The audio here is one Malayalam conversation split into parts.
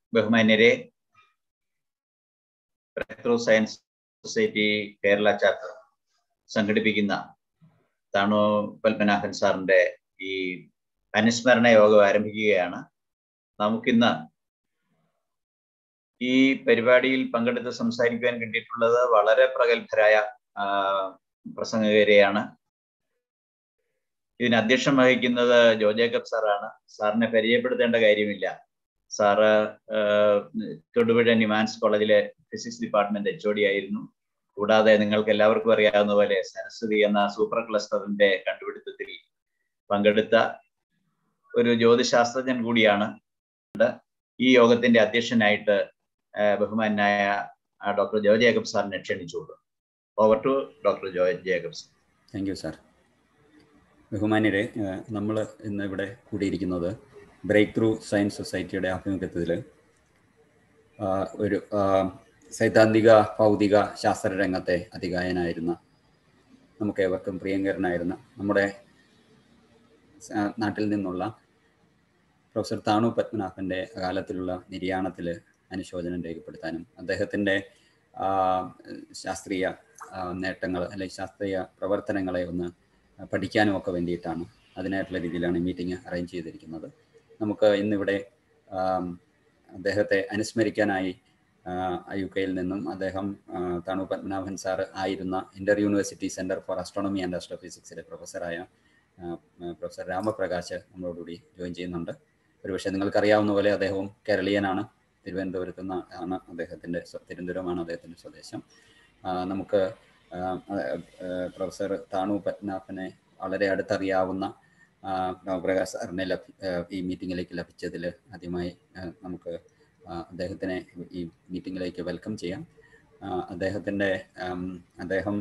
ബഹുമാന്യരെ break science society Kerala chapter സംഘടിപ്പിക്കുന്ന താണു പത്മനാഭൻ സാറിന്റെ ഈ അനുസ്മരണ യോഗം ആരംഭിക്കുകയാണ് നമുക്കിന്ന് ഈ പരിപാടിയിൽ പങ്കെടുത്ത് സംസാരിക്കുവാൻ കിട്ടിയിട്ടുള്ളത് വളരെ പ്രഗത്ഭരായ പ്രസംഗകരെയാണ് ഇതിന് അധ്യക്ഷം വഹിക്കുന്നത് ജോ ജേക്കബ് സാറാണ് സാറിനെ പരിചയപ്പെടുത്തേണ്ട കാര്യമില്ല സാറ് തൊടുപുഴ നിമാൻസ് കോളേജിലെ physics department H O D ആയിരുന്നു കൂടാതെ നിങ്ങൾക്ക് എല്ലാവർക്കും അറിയാവുന്ന പോലെ സരസ്വതി എന്ന സൂപ്പർ ക്ലസ്റ്ററിന്റെ കണ്ടുപിടുത്തത്തിൽ പങ്കെടുത്ത ഒരു ജ്യോതിശാസ്ത്രജ്ഞൻ കൂടിയാണ് ഈ യോഗത്തിന്റെ അധ്യക്ഷനായിട്ട് ബഹുമാനായ ഡോക്ടർ ജോ ജേക്കബ് സാറിനെ ക്ഷണിച്ചുകൊള്ളു over to doctor Jo Jacob thank you sir ബഹുമാന്യരെ നമ്മൾ ഇന്ന് ഇവിടെ കൂടിയിരിക്കുന്നത് ബ്രേക്ക് ത്രൂ സയൻസ് സൊസൈറ്റിയുടെ ആഭിമുഖ്യത്തിൽ ഒരു സൈദ്ധാന്തിക ഭൗതിക ശാസ്ത്ര രംഗത്തെ അധികായനായിരുന്ന നമുക്ക് ഏവർക്കും പ്രിയങ്കരനായിരുന്ന നമ്മുടെ നാട്ടിൽ നിന്നുള്ള പ്രൊഫസർ താണു പത്മനാഭൻ്റെ അകാലത്തിലുള്ള നിര്യാണത്തിൽ അനുശോചനം രേഖപ്പെടുത്താനും അദ്ദേഹത്തിൻ്റെ ശാസ്ത്രീയ നേട്ടങ്ങൾ അല്ലെങ്കിൽ ശാസ്ത്രീയ പ്രവർത്തനങ്ങളെ ഒന്ന് പഠിക്കാനും ഒക്കെ വേണ്ടിയിട്ടാണ് അതിനായിട്ടുള്ള രീതിയിലാണ് മീറ്റിംഗ് അറേഞ്ച് ചെയ്തിരിക്കുന്നത് നമുക്ക് ഇന്നിവിടെ അദ്ദേഹത്തെ അനുസ്മരിക്കാനായി യു കെയിൽ നിന്നും അദ്ദേഹം താണു പത്മനാഭൻ സാർ ആയിരുന്ന inter university centre for astronomy and ആസ്ട്രോഫിസിക്സിലെ പ്രൊഫസറായ പ്രൊഫസർ രാമപ്രകാശ് നമ്മളോടുകൂടി ജോയിൻ ചെയ്യുന്നുണ്ട് ഒരുപക്ഷെ നിങ്ങൾക്കറിയാവുന്ന പോലെ അദ്ദേഹവും കേരളീയനാണ് തിരുവനന്തപുരത്ത് ആണ് അദ്ദേഹത്തിൻ്റെ തിരുവനന്തപുരമാണ് അദ്ദേഹത്തിൻ്റെ സ്വദേശം നമുക്ക് പ്രൊഫസർ താണു പത്മനാഭനെ വളരെ അടുത്തറിയാവുന്ന പ്രകാശ് സാറിനെ ലഭി ഈ മീറ്റിങ്ങിലേക്ക് ലഭിച്ചതിൽ ആദ്യമായി നമുക്ക് അദ്ദേഹത്തിനെ ഈ മീറ്റിങ്ങിലേക്ക് വെൽക്കം ചെയ്യാം അദ്ദേഹത്തിൻ്റെ അദ്ദേഹം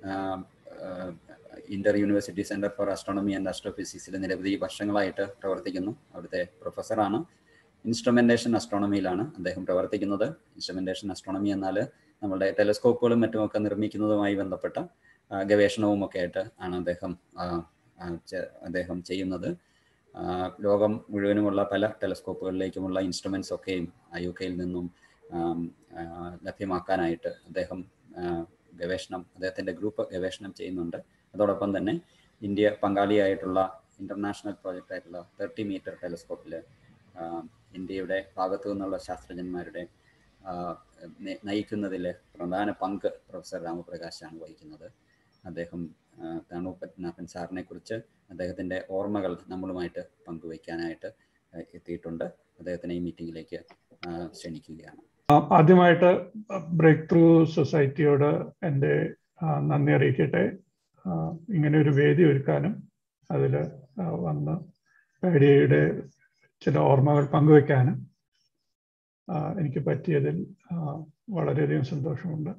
inter university centre for astronomy and ആസ്ട്രോഫിസിക്സിൽ നിരവധി വർഷങ്ങളായിട്ട് പ്രവർത്തിക്കുന്നു അവിടുത്തെ പ്രൊഫസറാണ് ഇൻസ്ട്രുമെൻറ്റേഷൻ അസ്ട്രോണമിയിലാണ് അദ്ദേഹം പ്രവർത്തിക്കുന്നത് ഇൻസ്ട്രുമെൻറ്റേഷൻ അസ്ട്രോണമി എന്നാൽ നമ്മളുടെ ടെലസ്കോപ്പുകളും മറ്റുമൊക്കെ നിർമ്മിക്കുന്നതുമായി ബന്ധപ്പെട്ട ഗവേഷണവും ഒക്കെ ആയിട്ട് ആണ് അദ്ദേഹം അദ്ദേഹം ചെയ്യുന്നത് ലോകം മുഴുവനുമുള്ള പല ടെലസ്കോപ്പുകളിലേക്കുമുള്ള ഇൻസ്ട്രുമെൻസ് ഒക്കെയും യു കെയിൽ നിന്നും ലഭ്യമാക്കാനായിട്ട് അദ്ദേഹം ഗവേഷണം അദ്ദേഹത്തിൻ്റെ ഗ്രൂപ്പ് ഗവേഷണം ചെയ്യുന്നുണ്ട് അതോടൊപ്പം തന്നെ ഇന്ത്യ പങ്കാളിയായിട്ടുള്ള ഇൻ്റർനാഷണൽ പ്രോജക്റ്റ് ആയിട്ടുള്ള തേർട്ടി മീറ്റർ ടെലസ്കോപ്പിൽ ഇന്ത്യയുടെ ഭാഗത്തു നിന്നുള്ള ശാസ്ത്രജ്ഞന്മാരുടെ നയിക്കുന്നതിൽ പ്രധാന പങ്ക് പ്രൊഫസർ രാമപ്രകാശാണ് വഹിക്കുന്നത് അദ്ദേഹം താണു പത്മനാഭൻ സാറിനെ കുറിച്ച് അദ്ദേഹത്തിൻ്റെ ഓർമ്മകൾ നമ്മളുമായിട്ട് പങ്കുവയ്ക്കാനായിട്ട് എത്തിയിട്ടുണ്ട് അദ്ദേഹത്തിനെ ഈ മീറ്റിംഗിലേക്ക് ക്ഷണിക്കുകയാണ് ആദ്യമായിട്ട് ബ്രേക്ക് ത്രൂ സൊസൈറ്റിയോട് എൻ്റെ നന്ദി അറിയിക്കട്ടെ ഇങ്ങനെ ഒരു വേദി ഒരുക്കാനും അതിൽ വന്ന് പേടിയുടെ ചില ഓർമ്മകൾ പങ്കുവയ്ക്കാനും എനിക്ക് പറ്റിയതിൽ വളരെയധികം സന്തോഷമുണ്ട്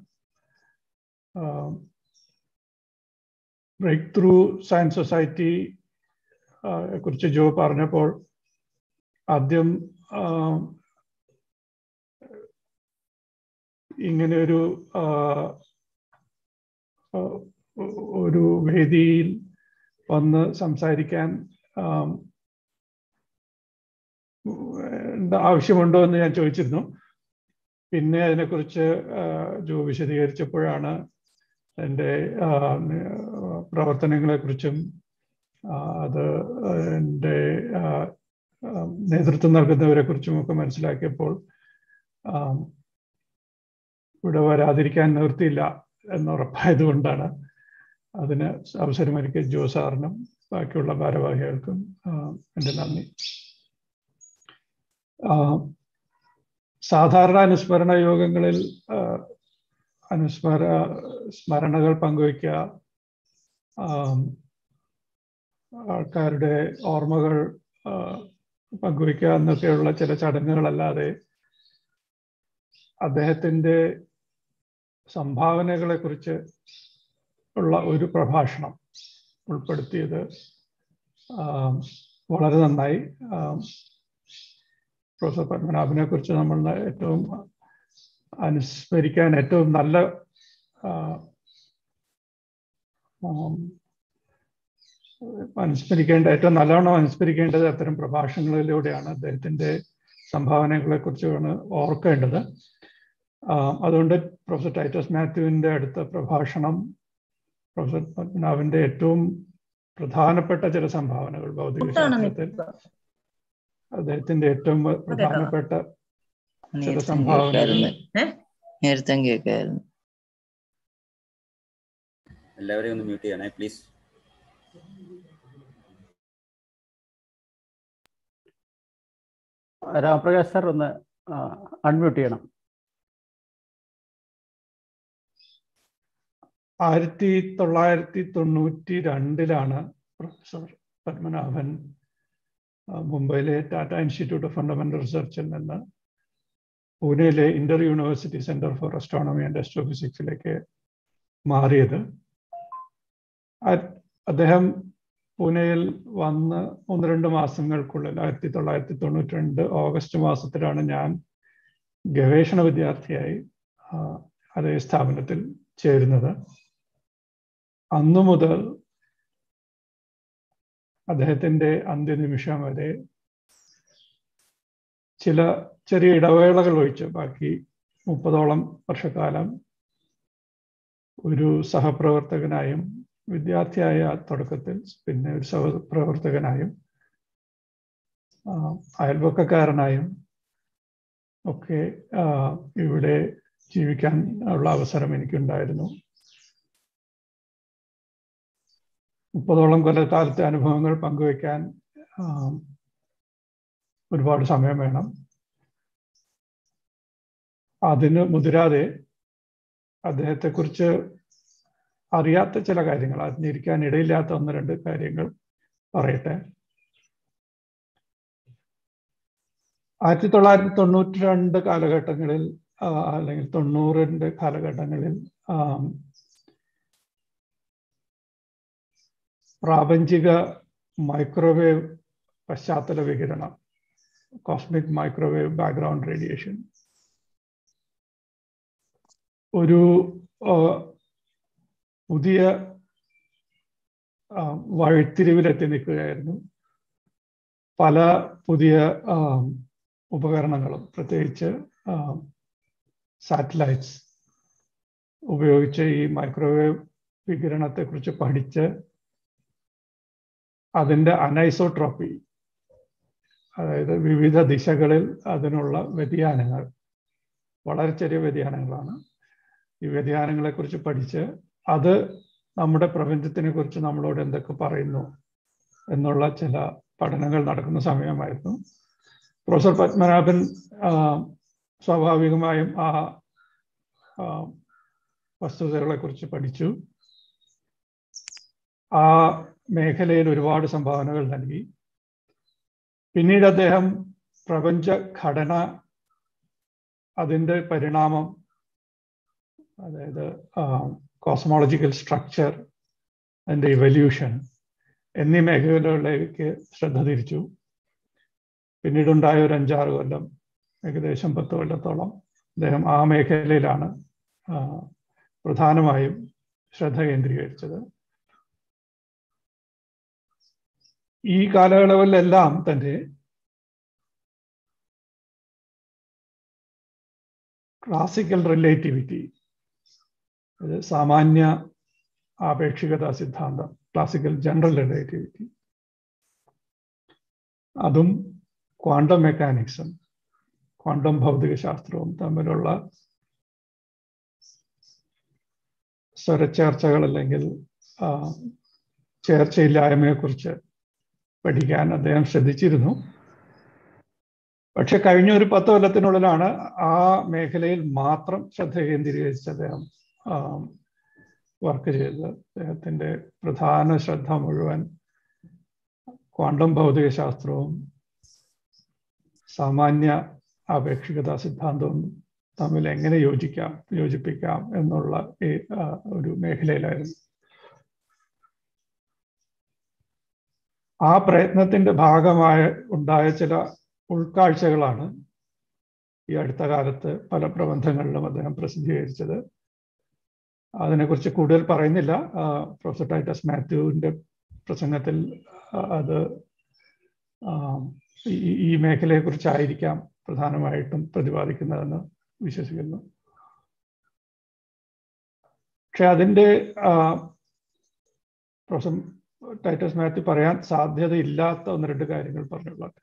ബ്രേക്ക് ത്രൂ സയൻസ് സൊസൈറ്റി കുറിച്ച് ജോ പറഞ്ഞപ്പോൾ ആദ്യം ഇങ്ങനെ ഒരു ഒരു വേദിയിൽ വന്ന് സംസാരിക്കാൻ ആവശ്യമുണ്ടോ എന്ന് ഞാൻ ചോദിച്ചിരുന്നു പിന്നെ അതിനെക്കുറിച്ച് ജോ വിശദീകരിച്ചപ്പോഴാണ് എൻ്റെ പ്രവർത്തനങ്ങളെക്കുറിച്ചും അത് എൻ്റെ നേതൃത്വം നൽകുന്നവരെ കുറിച്ചും ഒക്കെ മനസ്സിലാക്കിയപ്പോൾ ഇവിടെ വരാതിരിക്കാൻ നിവൃത്തിയില്ല എന്നുറപ്പായതുകൊണ്ടാണ് അതിന് അവസരമൊരുക്കിയ ജോ സാറിനും ബാക്കിയുള്ള ഭാരവാഹികൾക്കും എൻ്റെ നന്ദി സാധാരണ അനുസ്മരണ യോഗങ്ങളിൽ അനുസ്മര സ്മരണകൾ പങ്കുവയ്ക്കുക ആൾക്കാരുടെ ഓർമ്മകൾ പങ്കുവയ്ക്കുക എന്നൊക്കെയുള്ള ചില ചടങ്ങുകളല്ലാതെ അദ്ദേഹത്തിൻ്റെ സംഭാവനകളെ കുറിച്ച് ഉള്ള ഒരു പ്രഭാഷണം ഉൾപ്പെടുത്തിയത് വളരെ നന്നായി പ്രൊഫസർ പത്മനാഭനെ കുറിച്ച് നമ്മൾ ഏറ്റവും അനുസ്മരിക്കാൻ ഏറ്റവും നല്ല അനുസ്മരിക്കേണ്ട ഏറ്റവും നല്ലവണ്ണം അനുസ്മരിക്കേണ്ടത് അത്തരം പ്രഭാഷണങ്ങളിലൂടെയാണ് അദ്ദേഹത്തിൻ്റെ സംഭാവനകളെ കുറിച്ചാണ് ഓർക്കേണ്ടത് അതുകൊണ്ട് പ്രൊഫസർ ടൈറ്റസ് മാത്യുവിൻ്റെ അടുത്ത പ്രഭാഷണം പ്രൊഫസർ പത്മനാഭന്റെ ഏറ്റവും പ്രധാനപ്പെട്ട ചില സംഭാവനകൾ ഭൗതിക ശാസ്ത്രത്തിൽ അദ്ദേഹത്തിന്റെ ഏറ്റവും പ്രധാനപ്പെട്ട ചില സംഭാവനകൾ നേരത്തെ കേൾക്കായിരുന്നു എല്ലാവരെയും ഒന്ന് മ്യൂട്ട് ചെയ്യണേ പ്ലീസ് രാമപ്രകാശ് സാർ ഒന്ന് അൺമ്യൂട്ട് ചെയ്യണം ആയിരത്തി തൊള്ളായിരത്തി തൊണ്ണൂറ്റി രണ്ടിലാണ് പ്രൊഫസർ പത്മനാഭൻ മുംബൈയിലെ ടാറ്റ ഇൻസ്റ്റിറ്റ്യൂട്ട് ഓഫ് ഫണ്ടമെന്റൽ റിസർച്ചിൽ നിന്ന് പൂനെയിലെ inter university centre for astronomy and അസ്ട്രോഫിസിക്സിലേക്ക് മാറിയത് അദ്ദേഹം പൂനെയിൽ വന്ന് ഒന്ന് രണ്ട് മാസങ്ങൾക്കുള്ളിൽ ആയിരത്തി തൊള്ളായിരത്തി തൊണ്ണൂറ്റി രണ്ട് ഓഗസ്റ്റ് മാസത്തിലാണ് ഞാൻ ഗവേഷണ വിദ്യാർത്ഥിയായി അതേ സ്ഥാപനത്തിൽ ചേരുന്നത് അന്നു മുതൽ അദ്ദേഹത്തിൻ്റെ അന്ത്യനിമിഷം വരെ ചില ചെറിയ ഇടവേളകൾ ഒഴിച്ച് ബാക്കി മുപ്പതോളം വർഷക്കാലം ഒരു സഹപ്രവർത്തകനായും വിദ്യാർത്ഥിയായ തുടക്കത്തിൽ പിന്നെ ഒരു സഹപ്രവർത്തകനായും അയൽപക്കക്കാരനായും ഒക്കെ ഇവിടെ ജീവിക്കാൻ ഉള്ള അവസരം എനിക്കുണ്ടായിരുന്നു മുപ്പതോളം കൊല്ലക്കാലത്തെ അനുഭവങ്ങൾ പങ്കുവയ്ക്കാൻ ഒരുപാട് സമയം വേണം അതിന് മുതിരാതെ അദ്ദേഹത്തെക്കുറിച്ച് അറിയാത്ത ചില കാര്യങ്ങൾ അറിഞ്ഞിരിക്കാൻ ഇടയില്ലാത്ത ഒന്ന് രണ്ട് കാര്യങ്ങൾ പറയട്ടെ ആയിരത്തി തൊള്ളായിരത്തി തൊണ്ണൂറ്റി രണ്ട് കാലഘട്ടങ്ങളിൽ അല്ലെങ്കിൽ തൊണ്ണൂറിൻ്റെ കാലഘട്ടങ്ങളിൽ പ്രാപഞ്ചിക മൈക്രോവേവ് പശ്ചാത്തല വികിരണം കോസ്മിക് മൈക്രോവേവ് ബാക്ക്ഗ്രൗണ്ട് റേഡിയേഷൻ ഒരു പുതിയ വഴിത്തിരിവിലെത്തി നിൽക്കുകയായിരുന്നു പല പുതിയ ഉപകരണങ്ങളും പ്രത്യേകിച്ച് സാറ്റലൈറ്റ്സ് ഉപയോഗിച്ച് ഈ മൈക്രോവേവ് വികിരണത്തെക്കുറിച്ച് പഠിച്ച് അതിൻ്റെ അനൈസോട്രോപ്പി അതായത് വിവിധ ദിശകളിൽ അതിനുള്ള വ്യതിയാനങ്ങൾ വളരെ ചെറിയ വ്യതിയാനങ്ങളാണ് ഈ വ്യതിയാനങ്ങളെക്കുറിച്ച് പഠിച്ച് അത് നമ്മുടെ പ്രപഞ്ചത്തിനെ കുറിച്ച് നമ്മളോട് എന്തൊക്കെ പറയുന്നു എന്നുള്ള ചില പഠനങ്ങൾ നടക്കുന്ന സമയമായിരുന്നു പ്രൊഫസർ പത്മനാഭൻ സ്വാഭാവികമായും ആ വസ്തുതകളെ കുറിച്ച് പഠിച്ചു ആ മേഖലയിൽ ഒരുപാട് സംഭാവനകൾ നൽകി പിന്നീട് അദ്ദേഹം പ്രപഞ്ച ഘടന അതിൻ്റെ പരിണാമം അതായത് കോസ്മോളജിക്കൽ സ്ട്രക്ചർ അതിൻ്റെ ഇവല്യൂഷൻ എന്നീ മേഖലകളിലേക്ക് ശ്രദ്ധ തിരിച്ചു പിന്നീടുണ്ടായ ഒരു അഞ്ചാറ് കൊല്ലം ഏകദേശം പത്ത് കൊല്ലത്തോളം അദ്ദേഹം ആ മേഖലയിലാണ് പ്രധാനമായും ശ്രദ്ധ കേന്ദ്രീകരിച്ചത് ഈ കാലയളവിലെല്ലാം തന്നെ ക്ലാസിക്കൽ റിലേറ്റിവിറ്റി അത് സാമാന്യ ആപേക്ഷികത സിദ്ധാന്തം ക്ലാസിക്കൽ ജനറൽ റിലേറ്റിവിറ്റി അതും ക്വാണ്ടം മെക്കാനിക്സും ക്വാണ്ടം ഭൗതിക ശാസ്ത്രവും തമ്മിലുള്ള സ്വരച്ചേർച്ചകൾ അല്ലെങ്കിൽ ചേർച്ചയില്ലായ്മയെക്കുറിച്ച് പഠിക്കാൻ അദ്ദേഹം ശ്രദ്ധിച്ചിരുന്നു പക്ഷെ കഴിഞ്ഞ ഒരു പത്ത് കൊല്ലത്തിനുള്ളിലാണ് ആ മേഖലയിൽ മാത്രം ശ്രദ്ധ കേന്ദ്രീകരിച്ച് അദ്ദേഹം വർക്ക് ചെയ്തത് അദ്ദേഹത്തിൻ്റെ പ്രധാന ശ്രദ്ധ മുഴുവൻ ക്വാണ്ടം ഭൗതിക ശാസ്ത്രവും സാമാന്യ ആപേക്ഷികതാ സിദ്ധാന്തവും തമ്മിൽ എങ്ങനെ യോജിക്കാം യോജിപ്പിക്കാം എന്നുള്ള ഒരു മേഖലയിലായിരുന്നു ആ പ്രയത്നത്തിന്റെ ഭാഗമായ ഉണ്ടായ ചില ഉൾക്കാഴ്ചകളാണ് ഈ അടുത്ത കാലത്ത് പല പ്രബന്ധങ്ങളിലും അദ്ദേഹം പ്രസിദ്ധീകരിച്ചത് അതിനെക്കുറിച്ച് കൂടുതൽ പറയുന്നില്ല പ്രൊഫസർ ടൈറ്റസ് മാത്യുവിൻ്റെ പ്രസംഗത്തിൽ അത് ഈ മേഖലയെക്കുറിച്ചായിരിക്കാം പ്രധാനമായിട്ടും പ്രതിപാദിക്കുന്നതെന്ന് വിശ്വസിക്കുന്നു പക്ഷെ അതിൻ്റെ പ്രൊഫസർ ടൈറ്റസ് മാത്യു പറയാൻ സാധ്യതയില്ലാത്ത ഒന്ന് രണ്ട് കാര്യങ്ങൾ പറഞ്ഞുള്ളത്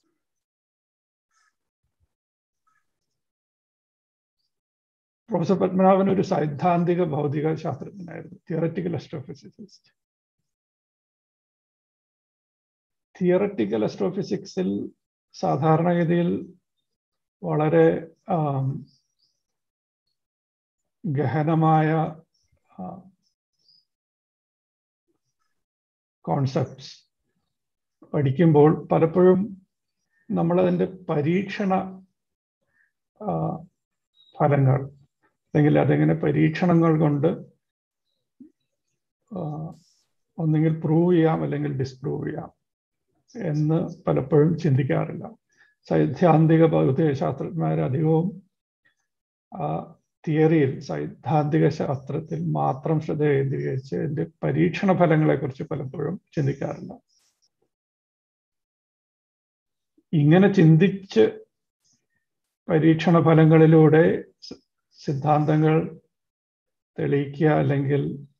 പ്രൊഫസർ പത്മനാഭൻ ഒരു സൈദ്ധാന്തിക ഭൗതിക ശാസ്ത്രജ്ഞനായിരുന്നു തിയററ്റിക്കൽ അസ്ട്രോഫിസിസിസ്റ്റ് തിയററ്റിക്കൽ അസ്ട്രോഫിസിക്സിൽ സാധാരണഗതിയിൽ വളരെ ഗഹനമായ കോൺസെപ്റ്റ്സ് പഠിക്കുമ്പോൾ പലപ്പോഴും നമ്മളതിൻ്റെ പരീക്ഷണ ഫലങ്ങൾ അല്ലെങ്കിൽ അതെങ്ങനെ പരീക്ഷണങ്ങൾ കൊണ്ട് ഒന്നെങ്കിൽ പ്രൂവ് ചെയ്യാം അല്ലെങ്കിൽ ഡിസ്പ്രൂവ് ചെയ്യാം എന്ന് പലപ്പോഴും ചിന്തിക്കാറില്ല സൈദ്ധാന്തിക ഭൗതിക ശാസ്ത്രജ്ഞന്മാർ അധികവും ആ തിയറിയിൽ സൈദ്ധാന്തിക ശാസ്ത്രത്തിൽ മാത്രം ശ്രദ്ധ കേന്ദ്രീകരിച്ച് അതിൻ്റെ പരീക്ഷണ ഫലങ്ങളെക്കുറിച്ച് പലപ്പോഴും ചിന്തിക്കാറില്ല ഇങ്ങനെ ചിന്തിച്ച് പരീക്ഷണ ഫലങ്ങളിലൂടെ സിദ്ധാന്തങ്ങൾ തെളിയിക്കുക അല്ലെങ്കിൽ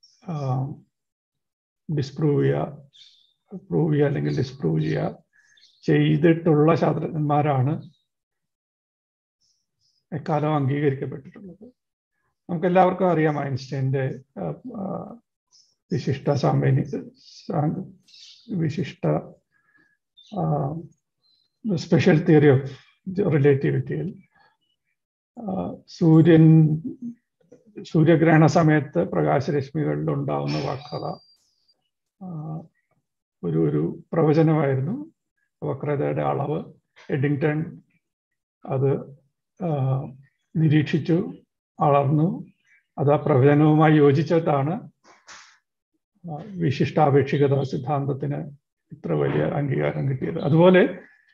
ഡിസ്പ്രൂവ് ചെയ്യുക പ്രൂവ് ചെയ്യുക അല്ലെങ്കിൽ ഡിസ്പ്രൂവ് ചെയ്യുക ചെയ്തിട്ടുള്ള ശാസ്ത്രജ്ഞന്മാരാണ് എക്കാലം അംഗീകരിക്കപ്പെട്ടിട്ടുള്ളത് നമുക്ക് എല്ലാവർക്കും അറിയാം ഐൻസ്റ്റൈൻ്റെ വിശിഷ്ട സാമാന്യ വിശിഷ്ട സ്പെഷ്യൽ തിയറി ഓഫ് റിലേറ്റിവിറ്റിയിൽ സൂര്യൻ സൂര്യഗ്രഹണ സമയത്ത് പ്രകാശരശ്മികളിൽ ഉണ്ടാവുന്ന വക്രത ഒരു ഒരു പ്രവചനമായിരുന്നു വക്രതയുടെ അളവ് എഡിങ്ടൺ അത് നിരീക്ഷിച്ചു അളർന്നു അത് ആ പ്രവചനവുമായി യോജിച്ചിട്ടാണ് വിശിഷ്ടാപേക്ഷികത സിദ്ധാന്തത്തിന് ഇത്ര വലിയ അംഗീകാരം കിട്ടിയത് അതുപോലെ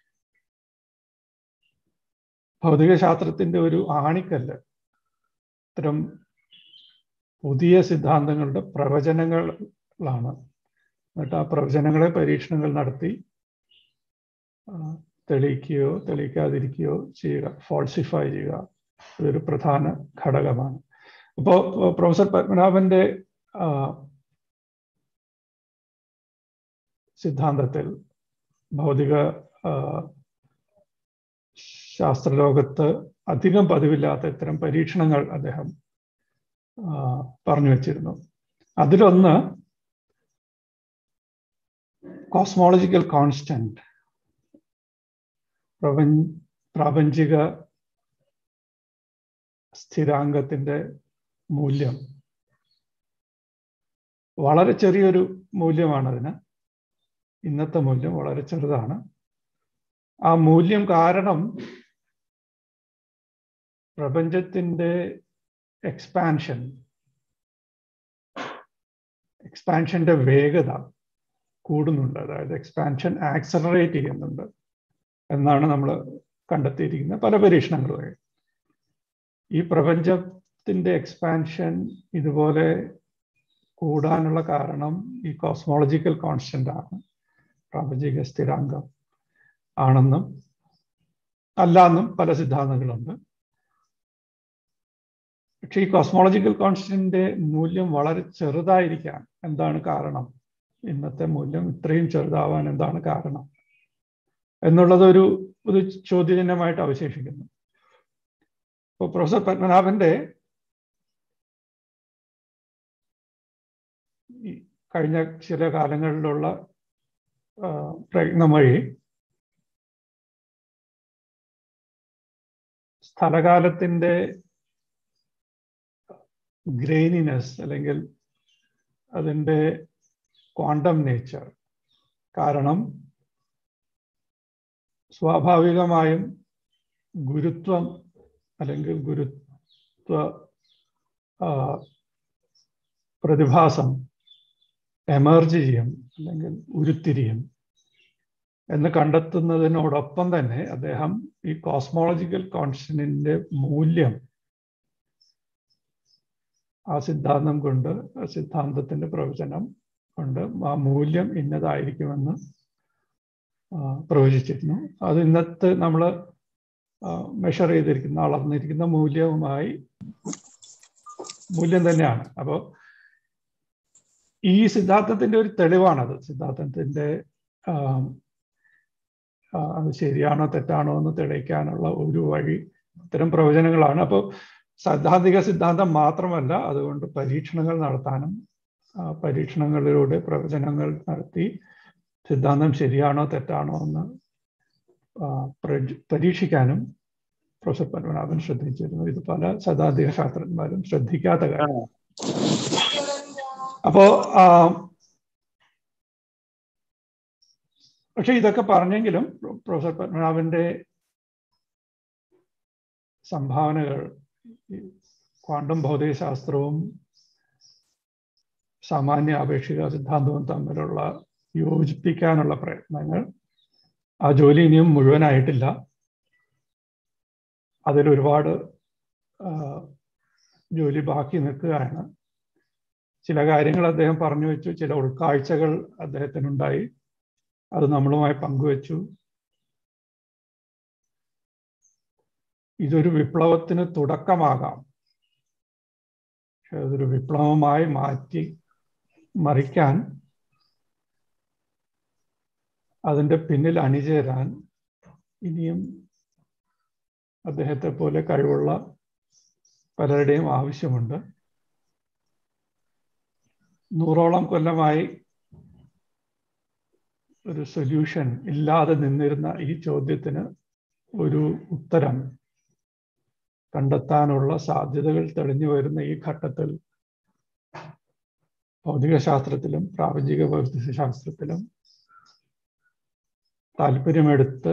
ഭൗതികശാസ്ത്രത്തിന്റെ ഒരു ആണിക്കല്ല് ഇത്തരം പുതിയ സിദ്ധാന്തങ്ങളുടെ പ്രവചനങ്ങളാണ് എന്നിട്ട് ആ പ്രവചനങ്ങളെ പരീക്ഷണങ്ങൾ നടത്തി തെളിയിക്കുകയോ തെളിയിക്കാതിരിക്കുകയോ ചെയ്യുക ഫോൾസിഫൈ ചെയ്യുക ഇതൊരു പ്രധാന ഘടകമാണ് അപ്പോൾ പ്രൊഫസർ പത്മനാഭന്റെ സിദ്ധാന്തത്തിൽ ഭൗതിക ശാസ്ത്രലോകത്ത് അധികം പതിവില്ലാത്ത ഇത്തരം പരീക്ഷണങ്ങൾ അദ്ദേഹം പറഞ്ഞു വച്ചിരുന്നു അതിലൊന്ന് കോസ്മോളജിക്കൽ കോൺസ്റ്റന്റ് പ്രാപഞ്ചിക സ്ഥിരാംഗത്തിന്റെ മൂല്യം വളരെ ചെറിയൊരു മൂല്യമാണ് അതിന് ഇന്നത്തെ മൂല്യം വളരെ ചെറുതാണ് ആ മൂല്യം കാരണം പ്രപഞ്ചത്തിന്റെ എക്സ്പാൻഷൻ എക്സ്പാൻഷന്റെ വേഗത കൂടുന്നുണ്ട് അതായത് എക്സ്പാൻഷൻ ആക്സലറേറ്റ് ചെയ്യുന്നുണ്ട് എന്നാണ് നമ്മൾ കണ്ടെത്തിയിരിക്കുന്നത് പല പരീക്ഷണങ്ങളും ഈ പ്രപഞ്ചത്തിന്റെ എക്സ്പാൻഷൻ ഇതുപോലെ കൂടാനുള്ള കാരണം ഈ കോസ്മോളജിക്കൽ കോൺസ്റ്റന്റ് ആണ് പ്രാപഞ്ചിക സ്ഥിരാംഗം ആണെന്നും അല്ലാന്നും പല സിദ്ധാന്തങ്ങളുണ്ട് പക്ഷേ ഈ കോസ്മോളജിക്കൽ കോൺസ്റ്റന്റിന്റെ മൂല്യം വളരെ ചെറുതായിരിക്കാൻ എന്താണ് കാരണം ഇന്നത്തെ മൂല്യം ഇത്രയും ചെറുതാവാൻ എന്താണ് കാരണം എന്നുള്ളത് ഒരു ഒരു ചോദ്യചിഹ്നമായിട്ട് അവശേഷിക്കുന്നു ഇപ്പോൾ പ്രൊഫസർ പത്മനാഭന്റെ കഴിഞ്ഞ ചില കാലങ്ങളിലുള്ള പ്രയത്നം വഴി സ്ഥലകാലത്തിൻ്റെ ഗ്രെയിനിനെസ് അല്ലെങ്കിൽ അതിൻ്റെ ക്വാണ്ടം നേച്ചർ കാരണം സ്വാഭാവികമായും ഗുരുത്വം അല്ലെങ്കിൽ ഗുരുത്വ പ്രതിഭാസം എമർജ് ചെയ്യും അല്ലെങ്കിൽ ഉരുത്തിരിയും എന്ന് കണ്ടെത്തുന്നതിനോടൊപ്പം തന്നെ അദ്ദേഹം ഈ കോസ്മോളജിക്കൽ കോൺസ്റ്റന്റിന്റെ മൂല്യം ആ സിദ്ധാന്തം കൊണ്ട് ആ സിദ്ധാന്തത്തിന്റെ പ്രവചനം കൊണ്ട് ആ മൂല്യം ഇന്നതായിരിക്കുമെന്ന് പ്രവചിച്ചിരുന്നു അത് ഇന്നത്തെ നമ്മൾ മെഷർ ചെയ്തിരിക്കുന്ന അളന്നിരിക്കുന്ന മൂല്യവുമായി മൂല്യം തന്നെയാണ് അപ്പോൾ ഈ സിദ്ധാന്തത്തിന്റെ ഒരു തെളിവാണത് സിദ്ധാന്തത്തിന്റെ അത് ശരിയാണോ തെറ്റാണോ എന്ന് തെളിയിക്കാനുള്ള ഒരു വഴി ഇത്തരം പ്രവചനങ്ങളാണ് അപ്പോൾ സൈദ്ധാന്തിക സിദ്ധാന്തം മാത്രമല്ല അതുകൊണ്ട് പരീക്ഷണങ്ങൾ നടത്താനും പരീക്ഷണങ്ങളിലൂടെ പ്രവചനങ്ങൾ നടത്തി സിദ്ധാന്തം ശരിയാണോ തെറ്റാണോ എന്ന് പരീക്ഷിക്കാനും പ്രൊഫസർ പത്മനാഭൻ ശ്രദ്ധിച്ചിരുന്നു ഇത് പല സൈദ്ധാന്തിക ശാസ്ത്രജ്ഞന്മാരും ശ്രദ്ധിക്കാത്ത കാര്യം അപ്പോ പക്ഷെ ഇതൊക്കെ പറഞ്ഞെങ്കിലും പ്രൊഫസർ പത്മനാഭന്റെ സംഭാവനകൾ ക്വാണ്ടം ഭൗതികശാസ്ത്രവും സാമാന്യ ആപേക്ഷിക സിദ്ധാന്തവും തമ്മിലുള്ള യോജിപ്പിക്കാനുള്ള പ്രയത്നങ്ങൾ ആ ജോലി ഇനിയും മുഴുവനായിട്ടില്ല അതിൽ ഒരുപാട് ജോലി ബാക്കി നിൽക്കുകയാണ് ചില കാര്യങ്ങൾ അദ്ദേഹം പറഞ്ഞു വെച്ചു ചില ഉൾക്കാഴ്ചകൾ അദ്ദേഹത്തിനുണ്ടായി അത് നമ്മളുമായി പങ്കുവച്ചു ഇതൊരു വിപ്ലവത്തിന് തുടക്കമാകാം പക്ഷെ അതൊരു വിപ്ലവമായി മാറ്റി മറിക്കാൻ അതിൻ്റെ പിന്നിൽ അണിചേരാൻ ഇനിയും അദ്ദേഹത്തെ പോലെ കഴിവുള്ള പലരുടെയും ആവശ്യമുണ്ട് നൂറോളം കൊല്ലമായി ഒരു സൊല്യൂഷൻ ഇല്ലാതെ നിന്നിരുന്ന ഈ ചോദ്യത്തിന് ഒരു ഉത്തരം കണ്ടെത്താനുള്ള സാധ്യതകൾ തെളിഞ്ഞു വരുന്ന ഈ ഘട്ടത്തിൽ ഭൗതികശാസ്ത്രത്തിലും പ്രാപഞ്ചിക ഭൗതികശാസ്ത്രത്തിലും താല്പര്യമെടുത്ത്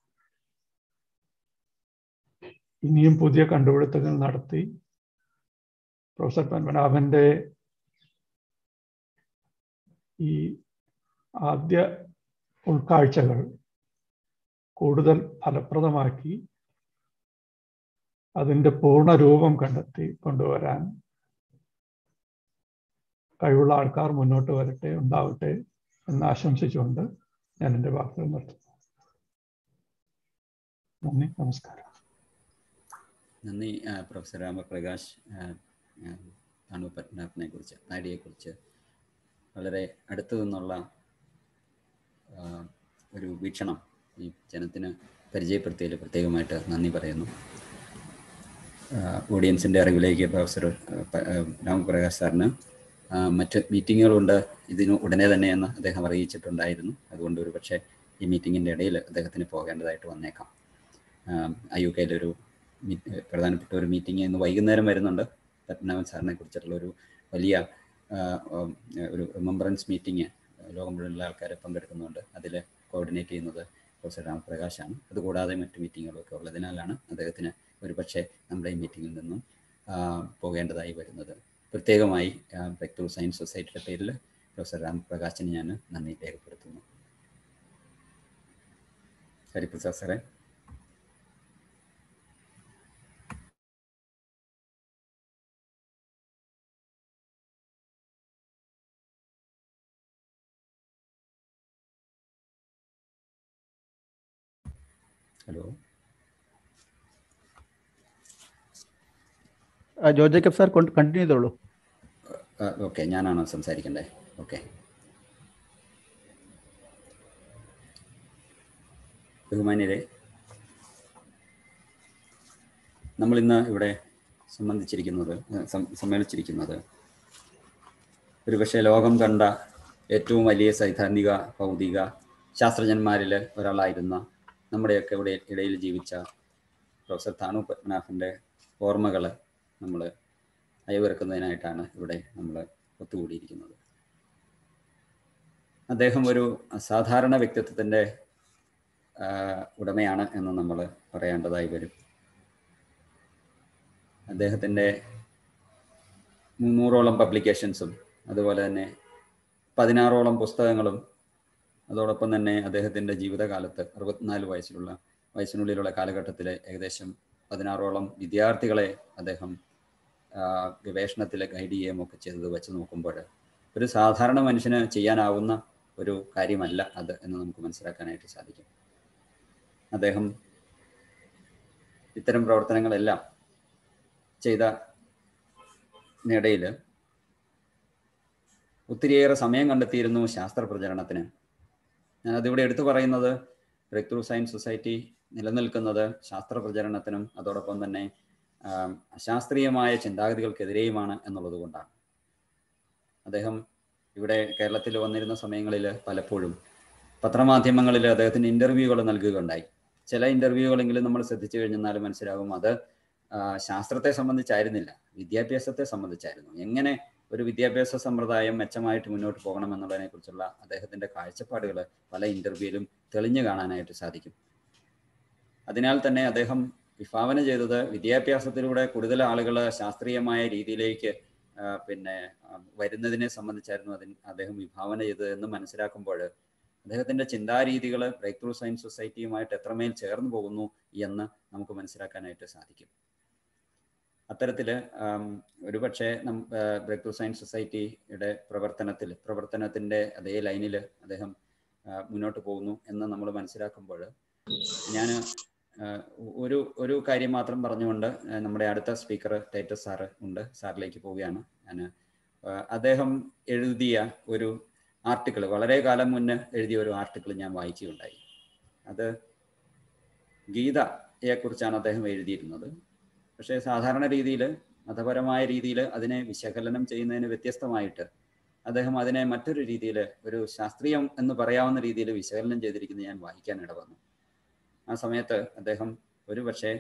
ഇനിയും പുതിയ കണ്ടുപിടുത്തങ്ങൾ നടത്തി പ്രൊഫസർ പത്മനാഭന്റെ ഈ ആദ്യ ഉൾക്കാഴ്ചകൾ കൂടുതൽ ഫലപ്രദമാക്കി അതിൻ്റെ പൂർണ്ണ രൂപം കണ്ടെത്തി കൊണ്ടുവരാൻ കഴിവുള്ള ആൾക്കാർ മുന്നോട്ട് വരട്ടെ ഉണ്ടാവട്ടെ എന്ന് ആശംസിച്ചുകൊണ്ട് ഞാൻ എൻ്റെ വാക്കുകൾ നിർത്തുന്നു നന്ദി നമസ്കാരം നന്ദി പ്രൊഫസർ രാമപ്രകാശ് താണു പത്മനാഭനെ കുറിച്ച് നായിഡിയെക്കുറിച്ച് വളരെ അടുത്തു നിന്നുള്ള ഒരു വീക്ഷണം ഈ ജനത്തിന് പരിചയപ്പെടുത്തിയതിൽ പ്രത്യേകമായിട്ട് നന്ദി പറയുന്നു ഓഡിയൻസിൻ്റെ അറിവിലേക്ക് പ്രൊഫസർ രാമപ്രകാശ് സാറിന് മറ്റ് മീറ്റിങ്ങുകളുണ്ട് ഇതിന് ഉടനെ തന്നെയെന്ന് അദ്ദേഹം അറിയിച്ചിട്ടുണ്ടായിരുന്നു അതുകൊണ്ട് ഒരു പക്ഷേ ഈ മീറ്റിങ്ങിൻ്റെ ഇടയിൽ അദ്ദേഹത്തിന് പോകേണ്ടതായിട്ട് വന്നേക്കാം ഐ യു കെയിലൊരു പ്രധാനപ്പെട്ട ഒരു മീറ്റിംഗ് ഇന്ന് വൈകുന്നേരം വരുന്നുണ്ട് പത്മനാഭൻ സാറിനെ കുറിച്ചിട്ടുള്ള ഒരു വലിയ ഒരു റിമംബറൻസ് മീറ്റിംഗ് ലോകം മുഴുവനുള്ള ആൾക്കാരെ പങ്കെടുക്കുന്നുണ്ട് അതിൽ കോർഡിനേറ്റ് ചെയ്യുന്നത് പ്രൊഫസർ രാമപ്രകാശാണ് അതുകൂടാതെ മറ്റ് മീറ്റിങ്ങുകളൊക്കെ ഉള്ളതിനാലാണ് അദ്ദേഹത്തിന് ഒരു പക്ഷേ നമ്മുടെ ഈ മീറ്റിങ്ങിൽ നിന്നും പോകേണ്ടതായി വരുന്നത് പ്രത്യേകമായി ബ്രേക്ക് സയൻസ് സൊസൈറ്റിയുടെ പേരിൽ പ്രൊഫസർ രാമപ്രകാശിന് ഞാൻ നന്ദി രേഖപ്പെടുത്തുന്നു ഹരിപ്രസാദ് സാറേ hello Jo Jacob sir continue ചെയ്തോളൂ ഓക്കെ ഞാനാണോ സംസാരിക്കണ്ടേ ഓക്കെ ബഹുമാന്യരെ നമ്മളിന്ന് ഇവിടെ സംബന്ധിച്ചിരിക്കുന്നത് സമ്മേളിച്ചിരിക്കുന്നത് ഒരുപക്ഷെ ലോകം കണ്ട ഏറ്റവും വലിയ സൈദ്ധാന്തിക ഭൗതിക ശാസ്ത്രജ്ഞന്മാരിൽ ഒരാളായിരുന്ന നമ്മുടെയൊക്കെ ഇവിടെ ഇടയിൽ ജീവിച്ച പ്രൊഫസർ താണു പത്മനാഭൻ്റെ ഓർമ്മകൾ നമ്മൾ അയവിറക്കുന്നതിനായിട്ടാണ് ഇവിടെ നമ്മൾ ഒത്തുകൂടിയിരിക്കുന്നത് അദ്ദേഹം ഒരു സാധാരണ വ്യക്തിത്വത്തിൻ്റെ ഉടമയാണ് എന്ന് നമ്മൾ പറയേണ്ടതായി വരും അദ്ദേഹത്തിൻ്റെ മുന്നൂറോളം പബ്ലിക്കേഷൻസും അതുപോലെ തന്നെ പതിനാറോളം പുസ്തകങ്ങളും അതോടൊപ്പം തന്നെ അദ്ദേഹത്തിൻ്റെ ജീവിതകാലത്ത് അറുപത്തിനാല് വയസ്സിലുള്ള വയസ്സിനുള്ളിലുള്ള കാലഘട്ടത്തിൽ ഏകദേശം പതിനാറോളം വിദ്യാർത്ഥികളെ അദ്ദേഹം ഗവേഷണത്തിൽ ഗൈഡ് ചെയ്യുകയും ഒക്കെ ചെയ്തത് വെച്ച് നോക്കുമ്പോൾ ഒരു സാധാരണ മനുഷ്യന് ചെയ്യാനാവുന്ന ഒരു കാര്യമല്ല അത് എന്ന് നമുക്ക് മനസ്സിലാക്കാനായിട്ട് സാധിക്കും അദ്ദേഹം ഇത്തരം പ്രവർത്തനങ്ങളെല്ലാം ചെയ്ത ഇടയിൽ ഒത്തിരിയേറെ സമയം കണ്ടെത്തിയിരുന്നു ശാസ്ത്ര പ്രചരണത്തിന് ഞാൻ അതിവിടെ എടുത്തു പറയുന്നത് ബ്രേക്ക് ത്രൂ സയൻസ് സൊസൈറ്റി നിലനിൽക്കുന്നത് ശാസ്ത്ര പ്രചരണത്തിനും അതോടൊപ്പം തന്നെ ആം, അശാസ്ത്രീയമായ ചിന്താഗതികൾക്കെതിരെയുമാണ് എന്നുള്ളത് കൊണ്ടാണ് അദ്ദേഹം ഇവിടെ കേരളത്തിൽ വന്നിരുന്ന സമയങ്ങളിൽ പലപ്പോഴും പത്രമാധ്യമങ്ങളിൽ അദ്ദേഹത്തിന് ഇൻ്റർവ്യൂകൾ നൽകുകയുണ്ടായി ചില ഇൻ്റർവ്യൂകളെങ്കിലും നമ്മൾ ശ്രദ്ധിച്ചു കഴിഞ്ഞാൽ മനസ്സിലാകും അത് ആ, ശാസ്ത്രത്തെ സംബന്ധിച്ചായിരുന്നില്ല വിദ്യാഭ്യാസത്തെ സംബന്ധിച്ചായിരുന്നു എങ്ങനെ ഒരു വിദ്യാഭ്യാസ സമ്പ്രദായം മെച്ചമായിട്ട് മുന്നോട്ട് പോകണം എന്നുള്ളതിനെ കുറിച്ചുള്ള അദ്ദേഹത്തിന്റെ കാഴ്ചപ്പാടുകൾ പല ഇന്റർവ്യൂവിലും തെളിഞ്ഞു കാണാനായിട്ട് സാധിക്കും അതിനാൽ തന്നെ അദ്ദേഹം വിഭാവന ചെയ്തത് വിദ്യാഭ്യാസത്തിലൂടെ കൂടുതൽ ആളുകൾ ശാസ്ത്രീയമായ രീതിയിലേക്ക് ആ, പിന്നെ ആ, വരുന്നതിനെ സംബന്ധിച്ചായിരുന്നു അതിന് അദ്ദേഹം വിഭാവന ചെയ്തത് എന്ന് മനസ്സിലാക്കുമ്പോൾ അദ്ദേഹത്തിന്റെ ചിന്താരീതികൾ ബ്രേക്ക് ത്രൂ സയൻസ് സൊസൈറ്റിയുമായിട്ട് എത്രമേൽ ചേർന്ന് പോകുന്നു എന്ന് നമുക്ക് മനസ്സിലാക്കാനായിട്ട് സാധിക്കും അത്തരത്തില് ആം, ഒരുപക്ഷെ നം ബ്രേക്ക് ത്രൂ സയൻസ് സൊസൈറ്റിയുടെ പ്രവർത്തനത്തിൽ പ്രവർത്തനത്തിന്റെ അതേ ലൈനിൽ അദ്ദേഹം ആ, മുന്നോട്ട് പോകുന്നു എന്ന് നമ്മൾ മനസ്സിലാക്കുമ്പോൾ ഞാൻ ഒരു ഒരു കാര്യം മാത്രം പറഞ്ഞുകൊണ്ട് ആ, നമ്മുടെ അടുത്ത സ്പീക്കർ ടൈറ്റസ് സാറ് ഉണ്ട് സാറിലേക്ക് പോവുകയാണ് ഞാൻ അദ്ദേഹം എഴുതിയ ഒരു ആർട്ടിക്കിൾ വളരെ കാലം മുന്നേ എഴുതിയ ഒരു ആർട്ടിക്കിൾ ഞാൻ വായിക്കുകയുണ്ടായി അത് ഗീതയെ കുറിച്ചാണ് അദ്ദേഹം എഴുതിയിരുന്നത് പക്ഷേ സാധാരണ രീതിയിൽ മതപരമായ രീതിയിൽ അതിനെ വിശകലനം ചെയ്യുന്നതിന് വ്യത്യസ്തമായിട്ട് അദ്ദേഹം അതിനെ മറ്റൊരു രീതിയിൽ ഒരു ശാസ്ത്രീയം എന്ന് പറയാവുന്ന രീതിയിൽ വിശകലനം ചെയ്തിരിക്കുന്നത് ഞാൻ വായിക്കാൻ ഇടവന്നു ആ സമയത്ത് അദ്ദേഹം ഒരു പക്ഷേ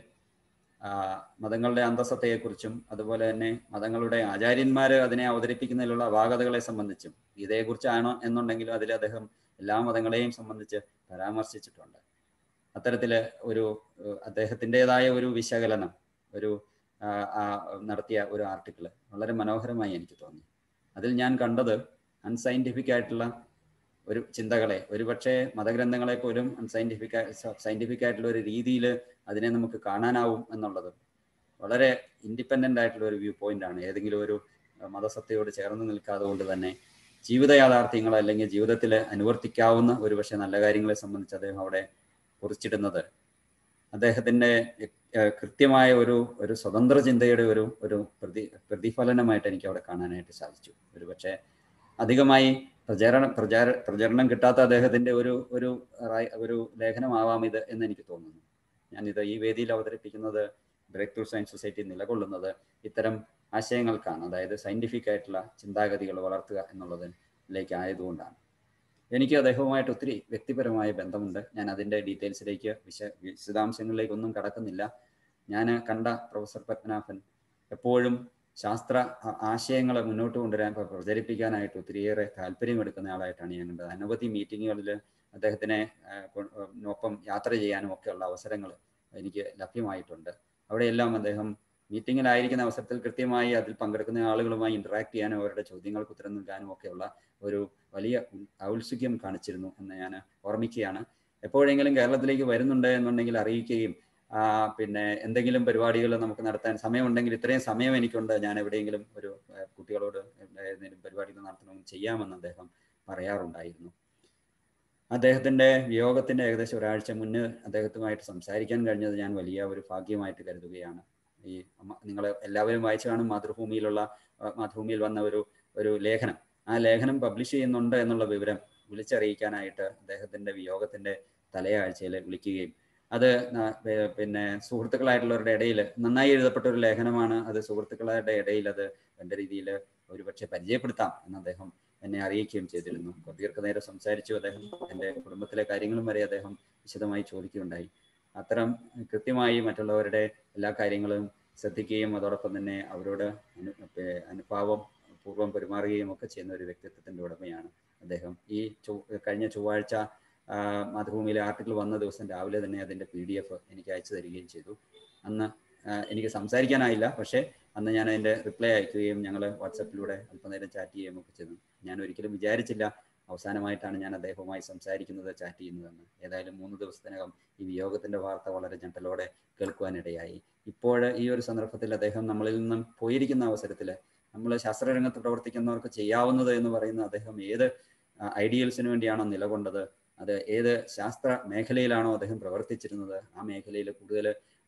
ആ, മതങ്ങളുടെ അന്തസ്സത്തെക്കുറിച്ചും അതുപോലെ തന്നെ മതങ്ങളുടെ ആചാര്യന്മാർ അതിനെ അവതരിപ്പിക്കുന്നതിലുള്ള അപാകതകളെ സംബന്ധിച്ചും ഇതേക്കുറിച്ചാണ് എന്നുണ്ടെങ്കിലും അതിൽ അദ്ദേഹം എല്ലാ മതങ്ങളെയും സംബന്ധിച്ച് പരാമർശിച്ചിട്ടുണ്ട് അത്തരത്തിൽ ഒരു ഏഹ്, അദ്ദേഹത്തിൻ്റെതായ ഒരു വിശകലനം ഒരു ആ, ആ, നടത്തിയ ഒരു ആർട്ടിക്കിൾ വളരെ മനോഹരമായി എനിക്ക് തോന്നി അതിൽ ഞാൻ കണ്ടത് അൺസയൻറ്റിഫിക് ആയിട്ടുള്ള ഒരു ചിന്തകളെ ഒരുപക്ഷെ മതഗ്രന്ഥങ്ങളെ പോലും അൺസയൻറ്റിഫിക് സയൻറ്റിഫിക് ആയിട്ടുള്ള ഒരു രീതിയിൽ അതിനെ നമുക്ക് കാണാനാവും എന്നുള്ളത് വളരെ ഇൻഡിപെൻഡൻ്റ് ആയിട്ടുള്ള ഒരു വ്യൂ പോയിന്റ് ആണ് ഏതെങ്കിലും ഒരു അഹ്, മതസത്തയോട് ചേർന്ന് നിൽക്കാതെ കൊണ്ട് തന്നെ ജീവിത യാഥാർത്ഥ്യങ്ങൾ അല്ലെങ്കിൽ ജീവിതത്തിൽ അനുവർത്തിക്കാവുന്ന ഒരു പക്ഷേ നല്ല കാര്യങ്ങളെ സംബന്ധിച്ച് അദ്ദേഹം അവിടെ കുറിച്ചിടുന്നത് അദ്ദേഹത്തിൻ്റെ ഏഹ്, കൃത്യമായ ഒരു ഒരു സ്വതന്ത്ര ചിന്തയുടെ ഒരു ഒരു പ്രതി പ്രതിഫലനമായിട്ട് എനിക്ക് അവിടെ കാണാനായിട്ട് സാധിച്ചു ഒരു പക്ഷേ അധികമായി പ്രചാരണ പ്രചാര പ്രചരണം കിട്ടാത്ത അദ്ദേഹത്തിന്റെ ഒരു ഒരു റൈ- ഒരു ലേഖനമാവാം ഇത് എന്ന് എനിക്ക് തോന്നുന്നു ഞാനിത് ഈ വേദിയിൽ അവതരിപ്പിക്കുന്നത് ബ്രേക്ക് ത്രൂ സയൻസ് സൊസൈറ്റി നിലകൊള്ളുന്നത് ഇത്തരം ആശയങ്ങൾക്കാണ് അതായത് സയന്റിഫിക് ആയിട്ടുള്ള ചിന്താഗതികൾ വളർത്തുക എന്നുള്ളതിലേക്ക് ആയതുകൊണ്ടാണ് എനിക്ക് അദ്ദേഹവുമായിട്ട് ഒത്തിരി വ്യക്തിപരമായ ബന്ധമുണ്ട് ഞാൻ അതിൻ്റെ ഡീറ്റെയിൽസിലേക്ക് വിശ വിശദാംശങ്ങളിലേക്കൊന്നും കടക്കുന്നില്ല ഞാൻ കണ്ട പ്രൊഫസർ പത്മനാഭൻ എപ്പോഴും ശാസ്ത്ര ആശയങ്ങൾ മുന്നോട്ട് കൊണ്ടുവരാൻ പ്ര- പ്രചരിപ്പിക്കാനായിട്ട് ഒത്തിരിയേറെ താല്പര്യമെടുക്കുന്ന ആളായിട്ടാണ് ഞാൻ കണ്ടത് അനവധി മീറ്റിങ്ങുകളിൽ അദ്ദേഹത്തിനെ ആ, കൊ- ആ, ഒപ്പം യാത്ര ചെയ്യാനും ഒക്കെയുള്ള അവസരങ്ങൾ എനിക്ക് ലഭ്യമായിട്ടുണ്ട് അവിടെയെല്ലാം അദ്ദേഹം മീറ്റിങ്ങിലായിരിക്കുന്ന അവസരത്തിൽ കൃത്യമായി അതിൽ പങ്കെടുക്കുന്ന ആളുകളുമായി ഇന്ററാക്ട് ചെയ്യാനും അവരുടെ ചോദ്യങ്ങൾക്ക് ഉത്തരം നൽകാനും ഒക്കെയുള്ള ഒരു വലിയ ഉ- ഔത്സുക്യം കാണിച്ചിരുന്നു എന്ന് ഞാൻ ഓർമ്മിക്കുകയാണ് എപ്പോഴെങ്കിലും കേരളത്തിലേക്ക് വരുന്നുണ്ട് എന്നുണ്ടെങ്കിൽ അറിയിക്കുകയും ആ, പിന്നെ എന്തെങ്കിലും പരിപാടികൾ നമുക്ക് നടത്താൻ സമയമുണ്ടെങ്കിൽ ഇത്രയും സമയം എനിക്കുണ്ട് ഞാൻ എവിടെയെങ്കിലും ഒരു ആ, കുട്ടികളോട് ഏതെങ്കിലും പരിപാടികൾ നടത്തണമെങ്കിൽ ചെയ്യാമെന്ന് അദ്ദേഹം പറയാറുണ്ടായിരുന്നു അദ്ദേഹത്തിന്റെ വിയോഗത്തിന്റെ ഏകദേശം ഒരാഴ്ച മുന്നേ അദ്ദേഹത്തുമായിട്ട് സംസാരിക്കാൻ കഴിഞ്ഞത് ഞാൻ വലിയ ഒരു ഭാഗ്യമായിട്ട് കരുതുകയാണ് ഈ നിങ്ങൾ എല്ലാവരും വായിച്ചു കാണും മാതൃഭൂമിയിലുള്ള ആ, മാതൃഭൂമിയിൽ വന്ന ഒരു ഒരു ലേഖനം ആ ലേഖനം പബ്ലിഷ് ചെയ്യുന്നുണ്ട് എന്നുള്ള വിവരം വിളിച്ചറിയിക്കാനായിട്ട് അദ്ദേഹത്തിന്റെ വിയോഗത്തിന്റെ തലയാഴ്ചയിൽ വിളിക്കുകയും അത് ന- പി- പിന്നെ സുഹൃത്തുക്കളായിട്ടുള്ളവരുടെ ഇടയിൽ നന്നായി എഴുതപ്പെട്ട ഒരു ലേഖനമാണ് അത് സുഹൃത്തുക്കളുടെ ഇടയിൽ അത് എൻ്റെ രീതിയിൽ ഒരുപക്ഷെ പരിചയപ്പെടുത്താം എന്ന് അദ്ദേഹം എന്നെ അറിയിക്കുകയും ചെയ്തിരുന്നു അപ്പോൾ ദീർഘനേരം സംസാരിച്ചു അദ്ദേഹം എൻ്റെ കുടുംബത്തിലെ കാര്യങ്ങളും വരെ അദ്ദേഹം വിശദമായി ചോദിക്കുകയുണ്ടായി അത്തരം കൃത്യമായി മറ്റുള്ളവരുടെ എല്ലാ കാര്യങ്ങളും ശ്രദ്ധിക്കുകയും അതോടൊപ്പം തന്നെ അവരോട് അനു പേ- അനുഭാവം പൂർവ്വം പെരുമാറുകയും ഒക്കെ ചെയ്യുന്ന ഒരു വ്യക്തിത്വത്തിന്റെ ഉടമയാണ് അദ്ദേഹം ഈ ചൊവ്വ- കഴിഞ്ഞ ചൊവ്വാഴ്ച ആ, മാതൃഭൂമിയിലെ ആർട്ടിക്കിൾ വന്ന ദിവസം രാവിലെ തന്നെ അതിന്റെ പി ഡി എഫ് എനിക്ക് അയച്ചു തരികയും ചെയ്തു അന്ന് ആ, എനിക്ക് സംസാരിക്കാനായില്ല പക്ഷേ അന്ന് ഞാൻ അതിന്റെ റിപ്ലൈ അയക്കുകയും ഞങ്ങൾ വാട്സപ്പിലൂടെ അല്പനേരം ചാറ്റ് ചെയ്യുകയും ഒക്കെ ചെയ്തു ഞാൻ ഒരിക്കലും വിചാരിച്ചില്ല അവസാനമായിട്ടാണ് ഞാൻ അദ്ദേഹവുമായി സംസാരിക്കുന്നത് ചാറ്റ് ചെയ്യുന്നതെന്ന് ഏതായാലും മൂന്ന് ദിവസത്തിനകം ഈ വിയോഗത്തിന്റെ വാർത്ത വളരെ ഞെട്ടലോടെ കേൾക്കുവാനിടയായി ഇപ്പോൾ ഈ ഒരു സന്ദർഭത്തിൽ അദ്ദേഹം നമ്മളിൽ നിന്നും പോയിരിക്കുന്ന അവസരത്തിൽ നമ്മൾ ശാസ്ത്രരംഗത്ത് പ്രവർത്തിക്കുന്നവർക്ക് ചെയ്യാവുന്നത് എന്ന് പറയുന്ന അദ്ദേഹം ഏത് ഐഡിയൽസിന് വേണ്ടിയാണോ നിലകൊണ്ടത് അത് ഏത് ശാസ്ത്ര മേഖലയിലാണോ അദ്ദേഹം പ്രവർത്തിച്ചിരുന്നത് ആ മേഖലയിൽ കൂടുതൽ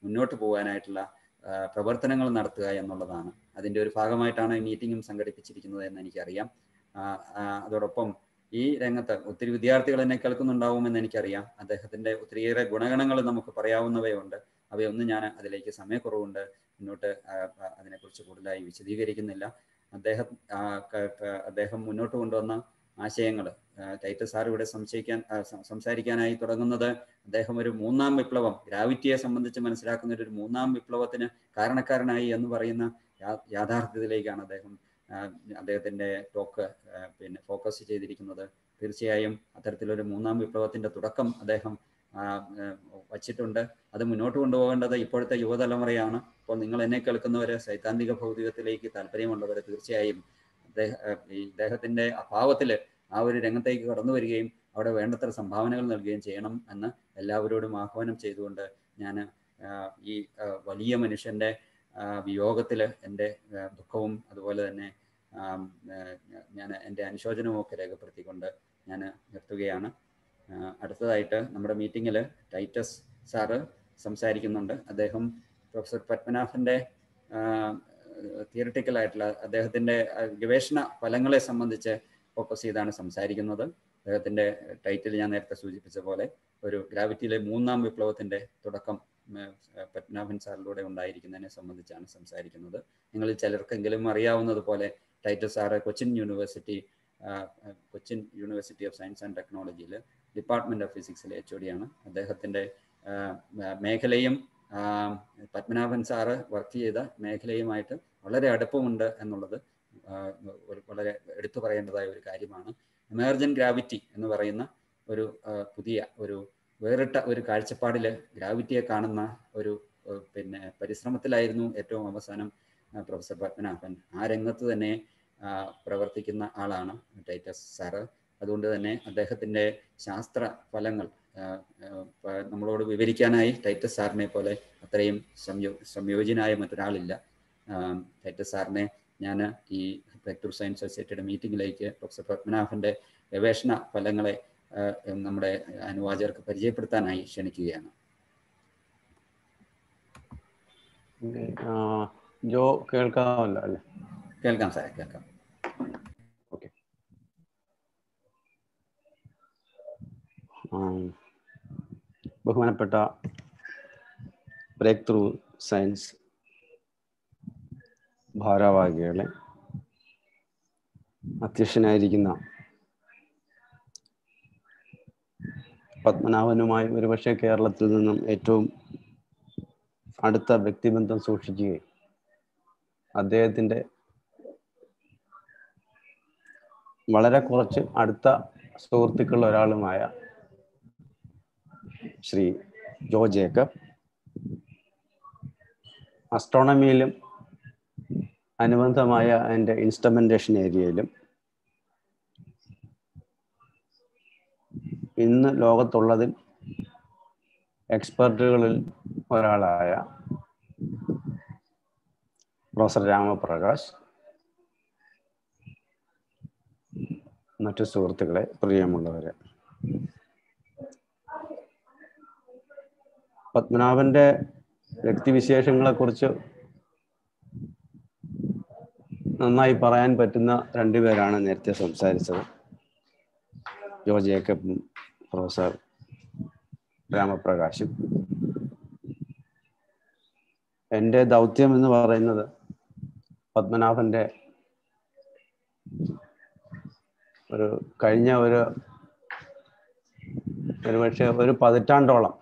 മുന്നോട്ട് പോകാനായിട്ടുള്ള ആ, പ്രവർത്തനങ്ങൾ നടത്തുക എന്നുള്ളതാണ് അതിൻ്റെ ഒരു ഭാഗമായിട്ടാണ് ഈ മീറ്റിംഗും സംഘടിപ്പിച്ചിരിക്കുന്നത് എന്ന് എനിക്കറിയാം ആ, ആ, അതോടൊപ്പം ഈ രംഗത്ത് ഒത്തിരി വിദ്യാർത്ഥികൾ എന്നെ കേൾക്കുന്നുണ്ടാവുമെന്ന് എനിക്കറിയാം അദ്ദേഹത്തിൻ്റെ ഒത്തിരിയേറെ ഗുണഗണങ്ങൾ നമുക്ക് പറയാവുന്നവയുണ്ട് അവയൊന്നും ഞാൻ അതിലേക്ക് സമയക്കുറവുണ്ട് മുന്നോട്ട് ആ, ആ, അതിനെക്കുറിച്ച് കൂടുതലായി വിശദീകരിക്കുന്നില്ല അദ്ദേഹം ആ, ക- ക- അദ്ദേഹം മുന്നോട്ട് കൊണ്ടുവന്ന ആശയങ്ങൾ ടൈറ്റസ് സാർ ഇവിടെ സംശയിക്കാൻ ആ, സം- സംസാരിക്കാനായി തുടങ്ങുന്നത് അദ്ദേഹം ഒരു മൂന്നാം വിപ്ലവം ഗ്രാവിറ്റിയെ സംബന്ധിച്ച് മനസ്സിലാക്കുന്ന ഒരു മൂന്നാം വിപ്ലവത്തിന് കാരണക്കാരനായി എന്ന് പറയുന്ന യാ- യാഥാർത്ഥ്യത്തിലേക്കാണ് അദ്ദേഹം ആ, അദ്ദേഹത്തിന്റെ ടോക്ക് ആ, പിന്നെ ഫോക്കസ് ചെയ്തിരിക്കുന്നത് തീർച്ചയായും അത്തരത്തിലൊരു മൂന്നാം വിപ്ലവത്തിന്റെ തുടക്കം അദ്ദേഹം ആ, ആ, വച്ചിട്ടുണ്ട് അത് മുന്നോട്ട് കൊണ്ടുപോകേണ്ടത് ഇപ്പോഴത്തെ യുവതലമുറയാണ് ഇപ്പോൾ നിങ്ങൾ എന്നെ കേൾക്കുന്നവര് സൈദ്ധാന്തിക ഭൗതികത്തിലേക്ക് താല്പര്യമുള്ളവർ തീർച്ചയായും അദ്ദേഹം ഈ ഇദ്ദേഹത്തിന്റെ അഭാവത്തിൽ ആ ഒരു രംഗത്തേക്ക് കടന്നു വരികയും അവിടെ വേണ്ടത്ര സംഭാവനകൾ നൽകുകയും ചെയ്യണം എന്ന് എല്ലാവരോടും ആഹ്വാനം ചെയ്തുകൊണ്ട് ഞാൻ ഈ ആ, വലിയ മനുഷ്യന്റെ വിയോഗത്തിൽ എൻ്റെ ആ, ദുഃഖവും അതുപോലെ തന്നെ ഞാൻ എൻ്റെ അനുശോചനവും ഒക്കെ രേഖപ്പെടുത്തിക്കൊണ്ട് ഞാൻ നിർത്തുകയാണ് ആ, അടുത്തതായിട്ട് നമ്മുടെ മീറ്റിങ്ങിൽ ടൈറ്റസ് സാറ് സംസാരിക്കുന്നുണ്ട് അദ്ദേഹം പ്രൊഫസർ പത്മനാഭൻ്റെ തിയറട്ടിക്കൽ ആയിട്ടുള്ള അദ്ദേഹത്തിൻ്റെ ആ, ഗവേഷണ ഫലങ്ങളെ സംബന്ധിച്ച് ഫോക്കസ് ചെയ്താണ് സംസാരിക്കുന്നത് അദ്ദേഹത്തിൻ്റെ ടൈറ്റിൽ ഞാൻ നേരത്തെ സൂചിപ്പിച്ച പോലെ ഒരു ഗ്രാവിറ്റിയിലെ മൂന്നാം വിപ്ലവത്തിൻ്റെ തുടക്കം ഉം, ആ, പത്മനാഭൻ സാറിലൂടെ ഉണ്ടായിരിക്കുന്നതിനെ സംബന്ധിച്ചാണ് സംസാരിക്കുന്നത് നിങ്ങളിൽ ചിലർക്കെങ്കിലും അറിയാവുന്നത് പോലെ ടൈറ്റസ് സാറ് കൊച്ചിൻ യൂണിവേഴ്സിറ്റി ആ, Cochin university of science and ടെക്നോളജിയിൽ ഡിപ്പാർട്ട്മെന്റ് ഓഫ് ഫിസിക്സിലെ എച്ച് ഒടിയാണ് അദ്ദേഹത്തിൻ്റെ മേഖലയും ആ, പത്മനാഭൻ സാറ് വർക്ക് ചെയ്ത മേഖലയുമായിട്ട് വളരെ അടുപ്പമുണ്ട് എന്നുള്ളത് ആ, ഒരു വളരെ എടുത്തു പറയേണ്ടതായ ഒരു കാര്യമാണ് എമേർജൻ ഗ്രാവിറ്റി എന്ന് പറയുന്ന ഒരു ആ, പുതിയ ഒരു വേറിട്ട ഒരു കാഴ്ചപ്പാടിൽ ഗ്രാവിറ്റിയെ കാണുന്ന ഒരു ആ, പിന്നെ പരിശ്രമത്തിലായിരുന്നു ഏറ്റവും അവസാനം ആ, പ്രൊഫസർ പത്മനാഭൻ ആ രംഗത്ത് തന്നെ ആ, പ്രവർത്തിക്കുന്ന ആളാണ് ടൈറ്റസ് സാറ് അതുകൊണ്ട് തന്നെ അദ്ദേഹത്തിൻ്റെ ശാസ്ത്ര ഫലങ്ങൾ ആ, ആ, പ- നമ്മളോട് വിവരിക്കാനായി ടൈറ്റസ് സാറിനെ പോലെ അത്രയും സംയോ സംയോജനായ മറ്റൊരാളില്ല ആ, ടൈറ്റസ് സാറിനെ ഞാൻ ഈ ബ്രേക്ക് ടു സയൻസ് സൊസൈറ്റിയുടെ മീറ്റിംഗിലേക്ക് പ്രൊഫസർ പത്മനാഭൻ്റെ ഗവേഷണ ഫലങ്ങളെ ആ, നമ്മുടെ അനുവാചകർക്ക് പരിചയപ്പെടുത്താനായി ക്ഷണിക്കുകയാണ് ആ, ജോ കേൾക്കാമല്ലോ അല്ലേ കേൾക്കാം സാറേ കേൾക്കാം ഓക്കെ ആം, ബഹുമാനപ്പെട്ട ബ്രേക്ക് ത്രൂ സയൻസ് ഭാരവാഹികളെ അധ്യക്ഷനായിരിക്കുന്ന പത്മനാഭനുമായി ഒരുപക്ഷെ കേരളത്തിൽ നിന്നും ഏറ്റവും അടുത്ത വ്യക്തിബന്ധം സൂക്ഷിക്കുകയും അദ്ദേഹത്തിൻ്റെ വളരെ കുറച്ച് അടുത്ത സുഹൃത്തുക്കളിൽ ഒരാളുമായ ശ്രീ ജോ ജേക്കബ് അസ്ട്രോണമിയിലും അനുബന്ധമായ എൻ്റെ ഇൻസ്ട്രുമെൻറ്റേഷൻ ഏരിയയിലും ഇന്ന് ലോകത്തുള്ളതിൽ എക്സ്പെർട്ടുകളിൽ ഒരാളായ പ്രൊഫസർ രാമപ്രകാശ് മറ്റു സുഹൃത്തുക്കളെ പ്രിയമുള്ളവരെ പത്മനാഭന്റെ വ്യക്തിവിശേഷങ്ങളെക്കുറിച്ച് നന്നായി പറയാൻ പറ്റുന്ന രണ്ടുപേരാണ് നേരത്തെ സംസാരിച്ചത് ജോ ജേക്കബും പ്രൊഫസർ രാമപ്രകാശും എൻ്റെ ദൗത്യം എന്ന് പറയുന്നത് പത്മനാഭന്റെ ഒരു കഴിഞ്ഞ ഒരു ഒരുപക്ഷെ ഒരു പതിറ്റാണ്ടോളം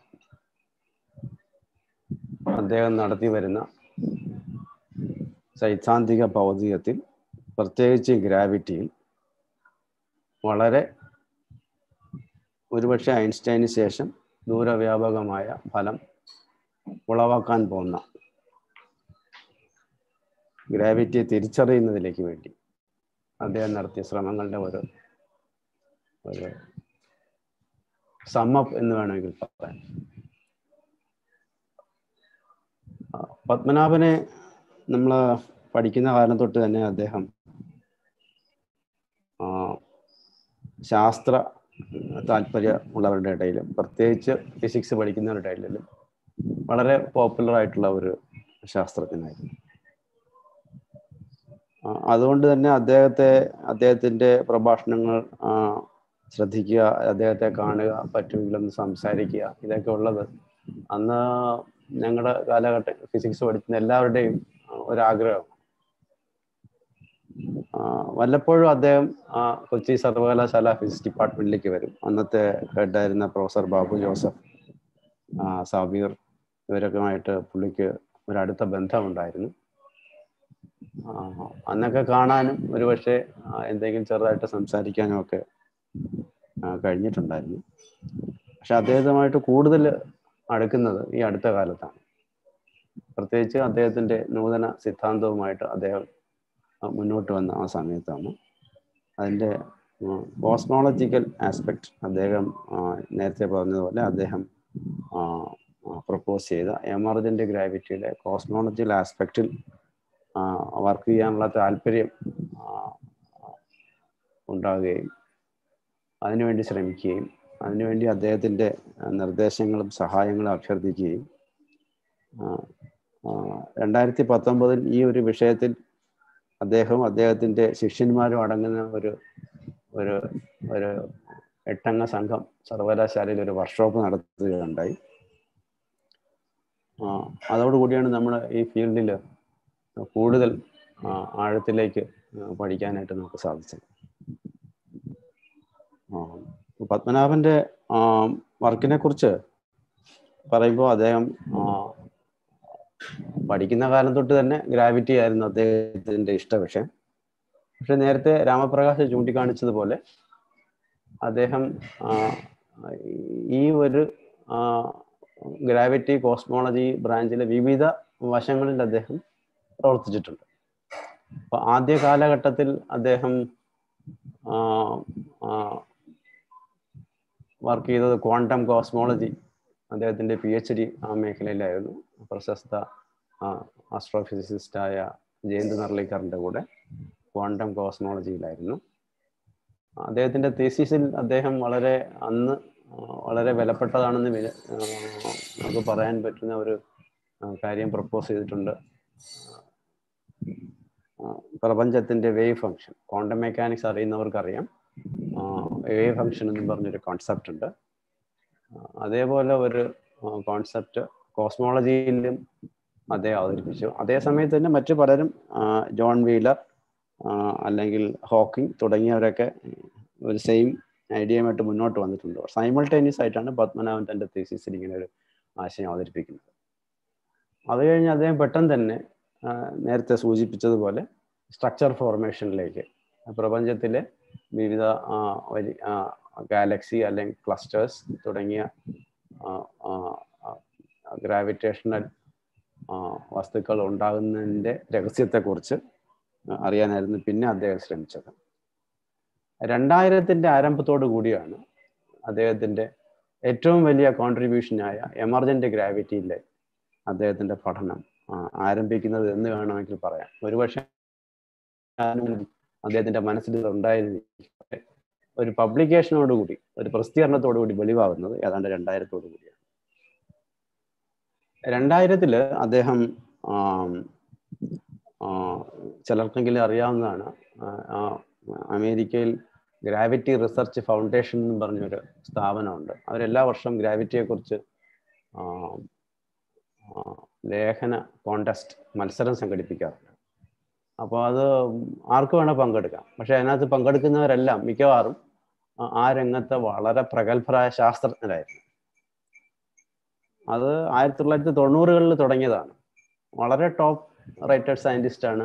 അദ്ദേഹം നടത്തി വരുന്ന സൈദ്ധാന്തിക ഭൗതികത്തിൽ പ്രത്യേകിച്ച് ഗ്രാവിറ്റിയിൽ വളരെ ഒരുപക്ഷെ ഐൻസ്റ്റൈന് ശേഷം ദൂരവ്യാപകമായ ഫലം ഉളവാക്കാൻ പോകുന്ന ഗ്രാവിറ്റിയെ തിരിച്ചറിയുന്നതിലേക്ക് വേണ്ടി അദ്ദേഹം നടത്തിയ ശ്രമങ്ങളുടെ ഒരു ഒരു സമ്മപ്പ് എന്ന് വേണമെങ്കിൽ പറയാം ആ, പത്മനാഭനെ നമ്മൾ പഠിക്കുന്ന കാലം തൊട്ട് തന്നെ അദ്ദേഹം ആ, ശാസ്ത്ര താല്പര്യമുള്ളവരുടെ ഇടയിലും പ്രത്യേകിച്ച് ഫിസിക്സ് പഠിക്കുന്നവരുടെ ഇടയിലും വളരെ പോപ്പുലർ ആയിട്ടുള്ള ഒരു ശാസ്ത്രജ്ഞനായിരുന്നു ആ, അതുകൊണ്ട് തന്നെ അദ്ദേഹത്തെ അദ്ദേഹത്തിന്റെ പ്രഭാഷണങ്ങൾ ആ, ശ്രദ്ധിക്കുക അദ്ദേഹത്തെ കാണുക പറ്റുമെങ്കിലൊന്ന് സംസാരിക്കുക ഇതൊക്കെ ഉള്ളത് അന്ന് ഞങ്ങളുടെ കാലഘട്ടം ഫിസിക്സ് പഠിക്കുന്ന എല്ലാവരുടെയും ആ, ഒരാഗ്രഹം ആ, വല്ലപ്പോഴും അദ്ദേഹം ആ, കൊച്ചി സർവകലാശാല ഫിസിക്സ് ഡിപ്പാർട്ട്മെന്റിലേക്ക് വരും അന്നത്തെ ഹെഡായിരുന്ന പ്രൊഫസർ ബാബു ജോസഫ് ആ, സബീർ ഇവരൊക്കെയുമായിട്ട് പുള്ളിക്ക് ഒരു അടുത്ത ബന്ധമുണ്ടായിരുന്നു ആ, അന്നൊക്കെ കാണാനും ഒരുപക്ഷെ ആ, എന്തെങ്കിലും ചെറുതായിട്ട് സംസാരിക്കാനും ഒക്കെ ആ, കഴിഞ്ഞിട്ടുണ്ടായിരുന്നു പക്ഷെ അദ്ദേഹവുമായിട്ട് കൂടുതൽ അടുക്കുന്നത് ഈ അടുത്ത കാലത്താണ് പ്രത്യേകിച്ച് അദ്ദേഹത്തിന്റെ നൂതന സിദ്ധാന്തവുമായിട്ട് അദ്ദേഹം ആ, മുന്നോട്ട് വന്ന ആ സമയത്താണ് അതിൻ്റെ കോസ്മോളജിക്കൽ ആസ്പെക്ട് അദ്ദേഹം ആ, നേരത്തെ പറഞ്ഞതുപോലെ അദ്ദേഹം പ്രപ്പോസ് ചെയ്ത എമർജന്റ് ഗ്രാവിറ്റിയുടെ കോസ്മോളജിക്കൽ ആസ്പെക്റ്റിൽ വർക്ക് ചെയ്യാനുള്ള താല്പര്യം ആ, ഉണ്ടാവുകയും അതിനുവേണ്ടി ശ്രമിക്കുകയും അതിനുവേണ്ടി അദ്ദേഹത്തിൻ്റെ നിർദ്ദേശങ്ങളും സഹായങ്ങളും അഭ്യർത്ഥിക്കുകയും ആ, ആ, രണ്ടായിരത്തി പത്തൊമ്പതിൽ ഈ ഒരു വിഷയത്തിൽ അദ്ദേഹവും അദ്ദേഹത്തിൻ്റെ ശിഷ്യന്മാരും അടങ്ങുന്ന ഒരു ഒരു ഒരു എട്ടംഗ സംഘം സർവകലാശാലയിൽ ഒരു വർക്ക്ഷോപ്പ് നടത്തുകയുണ്ടായി ആ, അതോടുകൂടിയാണ് നമ്മൾ ഈ ഫീൽഡിൽ കൂടുതൽ ആ, ആഴത്തിലേക്ക് ആ, പഠിക്കാനായിട്ട് നമുക്ക് സാധിച്ചത് ആ, പത്മനാഭന്റെ വർക്കിനെ കുറിച്ച് പറയുമ്പോൾ അദ്ദേഹം ആ, പഠിക്കുന്ന കാലം തൊട്ട് തന്നെ ഗ്രാവിറ്റി ആയിരുന്നു അദ്ദേഹത്തിന്റെ ഇഷ്ട വിഷയം പക്ഷെ നേരത്തെ രാമപ്രകാശ് ചൂണ്ടിക്കാണിച്ചതുപോലെ അദ്ദേഹം ആ, ഈ ഒരു ഗ്രാവിറ്റി കോസ്മോളജി ബ്രാഞ്ചിലെ വിവിധ വശങ്ങളിൽ അദ്ദേഹം പ്രവർത്തിച്ചിട്ടുണ്ട് അപ്പൊ ആദ്യ കാലഘട്ടത്തിൽ അദ്ദേഹം വർക്ക് ചെയ്തത് ക്വാണ്ടം കോസ്മോളജി അദ്ദേഹത്തിന്റെ പി എച്ച് ഡി ആ മേഖലയിലായിരുന്നു പ്രശസ്ത ആസ്ട്രോഫിസിസ്റ്റായ ജയന്ത് നർലിക്കറിന്റെ കൂടെ ക്വാണ്ടം കോസ്മോളജിയിലായിരുന്നു അദ്ദേഹത്തിന്റെ തീസിസിൽ അദ്ദേഹം വളരെ അന്ന് ആ, വളരെ വിലപ്പെട്ടതാണെന്ന് വില ആ, നമുക്ക് പറയാൻ പറ്റുന്ന ഒരു ആ, കാര്യം പ്രപ്പോസ് ചെയ്തിട്ടുണ്ട് ആ, പ്രപഞ്ചത്തിന്റെ വേവ് ഫംഗ്ഷൻ ക്വാണ്ടം മെക്കാനിക്സ് അറിയുന്നവർക്കറിയാം വേവ് ഫംഗ്ഷൻ എന്ന് പറഞ്ഞൊരു കോൺസെപ്റ്റ് ഉണ്ട് ആ, അതേപോലെ ഒരു കോൺസെപ്റ്റ് കോസ്മോളജിയിലും അദ്ദേഹം അവതരിപ്പിച്ചു അതേ സമയത്ത് തന്നെ മറ്റു പലരും ആ, ജോൺ വീലർ ആ, അല്ലെങ്കിൽ ഹോക്കിംഗ് തുടങ്ങിയവരൊക്കെ ഒരു സെയിം ഐഡിയയുമായിട്ട് മുന്നോട്ട് വന്നിട്ടുണ്ട് സൈമൾട്ടേനിയസ് ആയിട്ടാണ് പത്മനാഭൻ തൻ്റെ തീസിസിൽ ഇങ്ങനെ ഒരു ആശയം അവതരിപ്പിക്കുന്നത് അത് കഴിഞ്ഞ് അദ്ദേഹം പെട്ടെന്ന് തന്നെ ആ, നേരത്തെ സൂചിപ്പിച്ചതുപോലെ സ്ട്രക്ചർ ഫോർമേഷനിലേക്ക് പ്രപഞ്ചത്തിലെ വിവിധ ആ, വലി ഗാലക്സി അല്ലെങ്കിൽ ക്ലസ്റ്റേഴ്സ് തുടങ്ങിയ ഗ്രാവിറ്റേഷണൽ വസ്തുക്കൾ ഉണ്ടാകുന്നതിൻ്റെ രഹസ്യത്തെക്കുറിച്ച് അറിയാനായിരുന്നു പിന്നെ അദ്ദേഹം ശ്രമിച്ചത് രണ്ടായിരത്തിൻ്റെ ആരംഭത്തോടു കൂടിയാണ് അദ്ദേഹത്തിൻ്റെ ഏറ്റവും വലിയ കോൺട്രിബ്യൂഷനായ എമർജന്റ് ഗ്രാവിറ്റിയിലെ അദ്ദേഹത്തിൻ്റെ പഠനം ആ, ആരംഭിക്കുന്നത് എന്ന് വേണമെങ്കിൽ പറയാം ഒരുപക്ഷെ അദ്ദേഹത്തിന്റെ മനസ്സിൽ ഇത് ഉണ്ടായിരുന്നില്ല ഒരു പബ്ലിക്കേഷനോടുകൂടി ഒരു പ്രസിദ്ധീകരണത്തോടുകൂടി വെളിവാകുന്നത് ഏതാണ്ട് രണ്ടായിരത്തോടു കൂടിയാണ് രണ്ടായിരത്തില് അദ്ദേഹം ആം, ആ, ചിലർക്കെങ്കിലും അറിയാവുന്നതാണ് ആ, ആ, അമേരിക്കയിൽ ഗ്രാവിറ്റി റിസർച്ച് ഫൗണ്ടേഷൻ എന്ന് പറഞ്ഞൊരു സ്ഥാപനമുണ്ട് അവരെല്ലാ വർഷവും ഗ്രാവിറ്റിയെക്കുറിച്ച് ആ, ആ, ലേഖന കോണ്ടസ്റ്റ് മത്സരം സംഘടിപ്പിക്കാറുണ്ട് അപ്പോൾ അത് ആർക്ക് വേണേൽ പങ്കെടുക്കാം പക്ഷെ അതിനകത്ത് പങ്കെടുക്കുന്നവരെല്ലാം മിക്കവാറും ആ- ആ രംഗത്തെ വളരെ പ്രഗത്ഭരായ ശാസ്ത്രജ്ഞരായിരുന്നു അത് ആയിരത്തി തൊള്ളായിരത്തി തൊണ്ണൂറുകളിൽ തുടങ്ങിയതാണ് വളരെ ടോപ്പ് റൈറ്റഡ് സയൻറ്റിസ്റ്റാണ്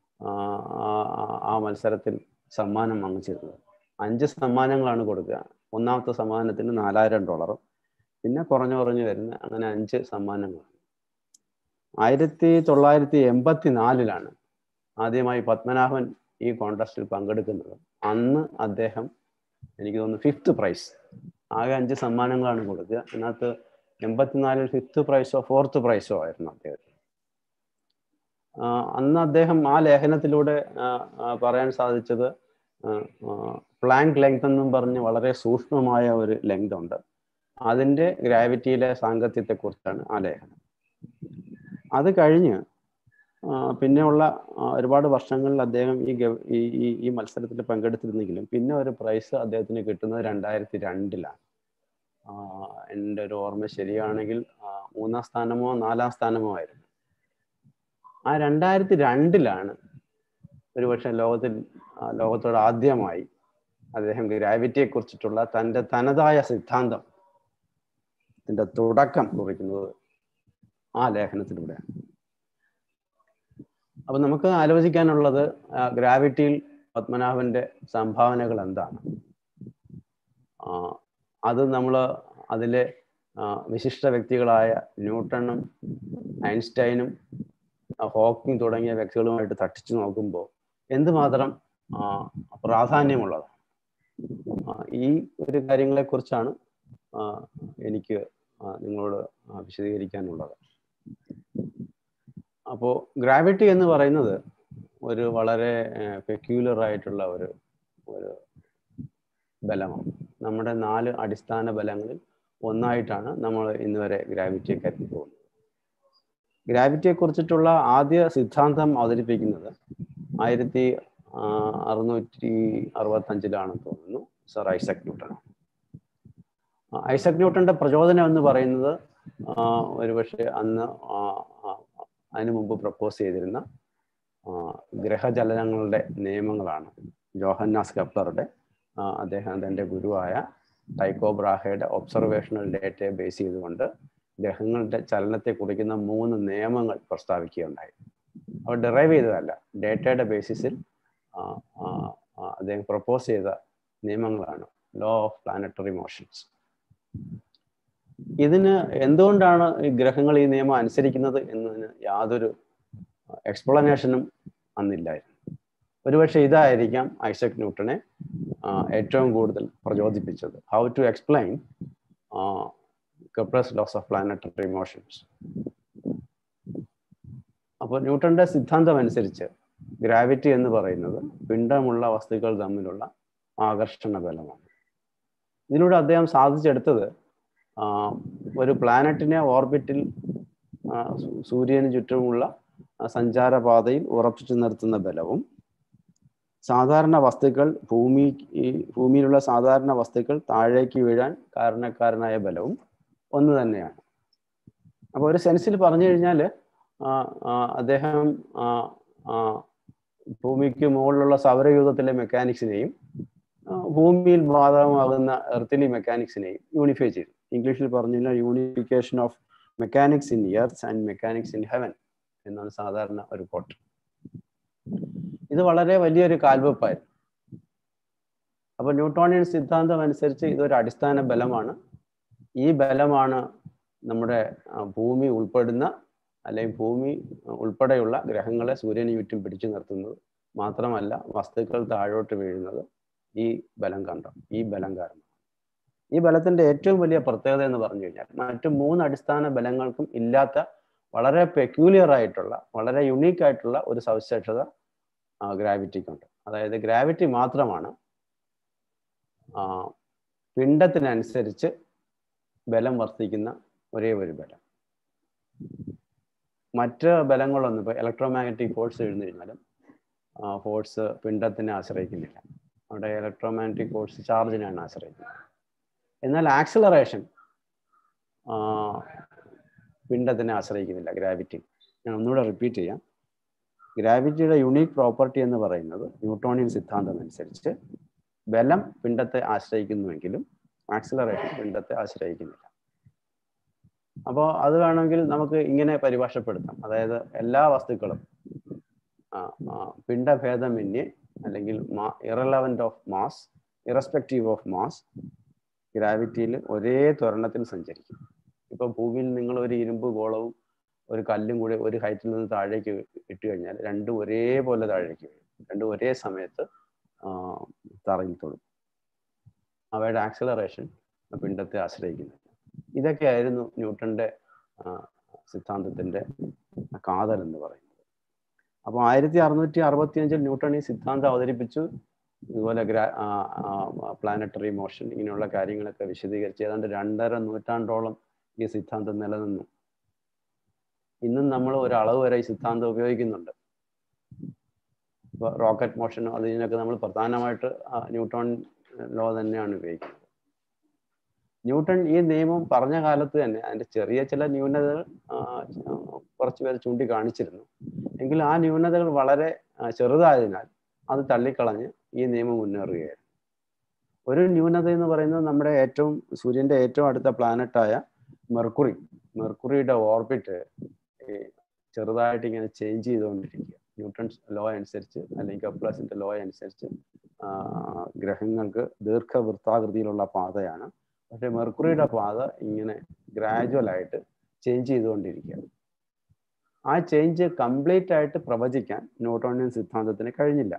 ആ മത്സരത്തിൽ സമ്മാനം വാങ്ങിച്ചിരുന്നത് അഞ്ച് സമ്മാനങ്ങളാണ് കൊടുക്കുക ഒന്നാമത്തെ സമ്മാനത്തിന് നാലായിരം ഡോളറും പിന്നെ കുറഞ്ഞു കുറഞ്ഞു വരുന്ന അങ്ങനെ അഞ്ച് സമ്മാനങ്ങളാണ് ആയിരത്തി തൊള്ളായിരത്തി എൺപത്തി നാലിലാണ് ആദ്യമായി പത്മനാഭൻ ഈ കോൺടെസ്റ്റിൽ പങ്കെടുക്കുന്നത് അന്ന് അദ്ദേഹം എനിക്ക് തോന്നുന്നു ഫിഫ്ത്ത് പ്രൈസ് ആകെ അഞ്ച് സമ്മാനങ്ങളാണ് കൊടുക്കുക അതിനകത്ത് എൺപത്തിനാലിൽ ഫിഫ്ത്ത് പ്രൈസോ ഫോർത്ത് പ്രൈസോ ആയിരുന്നു അദ്ദേഹത്തിന് ആ, അന്ന് അദ്ദേഹം ആ ലേഖനത്തിലൂടെ ആ, ആ, പറയാൻ സാധിച്ചത് പ്ലാങ്ക് ലെങ്ത് എന്നും പറഞ്ഞ് വളരെ സൂക്ഷ്മമായ ഒരു ലെങ്ത് ഉണ്ട് അതിൻ്റെ ഗ്രാവിറ്റിയിലെ സാങ്കത്യത്തെക്കുറിച്ചാണ് ആ ലേഖനം അത് കഴിഞ്ഞ് ആ, പിന്നെയുള്ള ആ, ഒരുപാട് വർഷങ്ങളിൽ അദ്ദേഹം ഈ ഗവ- ഈ ഈ- ഈ മത്സരത്തിൽ പങ്കെടുത്തിരുന്നെങ്കിലും പിന്നെ ഒരു പ്രൈസ് അദ്ദേഹത്തിന് കിട്ടുന്നത് രണ്ടായിരത്തി രണ്ടിലാണ് എൻ്റെ ഒരു ഓർമ്മ ശരിയാണെങ്കിൽ ആ, മൂന്നാം സ്ഥാനമോ നാലാം സ്ഥാനമോ ആയിരുന്നു ആ രണ്ടായിരത്തി രണ്ടിലാണ് ഒരുപക്ഷെ ലോകത്തിൽ ആ, ലോകത്തോട് ആദ്യമായി അദ്ദേഹം ഗ്രാവിറ്റിയെ കുറിച്ചിട്ടുള്ള തൻ്റെ തനതായ സിദ്ധാന്തം ഇതിൻ്റെ തുടക്കം കുറിക്കുന്നത് ആ ലേഖനത്തിലൂടെയാണ് അപ്പൊ നമുക്ക് ആലോചിക്കാനുള്ളത് ഗ്രാവിറ്റിയിൽ പത്മനാഭന്റെ സംഭാവനകൾ എന്താണ് ആ, അത് നമ്മൾ അതിലെ ആ, വിശിഷ്ട വ്യക്തികളായ ന്യൂട്ടണും ഐൻസ്റ്റൈനും ആ, ഹോക്കിംഗ് തുടങ്ങിയ വ്യക്തികളുമായിട്ട് തട്ടിച്ചു നോക്കുമ്പോൾ എന്തുമാത്രം ആ, പ്രാധാന്യമുള്ളതാണ് ആ, ഈ ഒരു കാര്യങ്ങളെ കുറിച്ചാണ് എനിക്ക് ആ, നിങ്ങളോട് ആ, വിശദീകരിക്കാനുള്ളത് അപ്പോൾ ഗ്രാവിറ്റി എന്ന് പറയുന്നത് ഒരു വളരെ പെക്യൂലർ ആയിട്ടുള്ള ഒരു ഒരു ബലമാണ് നമ്മുടെ നാല് അടിസ്ഥാന ബലങ്ങളിൽ ഒന്നായിട്ടാണ് നമ്മൾ ഇന്ന് വരെ ഗ്രാവിറ്റിയെ കരുതി പോകുന്നത് ഗ്രാവിറ്റിയെ കുറിച്ചിട്ടുള്ള ആദ്യ സിദ്ധാന്തം അവതരിപ്പിക്കുന്നത് ആയിരത്തി ആ, അറുന്നൂറ്റി അറുപത്തഞ്ചിലാണെന്ന് തോന്നുന്നു സർ ഐസക് ന്യൂട്ടൺ ആ, ഐസക് ന്യൂട്ടന്റെ പ്രചോദനം എന്ന് പറയുന്നത് ആ, ഒരുപക്ഷെ അന്ന് ആ, ആ, അതിനു മുമ്പ് പ്രപ്പോസ് ചെയ്തിരുന്ന ആ, ഗ്രഹചലനങ്ങളുടെ നിയമങ്ങളാണ് ജോഹന്നാസ് കപ്ലറുടെ ആ, അദ്ദേഹം തൻ്റെ ഗുരുവായ ടൈക്കോ ബ്രാഹയുടെ ഒബ്സർവേഷണൽ ഡേറ്റയെ ബേസ് ചെയ്തുകൊണ്ട് ഗ്രഹങ്ങളുടെ ചലനത്തെ കുറിക്കുന്ന മൂന്ന് നിയമങ്ങൾ പ്രസ്താവിക്കുകയുണ്ടായി അവ ഡെറൈവ് ചെയ്തതല്ല ഡേറ്റയുടെ ബേസിസിൽ ആ, ആ, ആ, അദ്ദേഹം പ്രപ്പോസ് ചെയ്ത നിയമങ്ങളാണ് ലോ ഓഫ് പ്ലാനറ്ററി മോഷൻസ് ഇതിന് എന്തുകൊണ്ടാണ് ഈ ഗ്രഹങ്ങൾ ഈ നിയമം അനുസരിക്കുന്നത് എന്നതിന് യാതൊരു എക്സ്പ്ലനേഷനും അന്നില്ലായിരുന്നു ഒരുപക്ഷെ ഇതായിരിക്കാം ഐസക് ന്യൂട്ടനെ ആ, ഏറ്റവും കൂടുതൽ പ്രചോദിപ്പിച്ചത് how to explain Kepler's laws of planetary motions അപ്പോൾ ന്യൂട്ടന്റെ സിദ്ധാന്തം അനുസരിച്ച് ഗ്രാവിറ്റി എന്ന് പറയുന്നത് പിണ്ഡമുള്ള വസ്തുക്കൾ തമ്മിലുള്ള ആകർഷണ ബലമാണ് ഇതിലൂടെ അദ്ദേഹം സാധിച്ചെടുത്തത് ആ, ഒരു പ്ലാനറ്റിനെ ഓർബിറ്റിൽ ആ, സൂ- സൂര്യന് ചുറ്റുമുള്ള ആ, സഞ്ചാരപാതയിൽ ഉറപ്പിച്ചു നിർത്തുന്ന ബലവും സാധാരണ വസ്തുക്കൾ ഭൂമി ഈ ഭൂമിയിലുള്ള സാധാരണ വസ്തുക്കൾ താഴേക്ക് വീഴാൻ കാരണക്കാരനായ ബലവും ഒന്ന് തന്നെയാണ് അപ്പോൾ ഒരു സെൻസിൽ പറഞ്ഞു കഴിഞ്ഞാൽ അദ്ദേഹം ആ, ആ, ഭൂമിക്ക് മുകളിലുള്ള സൗരയൂഥത്തിലെ മെക്കാനിക്സിനെയും ആ, ഭൂമിയിൽ ബാധകമാകുന്ന എർത്തിലി മെക്കാനിക്സിനെയും യൂണിഫൈ ചെയ്തു ഇംഗ്ലീഷിൽ പറഞ്ഞു കഴിഞ്ഞാൽ unification of mechanics in earth and mechanics in heaven എന്നാണ് സാധാരണ ഒരു കോട്ട് ഇത് വളരെ വലിയൊരു കാൽവെപ്പായിരുന്നു അപ്പൊ ന്യൂട്ടോണിയൻ സിദ്ധാന്തം അനുസരിച്ച് ഇതൊരു അടിസ്ഥാന ബലമാണ് ഈ ബലമാണ് നമ്മുടെ ആ, ഭൂമി ഉൾപ്പെടുന്ന അല്ലെങ്കിൽ ഭൂമി ഉൾപ്പെടെയുള്ള ഗ്രഹങ്ങളെ സൂര്യന് ചുറ്റും പിടിച്ചു നിർത്തുന്നത് മാത്രമല്ല വസ്തുക്കൾ താഴോട്ട് വീഴുന്നത് ഈ ബലം കണ്ടോ ഈ ബലം കാരണം ഈ ബലത്തിന്റെ ഏറ്റവും വലിയ പ്രത്യേകത എന്ന് പറഞ്ഞു കഴിഞ്ഞാൽ മറ്റു മൂന്ന് അടിസ്ഥാന ബലങ്ങൾക്കും ഇല്ലാത്ത വളരെ പെക്യൂലിയർ ആയിട്ടുള്ള വളരെ യുണീക്ക് ആയിട്ടുള്ള ഒരു സവിശേഷത ഗ്രാവിറ്റിക്കുണ്ട് അതായത് ഗ്രാവിറ്റി മാത്രമാണ് ആ, പിണ്ഡത്തിനനുസരിച്ച് ബലം വർദ്ധിക്കുന്ന ഒരേ ഒരു ബലം മറ്റ് ബലങ്ങളൊന്നും ഇപ്പോൾ ഇലക്ട്രോമാഗ്നറ്റിക് ഫോഴ്സ് എഴുതി കഴിഞ്ഞാലും ഫോഴ്സ് പിണ്ഡത്തിനെ ആശ്രയിക്കുന്നില്ല അവിടെ ഇലക്ട്രോമാഗ്നറ്റിക് ഫോഴ്സ് ചാർജിനെയാണ് ആശ്രയിക്കുന്നത് എന്നാൽ ആക്സിലറേഷൻ പിണ്ഡത്തിനെ ആശ്രയിക്കുന്നില്ല ഗ്രാവിറ്റി ഞാൻ ഒന്നുകൂടെ റിപ്പീറ്റ് ചെയ്യാം ഗ്രാവിറ്റിയുടെ യുണീക്ക് പ്രോപ്പർട്ടി എന്ന് പറയുന്നത് ന്യൂട്ടോണിയൻ സിദ്ധാന്തം അനുസരിച്ച് ബലം പിണ്ഡത്തെ ആശ്രയിക്കുന്നുവെങ്കിലും ആക്സിലറേഷൻ പിണ്ഡത്തെ ആശ്രയിക്കുന്നില്ല അപ്പോൾ അത് വേണമെങ്കിൽ നമുക്ക് ഇങ്ങനെ പരിഭാഷപ്പെടുത്താം അതായത് എല്ലാ വസ്തുക്കളും ആ, ആ, പിണ്ഡഭേദമന്യേ അല്ലെങ്കിൽ irrelevant of mass irrespective of mass ഗ്രാവിറ്റിയിൽ ഒരേ ത്വരണത്തിൽ സഞ്ചരിക്കും ഇപ്പൊ ഭൂമിയിൽ നിങ്ങൾ ഒരു ഇരുമ്പ് ഗോളവും ഒരു കല്ലും കൂടി ഒരു ഹൈറ്റിൽ നിന്ന് താഴേക്ക് ഇട്ട് കഴിഞ്ഞാൽ രണ്ടും ഒരേപോലെ താഴേക്ക് വീഴും രണ്ടും ഒരേ സമയത്ത് ആ, തറയിൽ തൊടും അവയുടെ ആക്സിലറേഷൻ പിണ്ഡത്തെ ആശ്രയിക്കുന്നില്ല ഇതൊക്കെയായിരുന്നു ന്യൂട്ടന്റെ ആ, സിദ്ധാന്തത്തിന്റെ കാതൽ എന്ന് പറയുന്നത് അപ്പോൾ ആയിരത്തി അറുന്നൂറ്റി അറുപത്തി അഞ്ചിൽ ന്യൂട്ടൺ ഈ സിദ്ധാന്തം അവതരിപ്പിച്ചു ഇതുപോലെ ഗ്രാ പ്ലാനറ്ററി മോഷൻ ഇങ്ങനെയുള്ള കാര്യങ്ങളൊക്കെ വിശദീകരിച്ച് ഏതാണ്ട് രണ്ടര നൂറ്റാണ്ടോളം ഈ സിദ്ധാന്തം നിലനിന്നു ഇന്നും നമ്മൾ ഒരു അളവ് വരെ ഈ സിദ്ധാന്തം ഉപയോഗിക്കുന്നുണ്ട് ഇപ്പോൾ റോക്കറ്റ് മോഷനോ അതിനൊക്കെ നമ്മൾ പ്രധാനമായിട്ട് ആ ന്യൂട്ടൺ ലോ തന്നെയാണ് ഉപയോഗിക്കുന്നത് ന്യൂട്ടൺ ഈ നിയമം പറഞ്ഞ കാലത്ത് തന്നെ അതിന്റെ ചെറിയ ചില ന്യൂനതകൾ ആ, കുറച്ച് പേര് ചൂണ്ടിക്കാണിച്ചിരുന്നു എങ്കിലും ആ ന്യൂനതകൾ വളരെ ആ, ചെറുതായതിനാൽ അത് തള്ളിക്കളഞ്ഞ് ഈ നിയമം മുന്നേറുകയായിരുന്നു ഒരു ന്യൂനത എന്ന് പറയുന്നത് നമ്മുടെ ഏറ്റവും സൂര്യന്റെ ഏറ്റവും അടുത്ത പ്ലാനറ്റായ മെർക്കുറി മെർക്കുറിയുടെ ഓർബിറ്റ് ചെറുതായിട്ട് ഇങ്ങനെ ചേഞ്ച് ചെയ്തുകൊണ്ടിരിക്കുക ന്യൂട്ടൺസ് ലോ അനുസരിച്ച് അല്ലെങ്കിൽ കപ്ലസിന്റെ ലോ അനുസരിച്ച് ആ, ഗ്രഹങ്ങൾക്ക് ദീർഘവൃത്താകൃതിയിലുള്ള പാതയാണ് പക്ഷെ മെർക്കുറിയുടെ പാത ഇങ്ങനെ ഗ്രാജുവൽ ആയിട്ട് ചേഞ്ച് ചെയ്തുകൊണ്ടിരിക്കുകയാണ് ആ ചേഞ്ച് കംപ്ലീറ്റ് ആയിട്ട് പ്രവചിക്കാൻ ന്യൂട്ടോണിയൻ സിദ്ധാന്തത്തിന് കഴിഞ്ഞില്ല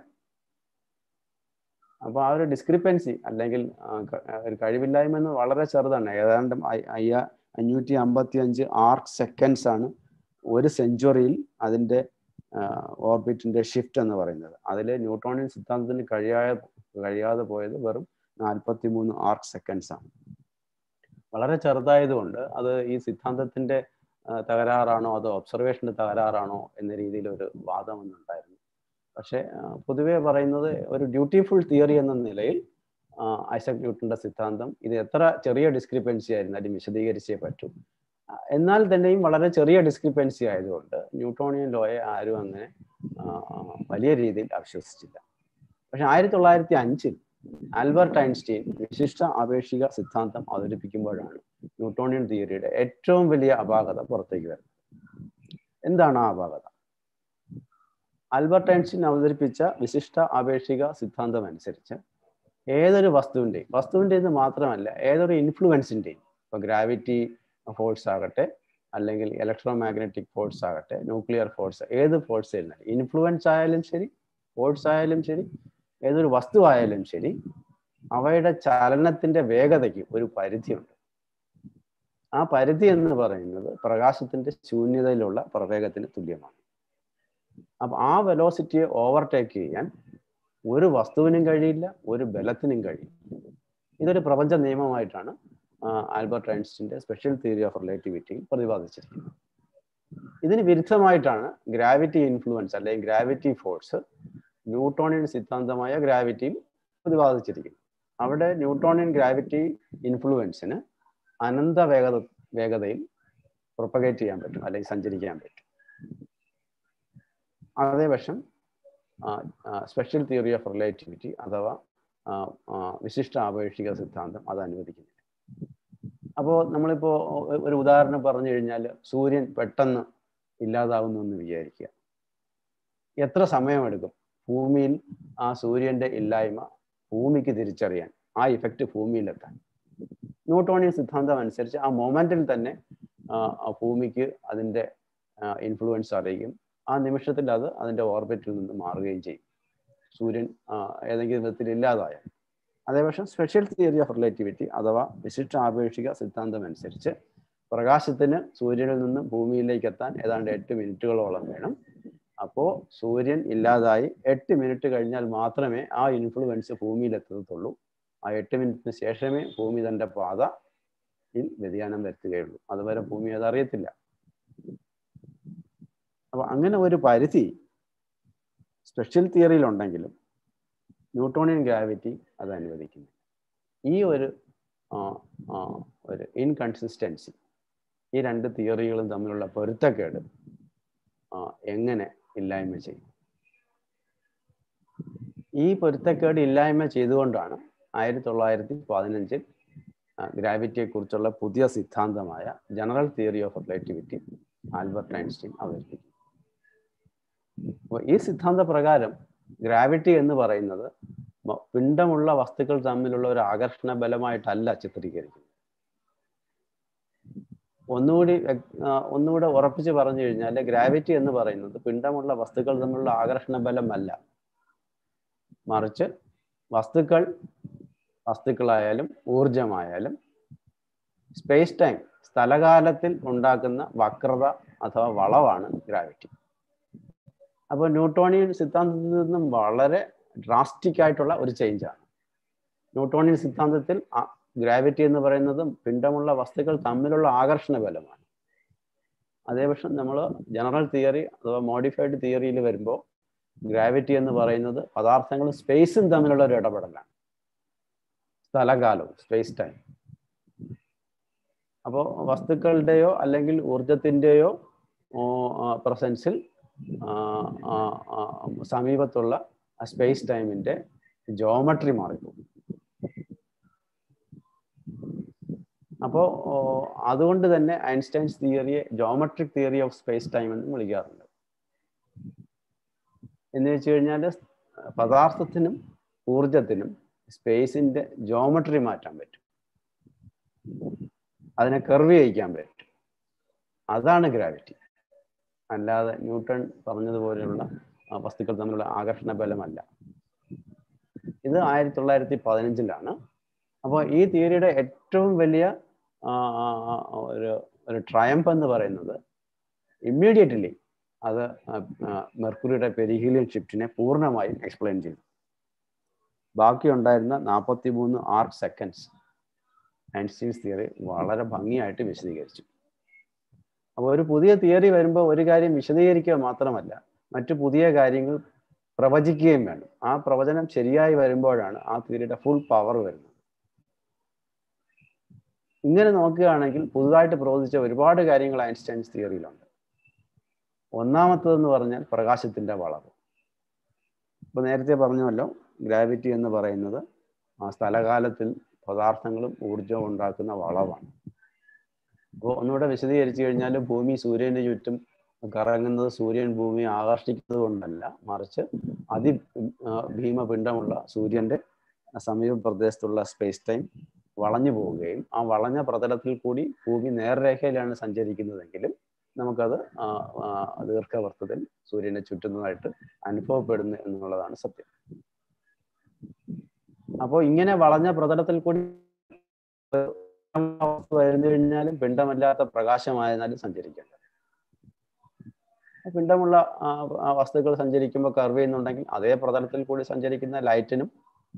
അപ്പോൾ ആ ഒരു ഡിസ്ക്രിപ്പൻസി അല്ലെങ്കിൽ ആ, ക- ആ, ഒരു കഴിവില്ലായ്മ എന്ന് വളരെ ചെറുതാണ് ഏതാണ്ട് അയ്യ- അയ്യ അഞ്ഞൂറ്റി അമ്പത്തി അഞ്ച് ആർക്ക് സെക്കൻഡ്സ് ആണ് ഒരു സെഞ്ചുറിയിൽ അതിൻ്റെ ഓർബിറ്റിന്റെ ഷിഫ്റ്റ് എന്ന് പറയുന്നത് അതിൽ ന്യൂട്ടോണിയൻ സിദ്ധാന്തത്തിന് കഴിയാതെ കഴിയാതെ പോയത് വെറും നാൽപ്പത്തി മൂന്ന് ആർക്ക് സെക്കൻഡ്സ് ആണ് വളരെ ചെറുതായതുകൊണ്ട് അത് ഈ സിദ്ധാന്തത്തിന്റെ ആ, തകരാറാണോ അതോ ഒബ്സർവേഷന്റെ തകരാറാണോ എന്ന രീതിയിൽ ഒരു വാദമൊന്നുണ്ടായിരുന്നു പക്ഷെ ആ, പൊതുവെ പറയുന്നത് ഒരു ഡ്യൂട്ടിഫുൾ തിയറി എന്ന നിലയിൽ ആ, ഐസക് ന്യൂട്ടന്റെ സിദ്ധാന്തം ഇത് എത്ര ചെറിയ ഡിസ്ക്രിപ്പൻസി ആയിരുന്നാലും വിശദീകരിച്ചേ പറ്റൂ ആ, എന്നാൽ തന്നെയും വളരെ ചെറിയ ഡിസ്ക്രിപ്പൻസി ആയതുകൊണ്ട് ന്യൂട്ടോണിയൻ ലോയെ ആരും അങ്ങനെ ആ, ആ, വലിയ രീതിയിൽ അവിശ്വസിച്ചില്ല പക്ഷെ ആയിരത്തി തൊള്ളായിരത്തി അഞ്ചിൽ ആൽബർട്ട് ഐൻസ്റ്റീൻ വിശിഷ്ട ആപേക്ഷിക സിദ്ധാന്തം അവതരിപ്പിക്കുമ്പോഴാണ് ന്യൂട്ടോണിയൻ തിയറിയുടെ ഏറ്റവും വലിയ അപാകത പുറത്തേക്ക് വരുന്നത് എന്താണ് ആ അപാകത ആൽബർട്ട് ഐൻസ്റ്റീൻ അവതരിപ്പിച്ച വിശിഷ്ട ആപേക്ഷിക സിദ്ധാന്തം അനുസരിച്ച് ഏതൊരു വസ്തുവിൻ്റെയും വസ്തുവിൻ്റെ എന്ന് മാത്രമല്ല ഏതൊരു ഇൻഫ്ലുവൻസിൻ്റെയും ഇപ്പോൾ ഗ്രാവിറ്റി ഫോഴ്സ് ആകട്ടെ അല്ലെങ്കിൽ ഇലക്ട്രോ മാഗ്നറ്റിക് ഫോഴ്സ് ആകട്ടെ ന്യൂക്ലിയർ ഫോഴ്സ് ഏത് ഫോഴ്സ് ആയിരുന്നാലും ഇൻഫ്ലുവൻസ് ആയാലും ശരി ഫോഴ്സ് ആയാലും ശരി ഏതൊരു വസ്തു ആയാലും ശരി അവയുടെ ചലനത്തിന്റെ വേഗതയ്ക്ക് ഒരു പരിധിയുണ്ട് ആ പരിധി എന്ന് പറയുന്നത് പ്രകാശത്തിന്റെ ശൂന്യതയിലുള്ള പ്രവേഗത്തിന് തുല്യമാണ് അപ്പൊ ആ വെലോസിറ്റിയെ ഓവർടേക്ക് ചെയ്യാൻ ഒരു വസ്തുവിനും കഴിയില്ല ഒരു ബലത്തിനും കഴിയില്ല ഇതൊരു പ്രപഞ്ച നിയമമായിട്ടാണ് ആ, ആൽബർട്ട് ഐൻസ്റ്റീന്റെ സ്പെഷ്യൽ തിയറി ഓഫ് റിലേറ്റിവിറ്റി പ്രതിപാദിച്ചിരിക്കുന്നത് ഇതിന് വിരുദ്ധമായിട്ടാണ് ഗ്രാവിറ്റി ഇൻഫ്ലുവൻസ് അല്ലെങ്കിൽ ഗ്രാവിറ്റി ഫോഴ്സ് ന്യൂട്ടോണിയൻ സിദ്ധാന്തമായ ഗ്രാവിറ്റിയിൽ പ്രതിപാദിച്ചിരിക്കുന്നു അവിടെ ന്യൂട്ടോണിയൻ ഗ്രാവിറ്റി ഇൻഫ്ലുവൻസിന് അനന്ത വേഗത വേഗതയിൽ പ്രൊപ്പഗേറ്റ് ചെയ്യാൻ പറ്റും അല്ലെങ്കിൽ സഞ്ചരിക്കാൻ പറ്റും അതേ പക്ഷം സ്പെഷ്യൽ തിയറി ഓഫ് റിലേറ്റിവിറ്റി അഥവാ ആ, ആ, വിശിഷ്ട ആപേക്ഷിക സിദ്ധാന്തം അത് അനുവദിക്കുന്നില്ല അപ്പോൾ നമ്മളിപ്പോൾ ഒരു ഉദാഹരണം പറഞ്ഞു കഴിഞ്ഞാൽ സൂര്യൻ പെട്ടെന്ന് ഇല്ലാതാവുന്നു എന്ന് വിചാരിക്കുക എത്ര സമയമെടുക്കും ഭൂമിയിൽ ആ സൂര്യന്റെ ഇല്ലായ്മ ഭൂമിക്ക് തിരിച്ചറിയാൻ ആ ഇഫക്റ്റ് ഭൂമിയിലെത്താൻ ന്യൂട്ടോണിയൻ സിദ്ധാന്തം അനുസരിച്ച് ആ മൊമെന്റിൽ തന്നെ ആ, ആ ഭൂമിക്ക് അതിന്റെ ഇൻഫ്ലുവൻസ് അറിയിക്കും ആ നിമിഷത്തിൽ അത് അതിന്റെ ഓർബിറ്റിൽ നിന്ന് മാറുകയും ചെയ്യും സൂര്യൻ ആ, ഏതെങ്കിലും വിധത്തിൽ ഇല്ലാതായ അതേപക്ഷം സ്പെഷ്യൽ തിയറി ഓഫ് റിലേറ്റിവിറ്റി അഥവാ വിശിഷ്ട ആപേക്ഷിക സിദ്ധാന്തം അനുസരിച്ച് പ്രകാശത്തിന് സൂര്യനിൽ നിന്നും ഭൂമിയിലേക്ക് എത്താൻ ഏതാണ്ട് എട്ട് മിനിറ്റുകളോളം വേണം അപ്പോൾ സൂര്യൻ ഇല്ലാതായി എട്ട് മിനിറ്റ് കഴിഞ്ഞാൽ മാത്രമേ ആ ഇൻഫ്ലുവൻസ് ഭൂമിയിൽ എത്തത്തുള്ളൂ ആ എട്ട് മിനിറ്റിന് ശേഷമേ ഭൂമി തന്റെ പാതയിൽ വ്യതിയാനം വരുത്തുകയുള്ളൂ അതുവരെ ഭൂമി അത് അറിയത്തില്ല അപ്പൊ അങ്ങനെ ഒരു പരിധി സ്പെഷ്യൽ തിയറിയിൽ ഉണ്ടെങ്കിലും ന്യൂട്ടോണിയൻ ഗ്രാവിറ്റി അത് അനുവദിക്കുന്നു ഈ ഒരു ആ, ആ, ഒരു ഇൻകൺസിസ്റ്റൻസി ഈ രണ്ട് തിയറികളും തമ്മിലുള്ള പൊരുത്തക്കേട് ആ, എങ്ങനെ ഇല്ലായ്മ ചെയ്യും ഈ പൊരുത്തക്കേട് ഇല്ലായ്മ ചെയ്തുകൊണ്ടാണ് ആയിരത്തി തൊള്ളായിരത്തി പതിനഞ്ചിൽ ഗ്രാവിറ്റിയെ കുറിച്ചുള്ള പുതിയ സിദ്ധാന്തമായ general theory of relativity Albert Einstein അവതരിപ്പിക്കും അപ്പോൾ ഈ സിദ്ധാന്ത പ്രകാരം ഗ്രാവിറ്റി എന്ന് പറയുന്നത് മ- പിണ്ഡമുള്ള വസ്തുക്കൾ തമ്മിലുള്ള ഒരു ആകർഷണ ബലമായിട്ടല്ല ചിത്രീകരിക്കുന്നത് ഒന്നുകൂടി വ്യക്- ആ, ഒന്നുകൂടെ ഉറപ്പിച്ച് പറഞ്ഞു കഴിഞ്ഞാൽ ഗ്രാവിറ്റി എന്ന് പറയുന്നത് പിണ്ഡമുള്ള വസ്തുക്കൾ തമ്മിലുള്ള ആകർഷണ ബലമല്ല മറിച്ച് വസ്തുക്കൾ വസ്തുക്കളായാലും ഊർജമായാലും സ്പേസ് ടൈം സ്ഥലകാലത്തിൽ ഉണ്ടാക്കുന്ന വക്രത അഥവാ വളവാണ് ഗ്രാവിറ്റി അപ്പോൾ ന്യൂട്ടോണിയൻ സിദ്ധാന്തത്തിൽ നിന്നും വളരെ ഡ്രാസ്റ്റിക് ആയിട്ടുള്ള ഒരു ചേഞ്ചാണ് ന്യൂട്ടോണിയൻ സിദ്ധാന്തത്തിൽ ഗ്രാവിറ്റി എന്ന് പറയുന്നത് പിണ്ഡമുള്ള വസ്തുക്കൾ തമ്മിലുള്ള ആകർഷണ ബലമാണ് അതേപക്ഷം നമ്മൾ ജനറൽ തിയറി അഥവാ മോഡിഫൈഡ് തിയറിയിൽ വരുമ്പോൾ ഗ്രാവിറ്റി എന്ന് പറയുന്നത് പദാർത്ഥങ്ങളും സ്പേസും തമ്മിലുള്ള ഒരു ഇടപെടലാണ് സ്ഥലകാലവും സ്പേസ് ടൈം അപ്പോൾ വസ്തുക്കളുടെയോ അല്ലെങ്കിൽ ഊർജത്തിൻ്റെയോ പ്രസൻസിൽ സമീപത്തുള്ള സ്പേസ് ടൈമിൻ്റെ ജോമെട്രി മാറിപ്പോകും അപ്പോൾ അതുകൊണ്ട് തന്നെ ഐൻസ്റ്റൈൻസ് തിയറിയെ geometric theory of space time എന്ന് വിളിക്കാറുണ്ട് എന്ന് വെച്ച് കഴിഞ്ഞാൽ പദാർത്ഥത്തിനും ഊർജത്തിനും സ്പേസിന്റെ ജോമെട്രി മാറ്റാൻ പറ്റും അതിനെ കർവ് ചെയ്യിക്കാൻ പറ്റും അതാണ് ഗ്രാവിറ്റി അല്ലാതെ ന്യൂട്ടൺ പറഞ്ഞതുപോലെയുള്ള വസ്തുക്കൾ തമ്മിലുള്ള ആകർഷണ ബലമല്ല ഇത് ആയിരത്തി തൊള്ളായിരത്തി പതിനഞ്ചിലാണ് അപ്പോൾ ഈ തിയറിയുടെ ഏറ്റവും വലിയ ഒരു ഒരു ട്രയംപ് എന്ന് പറയുന്നത് ഇമ്മീഡിയറ്റ്ലി അത് മെർക്കുറിയുടെ പെരിഹീലിയൻ ഷിഫ്റ്റിനെ പൂർണ്ണമായും എക്സ്പ്ലെയിൻ ചെയ്തു ബാക്കി ഉണ്ടായിരുന്ന നാൽപ്പത്തി മൂന്ന് ആർക്ക് സെക്കൻഡ്സ് ഐൻസ്റ്റീൻസ് തിയറി വളരെ ഭംഗിയായിട്ട് വിശദീകരിച്ചു അപ്പോൾ ഒരു പുതിയ തിയറി വരുമ്പോൾ ഒരു കാര്യം വിശദീകരിക്കുക മാത്രമല്ല മറ്റു പുതിയ കാര്യങ്ങൾ പ്രവചിക്കുകയും വേണം ആ പ്രവചനം ശരിയായി വരുമ്പോഴാണ് ആ തിയറിയുടെ ഫുൾ പവർ വരുന്നത് ഇങ്ങനെ നോക്കുകയാണെങ്കിൽ പുതുതായിട്ട് പ്രവചിച്ച ഒരുപാട് കാര്യങ്ങൾ ഐൻസ്റ്റൈൻസ് തിയറിയിലുണ്ട് ഒന്നാമത്തതെന്ന് പറഞ്ഞാൽ പ്രകാശത്തിന്റെ വളവ് ഇപ്പൊ നേരത്തെ പറഞ്ഞല്ലോ ഗ്രാവിറ്റി എന്ന് പറയുന്നത് ആ സ്ഥലകാലത്തിൽ പദാർത്ഥങ്ങളും ഊർജവും ഉണ്ടാക്കുന്ന വളവാണ് അപ്പോൾ ഒന്നുകൂടെ വിശദീകരിച്ചു കഴിഞ്ഞാൽ ഭൂമി സൂര്യന് ചുറ്റും കറങ്ങുന്നത് സൂര്യൻ ഭൂമി ആകർഷിക്കുന്നത് കൊണ്ടല്ല മറിച്ച് അതി ഭീമപിണ്ഡമുള്ള സൂര്യന്റെ സമീപ പ്രദേശത്തുള്ള സ്പേസ് ടൈം വളഞ്ഞു പോവുകയും ആ വളഞ്ഞ പ്രതലത്തിൽ കൂടി ഭൂമി നേർരേഖയിലാണ് സഞ്ചരിക്കുന്നതെങ്കിലും നമുക്കത് ദീർഘവൃത്തത്തിൽ സൂര്യനെ ചുറ്റുന്നതായിട്ട് അനുഭവപ്പെടുന്നു എന്നുള്ളതാണ് സത്യം അപ്പോൾ ഇങ്ങനെ വളഞ്ഞ പ്രതലത്തിൽ കൂടി വരുന്നു കഴിഞ്ഞാലും പിണ്ഡമല്ലാത്ത പ്രകാശമായതിനാലും സഞ്ചരിക്കേണ്ടത് പിണ്ഡമുള്ള വസ്തുക്കൾ സഞ്ചരിക്കുമ്പോൾ കർവ് ചെയ്യുന്നുണ്ടെങ്കിൽ അതേ പ്രതലത്തിൽ കൂടി സഞ്ചരിക്കുന്ന ലൈറ്റിനും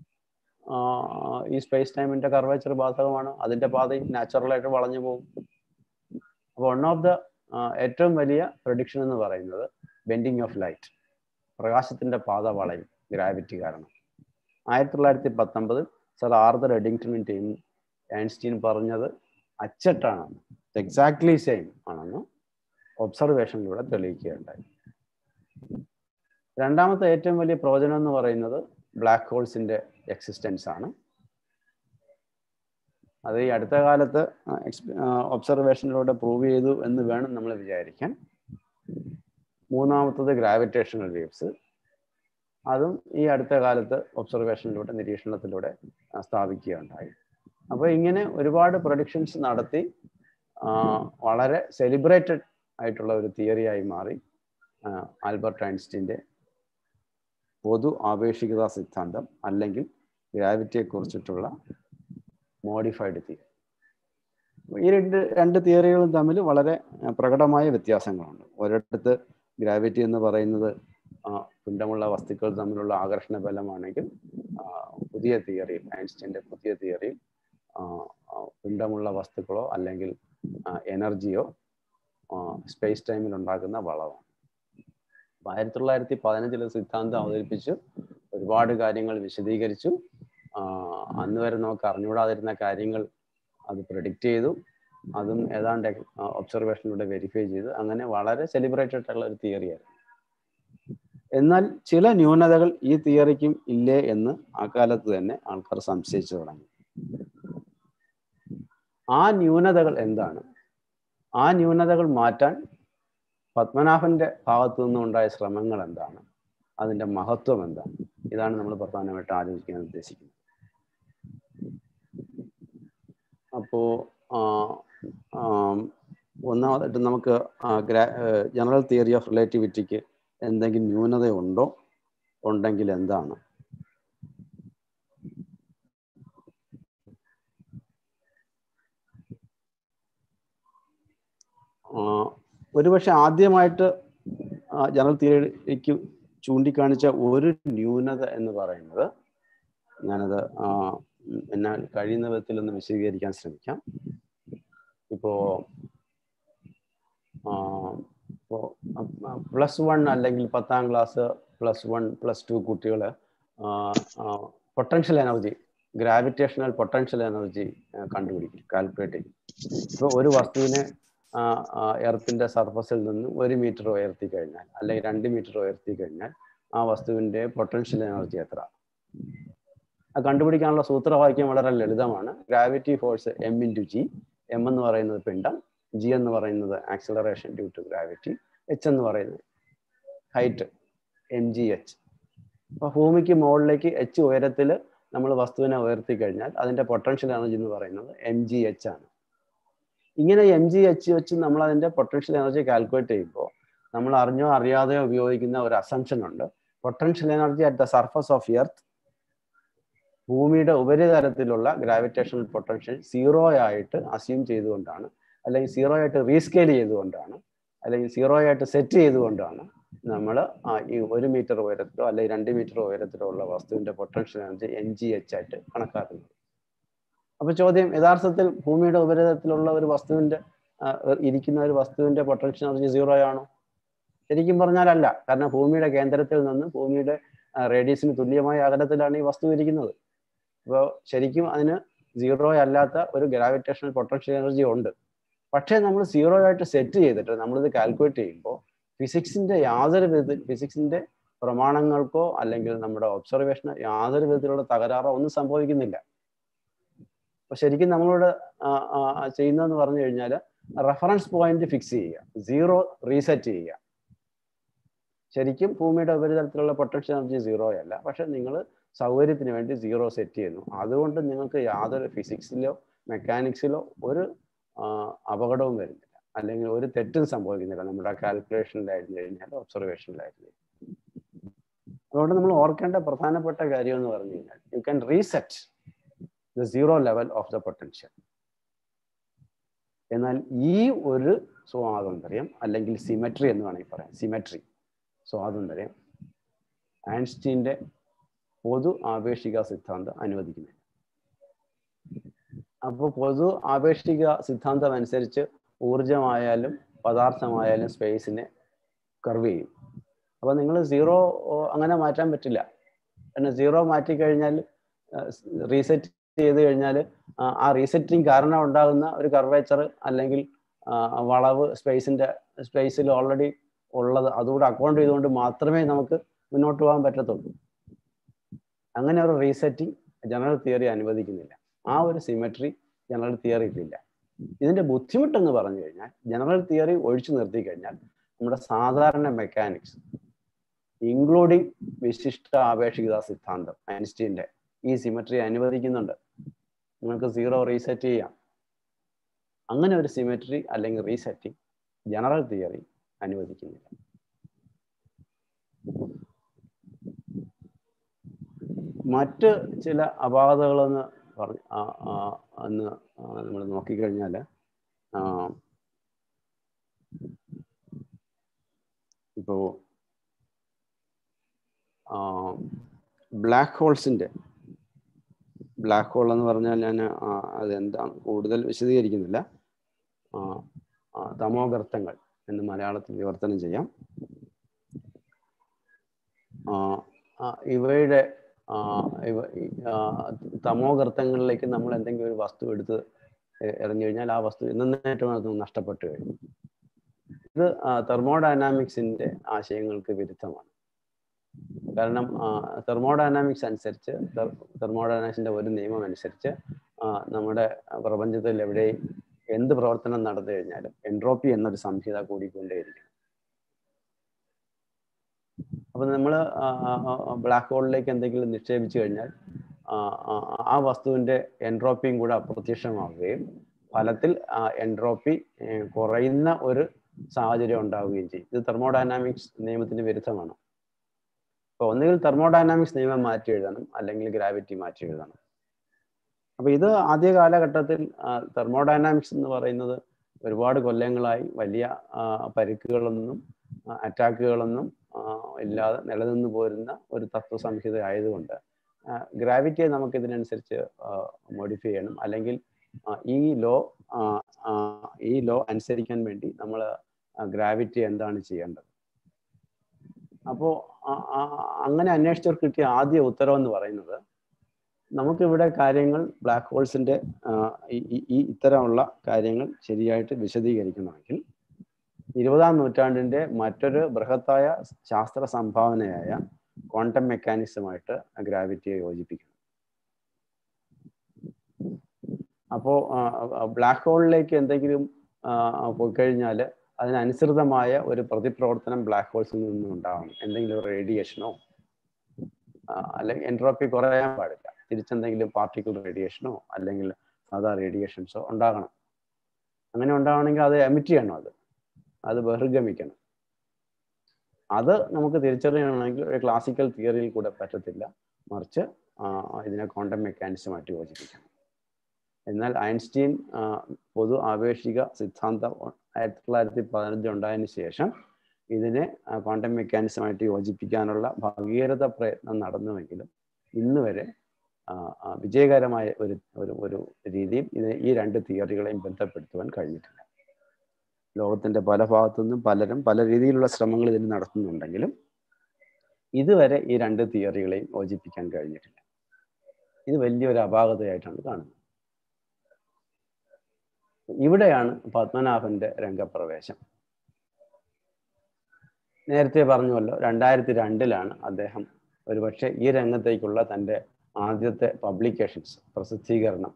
ഈ സ്പേസ് ടൈമിന്റെ കർവേച്ചർ ബാധകമാണ് അതിന്റെ പാതയും നാച്ചുറലായിട്ട് വളഞ്ഞു പോകും അപ്പോൾ വൺ ഓഫ് ദ ഏറ്റവും വലിയ പ്രൊഡിക്ഷൻ എന്ന് പറയുന്നത് ബെൻഡിങ് ഓഫ് ലൈറ്റ് പ്രകാശത്തിന്റെ പാത വളയും ഗ്രാവിറ്റി കാരണം ആയിരത്തി തൊള്ളായിരത്തി പത്തൊമ്പതിൽ സർ ആർദർ എഡിങ്ടണും ടീം ഐൻസ്റ്റീൻ പറഞ്ഞത് അച്ചട്ടാണ് എക്സാക്ട്ലി സെയിം ആണെന്ന് ഒബ്സർവേഷനിലൂടെ തെളിയിക്കുകയുണ്ടായി രണ്ടാമത്തെ ഏറ്റവും വലിയ പ്രവചനം എന്ന് പറയുന്നത് ബ്ലാക്ക് ഹോൾസിന്റെ എക്സിസ്റ്റൻസ് ആണ് അത് ഈ അടുത്ത കാലത്ത് ഒബ്സർവേഷനിലൂടെ പ്രൂവ് ചെയ്തു എന്ന് വേണം നമ്മൾ വിചാരിക്കാൻ മൂന്നാമത്തത് ഗ്രാവിറ്റേഷണൽ വേവ്സ് അതും ഈ അടുത്ത കാലത്ത് ഒബ്സർവേഷനിലൂടെ നിരീക്ഷണത്തിലൂടെ സ്ഥാപിക്കുകയുണ്ടായി അപ്പോൾ ഇങ്ങനെ ഒരുപാട് പ്രൊഡിക്ഷൻസ് നടത്തി വളരെ സെലിബ്രേറ്റഡ് ആയിട്ടുള്ള ഒരു തിയറിയായി മാറി ആൽബർട്ട് ഐൻസ്റ്റീൻ്റെ പൊതു ആപേക്ഷികത സിദ്ധാന്തം അല്ലെങ്കിൽ ഗ്രാവിറ്റിയെ കുറിച്ചിട്ടുള്ള മോഡിഫൈഡ് തിയറി ഈ രണ്ട് രണ്ട് തിയറികളും തമ്മിൽ വളരെ പ്രകടമായ വ്യത്യാസങ്ങളുണ്ട് ഒരിടത്ത് ഗ്രാവിറ്റി എന്ന് പറയുന്നത് പിണ്ഡമുള്ള വസ്തുക്കൾ തമ്മിലുള്ള ആകർഷണ ബലമാണെങ്കിൽ പുതിയ തിയറിയിൽ ഐൻസ്റ്റീൻ്റെ പുതിയ തിയറിയിൽ പിണ്ഡമുള്ള വസ്തുക്കളോ അല്ലെങ്കിൽ എനർജിയോ സ്പേസ് ടൈമിൽ ഉണ്ടാക്കുന്ന വളവാണ് ആയിരത്തി തൊള്ളായിരത്തി പതിനഞ്ചിലെ സിദ്ധാന്തം അവതരിപ്പിച്ചു ഒരുപാട് കാര്യങ്ങൾ വിശദീകരിച്ചു അന്ന് വരെ നമുക്ക് അറിഞ്ഞുകൂടാതിരുന്ന കാര്യങ്ങൾ അത് പ്രഡിക്റ്റ് ചെയ്തു അതും ഏതാണ്ട് ഒബ്സർവേഷനിലൂടെ വെരിഫൈ ചെയ്തു അങ്ങനെ വളരെ സെലിബ്രേറ്റഡ് ആയിട്ടുള്ള ഒരു തിയറിയായിരുന്നു എന്നാൽ ചില ന്യൂനതകൾ ഈ തിയറിക്കും ഇല്ലേ എന്ന് ആ കാലത്ത് തന്നെ ആൾക്കാർ സംശയിച്ചു തുടങ്ങി ആ ന്യൂനതകൾ എന്താണ് ആ ന്യൂനതകൾ മാറ്റാൻ പത്മനാഭന്റെ ഭാഗത്തു നിന്നുണ്ടായ ശ്രമങ്ങൾ എന്താണ് അതിന്റെ മഹത്വം എന്താണ് ഇതാണ് നമ്മൾ പ്രധാനമായിട്ട് ആലോചിക്കാൻ ഉദ്ദേശിക്കുന്നത് അപ്പോ ഒന്നാമതായിട്ട് നമുക്ക് ജനറൽ തിയറി ഓഫ് റിലേറ്റിവിറ്റിക്ക് എന്തെങ്കിലും ന്യൂനതയുണ്ടോ ഉണ്ടെങ്കിൽ എന്താണ് ഒരുപക്ഷെ ആദ്യമായിട്ട് ജനറൽ തിയറിക്ക് ചൂണ്ടിക്കാണിച്ച ഒരു ന്യൂനത എന്ന് പറയുന്നത് ഞാനത് എന്നാൽ കഴിയുന്ന വിധത്തിൽ ഒന്ന് വിശദീകരിക്കാൻ ശ്രമിക്കാം ഇപ്പോ ഇപ്പോൾ പ്ലസ് വൺ അല്ലെങ്കിൽ പത്താം class plus one plus two കുട്ടികൾ potential energy gravitational potential energy കണ്ടുപിടിക്കും കാൽക്കുലേറ്റ് ചെയ്യും ഇപ്പോൾ ഒരു വസ്തുവിനെ എർത്തിന്റെ സർഫസിൽ നിന്ന് ഒരു മീറ്റർ ഉയർത്തി കഴിഞ്ഞാൽ അല്ലെങ്കിൽ രണ്ട് മീറ്റർ ഉയർത്തി കഴിഞ്ഞാൽ ആ വസ്തുവിന്റെ പൊട്ടൻഷ്യൽ എനർജി എത്ര അത് കണ്ടുപിടിക്കാനുള്ള സൂത്രവാക്യം വളരെ ലളിതമാണ് gravity force M into G M എന്ന് പറയുന്നത് പിണ്ഡം ജി എന്ന് പറയുന്നത് acceleration due to gravity H എന്ന് പറയുന്നത് ഹൈറ്റ് എം ജി എച്ച് അപ്പൊ ഭൂമിക്ക് മുകളിലേക്ക് എച്ച് ഉയരത്തിൽ നമ്മൾ വസ്തുവിനെ ഉയർത്തി കഴിഞ്ഞാൽ അതിന്റെ പൊട്ടൻഷ്യൽ എനർജി എന്ന് പറയുന്നത് എം ജി എച്ച് ആണ് ഇങ്ങനെ എം ജി എച്ച് വെച്ച് നമ്മൾ അതിന്റെ പൊട്ടൻഷ്യൽ എനർജി കാൽക്കുലേറ്റ് ചെയ്യുമ്പോൾ നമ്മൾ അറിഞ്ഞോ അറിയാതെയോ ഉപയോഗിക്കുന്ന ഒരു അസംഷൻ ഉണ്ട് potential energy at the surface of earth ഭൂമിയുടെ ഉപരിതലത്തിലുള്ള ഗ്രാവിറ്റേഷണൽ പൊട്ടൻഷ്യൽ സീറോ ആയിട്ട് അസ്യൂം ചെയ്തുകൊണ്ടാണ് അല്ലെങ്കിൽ സീറോ ആയിട്ട് റീസ്കെയിൽ ചെയ്തുകൊണ്ടാണ് അല്ലെങ്കിൽ സീറോ ആയിട്ട് സെറ്റ് ചെയ്തുകൊണ്ടാണ് നമ്മൾ ഈ ഒരു മീറ്റർ ഉയരത്തിലോ അല്ലെങ്കിൽ രണ്ട് മീറ്റർ ഉയരത്തിലോ ഉള്ള വസ്തുവിന്റെ potential energy N G H ആയിട്ട് കണക്കാക്കുന്നത് അപ്പൊ ചോദ്യം യഥാർത്ഥത്തിൽ ഭൂമിയുടെ ഉപരിതലത്തിലുള്ള ഒരു വസ്തുവിന്റെ ഇരിക്കുന്ന ഒരു വസ്തുവിന്റെ പൊട്ടൻഷ്യൽ എനർജി സീറോ ആണോ ശരിക്കും പറഞ്ഞാൽ അല്ല കാരണം ഭൂമിയുടെ കേന്ദ്രത്തിൽ നിന്ന് ഭൂമിയുടെ റേഡിയസിന് തുല്യമായ അകലത്തിലാണ് ഈ വസ്തു ഇരിക്കുന്നത് അപ്പോൾ ശരിക്കും അതിന് സീറോ അല്ലാത്ത ഒരു ഗ്രാവിറ്റേഷണൽ പൊട്ടൻഷ്യൽ എനർജി ഉണ്ട് പക്ഷേ നമ്മൾ സീറോ ആയിട്ട് സെറ്റ് ചെയ്തിട്ട് നമ്മളിത് കാൽക്കുലേറ്റ് ചെയ്യുമ്പോൾ ഫിസിക്സിന്റെ യാതൊരു വിധത്തിൽ ഫിസിക്സിന്റെ പ്രമാണങ്ങൾക്കോ അല്ലെങ്കിൽ നമ്മുടെ ഒബ്സർവേഷനോ യാതൊരു വിധത്തിലുള്ള തകരാറോ ഒന്നും സംഭവിക്കുന്നില്ല അപ്പൊ ശരിക്കും നമ്മളോട് ചെയ്യുന്നതെന്ന് പറഞ്ഞു കഴിഞ്ഞാൽ റെഫറൻസ് പോയിന്റ് ഫിക്സ് ചെയ്യുക സീറോ റീസെറ്റ് ചെയ്യുക ശരിക്കും ഭൂമിയുടെ ഉപരിതലത്തിലുള്ള പൊട്ടൻഷ്യൽ എനർജി സീറോ അല്ല പക്ഷെ നിങ്ങൾ സൗകര്യത്തിന് വേണ്ടി സീറോ സെറ്റ് ചെയ്യുന്നു അതുകൊണ്ട് നിങ്ങൾക്ക് യാതൊരു ഫിസിക്സിലോ മെക്കാനിക്സിലോ ഒരു അപകടവും വരുന്നില്ല അല്ലെങ്കിൽ ഒരു തെറ്റും സംഭവിക്കുന്നില്ല നമ്മുടെ കാൽക്കുലേഷനിലായിരുന്നു കഴിഞ്ഞാൽ ഒബ്സർവേഷനിലായിരുന്നു അതുകൊണ്ട് നമ്മൾ ഓർക്കേണ്ട പ്രധാനപ്പെട്ട കാര്യം എന്ന് പറഞ്ഞു കഴിഞ്ഞാൽ you can reset the zero level of the potential എന്നാൽ ഈ ഒരു സ്വാതന്ത്ര്യം അല്ലെങ്കിൽ സിമെട്രി എന്ന് വേണമെങ്കിൽ പറയാം സിമെട്രി സ്വാതന്ത്ര്യം ആൻസ്റ്റീൻ്റെ പൊതു ആപേക്ഷിക സിദ്ധാന്തം അനുവദിക്കുന്നില്ല അപ്പോൾ പൊതു ആപേക്ഷിക സിദ്ധാന്തം അനുസരിച്ച് ഊർജമായാലും പദാർത്ഥമായാലും സ്പേസിനെ കർവ് ചെയ്യും അപ്പോൾ നിങ്ങൾ സീറോ അങ്ങനെ മാറ്റാൻ പറ്റില്ല കാരണം സീറോ മാറ്റിക്കഴിഞ്ഞാൽ റീസെറ്റ് ചെയ്ത് കഴിഞ്ഞാൽ ആ റീസെറ്റിംഗ് കാരണം ഉണ്ടാകുന്ന ഒരു കർവേച്ചർ അല്ലെങ്കിൽ വളവ് സ്പേസിന്റെ സ്പേസിൽ ഓൾറെഡി ഉള്ളത് അതുകൂടെ അക്കൗണ്ട് ചെയ്തുകൊണ്ട് മാത്രമേ നമുക്ക് മുന്നോട്ട് പോകാൻ പറ്റത്തുള്ളൂ അങ്ങനെ ഒരു റീസെറ്റിംഗ് ജനറൽ തിയറി അനുവദിക്കുന്നില്ല ആ ഒരു സിമെട്രി ജനറൽ തിയറിയിലില്ല ഇതിന്റെ ബുദ്ധിമുട്ടെന്ന് പറഞ്ഞു കഴിഞ്ഞാൽ ജനറൽ തിയറി ഒഴിച്ചു നിർത്തി കഴിഞ്ഞാൽ നമ്മുടെ സാധാരണ മെക്കാനിക്സ് ഇൻക്ലൂഡിങ് വിശിഷ്ട ആപേക്ഷികത സിദ്ധാന്തം ഐൻസ്റ്റീൻ്റെ ഈ സിമെട്രി അനുവദിക്കുന്നുണ്ട് നിങ്ങൾക്ക് സീറോ റീസെറ്റ് ചെയ്യാം അങ്ങനെ ഒരു സിമെട്രി അല്ലെങ്കിൽ റീസെറ്റിംഗ് ജനറൽ തിയറി അനുവദിക്കുന്നില്ല മറ്റ് ചില അപാകതകളെന്ന് പറഞ്ഞ് എന്ന് നമ്മൾ നോക്കിക്കഴിഞ്ഞാൽ ഇപ്പോൾ ബ്ലാക്ക് ഹോൾസിൻ്റെ ബ്ലാക്ക് ഹോൾ എന്ന് പറഞ്ഞാൽ ഞാൻ അതെന്താണ് കൂടുതൽ വിശദീകരിക്കുന്നില്ല തമോഗർത്തങ്ങൾ എന്ന് മലയാളത്തിൽ വിവർത്തനം ചെയ്യാം ഇവയുടെ ഇവ തമോഗർത്തങ്ങളിലേക്ക് നമ്മൾ എന്തെങ്കിലും ഒരു വസ്തു എടുത്ത് എറിഞ്ഞു കഴിഞ്ഞാൽ ആ വസ്തു എന്നേറ്റവും അത് നഷ്ടപ്പെട്ടു കഴിഞ്ഞു ഇത് തെർമോഡൈനാമിക്സിന്റെ ആശയങ്ങൾക്ക് വിരുദ്ധമാണ് കാരണം തെർമോഡൈനാമിക്സ് അനുസരിച്ച് തെർമോഡൈനാമിക്സിന്റെ ഒരു നിയമം അനുസരിച്ച് നമ്മുടെ പ്രപഞ്ചത്തിൽ എവിടെയും എന്ത് പ്രവർത്തനം നടന്നു കഴിഞ്ഞാലും എൻട്രോപ്പി എന്നൊരു സംഹിത കൂടിക്കൊണ്ടേയിരിക്കും അപ്പൊ നമ്മൾ ബ്ലാക്ക് ഹോളിലേക്ക് എന്തെങ്കിലും നിക്ഷേപിച്ചു കഴിഞ്ഞാൽ ആ വസ്തുവിന്റെ എൻട്രോപ്പിയും കൂടെ അപ്രത്യക്ഷമാവുകയും ഫലത്തിൽ എൻട്രോപ്പി കുറയുന്ന ഒരു സാഹചര്യം ഉണ്ടാവുകയും ചെയ്യും ഇത് തെർമോഡൈനാമിക്സ് നിയമത്തിന് വിരുദ്ധമാണ് അപ്പോൾ ഒന്നുകിൽ തെർമോഡൈനാമിക്സ് നിയമം മാറ്റി എഴുതണം അല്ലെങ്കിൽ ഗ്രാവിറ്റി മാറ്റി എഴുതണം അപ്പൊ ഇത് ആദ്യ കാലഘട്ടത്തിൽ തെർമോഡൈനാമിക്സ് എന്ന് പറയുന്നത് ഒരുപാട് കൊല്ലങ്ങളായി വലിയ പരിക്കുകളൊന്നും അറ്റാക്കുകളൊന്നും ഇല്ലാതെ നിലനിന്ന് പോരുന്ന ഒരു തത്വസംഹിത ആയതുകൊണ്ട് ഗ്രാവിറ്റിയെ നമുക്ക് ഇതിനനുസരിച്ച് മോഡിഫൈ ചെയ്യണം അല്ലെങ്കിൽ ഈ ലോ ഈ ലോ അനുസരിക്കാൻ വേണ്ടി നമ്മൾ ഗ്രാവിറ്റി എന്താണ് ചെയ്യേണ്ടത് അപ്പോൾ അങ്ങനെ അന്വേഷിച്ചവർക്ക് കിട്ടിയ ആദ്യ ഉത്തരവെന്ന് പറയുന്നത് നമുക്കിവിടെ കാര്യങ്ങൾ ബ്ലാക്ക് ഹോൾസിന്റെ ഈ ഇത്തരമുള്ള കാര്യങ്ങൾ ശരിയായിട്ട് വിശദീകരിക്കണമെങ്കിൽ ഇരുപതാം നൂറ്റാണ്ടിന്റെ മറ്റൊരു ബൃഹത്തായ ശാസ്ത്ര സംഭാവനയായ ക്വാണ്ടം മെക്കാനിസമായിട്ട് ഗ്രാവിറ്റിയെ യോജിപ്പിക്കണം അപ്പോൾ ബ്ലാക്ക് ഹോളിലേക്ക് എന്തെങ്കിലും പോയി കഴിഞ്ഞാൽ അതിനനുസൃതമായ ഒരു പ്രതിപ്രവർത്തനം ബ്ലാക്ക് ഹോൾസിൽ നിന്നും ഉണ്ടാവണം എന്തെങ്കിലും റേഡിയേഷനോ അല്ലെങ്കിൽ എൻട്രോപ്പി കുറയാൻ പാടില്ല തിരിച്ചെന്തെങ്കിലും പാർട്ടിക്കിൾ റേഡിയേഷനോ അല്ലെങ്കിൽ സാധാ റേഡിയേഷൻസോ ഉണ്ടാകണം അങ്ങനെ ഉണ്ടാവണമെങ്കിൽ അത് എമിറ്റ് ചെയ്യണം അത് അത് ബഹിർഗമിക്കണം അത് നമുക്ക് തിരിച്ചറിയണമെങ്കിൽ ഒരു ക്ലാസിക്കൽ തിയറിയിൽ കൂടെ പറ്റത്തില്ല മറിച്ച് ഇതിനെ ക്വാണ്ടം മെക്കാനിസമായിട്ട് യോജിപ്പിക്കണം എന്നാൽ ഐൻസ്റ്റീൻ പൊതു ആപേക്ഷിക സിദ്ധാന്തം ആയിരത്തി തൊള്ളായിരത്തി പതിനഞ്ച് ഉണ്ടായതിനു ശേഷം ഇതിനെ ക്വാണ്ടം മെക്കാനിസമായിട്ട് യോജിപ്പിക്കാനുള്ള ഭഗീരഥ പ്രയത്നം നടന്നുവെങ്കിലും ഇന്ന് വരെ വിജയകരമായ ഒരു ഒരു ഒരു രീതിയിൽ ഇത് ഈ രണ്ട് തിയറികളെയും ബന്ധപ്പെടുത്തുവാൻ കഴിഞ്ഞിട്ടില്ല ലോകത്തിന്റെ പല ഭാഗത്തു നിന്നും പലരും പല രീതിയിലുള്ള ശ്രമങ്ങൾ ഇതിന് നടത്തുന്നുണ്ടെങ്കിലും ഇതുവരെ ഈ രണ്ട് തിയറികളെയും യോജിപ്പിക്കാൻ കഴിഞ്ഞിട്ടില്ല ഇത് വലിയൊരു അപാകതയായിട്ടാണ് കാണുന്നത് ഇവിടെയാണ് പത്മനാഭന്റെ രംഗപ്രവേശം നേരത്തെ പറഞ്ഞുവല്ലോ രണ്ടായിരത്തി രണ്ടിലാണ് അദ്ദേഹം ഒരുപക്ഷെ ഈ രംഗത്തേക്കുള്ള തൻ്റെ ആദ്യത്തെ പബ്ലിക്കേഷൻസ് പ്രസിദ്ധീകരണം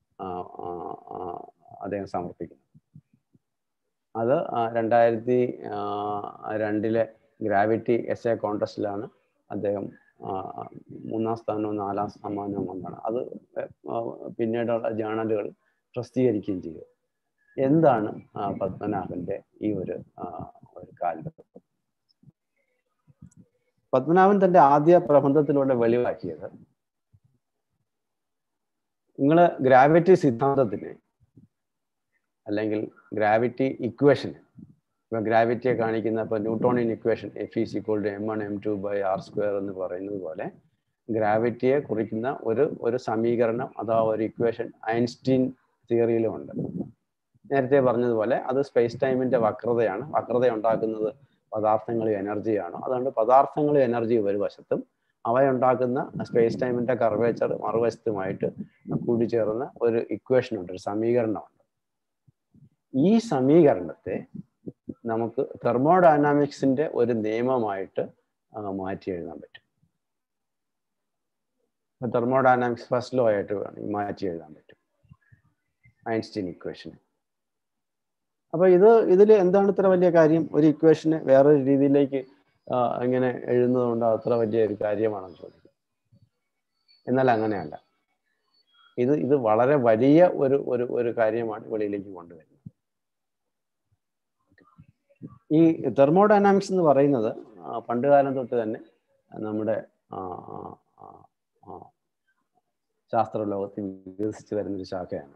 അദ്ദേഹം സമർപ്പിക്കുന്നു അത് രണ്ടായിരത്തി രണ്ടിലെ ഗ്രാവിറ്റി എസ് എ കോൺടസ്റ്റിലാണ് അദ്ദേഹം മൂന്നാം സ്ഥാനവും നാലാം സമ്മാനവും കൊണ്ടാണ് അത് പിന്നീടുള്ള ജേണലുകൾ പ്രസിദ്ധീകരിക്കുകയും ചെയ്തു എന്താണ് പത്മനാഭന്റെ ഈ ഒരു ഒരു കാൽവെപ്പ് പത്മനാഭൻ തന്റെ ആദ്യ പ്രബന്ധത്തിലൂടെ വെളിവാക്കിയത് നിങ്ങൾ ഗ്രാവിറ്റി സിദ്ധാന്തത്തിന് അല്ലെങ്കിൽ ഗ്രാവിറ്റി ഇക്വേഷന് ഇപ്പൊ ഗ്രാവിറ്റിയെ കാണിക്കുന്ന ഇപ്പൊ Newtonian equation F is equal to M one M two by R square എന്ന് പറയുന്നത് പോലെ ഗ്രാവിറ്റിയെ കുറിക്കുന്ന ഒരു ഒരു സമീകരണം അഥവാ ഒരു ഇക്വേഷൻ ഐൻസ്റ്റീൻ തിയറിയിലും ഉണ്ട് നേരത്തെ പറഞ്ഞതുപോലെ അത് സ്പേസ് ടൈമിന്റെ വക്രതയാണ് വക്രത ഉണ്ടാക്കുന്നത് പദാർത്ഥങ്ങളും എനർജിയാണ് അതുകൊണ്ട് പദാർത്ഥങ്ങളും എനർജി ഒരു വശത്തും അവയുണ്ടാക്കുന്ന സ്പേസ് ടൈമിന്റെ കർവേച്ചർ മറുവശത്തുമായിട്ട് കൂടിച്ചേർന്ന ഒരു ഇക്വേഷൻ ഉണ്ട് ഒരു സമീകരണമുണ്ട് ഈ സമീകരണത്തെ നമുക്ക് തെർമോഡൈനാമിക്സിന്റെ ഒരു നിയമമായിട്ട് മാറ്റി എഴുതാൻ പറ്റും തെർമോഡൈനാമിക്സ് ഫസ്റ്റ് ലോ ആയിട്ട് വേണമെങ്കിൽ മാറ്റി എഴുതാൻ പറ്റും ഐൻസ്റ്റീൻ ഇക്വേഷൻ അപ്പൊ ഇത് ഇതിൽ എന്താണ് ഇത്ര വലിയ കാര്യം ഒരു ഇക്വേഷന് വേറൊരു രീതിയിലേക്ക് ഇങ്ങനെ എഴുതുന്നത് കൊണ്ട് അത്ര വലിയ ഒരു കാര്യമാണെന്ന് ചോദിക്കും എന്നാൽ അങ്ങനെയല്ല ഇത് ഇത് വളരെ വലിയ ഒരു ഒരു ഒരു കാര്യമാണ് വെളിയിലേക്ക് കൊണ്ടുവരുന്നത് ഈ തെർമോഡൈനാമിക്സ് എന്ന് പറയുന്നത് പണ്ട് കാലം തൊട്ട് തന്നെ നമ്മുടെ ശാസ്ത്ര ലോകത്ത് വികസിച്ച് വരുന്നൊരു ശാഖയാണ്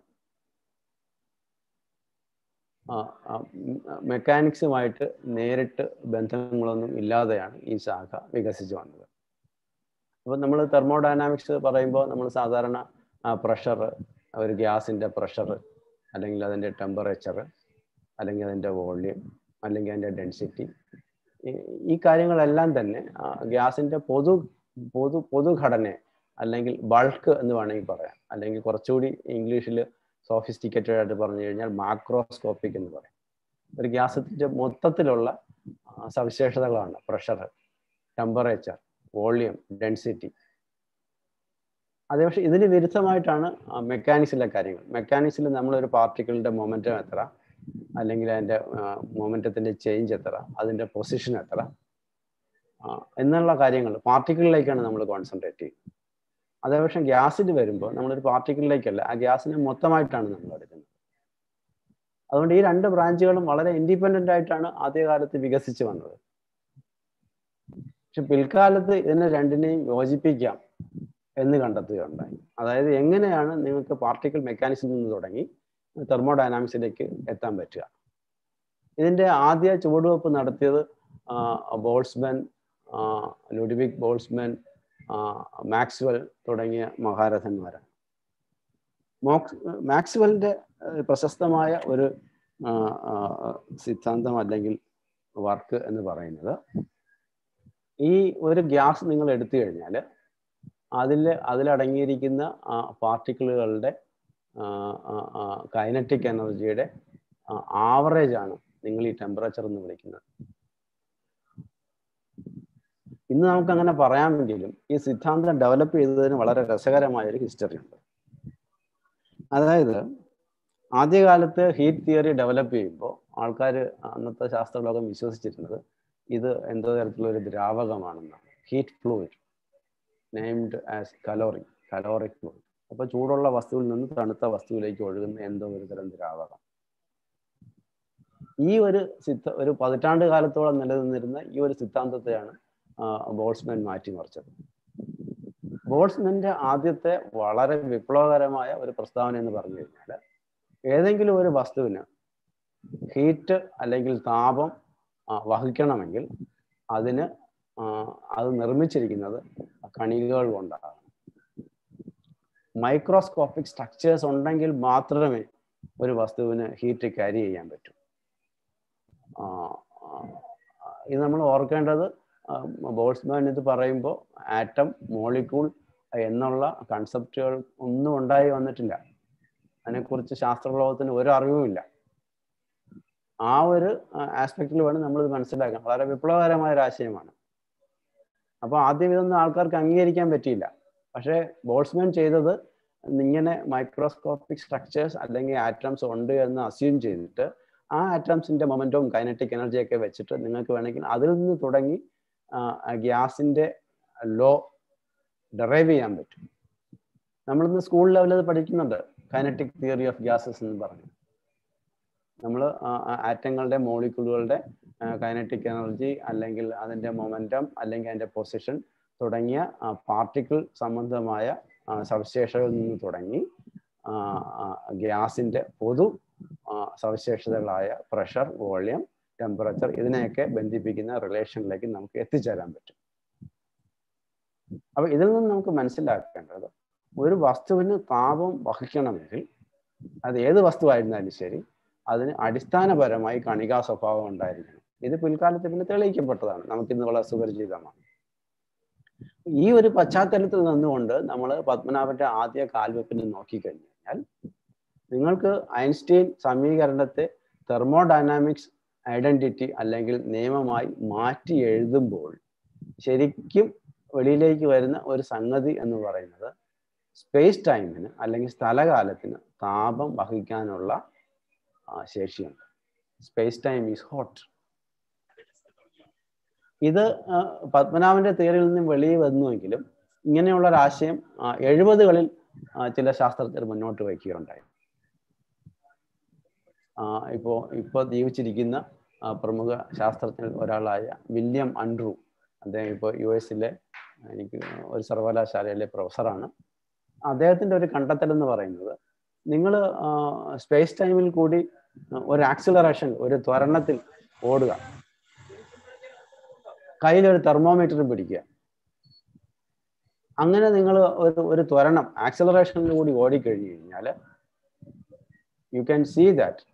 മെക്കാനിക്സുമായിട്ട് നേരിട്ട് ബന്ധങ്ങളൊന്നും ഇല്ലാതെയാണ് ഈ ശാഖ വികസിച്ചു വന്നത് അപ്പോൾ നമ്മൾ തെർമോഡൈനാമിക്സ് പറയുമ്പോൾ നമ്മൾ സാധാരണ പ്രഷർ ഒരു ഗ്യാസിൻ്റെ പ്രഷർ അല്ലെങ്കിൽ അതിൻ്റെ ടെമ്പറേച്ചർ അല്ലെങ്കിൽ അതിൻ്റെ വോള്യം അല്ലെങ്കിൽ അതിൻ്റെ ഡെൻസിറ്റി ഈ കാര്യങ്ങളെല്ലാം തന്നെ ഗ്യാസിൻ്റെ പൊതു പൊതു പൊതുഘടനയെ അല്ലെങ്കിൽ ബൾക്ക് എന്ന് വേണമെങ്കിൽ പറയാം അല്ലെങ്കിൽ കുറച്ചുകൂടി ഇംഗ്ലീഷിൽ സോഫിസ്റ്റിക്കേറ്റഡ് ആയിട്ട് പറഞ്ഞു കഴിഞ്ഞാൽ മാക്രോസ്കോപ്പിക് എന്ന് പറയും ഒരു ഗ്യാസത്തിൻ്റെ മൊത്തത്തിലുള്ള സവിശേഷതകളാണ് പ്രഷർ ടെമ്പറേച്ചർ വോള്യം ഡെൻസിറ്റി അതേ പക്ഷേ ഇതിന് വിരുദ്ധമായിട്ടാണ് മെക്കാനിക്സിലെ കാര്യങ്ങൾ മെക്കാനിക്സിൽ നമ്മളൊരു പാർട്ടിക്കിളിൻ്റെ മൊമെൻറ്റം എത്ര അല്ലെങ്കിൽ അതിൻ്റെ മൊമെൻറ്റത്തിൻ്റെ ചേഞ്ച് എത്ര അതിൻ്റെ പൊസിഷൻ എത്ര എന്നുള്ള കാര്യങ്ങൾ പാർട്ടിക്കിളിലേക്കാണ് നമ്മൾ കോൺസെൻട്രേറ്റ് ചെയ്യുന്നത് അതേപക്ഷെ ഗ്യാസിൽ വരുമ്പോൾ നമ്മളൊരു പാർട്ടിക്കിളിലേക്കല്ല ആ ഗ്യാസിനെ മൊത്തമായിട്ടാണ് നമ്മൾ എടുക്കുന്നത് അതുകൊണ്ട് ഈ രണ്ട് ബ്രാഞ്ചുകളും വളരെ ഇൻഡിപെൻഡൻ്റ് ആയിട്ടാണ് ആദ്യകാലത്ത് വികസിച്ച് വന്നത് പക്ഷെ പിൽക്കാലത്ത് ഇതിനെ രണ്ടിനെയും യോജിപ്പിക്കാം എന്ന് കണ്ടെത്തുകയുണ്ടായി അതായത് എങ്ങനെയാണ് നിങ്ങൾക്ക് പാർട്ടിക്കിൾ മെക്കാനിക്സിൽ നിന്ന് തുടങ്ങി തെർമോഡൈനാമിക്സിലേക്ക് എത്താൻ പറ്റുക ഇതിന്റെ ആദ്യ ചുവടുവെപ്പ് നടത്തിയത് ബോൾസ്മാൻ ലുഡിവിക് ബോൾസ്മാൻ മാക്സ്വൽ തുടങ്ങിയ മഹാരഥന്മാരാണ് മോക്സ് മാക്സ്വലിന്റെ പ്രശസ്തമായ ഒരു ആ, ആ, സിദ്ധാന്തം അല്ലെങ്കിൽ വർക്ക് എന്ന് പറയുന്നത് ഈ ഒരു ഗ്യാസ് നിങ്ങൾ എടുത്തു കഴിഞ്ഞാൽ അതിൽ അതിലടങ്ങിയിരിക്കുന്ന പാർട്ടിക്കിളുകളുടെ കൈനറ്റിക് എനർജിയുടെ ആവറേജ് ആണ് നിങ്ങൾ ഈ ടെമ്പറേച്ചർ എന്ന് വിളിക്കുന്നത് ഇന്ന് നമുക്ക് അങ്ങനെ പറയാമെങ്കിലും ഈ സിദ്ധാന്തം ഡെവലപ്പ് ചെയ്തതിന് വളരെ രസകരമായ ഒരു ഹിസ്റ്ററി ഉണ്ട് അതായത് ആദ്യകാലത്ത് ഹീറ്റ് തിയറി ഡെവലപ്പ് ചെയ്യുമ്പോൾ ആൾക്കാർ അന്നത്തെ ശാസ്ത്രലോകം വിശ്വസിച്ചിരുന്നത് ഇത് എന്തോ തരത്തിലുള്ള ഒരു ദ്രാവകമാണെന്നാണ് heat fluid named as calorie caloric fluid അപ്പോൾ ചൂടുള്ള വസ്തുവിൽ നിന്ന് തണുത്ത വസ്തുവിലേക്ക് ഒഴുകുന്ന എന്തോ ഒരു തരം ദ്രാവകം ഈ ഒരു സിദ്ധ ഒരു പതിറ്റാണ്ട് കാലത്തോളം നിലനിന്നിരുന്ന ഈ ഒരു സിദ്ധാന്തത്തെയാണ് ബോൾസ്മാൻ മാറ്റിമറിച്ചത് ബോൾസ്മാന്റെ ആദ്യത്തെ വളരെ വിപ്ലവകരമായ ഒരു പ്രസ്താവന എന്ന് പറഞ്ഞു കഴിഞ്ഞാൽ ഏതെങ്കിലും ഒരു വസ്തുവിന് ഹീറ്റ് അല്ലെങ്കിൽ താപം ആ, വഹിക്കണമെങ്കിൽ അതിന് ആ, അത് നിർമ്മിച്ചിരിക്കുന്നത് കണികകൾ കൊണ്ടാണ് മൈക്രോസ്കോപ്പിക് സ്ട്രക്ചേഴ്സ് ഉണ്ടെങ്കിൽ മാത്രമേ ഒരു വസ്തുവിന് ഹീറ്റ് ക്യാരി ചെയ്യാൻ പറ്റൂ ആ, ആ, ഇത് നമ്മൾ ഓർക്കേണ്ടത് ബോൾസ്മാൻ ഇത് പറയുമ്പോൾ ആറ്റം മോളിക്യൂൾ എന്നുള്ള കൺസെപ്റ്റുകൾ ഒന്നും ഉണ്ടായി വന്നിട്ടില്ല അതിനെക്കുറിച്ച് ശാസ്ത്രലോകത്തിന് ഒരു അറിവുമില്ല ആ ഒരു ആസ്പെക്റ്റിൽ വേണം നമ്മളിത് മനസ്സിലാക്കാൻ വളരെ വിപ്ലവകരമായ ഒരു ആശയമാണ് അപ്പോൾ ആദ്യം ഇതൊന്നും ആൾക്കാർക്ക് അംഗീകരിക്കാൻ പറ്റിയില്ല പക്ഷേ ബോൾസ്മാൻ ചെയ്തത് ഇങ്ങനെ മൈക്രോസ്കോപ്പിക് സ്ട്രക്ചേഴ്സ് അല്ലെങ്കിൽ ആറ്റംസ് ഉണ്ട് എന്ന് അസ്യൂം ചെയ്തിട്ട് ആ ആറ്റംസിന്റെ മൊമെന്റവും കൈനറ്റിക് എനർജിയൊക്കെ വെച്ചിട്ട് നിങ്ങൾക്ക് വേണമെങ്കിൽ അതിൽ നിന്ന് തുടങ്ങി ഗ്യാസിന്റെ ലോ ഡെറൈവ് ചെയ്യാൻ പറ്റും നമ്മളിന്ന് സ്കൂൾ ലെവലിൽ അത് പഠിക്കുന്നുണ്ട് കൈനറ്റിക് തിയറി ഓഫ് ഗ്യാസസ് എന്ന് പറഞ്ഞു നമ്മൾ ആറ്റങ്ങളുടെ മോളിക്യൂളുകളുടെ കൈനറ്റിക് എനർജി അല്ലെങ്കിൽ അതിൻ്റെ മൊമെൻറ്റം അല്ലെങ്കിൽ അതിൻ്റെ പൊസിഷൻ തുടങ്ങിയ പാർട്ടിക്കിൾ സംബന്ധമായ ആ, സവിശേഷതകളിൽ നിന്ന് തുടങ്ങി ഗ്യാസിൻ്റെ പൊതു ആ, സവിശേഷതകളായ പ്രഷർ വോളിയം ടെമ്പറേച്ചർ ഇതിനെയൊക്കെ ബന്ധിപ്പിക്കുന്ന റിലേഷനിലേക്ക് നമുക്ക് എത്തിച്ചേരാൻ പറ്റും അപ്പൊ ഇതിൽ നിന്ന് നമുക്ക് മനസ്സിലാക്കേണ്ടത് ഒരു വസ്തുവിന് താപം വഹിക്കണമെങ്കിൽ അത് ഏത് വസ്തുവായിരുന്നാലും ശരി അതിന് അടിസ്ഥാനപരമായി കണികാ സ്വഭാവം ഉണ്ടായിരിക്കണം ഇത് പിൽക്കാലത്ത് പിന്നെ തെളിയിക്കപ്പെട്ടതാണ് നമുക്കിന്ന് വളരെ സുപരിചിതമാണ് ഈ ഒരു പശ്ചാത്തലത്തിൽ നിന്നുകൊണ്ട് നമ്മൾ പത്മനാഭന്റെ ആദ്യ കാൽവെപ്പിന് നോക്കിക്കഴിഞ്ഞാൽ നിങ്ങൾക്ക് ഐൻസ്റ്റീൻ സമീകരണത്തെ തെർമോഡൈനാമിക്സ് ഐഡന്റിറ്റി അല്ലെങ്കിൽ നിയമമായി മാറ്റി എഴുതുമ്പോൾ ശരിക്കും വെളിയിലേക്ക് വരുന്ന ഒരു സംഗതി എന്ന് പറയുന്നത് സ്പേസ് ടൈമിന് അല്ലെങ്കിൽ സ്ഥലകാലത്തിന് താപം വഹിക്കാനുള്ള ആ, ശേഷിയുണ്ട് സ്പേസ് ടൈം ഈസ് ഹോട്ട് ഇത് ആ, പത്മനാഭന്റെ തിയറിയിൽ നിന്നും വെളിയിൽ വന്നുവെങ്കിലും ഇങ്ങനെയുള്ള ഒരു ആശയം ആ, എഴുപതുകളിൽ ആ, ചില ശാസ്ത്രജ്ഞർ മുന്നോട്ട് വയ്ക്കുകയുണ്ടായി ആ, ഇപ്പോ ഇപ്പൊ ജീവിച്ചിരിക്കുന്ന ആ, പ്രമുഖ ശാസ്ത്രജ്ഞർ ഒരാളായ വില്യം അൻഡ്രൂ അദ്ദേഹം ഇപ്പോൾ യു എസിലെ എനിക്ക് ഒരു സർവകലാശാലയിലെ പ്രൊഫസറാണ് അദ്ദേഹത്തിന്റെ ഒരു കണ്ടെത്തൽ എന്ന് പറയുന്നത് നിങ്ങൾ സ്പേസ് ടൈമിൽ കൂടി ഒരു ആക്സിലറേഷൻ ഒരു ത്വരണത്തിൽ ഓടുക കയ്യിലൊരു തെർമോമീറ്റർ പിടിക്കുക അങ്ങനെ നിങ്ങൾ ഒരു ഒരു ത്വരണം ആക്സിലറേഷനിൽ കൂടി ഓടിക്കഴിഞ്ഞു കഴിഞ്ഞാൽ യു ക്യാൻ സീ ദാറ്റ്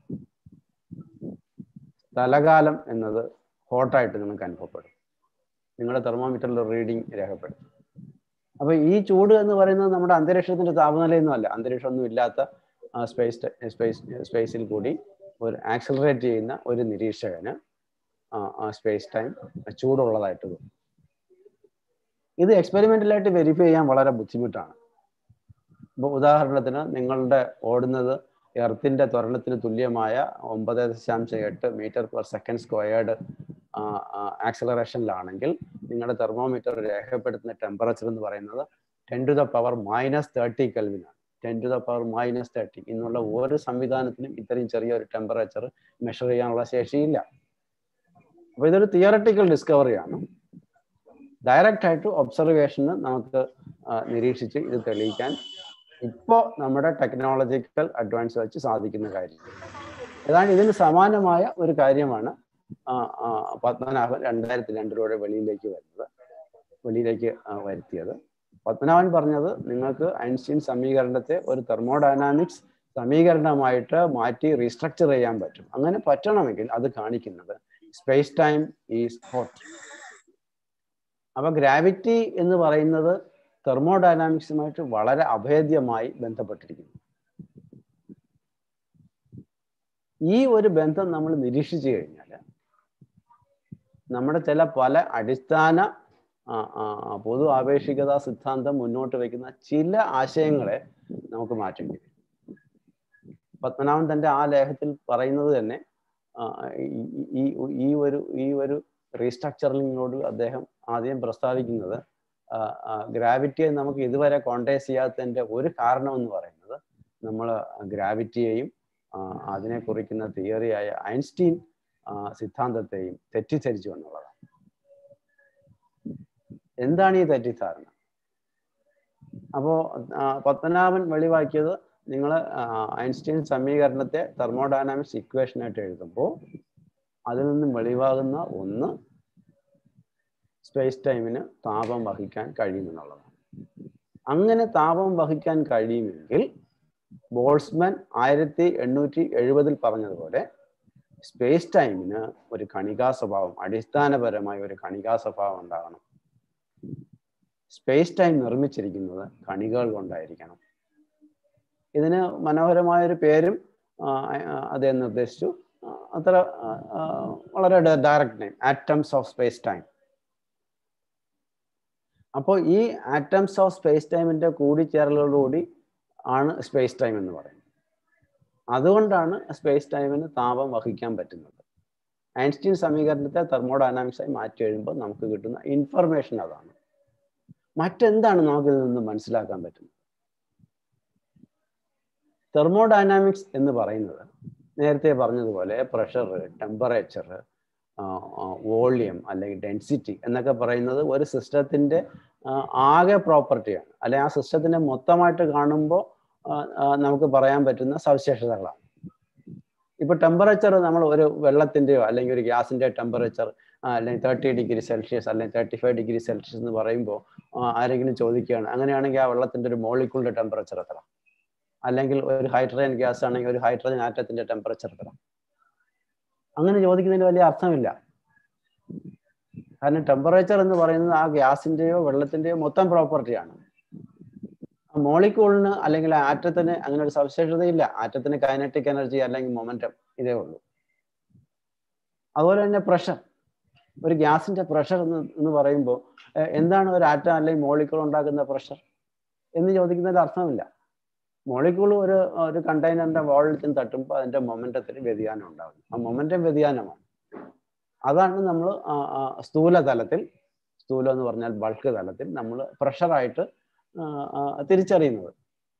സ്ഥലകാലം എന്നത് ഹോട്ടായിട്ട് നിങ്ങൾക്ക് അനുഭവപ്പെടും നിങ്ങളുടെ തെർമോമീറ്ററിൽ റീഡിംഗ് രേഖപ്പെടും അപ്പൊ ഈ ചൂട് എന്ന് പറയുന്നത് നമ്മുടെ അന്തരീക്ഷത്തിന്റെ താപനിലയൊന്നും അല്ല അന്തരീക്ഷമൊന്നും ഇല്ലാത്ത സ്പേസ് സ്പേസ് സ്പേസിൽ കൂടി ഒരു ആക്സിലറേറ്റ് ചെയ്യുന്ന ഒരു നിരീക്ഷകന് സ്പേസ് ടൈം ചൂടുള്ളതായിട്ട് തോന്നും ഇത് എക്സ്പെരിമെന്റലായിട്ട് വെരിഫൈ ചെയ്യാൻ വളരെ ബുദ്ധിമുട്ടാണ് ഇപ്പോൾ ഉദാഹരണത്തിന് നിങ്ങളുടെ ഓടുന്നത് എർത്തിന്റെ ത്വരണത്തിന് തുല്യമായ ഒമ്പത് ദശാംശം എട്ട് മീറ്റർ പെർ സെക്കൻഡ് സ്ക്വയേർഡ് ആക്സിലറേഷനിലാണെങ്കിൽ നിങ്ങളുടെ തെർമോമീറ്റർ രേഖപ്പെടുത്തുന്ന ടെമ്പറേച്ചർ എന്ന് പറയുന്നത് ten to the power minus thirty കെൽവിനാണ് ten to the power minus thirty ഇന്നുള്ള ഒരു സംവിധാനത്തിനും ഇത്രയും ചെറിയൊരു ടെമ്പറേച്ചർ മെഷർ ചെയ്യാനുള്ള ശേഷിയില്ല അപ്പൊ ഇതൊരു തിയറട്ടിക്കൽ ഡിസ്കവറിയാണ് ഡയറക്റ്റ് ആയിട്ട് ഒബ്സർവേഷന് നമുക്ക് ആ, നിരീക്ഷിച്ച് ഇത് തെളിയിക്കാൻ ഇപ്പോൾ നമ്മുടെ ടെക്നോളജിക്കൽ അഡ്വാൻസ് വെച്ച് സാധിക്കുന്ന കാര്യം ഏതാണ്ട് ഇതിന് സമാനമായ ഒരു കാര്യമാണ് ആ, ആ, പത്മനാഭൻ രണ്ടായിരത്തി രണ്ടിലൂടെ വെളിയിലേക്ക് വരുന്നത് വെളിയിലേക്ക് ആ, വരുത്തിയത് പത്മനാഭൻ പറഞ്ഞത് നിങ്ങൾക്ക് ഐൻസ്റ്റീൻ സമീകരണത്തെ ഒരു തെർമോഡൈനാമിക്സ് സമീകരണമായിട്ട് മാറ്റി റീസ്ട്രക്ചർ ചെയ്യാൻ പറ്റും അങ്ങനെ പറ്റണമെങ്കിൽ അത് കാണിക്കുന്നത് സ്പേസ് ടൈം ഈസ് ഹോട്ട് അപ്പൊ ഗ്രാവിറ്റി എന്ന് പറയുന്നത് തെർമോഡൈനാമിക്സുമായിട്ട് വളരെ അഭേദ്യമായി ബന്ധപ്പെട്ടിരിക്കുന്നു ഈ ഒരു ബന്ധം നമ്മൾ നിരീക്ഷിച്ചു കഴിഞ്ഞാൽ നമ്മുടെ ചില പല അടിസ്ഥാന ആ, ആ, ആ, പൊതു ആപേക്ഷികതാ സിദ്ധാന്തം മുന്നോട്ട് വയ്ക്കുന്ന ചില ആശയങ്ങളെ നമുക്ക് മാറ്റേണ്ടി വരും പത്മനാഭൻ തന്റെ ആ ലേഖത്തിൽ പറയുന്നത് തന്നെ ആ, ഈ- ഈ ഈ ഒരു ഈ ഒരു റീസ്ട്രക്ചറിങ്ങിനോട് അദ്ദേഹം ആദ്യം പ്രസ്താവിക്കുന്നത് ഗ്രാവിറ്റിയെ നമുക്ക് ഇതുവരെ കോണ്ടേസ് ചെയ്യാത്തതിന്റെ ഒരു കാരണം എന്ന് പറയുന്നത് നമ്മൾ ഗ്രാവിറ്റിയെയും അതിനെ കുറിക്കുന്ന തിയറിയായ ഐൻസ്റ്റീൻ ആ, സിദ്ധാന്തത്തെയും തെറ്റിദ്ധരിച്ചു എന്നുള്ളതാണ് എന്താണ് ഈ തെറ്റിദ്ധാരണ അപ്പോ ആ, പത്മനാഭൻ വെളിവാക്കിയത് നിങ്ങൾ ഐൻസ്റ്റീൻ സമീകരണത്തെ തെർമോഡൈനാമിക്സ് ഇക്വേഷൻ ആയിട്ട് എഴുതുമ്പോൾ അതിൽ നിന്നും വെളിവാകുന്ന ഒന്ന് സ്പേസ് ടൈമിന് താപം വഹിക്കാൻ കഴിയുമെന്നുള്ളതാണ് അങ്ങനെ താപം വഹിക്കാൻ കഴിയുമെങ്കിൽ ബോൾസ്മാൻ ആയിരത്തി എണ്ണൂറ്റി എഴുപതിൽ പറഞ്ഞതുപോലെ സ്പേസ് ടൈമിന് ഒരു കണികാ സ്വഭാവം അടിസ്ഥാനപരമായ ഒരു കണികാ സ്വഭാവം ഉണ്ടാകണം സ്പേസ് ടൈം നിർമ്മിച്ചിരിക്കുന്നത് കണികകൾ കൊണ്ടായിരിക്കണം ഇതിന് മനോഹരമായ ഒരു പേരും ആ, ആ, അദ്ദേഹം നിർദ്ദേശിച്ചു ആ, അത്ര ആ, ആ, വളരെ direct name atoms of space time അപ്പോൾ ഈ ആറ്റംസ് ഓഫ് സ്പേസ് ടൈമിന്റെ കൂടിച്ചേരലോടുകൂടി ആണ് സ്പേസ് ടൈം എന്ന് പറയുന്നത് അതുകൊണ്ടാണ് സ്പേസ് ടൈമിന് താപം വഹിക്കാൻ പറ്റുന്നത് ഐൻസ്റ്റീൻ സമീകരണത്തെ തെർമോഡൈനാമിക്സായി മാറ്റി കഴിയുമ്പോൾ നമുക്ക് കിട്ടുന്ന ഇൻഫർമേഷൻ അതാണ് മറ്റെന്താണ് നമുക്ക് ഇതിൽ നിന്ന് മനസ്സിലാക്കാൻ പറ്റുന്നത് തെർമോഡൈനാമിക്സ് എന്ന് പറയുന്നത് നേരത്തെ പറഞ്ഞതുപോലെ പ്രഷർ ടെമ്പറേച്ചർ വോളിയം അല്ലെങ്കിൽ ഡെൻസിറ്റി എന്നൊക്കെ പറയുന്നത് ഒരു സിസ്റ്റത്തിന്റെ ആകെ പ്രോപ്പർട്ടിയാണ് അല്ലെ ആ സിസ്റ്റത്തിനെ മൊത്തമായിട്ട് കാണുമ്പോൾ നമുക്ക് പറയാൻ പറ്റുന്ന സവിശേഷതകളാണ് ഇപ്പൊ ടെമ്പറേച്ചർ നമ്മൾ ഒരു വെള്ളത്തിന്റെയോ അല്ലെങ്കിൽ ഒരു ഗ്യാസിന്റെ ടെമ്പറേച്ചർ അല്ലെങ്കിൽ തേർട്ടി ഡിഗ്രി സെൽഷ്യസ് അല്ലെങ്കിൽ തേർട്ടി ഫൈവ് ഡിഗ്രി സെൽഷ്യസ് എന്ന് പറയുമ്പോൾ ആരെങ്കിലും ചോദിക്കുകയാണ് അങ്ങനെയാണെങ്കിൽ ആ വെള്ളത്തിന്റെ ഒരു മോളിക്കൂളിന്റെ ടെമ്പറേച്ചർ എത്ര അല്ലെങ്കിൽ ഒരു ഹൈഡ്രജൻ ഗ്യാസ് ആണെങ്കിൽ ഒരു ഹൈഡ്രജൻ ആറ്റത്തിന്റെ ടെമ്പറേച്ചർ എത്ര അങ്ങനെ ചോദിക്കുന്നതിന് വലിയ അർത്ഥമില്ല കാരണം ടെമ്പറേച്ചർ എന്ന് പറയുന്നത് ആ ഗ്യാസിന്റെയോ വെള്ളത്തിന്റെയോ മൊത്തം പ്രോപ്പർട്ടിയാണ് മോളിക്കൂളിന് അല്ലെങ്കിൽ ആറ്റത്തിന് അങ്ങനെ ഒരു സവിശേഷതയില്ല ആറ്റത്തിന് കൈനറ്റിക് എനർജി അല്ലെങ്കിൽ മൊമെന്റം ഇതേ ഉള്ളൂ അതുപോലെ തന്നെ പ്രഷർ ഒരു ഗ്യാസിന്റെ പ്രഷർ എന്ന് എന്ന് പറയുമ്പോൾ എന്താണ് ഒരു ആറ്റം അല്ലെങ്കിൽ മോളിക്കൂൾ ഉണ്ടാക്കുന്ന പ്രഷർ എന്ന് ചോദിക്കുന്നതിൽ അർത്ഥമില്ല മോളിക്കൂൾ ഒരു ഒരു കണ്ടെയ്നറിന്റെ വോളിയത്തിന് തട്ടുമ്പോൾ അതിന്റെ മൊമെന്റത്തിന് വ്യതിയാനം ഉണ്ടാകും ആ മൊമെന്റം വ്യതിയാനമാണ് അതാണ് നമ്മൾ സ്ഥൂല തലത്തിൽ സ്ഥൂലം എന്ന് പറഞ്ഞാൽ ബൾക്ക് തലത്തിൽ നമ്മൾ പ്രഷറായിട്ട് തിരിച്ചറിയുന്നത്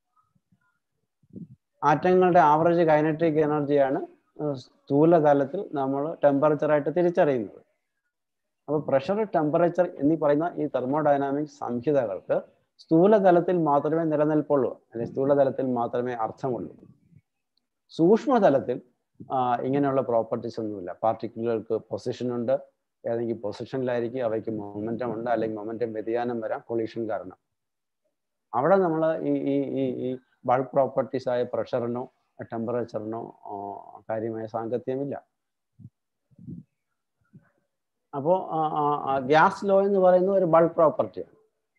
ആറ്റങ്ങളുടെ ആവറേജ് കൈനറ്റിക് എനർജിയാണ് സ്ഥൂല തലത്തിൽ നമ്മൾ ടെമ്പറേച്ചറായിട്ട് തിരിച്ചറിയുന്നത് അപ്പോൾ പ്രഷർ ടെമ്പറേച്ചർ എന്നീ പറയുന്ന ഈ തെർമോഡൈനാമിക് സംഹിതകൾക്ക് സ്ഥൂല തലത്തിൽ മാത്രമേ നിലനിൽപ്പുള്ളൂ അല്ലെങ്കിൽ സ്ഥൂല തലത്തിൽ മാത്രമേ അർത്ഥമുള്ളൂ സൂക്ഷ്മതലത്തിൽ ഇങ്ങനെയുള്ള പ്രോപ്പർട്ടീസ് ഒന്നുമില്ല പാർട്ടിക്കിളുകൾക്ക് പൊസിഷൻ ഉണ്ട് ഏതെങ്കിലും പൊസിഷനിലായിരിക്കും അവയ്ക്ക് മൊമെന്റം ഉണ്ട് അല്ലെങ്കിൽ മൊമെന്റം വ്യതിയാനം വരാം കൊളീഷൻ കാരണം അവിടെ നമ്മൾ ഈ ഈ ഈ ഈ ബൾക്ക് പ്രോപ്പർട്ടീസ് ആയ പ്രഷറിനോ ടെമ്പറേച്ചറിനോ കാര്യമായ സാങ്കത്യമില്ല അപ്പോൾ ഗ്യാസ് ലോ എന്ന് പറയുന്നത് ഒരു ബൾക്ക് പ്രോപ്പർട്ടിയാണ്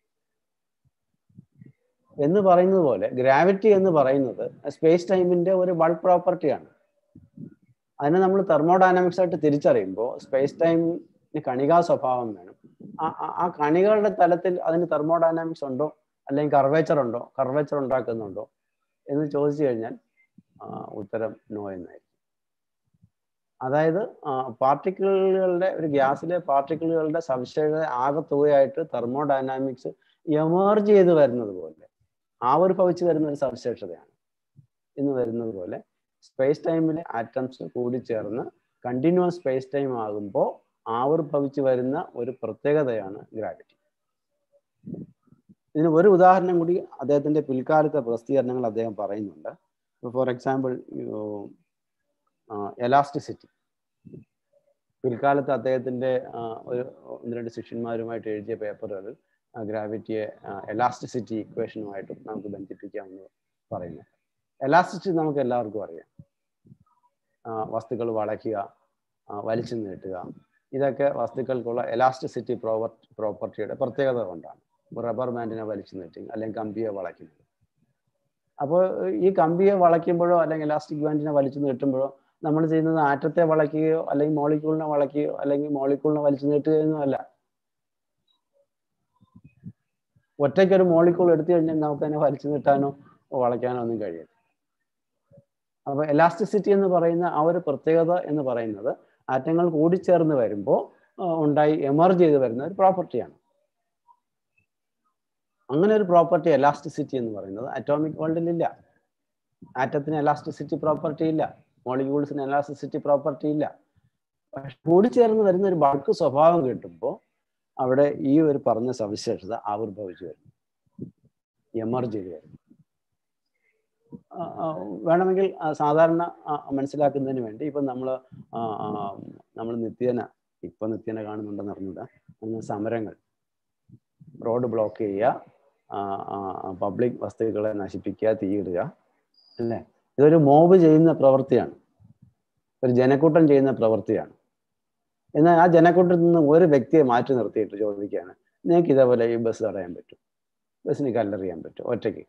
എന്ന് പറയുന്നത് പോലെ ഗ്രാവിറ്റി എന്ന് പറയുന്നത് സ്പേസ് ടൈമിന്റെ ഒരു ബൾക്ക് പ്രോപ്പർട്ടിയാണ് അതിനെ നമ്മൾ തെർമോഡൈനാമിക്സ് ആയിട്ട് തിരിച്ചറിയുമ്പോൾ സ്പേസ് ടൈമിന് കണികാ സ്വഭാവം വേണം ആ കണികളുടെ തലത്തിൽ അതിന് തെർമോഡൈനാമിക്സ് ഉണ്ടോ അല്ലെങ്കിൽ കർവേച്ചർ ഉണ്ടോ കർവേച്ചർ ഉണ്ടാക്കുന്നുണ്ടോ എന്ന് ചോദിച്ചു കഴിഞ്ഞാൽ ഉത്തരം നോ എന്നായിരിക്കും അതായത് പാർട്ടിക്കിളുകളുടെ ഒരു ഗ്യാസിലെ പാർട്ടിക്കിളുകളുടെ സവിശേഷത ആകത്തുകയായിട്ട് തെർമോഡൈനാമിക്സ് എമേർജ് ചെയ്ത് വരുന്നത് പോലെ ആവിർഭവിച്ച് വരുന്ന ഒരു സവിശേഷതയാണ് എന്ന് വരുന്നത് പോലെ സ്പേസ് ടൈമിലെ ആറ്റംസ് കൂടിച്ചേർന്ന് കണ്ടിന്യൂസ് സ്പേസ് ടൈം ആകുമ്പോൾ ആവിർഭവിച്ച് വരുന്ന ഒരു പ്രത്യേകതയാണ് ഗ്രാവിറ്റി ഇതിന് ഒരു ഉദാഹരണം കൂടി അദ്ദേഹത്തിന്റെ പിൽക്കാലത്തെ പ്രസിദ്ധീകരണങ്ങൾ അദ്ദേഹം പറയുന്നുണ്ട് ഫോർ എക്സാമ്പിൾ എലാസ്റ്റിസിറ്റി പിൽക്കാലത്ത് അദ്ദേഹത്തിന്റെ ഒരു ഒന്ന് രണ്ട് ശിഷ്യന്മാരുമായിട്ട് എഴുതിയ പേപ്പറുകളിൽ ഗ്രാവിറ്റിയെ എലാസ്റ്റിസിറ്റി ഇക്വേഷനുമായിട്ടും നമുക്ക് ബന്ധിപ്പിക്കാമെന്ന് പറയുന്നു എലാസ്റ്റിസിറ്റി നമുക്ക് എല്ലാവർക്കും അറിയാം വസ്തുക്കൾ വളയ്ക്കുക ആ, വലിച്ചു നീട്ടുക ഇതൊക്കെ വസ്തുക്കൾക്കുള്ള എലാസ്റ്റിസിറ്റി പ്രോപ്പർ പ്രോപ്പർട്ടിയുടെ പ്രത്യേകത കൊണ്ടാണ് റബ്ബർ ബാൻഡിനെ വലിച്ചു നീട്ടി അല്ലെങ്കിൽ കമ്പിയെ വളയ്ക്കുന്നത് അപ്പോൾ ഈ കമ്പിയെ വളയ്ക്കുമ്പോഴോ അല്ലെങ്കിൽ ഇലാസ്റ്റിക് ബാൻഡിനെ വലിച്ചു നീട്ടുമ്പോഴോ നമ്മൾ ചെയ്യുന്നത് ആറ്റത്തെ വളയ്ക്കുകയോ അല്ലെങ്കിൽ മോളിക്യൂളിനെ വളയ്ക്കുകയോ അല്ലെങ്കിൽ മോളിക്യൂളിനെ വലിച്ചു നീട്ടുകയോ അല്ല ഒറ്റയ്ക്ക് ഒരു മോളിക്യൂൾ എടുത്തു കഴിഞ്ഞാൽ നമുക്ക് അതിനെ വലിച്ചു നീട്ടാനോ വളയ്ക്കാനോ ഒന്നും കഴിയില്ല അപ്പൊ എലാസ്റ്റിസിറ്റി എന്ന് പറയുന്ന ആ ഒരു പ്രത്യേകത എന്ന് പറയുന്നത് ആറ്റങ്ങൾ കൂടിച്ചേർന്ന് വരുമ്പോൾ ഉണ്ടായി എമർജ് ചെയ്ത് വരുന്ന ഒരു പ്രോപ്പർട്ടിയാണ് അങ്ങനെ ഒരു പ്രോപ്പർട്ടി എലാസ്റ്റിസിറ്റി എന്ന് പറയുന്നത് അറ്റോമിക് വേൾഡിലില്ല ആറ്റത്തിന് എലാസ്റ്റിസിറ്റി പ്രോപ്പർട്ടി ഇല്ല മോളിക്യൂൾസിന് എലാസ്റ്റിസിറ്റി പ്രോപ്പർട്ടി ഇല്ല പക്ഷെ കൂടിച്ചേർന്ന് വരുന്ന ഒരു ബൾക്ക് സ്വഭാവം കിട്ടുമ്പോൾ അവിടെ ഈ ഒരു പറഞ്ഞ സവിശേഷത ആവിർഭവിച്ചു വരുന്നു എമർജ് ചെയ്ത് വരുന്നു ആ, ആ, വേണമെങ്കിൽ ആ, സാധാരണ ആ, മനസ്സിലാക്കുന്നതിന് വേണ്ടി ഇപ്പം നമ്മൾ നമ്മൾ നിത്യേന ഇപ്പൊ നിത്യേന കാണുന്നുണ്ടെന്ന് അറിഞ്ഞൂടാ അന്ന് സമരങ്ങൾ റോഡ് ബ്ലോക്ക് ചെയ്യുക പബ്ലിക് വസ്തുക്കളെ നശിപ്പിക്കുക തീയിടുക അല്ലേ ഇതൊരു മോബ് ചെയ്യുന്ന പ്രവൃത്തിയാണ് ഒരു ജനക്കൂട്ടം ചെയ്യുന്ന പ്രവൃത്തിയാണ് എന്നാൽ ആ ജനക്കൂട്ടത്തിൽ നിന്ന് ഒരു വ്യക്തിയെ മാറ്റി നിർത്തിയിട്ട് ചോദിക്കുകയാണ് നിങ്ങൾക്ക് ഇതേപോലെ ഈ ബസ് തടയാൻ പറ്റും ബസ്സിന് കല്ലെറിയാൻ പറ്റും ഒറ്റയ്ക്ക്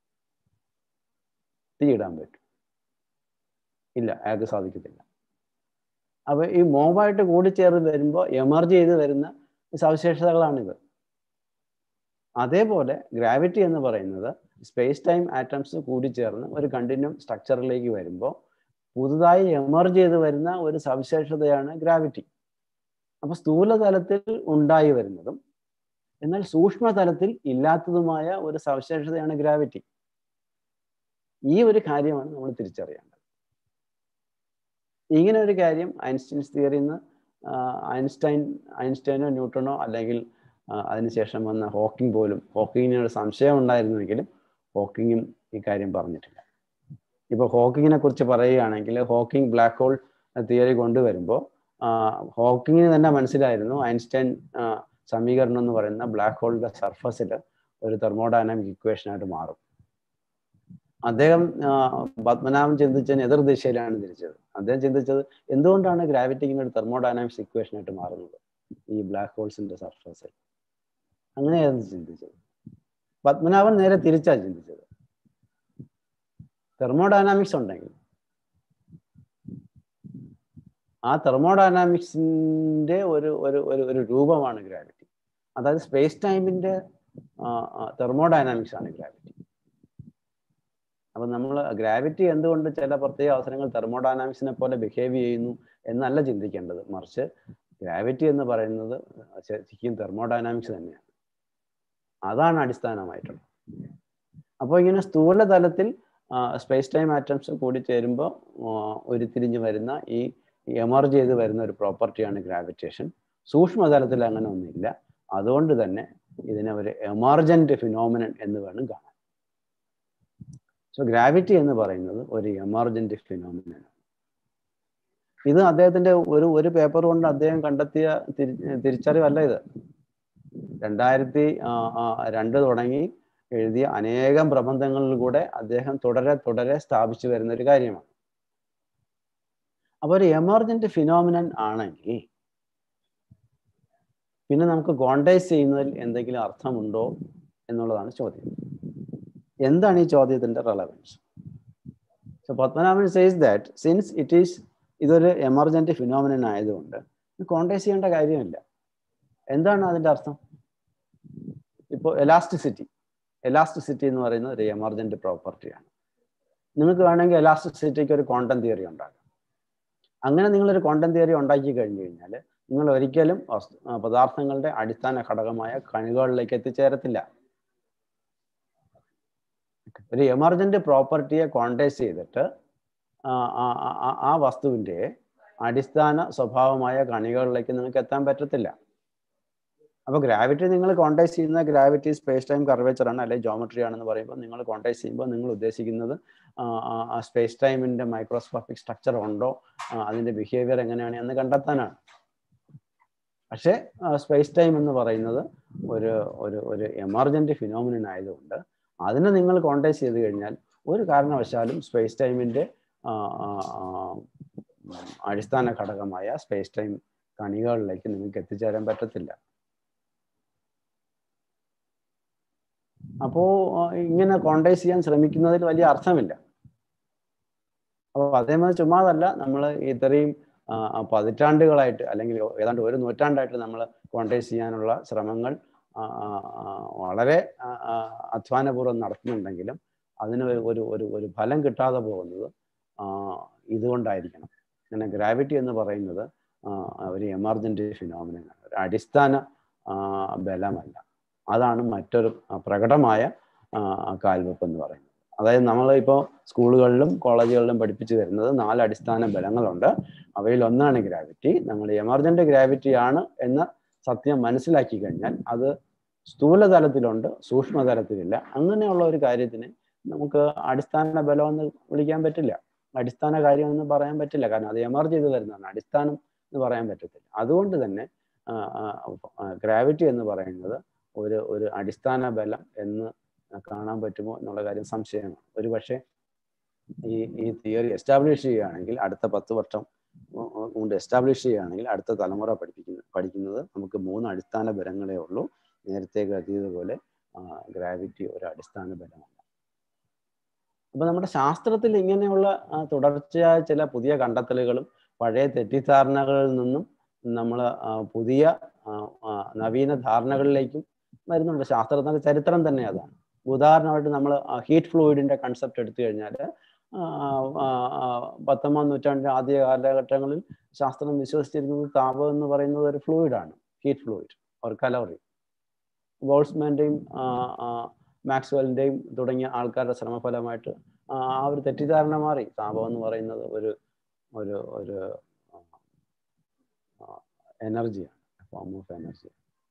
തീയിടാൻ പറ്റും ഇല്ല അയാൾക്ക് സാധിക്കത്തില്ല അപ്പൊ ഈ മോബായിട്ട് കൂടിച്ചേർന്ന് വരുമ്പോൾ എമർജ് ചെയ്ത് വരുന്ന സവിശേഷതകളാണിത് അതേപോലെ ഗ്രാവിറ്റി എന്ന് പറയുന്നത് സ്പേസ് ടൈം ആറ്റംസ് കൂടിച്ചേർന്ന് ഒരു കണ്ടിന്യൂം സ്ട്രക്ചറിലേക്ക് വരുമ്പോൾ പുതുതായി എമർജ് ചെയ്ത് വരുന്ന ഒരു സവിശേഷതയാണ് ഗ്രാവിറ്റി അപ്പൊ സ്ഥൂലതലത്തിൽ ഉണ്ടായി വരുന്നതും എന്നാൽ സൂക്ഷ്മതലത്തിൽ ഇല്ലാത്തതുമായ ഒരു സവിശേഷതയാണ് ഗ്രാവിറ്റി ഈ ഒരു കാര്യമാണ് നമ്മൾ തിരിച്ചറിയേണ്ടത് ഇങ്ങനെ ഒരു കാര്യം ഐൻസ്റ്റൈൻസ് തിയറിയിൽ നിന്ന് ഐൻസ്റ്റൈൻ ഐൻസ്റ്റൈനോ ന്യൂട്ടണോ അല്ലെങ്കിൽ ആ, അതിനുശേഷം വന്ന ഹോക്കിംഗ് പോലും ഹോക്കിങ്ങിന് ഒരു സംശയം ഉണ്ടായിരുന്നുവെങ്കിലും ഹോക്കിങ്ങും ഈ കാര്യം പറഞ്ഞിട്ടില്ല ഇപ്പൊ ഹോക്കിങ്ങിനെ കുറിച്ച് പറയുകയാണെങ്കിൽ ഹോക്കിംഗ് ബ്ലാക്ക് ഹോൾ തിയറി കൊണ്ടുവരുമ്പോൾ ഹോക്കിങ്ങിന് തന്നെ മനസ്സിലായിരുന്നു ഐൻസ്റ്റൈൻ ആ, സമീകരണം എന്ന് പറയുന്ന ബ്ലാക്ക് ഹോളിന്റെ സർഫസിൽ ഒരു തെർമോഡൈനാമിക് ഇക്വേഷനായിട്ട് മാറും അദ്ദേഹം ആ, പത്മനാഭൻ ചിന്തിച്ചതിന് എതിർ ദിശയിലാണ് തിരിച്ചത് അദ്ദേഹം ചിന്തിച്ചത് എന്തുകൊണ്ടാണ് ഗ്രാവിറ്റി ഇങ്ങനെ ഒരു തെർമോഡൈനാമിക്സ് ഇക്വേഷനായിട്ട് മാറുന്നത് ഈ ബ്ലാക്ക് ഹോൾസിന്റെ സർഫസിൽ അങ്ങനെയായിരുന്നു ചിന്തിച്ചത് പത്മനാഭൻ നേരെ തിരിച്ചാ ചിന്തിച്ചത് തെർമോഡൈനാമിക്സ് ഉണ്ടെങ്കിൽ ആ തെർമോഡൈനാമിക്സിന്റെ ഒരു ഒരു ഒരു ഒരു രൂപമാണ് ഗ്രാവിറ്റി അതായത് സ്പേസ് ടൈമിന്റെ തെർമോഡൈനാമിക്സ് ആണ് ഗ്രാവിറ്റി അപ്പൊ നമ്മൾ ഗ്രാവിറ്റി എന്തുകൊണ്ട് ചില പ്രത്യേക അവസരങ്ങൾ തെർമോഡൈനാമിക്സിനെ പോലെ ബിഹേവ് ചെയ്യുന്നു എന്നല്ല ചിന്തിക്കേണ്ടത് മറിച്ച് ഗ്രാവിറ്റി എന്ന് പറയുന്നത് ശരിക്കും തെർമോഡൈനാമിക്സ് തന്നെയാണ് അതാണ് അടിസ്ഥാനമായിട്ടുള്ളത് അപ്പോൾ ഇങ്ങനെ സ്ഥൂല തലത്തിൽ സ്പേസ് ടൈം ആറ്റംസ് കൂടി ചേരുമ്പോൾ ഉരുത്തിരിഞ്ഞ് വരുന്ന ഈ എമർജ് ചെയ്ത് വരുന്ന ഒരു പ്രോപ്പർട്ടിയാണ് ഗ്രാവിറ്റേഷൻ സൂക്ഷ്മതലത്തിൽ അങ്ങനെ ഒന്നുമില്ല അതുകൊണ്ട് തന്നെ ഇതിനെ ഒരു എമർജന്റ് ഫിനോമിനൻ എന്ന് വേണം കാണാൻ സോ ഗ്രാവിറ്റി എന്ന് പറയുന്നത് ഒരു എമർജന്റ് ഫിനോമിനൻ ഇത് അദ്ദേഹത്തിന്റെ ഒരു ഒരു പേപ്പർ കൊണ്ട് അദ്ദേഹം കണ്ടെത്തിയ തിരി തിരിച്ചറിവല്ല ഇത് രണ്ടായിരത്തി രണ്ട് തുടങ്ങി എഴുതിയ അനേകം പ്രബന്ധങ്ങളിൽ കൂടെ അദ്ദേഹം തുടരെ തുടരെ സ്ഥാപിച്ചു വരുന്ന ഒരു കാര്യമാണ് അപ്പൊ ഒരു എമർജന്റ് ഫിനോമിനൻ ആണെങ്കിൽ പിന്നെ നമുക്ക് കോണ്ടൈസ് ചെയ്യുന്നതിൽ എന്തെങ്കിലും അർത്ഥമുണ്ടോ എന്നുള്ളതാണ് ചോദ്യം എന്താണ് ഈ ചോദ്യത്തിന്റെ relevance so Padmanabhan says that since it is ഇതൊരു എമർജന്റ് ഫിനോമിനൻ ആയതുകൊണ്ട് കോണ്ടൈസ് ചെയ്യേണ്ട കാര്യമില്ല എന്താണ് അതിന്റെ അർത്ഥം ഇപ്പോൾ എലാസ്റ്റിസിറ്റി എലാസ്റ്റിസിറ്റി എന്ന് പറയുന്നത് ഒരു എമർജന്റ് പ്രോപ്പർട്ടിയാണ് നിങ്ങൾക്ക് വേണമെങ്കിൽ എലാസ്റ്റിസിറ്റിക്ക് ഒരു ക്വാണ്ടം തിയറി ഉണ്ടാക്കാം അങ്ങനെ നിങ്ങളൊരു ക്വാണ്ടം തിയറി ഉണ്ടാക്കി കഴിഞ്ഞു കഴിഞ്ഞാൽ നിങ്ങൾ ഒരിക്കലും പദാർത്ഥങ്ങളുടെ അടിസ്ഥാന ഘടകമായ കണികകളിലേക്ക് എത്തിച്ചേരത്തില്ല ഒരു എമർജന്റ് പ്രോപ്പർട്ടിയെ ക്വാണ്ടൈസ് ചെയ്തിട്ട് ആ വസ്തുവിൻ്റെ അടിസ്ഥാന സ്വഭാവമായ കണികകളിലേക്ക് നിങ്ങൾക്ക് എത്താൻ പറ്റത്തില്ല അപ്പോൾ ഗ്രാവിറ്റി നിങ്ങൾ കോണ്ടൈസ് ചെയ്യുന്ന ഗ്രാവിറ്റി സ്പേസ് ടൈം കർവേച്ചർ ആണ് അല്ലെങ്കിൽ ജോമെട്രി ആണെന്ന് പറയുമ്പോൾ നിങ്ങൾ കോണ്ടൈസ് ചെയ്യുമ്പോൾ നിങ്ങൾ ഉദ്ദേശിക്കുന്നത് സ്പേസ് ടൈമിന്റെ മൈക്രോസ്കോപ്പിക് സ്ട്രക്ചർ ഉണ്ടോ അതിന്റെ ബിഹേവിയർ എങ്ങനെയാണ് എന്ന് കണ്ടെത്താനാണ് പക്ഷേ സ്പേസ് ടൈം എന്ന് പറയുന്നത് ഒരു ഒരു ഒരു എമർജന്റ് ഫിനോമിനൻ ആയതുകൊണ്ട് അതിനെ നിങ്ങൾ കോണ്ടൈസ് ചെയ്ത് കഴിഞ്ഞാൽ ഒരു കാരണവശാലും സ്പേസ് ടൈമിൻ്റെ അടിസ്ഥാന ഘടകമായ സ്പേസ് ടൈം കണികകളിലേക്ക് നിങ്ങൾക്ക് എത്തിച്ചേരാൻ പറ്റത്തില്ല അപ്പോൾ ഇങ്ങനെ കോണ്ടൈസ് ചെയ്യാൻ ശ്രമിക്കുന്നതിൽ വലിയ അർത്ഥമില്ല അപ്പോൾ അതേമാതിരി ചുമ്മാതല്ല നമ്മൾ ഇത്രയും ആ, ആ, പതിറ്റാണ്ടുകളായിട്ട് അല്ലെങ്കിൽ ഏതാണ്ട് ഒരു നൂറ്റാണ്ടായിട്ട് നമ്മൾ കോണ്ടൈസ് ചെയ്യാനുള്ള ശ്രമങ്ങൾ ആ, ആ, ആ, വളരെ ആ, ആ, അധ്വാനപൂർവ്വം നടത്തുന്നുണ്ടെങ്കിലും അതിന് ഒരു- ഒരു ഒരു ഒരു ഫലം കിട്ടാതെ പോകുന്നത് ആ, ഇതുകൊണ്ടായിരിക്കണം അങ്ങനെ ഗ്രാവിറ്റി എന്ന് പറയുന്നത് ആ, ഒരു എമർജൻറ്റ് ഫിനോമിനാണ് ഒരു അടിസ്ഥാന ആ, ബലമല്ല അതാണ് മറ്റൊരു ആ, പ്രകടമായ ആ, കാൽവെപ്പ് എന്ന് പറയുന്നത് അതായത് നമ്മൾ ഇപ്പോൾ സ്കൂളുകളിലും കോളേജുകളിലും പഠിപ്പിച്ചു തരുന്നത് നാല് അടിസ്ഥാന ബലങ്ങളുണ്ട് അവയിൽ ഒന്നാണ് ഗ്രാവിറ്റി നമ്മൾ എമർജന്റ് ഗ്രാവിറ്റി ആണ് എന്ന സത്യം മനസ്സിലാക്കി കഴിഞ്ഞാൽ അത് സ്ഥൂലതലത്തിലുണ്ട് സൂക്ഷ്മതലത്തിലില്ല അങ്ങനെയുള്ള ഒരു കാര്യത്തിന് നമുക്ക് അടിസ്ഥാന ബലം എന്ന് വിളിക്കാൻ പറ്റില്ല അടിസ്ഥാന കാര്യം എന്ന് പറയാൻ പറ്റില്ല കാരണം അത് എമർജ് ചെയ്ത് വരുന്നതാണ് അടിസ്ഥാനം എന്ന് പറയാൻ പറ്റത്തില്ല അതുകൊണ്ട് തന്നെ ഗ്രാവിറ്റി എന്ന് പറയുന്നത് ഒരു ഒരു അടിസ്ഥാന ബലം എന്ന് കാണാൻ പറ്റുമോ എന്നുള്ള കാര്യം സംശയമാണ് ഒരു പക്ഷേ ഈ ഈ തിയറി എസ്റ്റാബ്ലിഷ് ചെയ്യുകയാണെങ്കിൽ അടുത്ത പത്ത് വർഷം ഉ- ഉ- കൊണ്ട് എസ്റ്റാബ്ലിഷ് ചെയ്യുകയാണെങ്കിൽ അടുത്ത തലമുറ പഠിപ്പിക്കുന്ന പഠിക്കുന്നത് നമുക്ക് മൂന്ന് അടിസ്ഥാന ബലങ്ങളേ ഉള്ളൂ നേരത്തെ കരുതിയതുപോലെ ഗ്രാവിറ്റി ഒരു അടിസ്ഥാന ബലമല്ല അപ്പൊ നമ്മുടെ ശാസ്ത്രത്തിൽ ഇങ്ങനെയുള്ള ആ, തുടർച്ചയായ ചില പുതിയ കണ്ടെത്തലുകളും പഴയ തെറ്റിദ്ധാരണകളിൽ നിന്നും നമ്മൾ പുതിയ ആ, ആ, നവീന ധാരണകളിലേക്കും വരുന്നുണ്ട് ശാസ്ത്രത്തിന്റെ ചരിത്രം തന്നെ അതാണ് ഉദാഹരണമായിട്ട് നമ്മൾ ഹീറ്റ് ഫ്ലൂയിഡിന്റെ കൺസെപ്റ്റ് എടുത്തു കഴിഞ്ഞാൽ പത്തൊമ്പതാം നൂറ്റാണ്ടിന്റെ ആദ്യ കാലഘട്ടങ്ങളിൽ ശാസ്ത്രം വിശ്വസിച്ചിരുന്നത് താപം എന്ന് പറയുന്നത് ഒരു ഫ്ലൂയിഡാണ് ഹീറ്റ് ഫ്ലൂയിഡ് ഒരു കലോറി ബോൾസ്മാന്റെയും മാക്സ്വെലിന്റെയും തുടങ്ങിയ ആൾക്കാരുടെ ശ്രമഫലമായിട്ട് ആ ആ ഒരു തെറ്റിദ്ധാരണ മാറി താപം എന്ന് പറയുന്നത് ഒരു ഒരു ഒരു എനർജിയാണ് ഫോം ഓഫ് എനർജി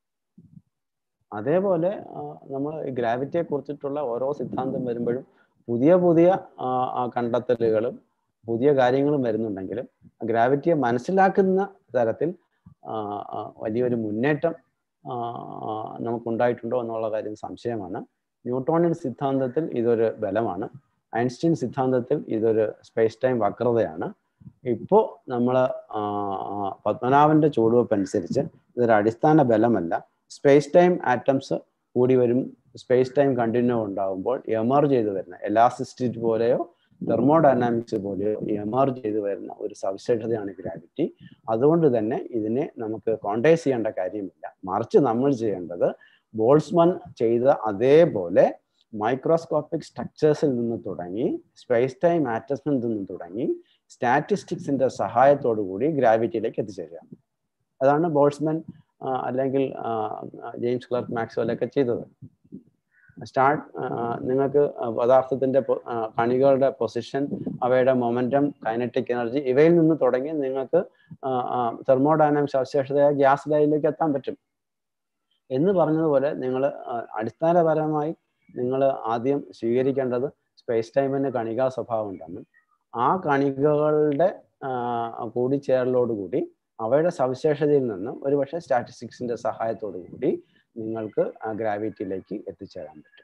അതേപോലെ നമ്മൾ ഗ്രാവിറ്റിയെ കുറിച്ചിട്ടുള്ള ഓരോ സിദ്ധാന്തം വരുമ്പോഴും പുതിയ പുതിയ ആ, ആ, കണ്ടെത്തലുകളും പുതിയ കാര്യങ്ങളും വരുന്നുണ്ടെങ്കിലും ഗ്രാവിറ്റിയെ മനസ്സിലാക്കുന്ന തരത്തിൽ ആ, ആ, വലിയൊരു മുന്നേറ്റം ആ, ആ, നമുക്കുണ്ടായിട്ടുണ്ടോ എന്നുള്ള കാര്യം സംശയമാണ് ന്യൂട്ടോണിയൻ സിദ്ധാന്തത്തിൽ ഇതൊരു ബലമാണ് ഐൻസ്റ്റീൻ സിദ്ധാന്തത്തിൽ ഇതൊരു സ്പേസ് ടൈം വക്രതയാണ് ഇപ്പോൾ നമ്മൾ പത്മനാഭന്റെ ചുവടുവെപ്പ് അനുസരിച്ച് ഇതൊരു അടിസ്ഥാന ബലമല്ല സ്പേസ് ടൈം ആറ്റംസ് കൂടി വരും സ്പേസ് ടൈം കണ്ടിന്യൂ ഉണ്ടാകുമ്പോൾ എമർജ് ചെയ്ത് വരുന്ന എലാസിസ്റ്റിറ്റി പോലെയോ തെർമോഡൈനാമിക്സ് പോലെയോ എമർജ് ചെയ്ത് വരുന്ന ഒരു സവിശേഷതയാണ് ഗ്രാവിറ്റി അതുകൊണ്ട് തന്നെ ഇതിനെ നമുക്ക് കോണ്ടൈസ് ചെയ്യേണ്ട കാര്യമില്ല മറിച്ച് നമ്മൾ ചെയ്യേണ്ടത് ബോൾസ്മൻ ചെയ്ത അതേപോലെ മൈക്രോസ്കോപ്പിക് സ്ട്രക്ചേഴ്സിൽ നിന്ന് തുടങ്ങി സ്പേസ് ടൈം ആറ്റംസിൽ നിന്ന് തുടങ്ങി സ്റ്റാറ്റിസ്റ്റിക്സിന്റെ സഹായത്തോടു കൂടി ഗ്രാവിറ്റിയിലേക്ക് എത്തിച്ചേരുക അതാണ് ബോൾസ്മൻ ആ, അല്ലെങ്കിൽ ആ, ജെയിംസ് ക്ലർക്ക് മാക്സ്വെൽ ഒക്കെ ചെയ്തത് സ്റ്റാർട്ട് നിങ്ങൾക്ക് പദാർത്ഥത്തിന്റെ പൊ- ആ, കണികളുടെ പൊസിഷൻ അവയുടെ മൊമെന്റം കൈനറ്റിക് എനർജി ഇവയിൽ നിന്ന് തുടങ്ങി നിങ്ങൾക്ക് തെർമോഡൈനാമിക് സവിശേഷതയായ ഗ്യാസ് ലൈനിലേക്ക് എത്താൻ പറ്റും എന്ന് പറഞ്ഞതുപോലെ നിങ്ങൾ അടിസ്ഥാനപരമായി നിങ്ങൾ ആദ്യം സ്വീകരിക്കേണ്ടത് സ്പേസ് ടൈമിന് കണികാ സ്വഭാവം ഉണ്ടെന്നും ആ കണികകളുടെ ആ, കൂടിച്ചേരലോടുകൂടി അവയുടെ സവിശേഷതയിൽ നിന്ന് ഒരുപക്ഷെ സ്റ്റാറ്റിസ്റ്റിക്സിന്റെ സഹായത്തോടു കൂടി നിങ്ങൾക്ക് ആ ഗ്രാവിറ്റിയിലേക്ക് എത്തിച്ചേരാൻ പറ്റും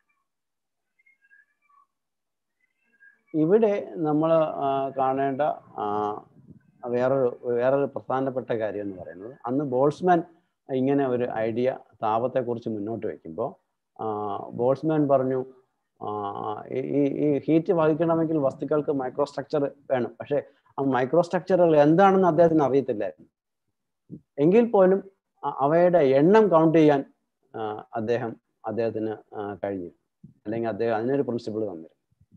ഇവിടെ നമ്മൾ കാണേണ്ട ആ, വേറൊരു വേറൊരു പ്രധാനപ്പെട്ട കാര്യം എന്ന് പറയുന്നത് അന്ന് ബോൾസ്മാൻ ഇങ്ങനെ ഒരു ഐഡിയ താപത്തെക്കുറിച്ച് മുന്നോട്ട് വയ്ക്കുമ്പോൾ ബോൾസ്മാൻ പറഞ്ഞു ആ, ഈ- ഈ ഈ ഹീറ്റ് വഹിക്കണമെങ്കിൽ വസ്തുക്കൾക്ക് മൈക്രോസ്ട്രക്ചർ വേണം പക്ഷേ ആ മൈക്രോസ്ട്രക്ചറുകൾ എന്താണെന്ന് അദ്ദേഹത്തിന് അറിയത്തില്ലായിരുന്നു എങ്കിൽ പോലും അ- അവയുടെ എണ്ണം കൗണ്ട് ചെയ്യാൻ ആ, അദ്ദേഹം അദ്ദേഹത്തിന് ആ, കഴിഞ്ഞു അല്ലെങ്കിൽ അദ്ദേഹം അതിനൊരു പ്രിൻസിപ്പിൾ തന്നിരുന്നു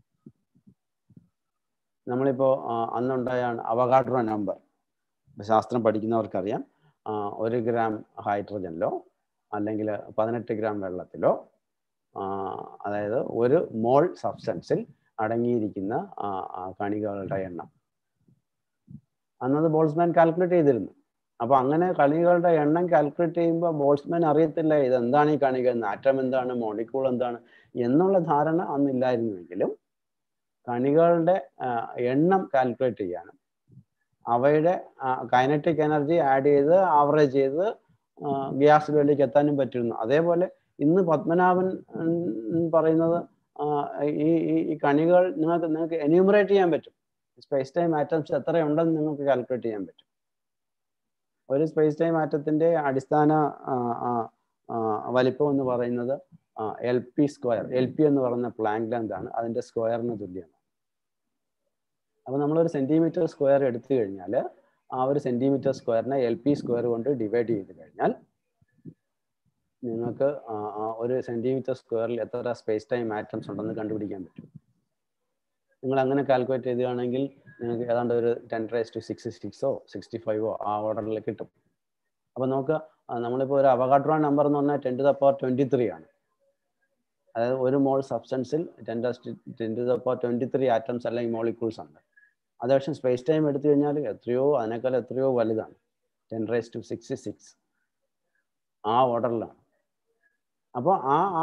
നമ്മളിപ്പോ ആ, അന്നുണ്ടായാണ് അവഗാഡ്രോ നമ്പർ ശാസ്ത്രം പഠിക്കുന്നവർക്കറിയാം ആ, ഒരു ഗ്രാം ഹൈഡ്രജനിലോ അല്ലെങ്കിൽ പതിനെട്ട് ഗ്രാം വെള്ളത്തിലോ ആ, അതായത് ഒരു മോൾ സബ്സ്റ്റൻസിൽ അടങ്ങിയിരിക്കുന്ന ആ, ആ, കണികകളുടെ എണ്ണം അന്നത് ബോൾസ്മാൻ കാൽക്കുലേറ്റ് ചെയ്തിരുന്നു അപ്പൊ അങ്ങനെ കണികകളുടെ എണ്ണം കാൽക്കുലേറ്റ് ചെയ്യുമ്പോൾ ബോൾസ്മാൻ അറിയത്തില്ല ഇത് എന്താണ് ഈ കണിക എന്ന് ആറ്റം എന്താണ് മോളിക്കൂൾ എന്താണ് എന്നുള്ള ധാരണ അന്നില്ലായിരുന്നുവെങ്കിലും കണികളുടെ ആ, എണ്ണം കാൽക്കുലേറ്റ് ചെയ്യാനും അവയുടെ കൈനറ്റിക് എനർജി ആഡ് ചെയ്ത് ആവറേജ് ചെയ്ത് ഗ്യാസ് ലെവലിലേക്ക് എത്താനും പറ്റിയിരുന്നു അതേപോലെ ഇന്ന് പത്മനാഭൻ ഉം, പറയുന്നത് ആ, ഈ ഈ- ഈ കണികൾ നിങ്ങൾക്ക് നിങ്ങൾക്ക് എന്യൂമറേറ്റ് ചെയ്യാൻ പറ്റും സ്പേസ് ടൈം ആറ്റംസ് എത്ര ഉണ്ടെന്ന് നിങ്ങൾക്ക് കാൽക്കുലേറ്റ് ചെയ്യാൻ പറ്റും ഒരു സ്പേസ് ടൈം ആറ്റത്തിന്റെ അടിസ്ഥാന ആ, ആ, ആ, വലിപ്പം എന്ന് പറയുന്നത് L P square L P എന്ന് പറയുന്ന പ്ലാങ്ക് ലെങ്ത് ആണ് അതിന്റെ സ്ക്വയറിന് തുല്യമാണ് അപ്പൊ നമ്മളൊരു സെന്റിമീറ്റർ സ്ക്വയർ എടുത്തു കഴിഞ്ഞാൽ ആ ഒരു സെന്റിമീറ്റർ സ്ക്വയറിനെ എൽ പി സ്ക്വയർ കൊണ്ട് ഡിവൈഡ് ചെയ്ത് കഴിഞ്ഞാൽ നിങ്ങൾക്ക് ആ, ആ ഒരു സെന്റിമീറ്റർ സ്ക്വയറിൽ എത്ര സ്പേസ് ടൈം ആറ്റംസ് ഉണ്ടെന്ന് കണ്ടുപിടിക്കാൻ പറ്റും നിങ്ങൾ അങ്ങനെ കാൽക്കുലേറ്റ് ചെയ്യുകയാണെങ്കിൽ നിങ്ങൾക്ക് ഏതാണ്ട് ഒരു ടെൻ റേസ് ടു സിക്സ് സിക്സോ സിക്സ്റ്റി ഫൈവോ ആ ഓർഡറിൽ കിട്ടും അപ്പൊ നമുക്ക് ആ, നമ്മളിപ്പോൾ ഒരു അവഗാഡ്രോ നമ്പർ എന്ന് പറഞ്ഞാൽ ten to the power twenty three ആണ് അതായത് ഒരു മോൾ സബ്സ്റ്റൻസിൽ ten ten to the power twenty three atoms അല്ലെങ്കിൽ മോളിക്യൂൾസ് ഉണ്ട് അത് പക്ഷേ സ്പേസ് ടൈം എടുത്തു കഴിഞ്ഞാൽ എത്രയോ അതിനേക്കാൾ എത്രയോ വലുതാണ് ten raise to sixty six ആ ഓർഡറിലാണ് അപ്പോൾ ആ ആ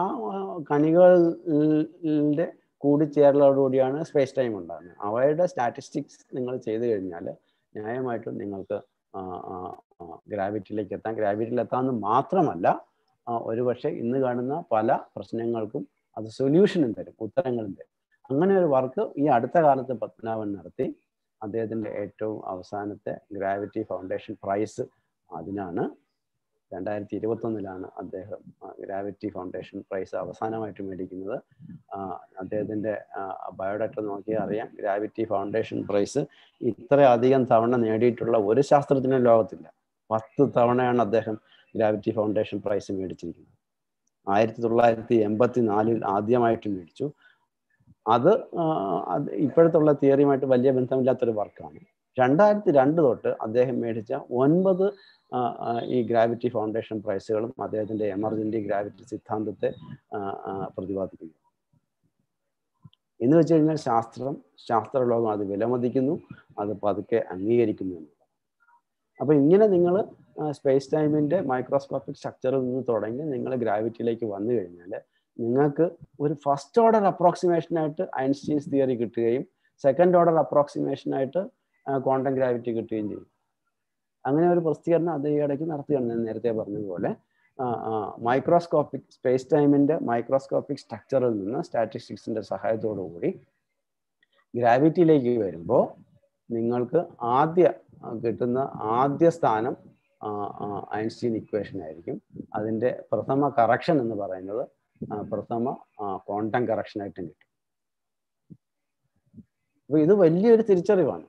കണികളുടെ കൂടിച്ചേരലോടുകൂടിയാണ് സ്പേസ് ടൈം ഉണ്ടാകുന്നത് അവയുടെ സ്റ്റാറ്റിസ്റ്റിക്സ് നിങ്ങൾ ചെയ്തു കഴിഞ്ഞാൽ ന്യായമായിട്ടും നിങ്ങൾക്ക് ഗ്രാവിറ്റിയിലേക്ക് എത്താം ഗ്രാവിറ്റിയിൽ എത്താമെന്ന് മാത്രമല്ല ആ, ഒരുപക്ഷെ ഇന്ന് കാണുന്ന പല പ്രശ്നങ്ങൾക്കും അത് സൊല്യൂഷനും തരും ഉത്തരങ്ങളും തരും അങ്ങനെ ഒരു വർക്ക് ഈ അടുത്ത കാലത്ത് പത്മനാഭൻ നടത്തി അദ്ദേഹത്തിൻ്റെ ഏറ്റവും അവസാനത്തെ ഗ്രാവിറ്റി ഫൗണ്ടേഷൻ പ്രൈസ് അതിനാണ് രണ്ടായിരത്തി ഇരുപത്തൊന്നിലാണ് അദ്ദേഹം ഗ്രാവിറ്റി ഫൗണ്ടേഷൻ പ്രൈസ് അവസാനമായിട്ട് മേടിക്കുന്നത് ആ, അദ്ദേഹത്തിൻ്റെ ബയോഡാറ്റ നോക്കിയാൽ അറിയാം ഗ്രാവിറ്റി ഫൗണ്ടേഷൻ പ്രൈസ് ഇത്രയധികം തവണ നേടിയിട്ടുള്ള ഒരു ശാസ്ത്രജ്ഞനും ലോകത്തില്ല പത്ത് തവണയാണ് അദ്ദേഹം ഗ്രാവിറ്റി ഫൗണ്ടേഷൻ പ്രൈസ് മേടിച്ചിരിക്കുന്നത് ആയിരത്തി തൊള്ളായിരത്തി എൺപത്തി നാലിൽ ആദ്യമായിട്ട് മേടിച്ചു അത് ആ, അത് ഇപ്പോഴത്തുള്ള തിയറിയുമായിട്ട് വലിയ ബന്ധമില്ലാത്തൊരു വർക്കാണ് രണ്ടായിരത്തി രണ്ട് തൊട്ട് അദ്ദേഹം മേടിച്ച ഒൻപത് ആ, ആ, ഈ ഗ്രാവിറ്റി ഫൗണ്ടേഷൻ പ്രൈസുകളും അദ്ദേഹത്തിന്റെ എമർജൻസി ഗ്രാവിറ്റി സിദ്ധാന്തത്തെ ആ, ആ, പ്രതിപാദിക്കുന്നു എന്ന് വെച്ച് കഴിഞ്ഞാൽ ശാസ്ത്രം ശാസ്ത്രലോകം അത് വിലമതിക്കുന്നു അത് പതുക്കെ അംഗീകരിക്കുന്നു എന്നുള്ളത് അപ്പൊ ഇങ്ങനെ നിങ്ങൾ സ്പേസ് ടൈമിന്റെ മൈക്രോസ്കോപ്പിക് സ്ട്രക്ചറിൽ നിന്ന് തുടങ്ങി നിങ്ങൾ ഗ്രാവിറ്റിയിലേക്ക് വന്നു കഴിഞ്ഞാൽ നിങ്ങൾക്ക് ഒരു ഫസ്റ്റ് ഓർഡർ അപ്രോക്സിമേഷൻ ആയിട്ട് ഐൻസ്റ്റീൻസ് തിയറി കിട്ടുകയും സെക്കൻഡ് ഓർഡർ അപ്രോക്സിമേഷൻ ആയിട്ട് ക്വാണ്ടം ഗ്രാവിറ്റി കിട്ടുകയും ചെയ്യും അങ്ങനെ ഒരു പ്രസിദ്ധീകരണം അത് ഈ ഇടയ്ക്ക് നടത്തുകയാണ് ഞാൻ നേരത്തെ പറഞ്ഞതുപോലെ മൈക്രോസ്കോപ്പിക് സ്പേസ് ടൈമിന്റെ മൈക്രോസ്കോപ്പിക് സ്ട്രക്ചറിൽ നിന്ന് സ്റ്റാറ്റിസ്റ്റിക്സിന്റെ സഹായത്തോടു കൂടി ഗ്രാവിറ്റിയിലേക്ക് വരുമ്പോൾ നിങ്ങൾക്ക് ആദ്യ ആ, കിട്ടുന്ന ആദ്യ സ്ഥാനം ആ, ആ, ഐൻസ്റ്റീൻ ഇക്വേഷൻ ആയിരിക്കും അതിന്റെ പ്രഥമ കറക്ഷൻ എന്ന് പറയുന്നത് ആ, പ്രഥമ ക്വാണ്ടം കറക്ഷൻ ആയിട്ടും കിട്ടും അപ്പൊ ഇത് വലിയൊരു തിരിച്ചറിവാണ്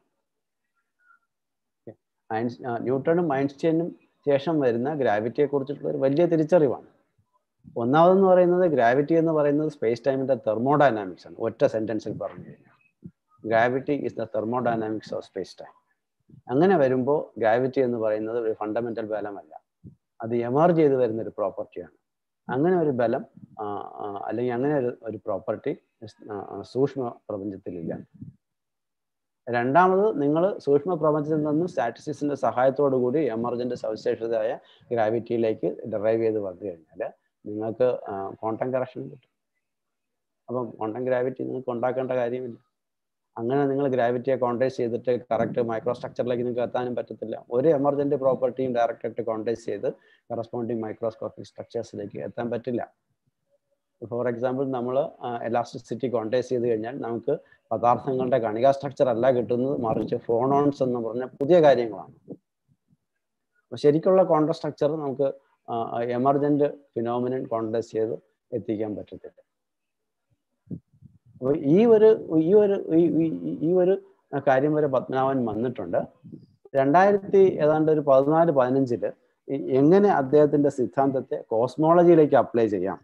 ഐൻസ് ആ, ന്യൂട്ടണും ഐൻസ്റ്റീനും ശേഷം വരുന്ന ഗ്രാവിറ്റിയെ കുറിച്ചിട്ടുള്ള ഒരു വലിയ തിരിച്ചറിവാണ് ഒന്നാമതെന്ന് പറയുന്നത് ഗ്രാവിറ്റി എന്ന് പറയുന്നത് സ്പേസ് ടൈമിന്റെ തെർമോഡൈനാമിക്സ് ആണ് ഒറ്റ സെന്റൻസിൽ പറഞ്ഞു കഴിഞ്ഞാൽ gravity is the thermodynamics of space time അങ്ങനെ വരുമ്പോൾ ഗ്രാവിറ്റി എന്ന് പറയുന്നത് ഒരു ഫണ്ടമെന്റൽ ബലമല്ല അത് എമർജ് ചെയ്ത് വരുന്ന ഒരു പ്രോപ്പർട്ടിയാണ് അങ്ങനെ ഒരു ബലം ആ, ആ, അല്ലെങ്കിൽ അങ്ങനെ ഒരു ഒരു പ്രോപ്പർട്ടി സൂക്ഷ്മ പ്രപഞ്ചത്തിലില്ല രണ്ടാമത് നിങ്ങൾ സൂക്ഷ്മ പ്രപഞ്ചത്തിൽ നിന്നും സ്റ്റാറ്റിസ്റ്റിക്സിന്റെ സഹായത്തോടു കൂടി എമർജന്റ് സവിശേഷതയായ ഗ്രാവിറ്റിയിലേക്ക് ഡെറൈവ് ചെയ്ത് വന്നു കഴിഞ്ഞാൽ നിങ്ങൾക്ക് ക്വാണ്ടം കറക്ഷൻ കിട്ടും അപ്പം ക്വാണ്ടം ഗ്രാവിറ്റി നിങ്ങൾക്ക് ഉണ്ടാക്കേണ്ട കാര്യമില്ല അങ്ങനെ നിങ്ങൾ ഗ്രാവിറ്റിയെ കോൺടേസ് ചെയ്തിട്ട് കറക്റ്റ് മൈക്രോ സ്ട്രക്ചറിലേക്ക് നിങ്ങൾക്ക് എത്താനും പറ്റത്തില്ല ഒരു എമർജന്റ് പ്രോപ്പർട്ടിയും ഡയറക്റ്റ് ആയിട്ട് കോൺടേസ് ചെയ്ത് കറസ്പോണ്ടിങ് മൈക്രോസ്കോപ്പിക് സ്ട്രക്ചേഴ്സിലേക്ക് എത്താൻ പറ്റില്ല ഫോർ എക്സാമ്പിൾ നമ്മൾ എലാസ്റ്റിസിറ്റി കോൺടേസ് ചെയ്ത് കഴിഞ്ഞാൽ നമുക്ക് പദാർത്ഥങ്ങളുടെ കണിക സ്ട്രക്ചർ അല്ല കിട്ടുന്നത് മറിച്ച് ഫോണോൺസ് എന്ന് പറഞ്ഞ പുതിയ കാര്യങ്ങളാണ് അപ്പൊ ശരിക്കുള്ള കോൺട്ര സ്ട്രക്ചർ നമുക്ക് എമർജന്റ് ഫിനോമിനൻ കോൺടേസ് ചെയ്ത് എത്തിക്കാൻ പറ്റത്തില്ല അപ്പോൾ ഈ ഒരു ഈ ഒരു ഈ- ഈ- ഈ ഒരു കാര്യം വരെ പത്മനാഭൻ വന്നിട്ടുണ്ട് രണ്ടായിരത്തി ഏതാണ്ട് ഒരു പതിനാല് പതിനഞ്ചില് ഈ എങ്ങനെ അദ്ദേഹത്തിന്റെ സിദ്ധാന്തത്തെ കോസ്മോളജിയിലേക്ക് അപ്ലൈ ചെയ്യാം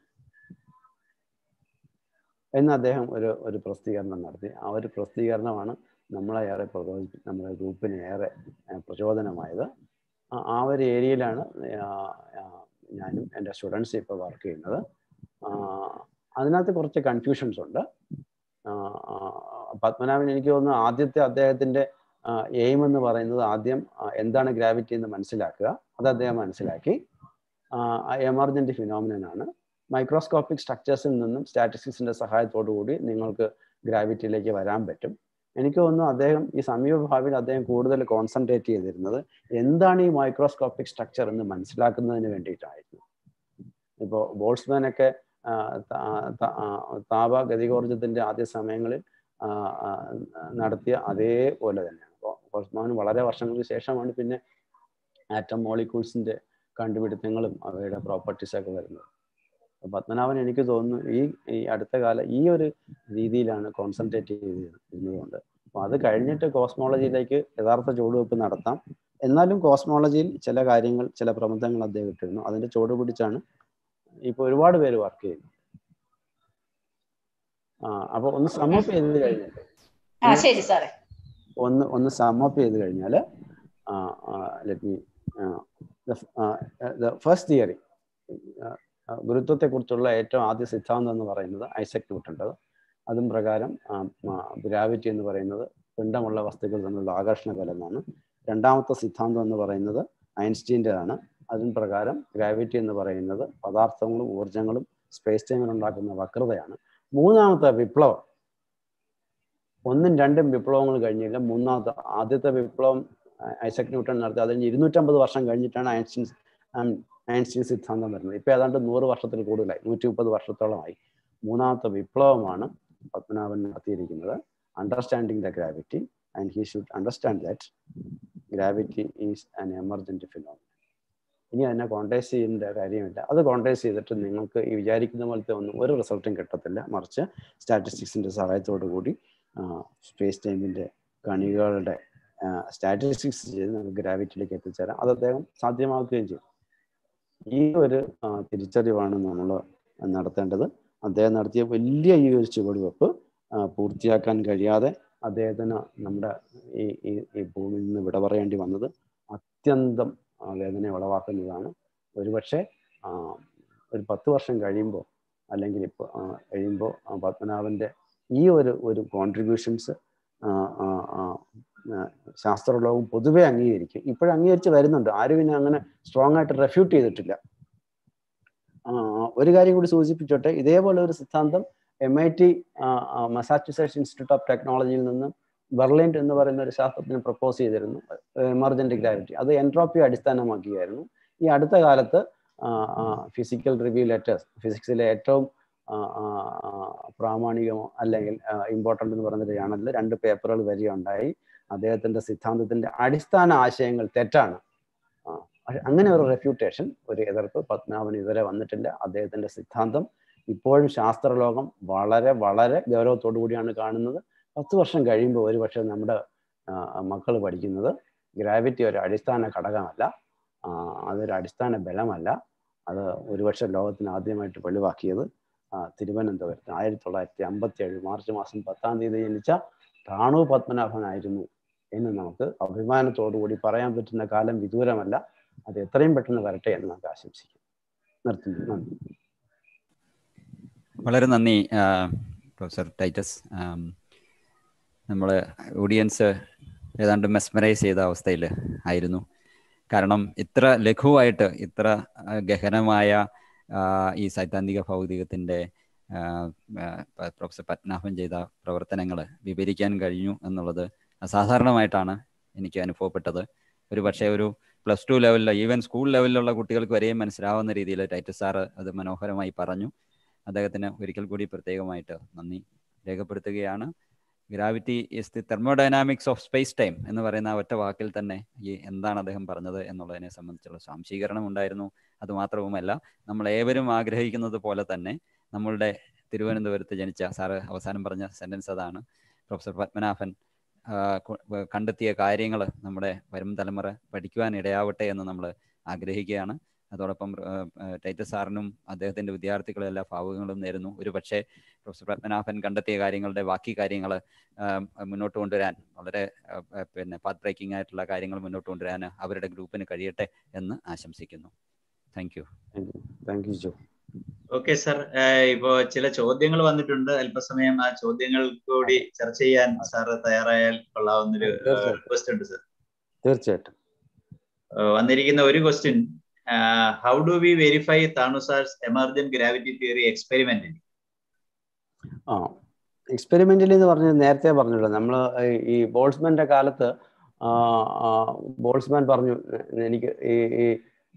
എന്ന് അദ്ദേഹം ഒരു ഒരു പ്രസിദ്ധീകരണം നടത്തി ആ ഒരു പ്രസിദ്ധീകരണമാണ് നമ്മളെ ഏറെ പ്രചോദി നമ്മുടെ ഗ്രൂപ്പിന് ഏറെ ഏഹ്, പ്രചോദനമായത് ആ- ആ ഒരു ഏരിയയിലാണ് ആ, ആ, ഞാനും എൻ്റെ സ്റ്റുഡൻസ് ഇപ്പോൾ വർക്ക് ചെയ്യുന്നത് ആ, അതിനകത്ത് കുറച്ച് കൺഫ്യൂഷൻസ് ഉണ്ട് ആ, ആ, പത്മനാഭൻ എനിക്ക് തോന്നുന്നു ആദ്യത്തെ അദ്ദേഹത്തിന്റെ എയിം എന്ന് പറയുന്നത് ആദ്യം ആ, എന്താണ് ഗ്രാവിറ്റി എന്ന് മനസ്സിലാക്കുക അത് അദ്ദേഹം മനസ്സിലാക്കി എമർജന്റ് ഫിനോമിനൻ ആണ് മൈക്രോസ്കോപ്പിക് സ്ട്രക്ചേഴ്സിൽ നിന്നും സ്റ്റാറ്റിസ്റ്റിക്സിന്റെ സഹായത്തോടു കൂടി നിങ്ങൾക്ക് ഗ്രാവിറ്റിയിലേക്ക് വരാൻ പറ്റും എനിക്ക് തോന്നുന്നു അദ്ദേഹം ഈ സമീപ ഭാവിയിൽ അദ്ദേഹം കൂടുതൽ കോൺസെൻട്രേറ്റ് ചെയ്തിരുന്നത് എന്താണ് ഈ മൈക്രോസ്കോപ്പിക് സ്ട്രക്ചർ എന്ന് മനസ്സിലാക്കുന്നതിന് വേണ്ടിയിട്ടായിരുന്നു ഇപ്പോൾ ബോൾസ്മാൻ ഒക്കെ ആ, താ- താ- ആ, താപ ഗതികോർജത്തിന്റെ ആദ്യ സമയങ്ങളിൽ ആ, ആ, നടത്തിയ അതേപോലെ തന്നെയാണ് അപ്പോൾ ഫോൾസ്മാന് വളരെ വർഷങ്ങൾക്ക് ശേഷമാണ് പിന്നെ ആറ്റം മോളിക്യൂൾസിന്റെ കണ്ടുപിടുത്തങ്ങളും അവയുടെ പ്രോപ്പർട്ടീസ് ഒക്കെ വരുന്നത് അപ്പൊ പത്മനാഭൻ എനിക്ക് തോന്നുന്നു ഈ ഈ അടുത്ത കാലം ഈ ഒരു രീതിയിലാണ് കോൺസെൻട്രേറ്റ് ചെയ്തിരുന്നതുകൊണ്ട് അപ്പൊ അത് കഴിഞ്ഞിട്ട് കോസ്മോളജിയിലേക്ക് യഥാർത്ഥ ചുവടുവെപ്പ് നടത്താം എന്നാലും കോസ്മോളജിയിൽ ചില കാര്യങ്ങൾ ചില പ്രബന്ധങ്ങൾ അദ്ദേഹം ഇട്ടിരുന്നു അതിന്റെ ചുവട് പിടിച്ചാണ് ഇപ്പൊ ഒരുപാട് പേര് വർക്ക് ചെയ്യുന്നത് ആ അപ്പൊ ഒന്ന് സമപ്പ് ചെയ്ത് കഴിഞ്ഞിട്ട് ആ ശരി സാറേ ഒന്ന് ഒന്ന് സമപ്പ് ചെയ്ത് കഴിഞ്ഞാൽ ലെറ്റ് മീ ഫസ്റ്റ് തിയറി ഗുരുത്വത്തെക്കുറിച്ചുള്ള ഏറ്റവും ആദ്യ സിദ്ധാന്തം എന്ന് പറയുന്നത് ഐസക് ന്യൂട്ടൻ്റെത് അതും പ്രകാരം ഗ്രാവിറ്റി എന്ന് പറയുന്നത് പിണ്ഡമുള്ള വസ്തുക്കൾ തമ്മിലുള്ള ആകർഷണ ബലമാണ് രണ്ടാമത്തെ സിദ്ധാന്തം എന്ന് പറയുന്നത് ഐൻസ്റ്റീൻ്റെതാണ് അതിന് പ്രകാരം ഗ്രാവിറ്റി എന്ന് പറയുന്നത് പദാർത്ഥങ്ങളും ഊർജങ്ങളും സ്പേസ് ടൈമിൽ ഉണ്ടാക്കുന്ന വക്രതയാണ് മൂന്നാമത്തെ വിപ്ലവം ഒന്നും രണ്ടും വിപ്ലവങ്ങൾ കഴിഞ്ഞില്ല മൂന്നാമത്തെ ആദ്യത്തെ വിപ്ലവം ഐ- ഐസക് ന്യൂട്ടൺ നടത്തി അത് കഴിഞ്ഞ് ഇരുന്നൂറ്റമ്പത് വർഷം കഴിഞ്ഞിട്ടാണ് ഐൻസ്റ്റീൻ ആം, ഐൻസ്റ്റീൻ സിദ്ധാന്തം വരുന്നത് ഇപ്പൊ ഏതാണ്ട് നൂറ് വർഷത്തിൽ കൂടുതലായി നൂറ്റി മുപ്പത് വർഷത്തോളമായി മൂന്നാമത്തെ വിപ്ലവമാണ് പത്മനാഭൻ നടത്തിയിരിക്കുന്നത് understanding the gravity and he should understand that gravity is an emergent phenomena ഇനി അതിനെ കോൺടാക്ട് ചെയ്യേണ്ട കാര്യമില്ല അത് കോൺടാക്ട് ചെയ്തിട്ട് നിങ്ങൾക്ക് ഈ വിചാരിക്കുന്ന പോലത്തെ ഒന്നും ഒരു റിസൾട്ടും കിട്ടത്തില്ല മറിച്ച് സ്റ്റാറ്റിസ്റ്റിക്സിന്റെ സഹായത്തോടു കൂടി സ്പേസ് ടൈമിന്റെ കണികകളുടെ സ്റ്റാറ്റിസ്റ്റിക്സ് ചെയ്ത് നമുക്ക് ഗ്രാവിറ്റിയിലേക്ക് എത്തിച്ചേരാം അത് അദ്ദേഹം സാധ്യമാക്കുകയും ചെയ്യും ഈ ഒരു ആ, തിരിച്ചറിവാണ് നമ്മൾ നടത്തേണ്ടത് അദ്ദേഹം നടത്തിയ വലിയ ഈ ഒരു ചുവടുവെപ്പ് ആ, പൂർത്തിയാക്കാൻ കഴിയാതെ അദ്ദേഹത്തിന് നമ്മുടെ ഈ ഈ ഈ ഭൂമിയിൽ നിന്ന് വിട പറയേണ്ടി വന്നത് അത്യന്തം ആ, വേദന ഉളവാക്കുന്നതാണ് ഒരുപക്ഷെ ആ, ഒരു പത്ത് വർഷം കഴിയുമ്പോൾ അല്ലെങ്കിൽ ഇപ്പോൾ കഴിയുമ്പോൾ പത്മനാഭൻ്റെ ഈ ഒരു ഒരു കോൺട്രിബ്യൂഷൻസ് ശാസ്ത്രലോകം പൊതുവെ അംഗീകരിക്കും ഇപ്പോഴും അംഗീകരിച്ച് വരുന്നുണ്ട് ആരും പിന്നെ അങ്ങനെ സ്ട്രോങ് ആയിട്ട് റെഫ്യൂട്ട് ചെയ്തിട്ടില്ല ആ, ഒരു കാര്യം കൂടി സൂചിപ്പിച്ചോട്ടെ ഇതേപോലെ ഒരു സിദ്ധാന്തം M I T Massachusetts Institute of ടെക്നോളജിയിൽ നിന്ന് ബെർലിൻ എന്ന് പറയുന്ന ഒരു ശാസ്ത്രജ്ഞൻ പ്രപ്പോസ് ചെയ്തിരുന്നു എമർജന്റ് ഗ്രാവിറ്റി അത് എൻട്രോപ്പി അടിസ്ഥാനമാക്കിയായിരുന്നു ഈ അടുത്ത കാലത്ത് ഫിസിക്കൽ റിവ്യൂ ലെറ്റേഴ്സ് ഫിസിക്സിലെ ഏറ്റവും ആ, ആ, ആ, പ്രാമാണികമോ അല്ലെങ്കിൽ ഇമ്പോർട്ടൻ്റ് എന്ന് പറയുന്ന ജേണലിൽ രണ്ട് പേപ്പറുകൾ വരികയുണ്ടായി അദ്ദേഹത്തിന്റെ സിദ്ധാന്തത്തിന്റെ അടിസ്ഥാന ആശയങ്ങൾ തെറ്റാണ് ആ, പക്ഷെ അങ്ങനെ ഒരു റെഫ്യൂട്ടേഷൻ ഒരു എതിർപ്പ് പത്മനാഭൻ ഇതുവരെ വന്നിട്ടില്ല അദ്ദേഹത്തിന്റെ സിദ്ധാന്തം ഇപ്പോഴും ശാസ്ത്രലോകം വളരെ വളരെ ഗൗരവത്തോടു കൂടിയാണ് കാണുന്നത് പത്ത് വർഷം കഴിയുമ്പോൾ ഒരു പക്ഷേ നമ്മുടെ മക്കൾ പഠിക്കുന്നത് ഗ്രാവിറ്റി ഒരു അടിസ്ഥാന ഘടകമല്ല ആ, അതൊരു അടിസ്ഥാന ബലമല്ല അത് ഒരുപക്ഷെ ലോകത്തിന് ആദ്യമായിട്ട് വെളിവാക്കിയത് ആ, തിരുവനന്തപുരത്ത് ആയിരത്തി തൊള്ളായിരത്തി അമ്പത്തി ഏഴ് മാർച്ച് മാസം പത്താം തീയതി ജനിച്ച റാണു പത്മനാഭനായിരുന്നു എന്ന് നമുക്ക് അഭിമാനത്തോടു കൂടി പറയാൻ പറ്റുന്ന കാലം വിദൂരമല്ല അത് എത്രയും പെട്ടെന്ന് വരട്ടെ എന്ന് നമുക്ക് ആശംസിക്കാം നിർത്തുന്നു നന്ദി വളരെ നന്ദി ആ, പ്രൊഫസർ ടൈറ്റസ് നമ്മൾ ഓഡിയൻസ് ഏതാണ്ട് മെസ്മറൈസ് ചെയ്ത അവസ്ഥയിൽ ആയിരുന്നു കാരണം ഇത്ര ലഘുവായിട്ട് ഇത്ര ആ, ഗഹനമായ ആ, ഈ സൈദ്ധാന്തിക ഭൗതികത്തിൻ്റെ പ്രൊഫസർ പത്മനാഭൻ ചെയ്ത പ്രവർത്തനങ്ങൾ വിവരിക്കാൻ കഴിഞ്ഞു എന്നുള്ളത് അസാധാരണമായിട്ടാണ് എനിക്ക് അനുഭവപ്പെട്ടത് ഒരു പക്ഷേ ഒരു പ്ലസ് ടു ലെവലിൽ ഈവൻ സ്കൂൾ ലെവലിലുള്ള കുട്ടികൾക്ക് വരെയും മനസ്സിലാവുന്ന രീതിയിൽ ടൈറ്റസ് സാറ് അത് മനോഹരമായി പറഞ്ഞു അദ്ദേഹത്തിന് ഒരിക്കൽ കൂടി പ്രത്യേകമായിട്ട് നന്ദി രേഖപ്പെടുത്തുകയാണ് gravity is the thermodynamics of space time എന്ന് പറയുന്ന ആ ഒറ്റ വാക്കിൽ തന്നെ ഈ എന്താണ് അദ്ദേഹം പറഞ്ഞത് എന്നുള്ളതിനെ സംബന്ധിച്ചുള്ള സ്വാംശീകരണം ഉണ്ടായിരുന്നു അതുമാത്രവുമല്ല നമ്മൾ ഏവരും ആഗ്രഹിക്കുന്നത് പോലെ തന്നെ നമ്മളുടെ തിരുവനന്തപുരത്ത് ജനിച്ച സാറ് അവസാനം പറഞ്ഞ സെന്റൻസ് അതാണ് പ്രൊഫസർ പത്മനാഭൻ ആ, കു- വ- കണ്ടെത്തിയ കാര്യങ്ങൾ നമ്മുടെ വരും തലമുറ പഠിക്കുവാൻ ഇടയാവട്ടെ എന്ന് നമ്മൾ ആഗ്രഹിക്കുകയാണ് അതോടൊപ്പം ആ, ആ, ടൈറ്റസ് സാറിനും അദ്ദേഹത്തിന്റെ വിദ്യാർത്ഥികളും എല്ലാ ഭാവുകങ്ങളും നേരുന്നു ഒരു പക്ഷേ പ്രൊഫസർ പത്മനാഭൻ കണ്ടെത്തിയ കാര്യങ്ങളുടെ ബാക്കി കാര്യങ്ങൾ മുന്നോട്ട് കൊണ്ടുവരാൻ വളരെ ആ, ആ, പിന്നെ പാത്ത് ബ്രേക്കിംഗ് ആയിട്ടുള്ള കാര്യങ്ങൾ മുന്നോട്ട് കൊണ്ടുവരാൻ അവരുടെ ഗ്രൂപ്പിന് കഴിയട്ടെ എന്ന് ആശംസിക്കുന്നു thank you thank you thank you ജോ ഓക്കെ സർ ഇപ്പോ ചില ചോദ്യങ്ങൾ വന്നിട്ടുണ്ട് അല്പസമയം ആ ചോദ്യങ്ങൾ കൂടി ചർച്ച ചെയ്യാൻ സാറ് തയ്യാറായാൽ കൊള്ളാവുന്നൊരു തീർച്ചയായിട്ടും. റിക്വസ്റ്റ് ഉണ്ട് സർ തീർച്ചയായിട്ടും വന്നിരിക്കുന്ന ഒരു question how do we verify Thanu sir's emergent gravity theory എക്സ്പെരിമെന്റിൽ ആ എക്സ്പെരിമെന്റലി എന്ന് പറഞ്ഞത് നേരത്തെ പറഞ്ഞല്ലോ നമ്മൾ ഈ ബോൾസ്മാന്റെ കാലത്ത് ആ, ആ, ബോൾസ്മാൻ പറഞ്ഞു എനിക്ക് ഈ ഈ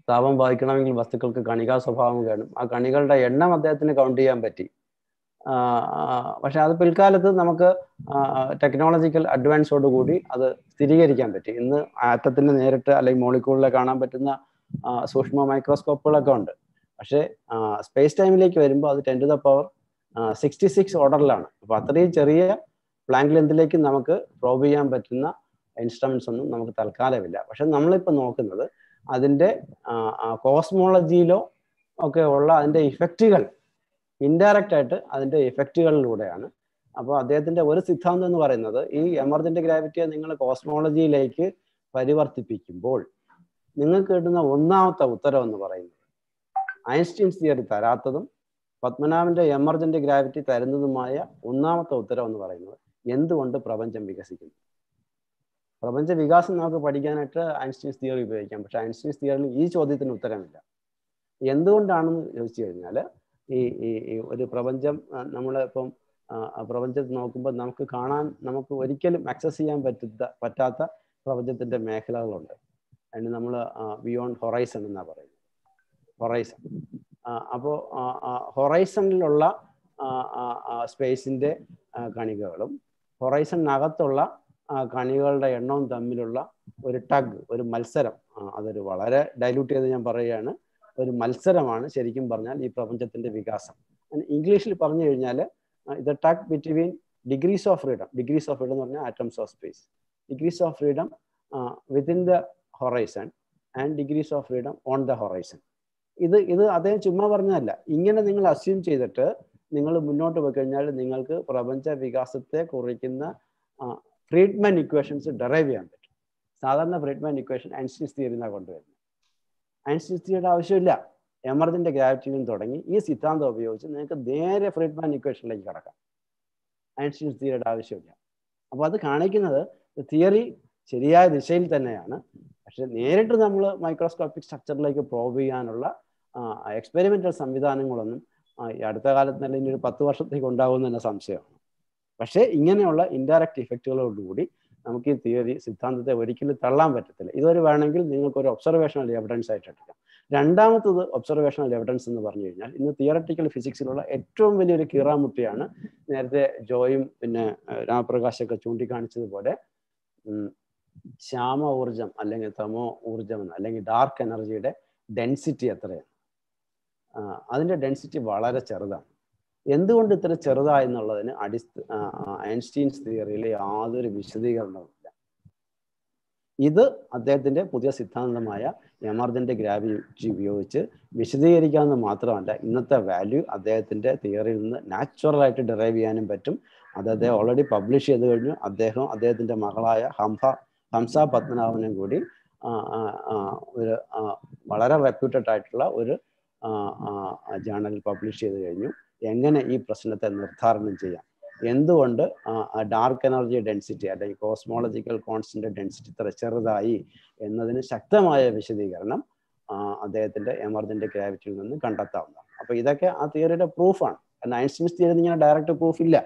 താപം ബാധിക്കണമെങ്കിൽ വസ്തുക്കൾക്ക് കണികാ സ്വഭാവം കാണും ആ കണികളുടെ എണ്ണം അദ്ദേഹത്തിന് കൗണ്ട് ചെയ്യാൻ പറ്റി ആ, ആ, പക്ഷെ അത് പിൽക്കാലത്ത് നമുക്ക് ടെക്നോളജിക്കൽ അഡ്വാൻസോട് കൂടി അത് സ്ഥിരീകരിക്കാൻ പറ്റി ഇന്ന് ആറ്റത്തിന് നേരിട്ട് അല്ലെങ്കിൽ മോളിക്കൂളിലെ കാണാൻ പറ്റുന്ന ആ, സൂക്ഷ്മ മൈക്രോസ്കോപ്പുകളൊക്കെ ഉണ്ട് പക്ഷേ സ്പേസ് ടൈമിലേക്ക് വരുമ്പോൾ അത് ten to the power sixty six ഓർഡറിലാണ് അപ്പോൾ അത്രയും ചെറിയ പ്ലാങ്ക് ലെന്തിലേക്ക് നമുക്ക് പ്രോബ് ചെയ്യാൻ പറ്റുന്ന ഇൻസ്ട്രുമെന്റ്സ് ഒന്നും നമുക്ക് തൽക്കാലമില്ല പക്ഷെ നമ്മളിപ്പോൾ നോക്കുന്നത് അതിൻ്റെ കോസ്മോളജിയിലോ ഒക്കെ ഉള്ള അതിൻ്റെ ഇഫക്റ്റുകൾ ഇൻഡയറക്റ്റ് ആയിട്ട് അതിൻ്റെ ഇഫക്റ്റുകളിലൂടെയാണ് അപ്പോൾ അദ്ദേഹത്തിൻ്റെ ഒരു സിദ്ധാന്തം എന്ന് പറയുന്നത് ഈ എമർജന്റ് ഗ്രാവിറ്റിയെ നിങ്ങൾ കോസ്മോളജിയിലേക്ക് പരിവർത്തിപ്പിക്കുമ്പോൾ നിങ്ങൾക്ക് കിട്ടുന്ന ഒന്നാമത്തെ ഉത്തരം എന്ന് പറയുന്നത് ഐൻസ്റ്റീൻസ് തിയറി തരാത്തതും പത്മനാഭന്റെ എമർജന്റ് ഗ്രാവിറ്റി തരുന്നതുമായ ഒന്നാമത്തെ ഉത്തരം എന്ന് പറയുന്നത് എന്തുകൊണ്ട് പ്രപഞ്ചം വികസിക്കുന്നു പ്രപഞ്ച വികാസം നമുക്ക് പഠിക്കാനായിട്ട് ഐൻസ്റ്റീൻസ് തിയറി ഉപയോഗിക്കാം പക്ഷെ ഐൻസ്റ്റീൻസ് തിയറിയിൽ ഈ ചോദ്യത്തിന് ഉത്തരമില്ല എന്തുകൊണ്ടാണെന്ന് ചോദിച്ചു കഴിഞ്ഞാൽ ഈ ഈ ഈ ഒരു പ്രപഞ്ചം നമ്മളിപ്പം പ്രപഞ്ചത്തിൽ നോക്കുമ്പോൾ നമുക്ക് കാണാൻ നമുക്ക് ഒരിക്കലും ആക്സസ് ചെയ്യാൻ പറ്റുന്ന പറ്റാത്ത പ്രപഞ്ചത്തിന്റെ മേഖലകളുണ്ട് അതിന് നമ്മൾ ബിയോണ്ട് ഹൊറൈസൺ എന്നാണ് പറയുന്നത് ഹൊറൈസൺ അപ്പോൾ ഹൊറൈസണിലുള്ള സ്പേസിന്റെ കണികകളും ഹൊറൈസണിനകത്തുള്ള കണികളുടെ എണ്ണവും തമ്മിലുള്ള ഒരു ടഗ് ഒരു മത്സരം അതൊരു വളരെ ഡൈല്യൂട്ട് ചെയ്ത് ഞാൻ പറയുകയാണ് ഒരു മത്സരമാണ് ശരിക്കും പറഞ്ഞാൽ ഈ പ്രപഞ്ചത്തിന്റെ വികാസം ഇംഗ്ലീഷിൽ പറഞ്ഞു കഴിഞ്ഞാൽ ഇത് tug between degrees of freedom degrees of freedom എന്ന് പറഞ്ഞാൽ atoms of space degrees of freedom within the horizon and degrees of freedom on the horizon ഇത് ഇത് അദ്ദേഹം ചുമ്മാ പറഞ്ഞതല്ല ഇങ്ങനെ നിങ്ങൾ അസ്യൂം ചെയ്തിട്ട് നിങ്ങൾ മുന്നോട്ട് പോയി കഴിഞ്ഞാൽ നിങ്ങൾക്ക് പ്രപഞ്ച വികാസത്തെ കുറിക്കുന്ന ഫ്രീഡ്മാൻ ഇക്വേഷൻസ് ഡെറൈവ് ചെയ്യാൻ പറ്റും സാധാരണ ഫ്രീഡ്മാൻ ഇക്വേഷൻ ഐൻസ്റ്റീൻസ് തിയറി എന്നാണ് കൊണ്ടുവരുന്നത് ഐൻസ്റ്റീൻസ് തിയറിയുടെ ആവശ്യമില്ല എമർജന്റ് ഗ്രാവിറ്റിയിൽ നിന്ന് തുടങ്ങി ഈ സിദ്ധാന്തം ഉപയോഗിച്ച് നിങ്ങൾക്ക് നേരെ ഫ്രീഡ്മാൻ ഇക്വേഷനിലേക്ക് കടക്കാം ഐൻസ്റ്റീൻസ് തിയറിയുടെ ആവശ്യമില്ല അപ്പോൾ അത് കാണിക്കുന്നത് തിയറി ശരിയായ ദിശയിൽ തന്നെയാണ് പക്ഷെ നേരിട്ട് നമ്മൾ മൈക്രോസ്കോപ്പിക് സ്ട്രക്ചറിലേക്ക് പ്രോവ് ചെയ്യാനുള്ള എക്സ്പെരിമെന്റൽ സംവിധാനങ്ങളൊന്നും ഈ അടുത്ത കാലത്ത് തന്നെ ഇനി ഒരു പത്ത് വർഷത്തേക്ക് ഉണ്ടാകുമെന്ന് തന്നെ സംശയമാണ് പക്ഷേ ഇങ്ങനെയുള്ള ഇൻഡയറക്റ്റ് ഇഫക്റ്റുകളോടുകൂടി നമുക്ക് ഈ തിയറി സിദ്ധാന്തത്തെ ഒരിക്കലും തള്ളാൻ പറ്റത്തില്ല ഇതൊരു വേണമെങ്കിൽ നിങ്ങൾക്ക് ഒരു ഒബ്സർവേഷണൽ എവിഡൻസ് ആയിട്ട് എടുക്കാം രണ്ടാമത്തത് ഒബ്സർവേഷണൽ എവിഡൻസ് എന്ന് പറഞ്ഞു കഴിഞ്ഞാൽ ഇന്ന് തിയറട്ടിക്കൽ ഫിസിക്സിലുള്ള ഏറ്റവും വലിയൊരു കീറാമുട്ടിയാണ് നേരത്തെ ജോയും പിന്നെ രാമപ്രകാശൊക്കെ ചൂണ്ടിക്കാണിച്ചതുപോലെ ശ്യാമ ഊർജം അല്ലെങ്കിൽ തമോ ഊർജം എന്ന് അല്ലെങ്കിൽ ഡാർക്ക് എനർജിയുടെ ഡെൻസിറ്റി എത്രയാണ് അതിൻ്റെ ഡെൻസിറ്റി വളരെ ചെറുതാണ് എന്തുകൊണ്ട് ഇത്ര ചെറുതായെന്നുള്ളതിന് അടിസ്ഥ ഐൻസ്റ്റീൻസ് തിയറിയിൽ യാതൊരു വിശദീകരണവുമില്ല ഇത് അദ്ദേഹത്തിന്റെ പുതിയ സിദ്ധാന്തമായ എമർജന്റ് ഗ്രാവിറ്റി ഉപയോഗിച്ച് വിശദീകരിക്കാമെന്ന് മാത്രമല്ല ഇന്നത്തെ വാല്യൂ അദ്ദേഹത്തിന്റെ തിയറിയിൽ നിന്ന് നാച്ചുറൽ ആയിട്ട് ഡെറൈവ് ചെയ്യാനും പറ്റും അത് അദ്ദേഹം ഓൾറെഡി പബ്ലിഷ് ചെയ്ത് കഴിഞ്ഞു അദ്ദേഹം അദ്ദേഹത്തിന്റെ മകളായ ഹംസ ഹംസ പത്മനാഭനും കൂടി ഒരു വളരെ റെപ്യൂട്ടഡ് ആയിട്ടുള്ള ഒരു ജേണലിൽ പബ്ലിഷ് ചെയ്ത് കഴിഞ്ഞു എങ്ങനെ ഈ പ്രശ്നത്തെ നിർദ്ധാരണം ചെയ്യാം എന്തുകൊണ്ട് ഡാർക്ക് എനർജി ഡെൻസിറ്റി അല്ലെങ്കിൽ കോസ്മോളജിക്കൽ കോൺസ്റ്റന്റ് ഡെൻസിറ്റി ഇത്ര ചെറുതായി എന്നതിന് ശക്തമായ വിശദീകരണം അദ്ദേഹത്തിന്റെ എമർജന്റ് ഗ്രാവിറ്റിയിൽ നിന്ന് കണ്ടെത്താവുന്നതാണ് അപ്പൊ ഇതൊക്കെ ആ തിയറിയുടെ പ്രൂഫാണ് കാരണം ഐൻസ്റ്റീൻസ് തിയറി ഇങ്ങനെ ഡയറക്റ്റ് പ്രൂഫ് ഇല്ല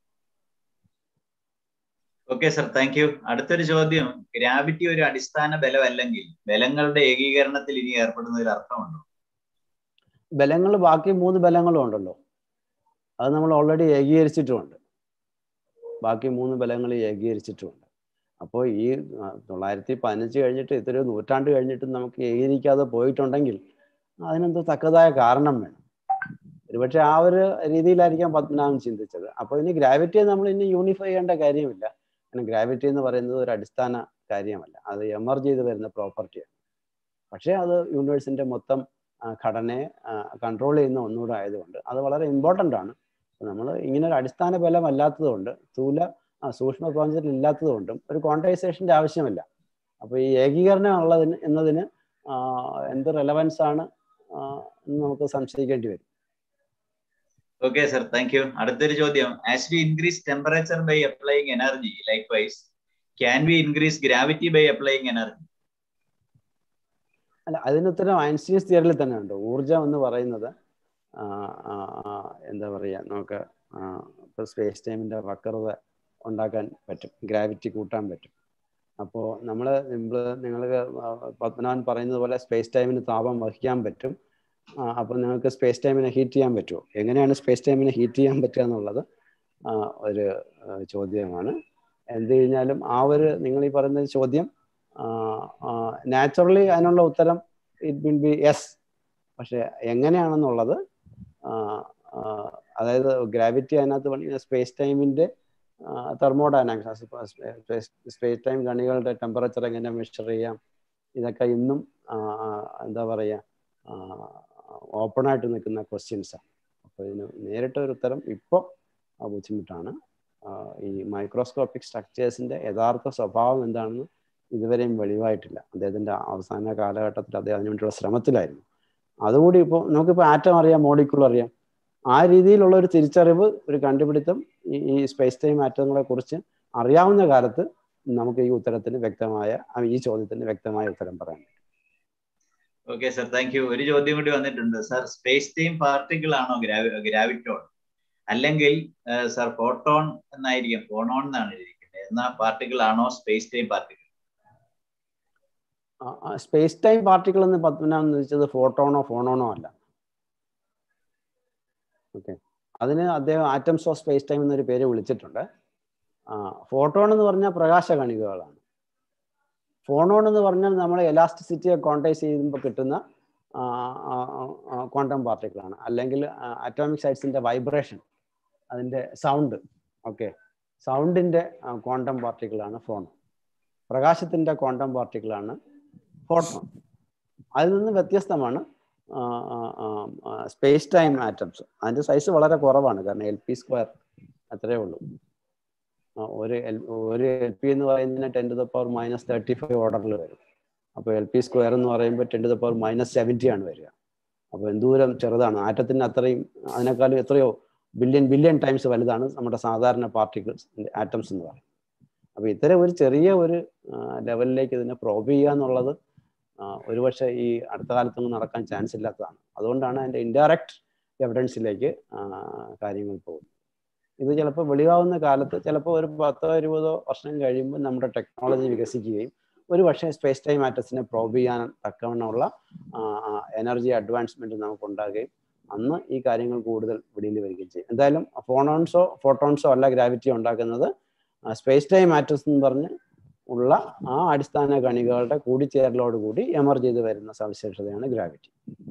ഓക്കെ സർ താങ്ക് യു അടുത്തൊരു ചോദ്യം ഗ്രാവിറ്റി ഒരു അടിസ്ഥാന ബലമല്ലെങ്കിൽ ബലങ്ങളുടെ ഏകീകരണത്തിൽ ഇനി ഏർപ്പെടുന്നതിൽ അർത്ഥമുണ്ടോ ബലങ്ങൾ ബാക്കി മൂന്ന് ബലങ്ങളും ഉണ്ടല്ലോ അത് നമ്മൾ ഓൾറെഡി ഏകീകരിച്ചിട്ടുമുണ്ട് ബാക്കി മൂന്ന് ബലങ്ങൾ ഏകീകരിച്ചിട്ടുമുണ്ട് അപ്പോൾ ഈ തൊള്ളായിരത്തി പതിനഞ്ച് കഴിഞ്ഞിട്ട് ഇത്ര നൂറ്റാണ്ട് കഴിഞ്ഞിട്ട് നമുക്ക് ഏകീകരിക്കാതെ പോയിട്ടുണ്ടെങ്കിൽ അതിനെന്തോ തക്കതായ കാരണം വേണം ഒരുപക്ഷെ ആ ഒരു രീതിയിലായിരിക്കാം പത്മനാഭൻ ചിന്തിച്ചത് അപ്പോൾ ഇനി ഗ്രാവിറ്റിയെ നമ്മൾ ഇനി യൂണിഫൈ ചെയ്യേണ്ട കാര്യമില്ല കാരണം ഗ്രാവിറ്റി എന്ന് പറയുന്നത് ഒരു അടിസ്ഥാന കാര്യമല്ല അത് എമർജ് ചെയ്ത് വരുന്ന പ്രോപ്പർട്ടിയാണ് പക്ഷേ അത് യൂണിവേഴ്സിന്റെ മൊത്തം ഘടനയെ കൺട്രോൾ ചെയ്യുന്ന ഒന്നുകൂടെ ആയതുകൊണ്ട് അത് വളരെ ഇമ്പോർട്ടൻ്റ് ആണ് നമ്മൾ ഇങ്ങനെ ഒരു അടിസ്ഥാന ബലം അല്ലാത്തതുകൊണ്ട് സ്ഥൂല സൂക്ഷ്മ പ്രപഞ്ചത്തിൽ ഇല്ലാത്തതുകൊണ്ടും ഒരു ക്വാണ്ടൈസേഷന്റെ ആവശ്യമില്ല അപ്പോൾ ഈ ഏകീകരണം ഉള്ളതിന് എന്നതിന് എന്ത് റെലവൻസ് ആണ് എന്ന് നമുക്ക് സംശയിക്കേണ്ടി വരും ഓക്കെ സർ താങ്ക് യു അടുത്തൊരു ചോദ്യം as we increase temperature by applying energy likewise can we increase gravity by applying energy അല്ല അതിനുത്തരം ഐൻസ്റ്റീൻസ് തിയറിയിൽ തന്നെ ഉണ്ട് ഊർജം എന്ന് പറയുന്നത് എന്താ പറയുക നമുക്ക് ഇപ്പോൾ സ്പേസ് ടൈമിൻ്റെ വക്രത ഉണ്ടാക്കാൻ പറ്റും ഗ്രാവിറ്റി കൂട്ടാൻ പറ്റും അപ്പോൾ നമ്മൾ നിങ്ങൾ പത്മനാഭൻ പറയുന്നത് പോലെ സ്പേസ് ടൈമിന് താപം വഹിക്കാൻ പറ്റും അപ്പോൾ നിങ്ങൾക്ക് സ്പേസ് ടൈമിനെ ഹീറ്റ് ചെയ്യാൻ പറ്റുമോ എങ്ങനെയാണ് സ്പേസ് ടൈമിനെ ഹീറ്റ് ചെയ്യാൻ പറ്റുക എന്നുള്ളത് ഒരു ചോദ്യമാണ് എന്ത് കഴിഞ്ഞാലും ആ ഒരു നിങ്ങൾ ഈ പറയുന്ന ചോദ്യം നാച്ചുറലി അതിനുള്ള ഉത്തരം ഇറ്റ് വിൽ ബി യെസ് പക്ഷെ എങ്ങനെയാണെന്നുള്ളത് അതായത് ഗ്രാവിറ്റി അതിനകത്ത് പണി സ്പേസ് ടൈമിന്റെ തെർമോഡൈനാമിക്സ് സ്പേസ് ടൈം കണികളുടെ ടെമ്പറേച്ചർ എങ്ങനെ മെഷർ ചെയ്യാം ഇതൊക്കെ ഇന്നും എന്താ പറയുക ഓപ്പൺ ആയിട്ട് നിൽക്കുന്ന ക്വസ്റ്റ്യൻസാണ് അപ്പോൾ ഇതിന് നേരിട്ട ഒരു ഉത്തരം ഇപ്പോൾ ബുദ്ധിമുട്ടാണ് ഈ മൈക്രോസ്കോപ്പിക് സ്ട്രക്ചേഴ്സിന്റെ യഥാർത്ഥ സ്വഭാവം എന്താണെന്ന് ഇതുവരെയും വെളിവായിട്ടില്ല അദ്ദേഹത്തിന്റെ അവസാന കാലഘട്ടത്തിൽ അദ്ദേഹം അതിനുവേണ്ടിയുള്ള ശ്രമത്തിലായിരുന്നു അതുകൂടി ഇപ്പോൾ നമുക്കിപ്പോൾ ആറ്റം അറിയാം മോളിക്യൂൾ അറിയാം ആ രീതിയിലുള്ള ഒരു തിരിച്ചറിവ് ഒരു കണ്ടുപിടുത്തം ഈ സ്പേസ് ടൈം ആറ്റങ്ങളെ കുറിച്ച് അറിയാവുന്ന കാലത്ത് നമുക്ക് ഈ ഉത്തരത്തിന് വ്യക്തമായ ഈ ചോദ്യത്തിന് വ്യക്തമായ ഉത്തരം പറയാൻ പറ്റും ഓക്കെ സർ താങ്ക് യു ഒരു ചോദ്യം കൂടി വന്നിട്ടുണ്ട് സർ സ്പേസ് ടൈം പാർട്ടിക്കിൾ ആണോ ഗ്രാവിറ്റോൺ അല്ലെങ്കിൽ സർ ഫോട്ടോൺ എന്നായിരിക്കും ഫോണോൺ എന്നാണ് എഴുതിയിരിക്കുന്നത് എന്ന പാർട്ടിക്കിൾ ആണോ space time particle space time particle എന്ന് പത്മനാഭൻ ചോദിച്ചത് ഫോട്ടോണോ ഫോണോണോ അല്ല ഓക്കെ അതിന് അദ്ദേഹം ആറ്റംസ് ഓഫ് സ്പേസ് ടൈം എന്നൊരു പേര് വിളിച്ചിട്ടുണ്ട് ഫോട്ടോൺ എന്ന് പറഞ്ഞാൽ പ്രകാശ കണികകളാണ് ഫോണോൺ എന്ന് പറഞ്ഞാൽ നമ്മൾ എലാസ്റ്റിസിറ്റിയെ ക്വാണ്ടൈസ് ചെയ്യുമ്പോൾ കിട്ടുന്ന ക്വാണ്ടം പാർട്ടിക്കിളാണ് അല്ലെങ്കിൽ അറ്റോമിക് സൈഡ്സിന്റെ വൈബ്രേഷൻ അതിൻ്റെ സൗണ്ട് ഓക്കെ സൗണ്ടിൻ്റെ ക്വാണ്ടം പാർട്ടിക്കിളാണ് ഫോൺ പ്രകാശത്തിൻ്റെ ക്വാണ്ടം പാർട്ടിക്കിളാണ് ഫോട്ടോൺ അതിൽ നിന്ന് വ്യത്യസ്തമാണ് സ്പേസ് ടൈം ആറ്റംസ് അതിൻ്റെ സൈസ് വളരെ കുറവാണ് കാരണം എൽ പി സ്ക്വയർ അത്രയേ ഉള്ളൂ ഒരു എൽ ഒരു എൽ പി എന്ന് പറയുന്നതിന് ten to the power minus thirty five ഓർഡറിൽ വരും അപ്പോൾ എൽ പി സ്ക്വയർ എന്ന് പറയുമ്പോൾ ten to the power minus seventy ആണ് വരിക അപ്പോൾ എന്തൂരം ചെറുതാണ് ആറ്റത്തിന് അത്രയും അതിനേക്കാളും എത്രയോ ബില്യൺ ബില്യൺ ടൈംസ് വലുതാണ് നമ്മുടെ സാധാരണ പാർട്ടിക്കിൾസ് ആറ്റംസ് എന്ന് പറയുന്നത് അപ്പോൾ ഇത്തരം ഒരു ചെറിയ ഒരു ലെവലിലേക്ക് ഇതിനെ പ്രോബ് ചെയ്യുക എന്നുള്ളത് ഒരുപക്ഷെ ഈ അടുത്ത കാലത്തൊന്നും നടക്കാൻ ചാൻസ് ഇല്ലാത്തതാണ് അതുകൊണ്ടാണ് അതിൻ്റെ ഇൻഡയറക്റ്റ് എവിഡൻസിലേക്ക് കാര്യങ്ങൾ പോകുന്നത് ഇത് ചിലപ്പോൾ വെളിവാകുന്ന കാലത്ത് ചിലപ്പോൾ ഒരു പത്തോ ഇരുപതോ വർഷം കഴിയുമ്പോൾ നമ്മുടെ ടെക്നോളജി വികസിക്കുകയും ഒരു പക്ഷേ സ്പേസ് ടൈം ആറ്റസിനെ പ്രോബ് ചെയ്യാൻ തക്കവണ്ണമുള്ള എനർജി അഡ്വാൻസ്മെന്റ് നമുക്ക് ഉണ്ടാകുകയും അന്ന് ഈ കാര്യങ്ങൾ കൂടുതൽ വെളിയിൽ വരികയും ചെയ്യും എന്തായാലും ഫോണോൺസോ ഫോട്ടോൺസോ അല്ല ഗ്രാവിറ്റി ഉണ്ടാക്കുന്നത് സ്പേസ് ടൈം ആറ്റസ് എന്ന് പറഞ്ഞ് ഉള്ള ആ അടിസ്ഥാന കണികകളുടെ കൂടിച്ചേരലോട് കൂടി എമർജ് ചെയ്ത് വരുന്ന സവിശേഷതയാണ് gravity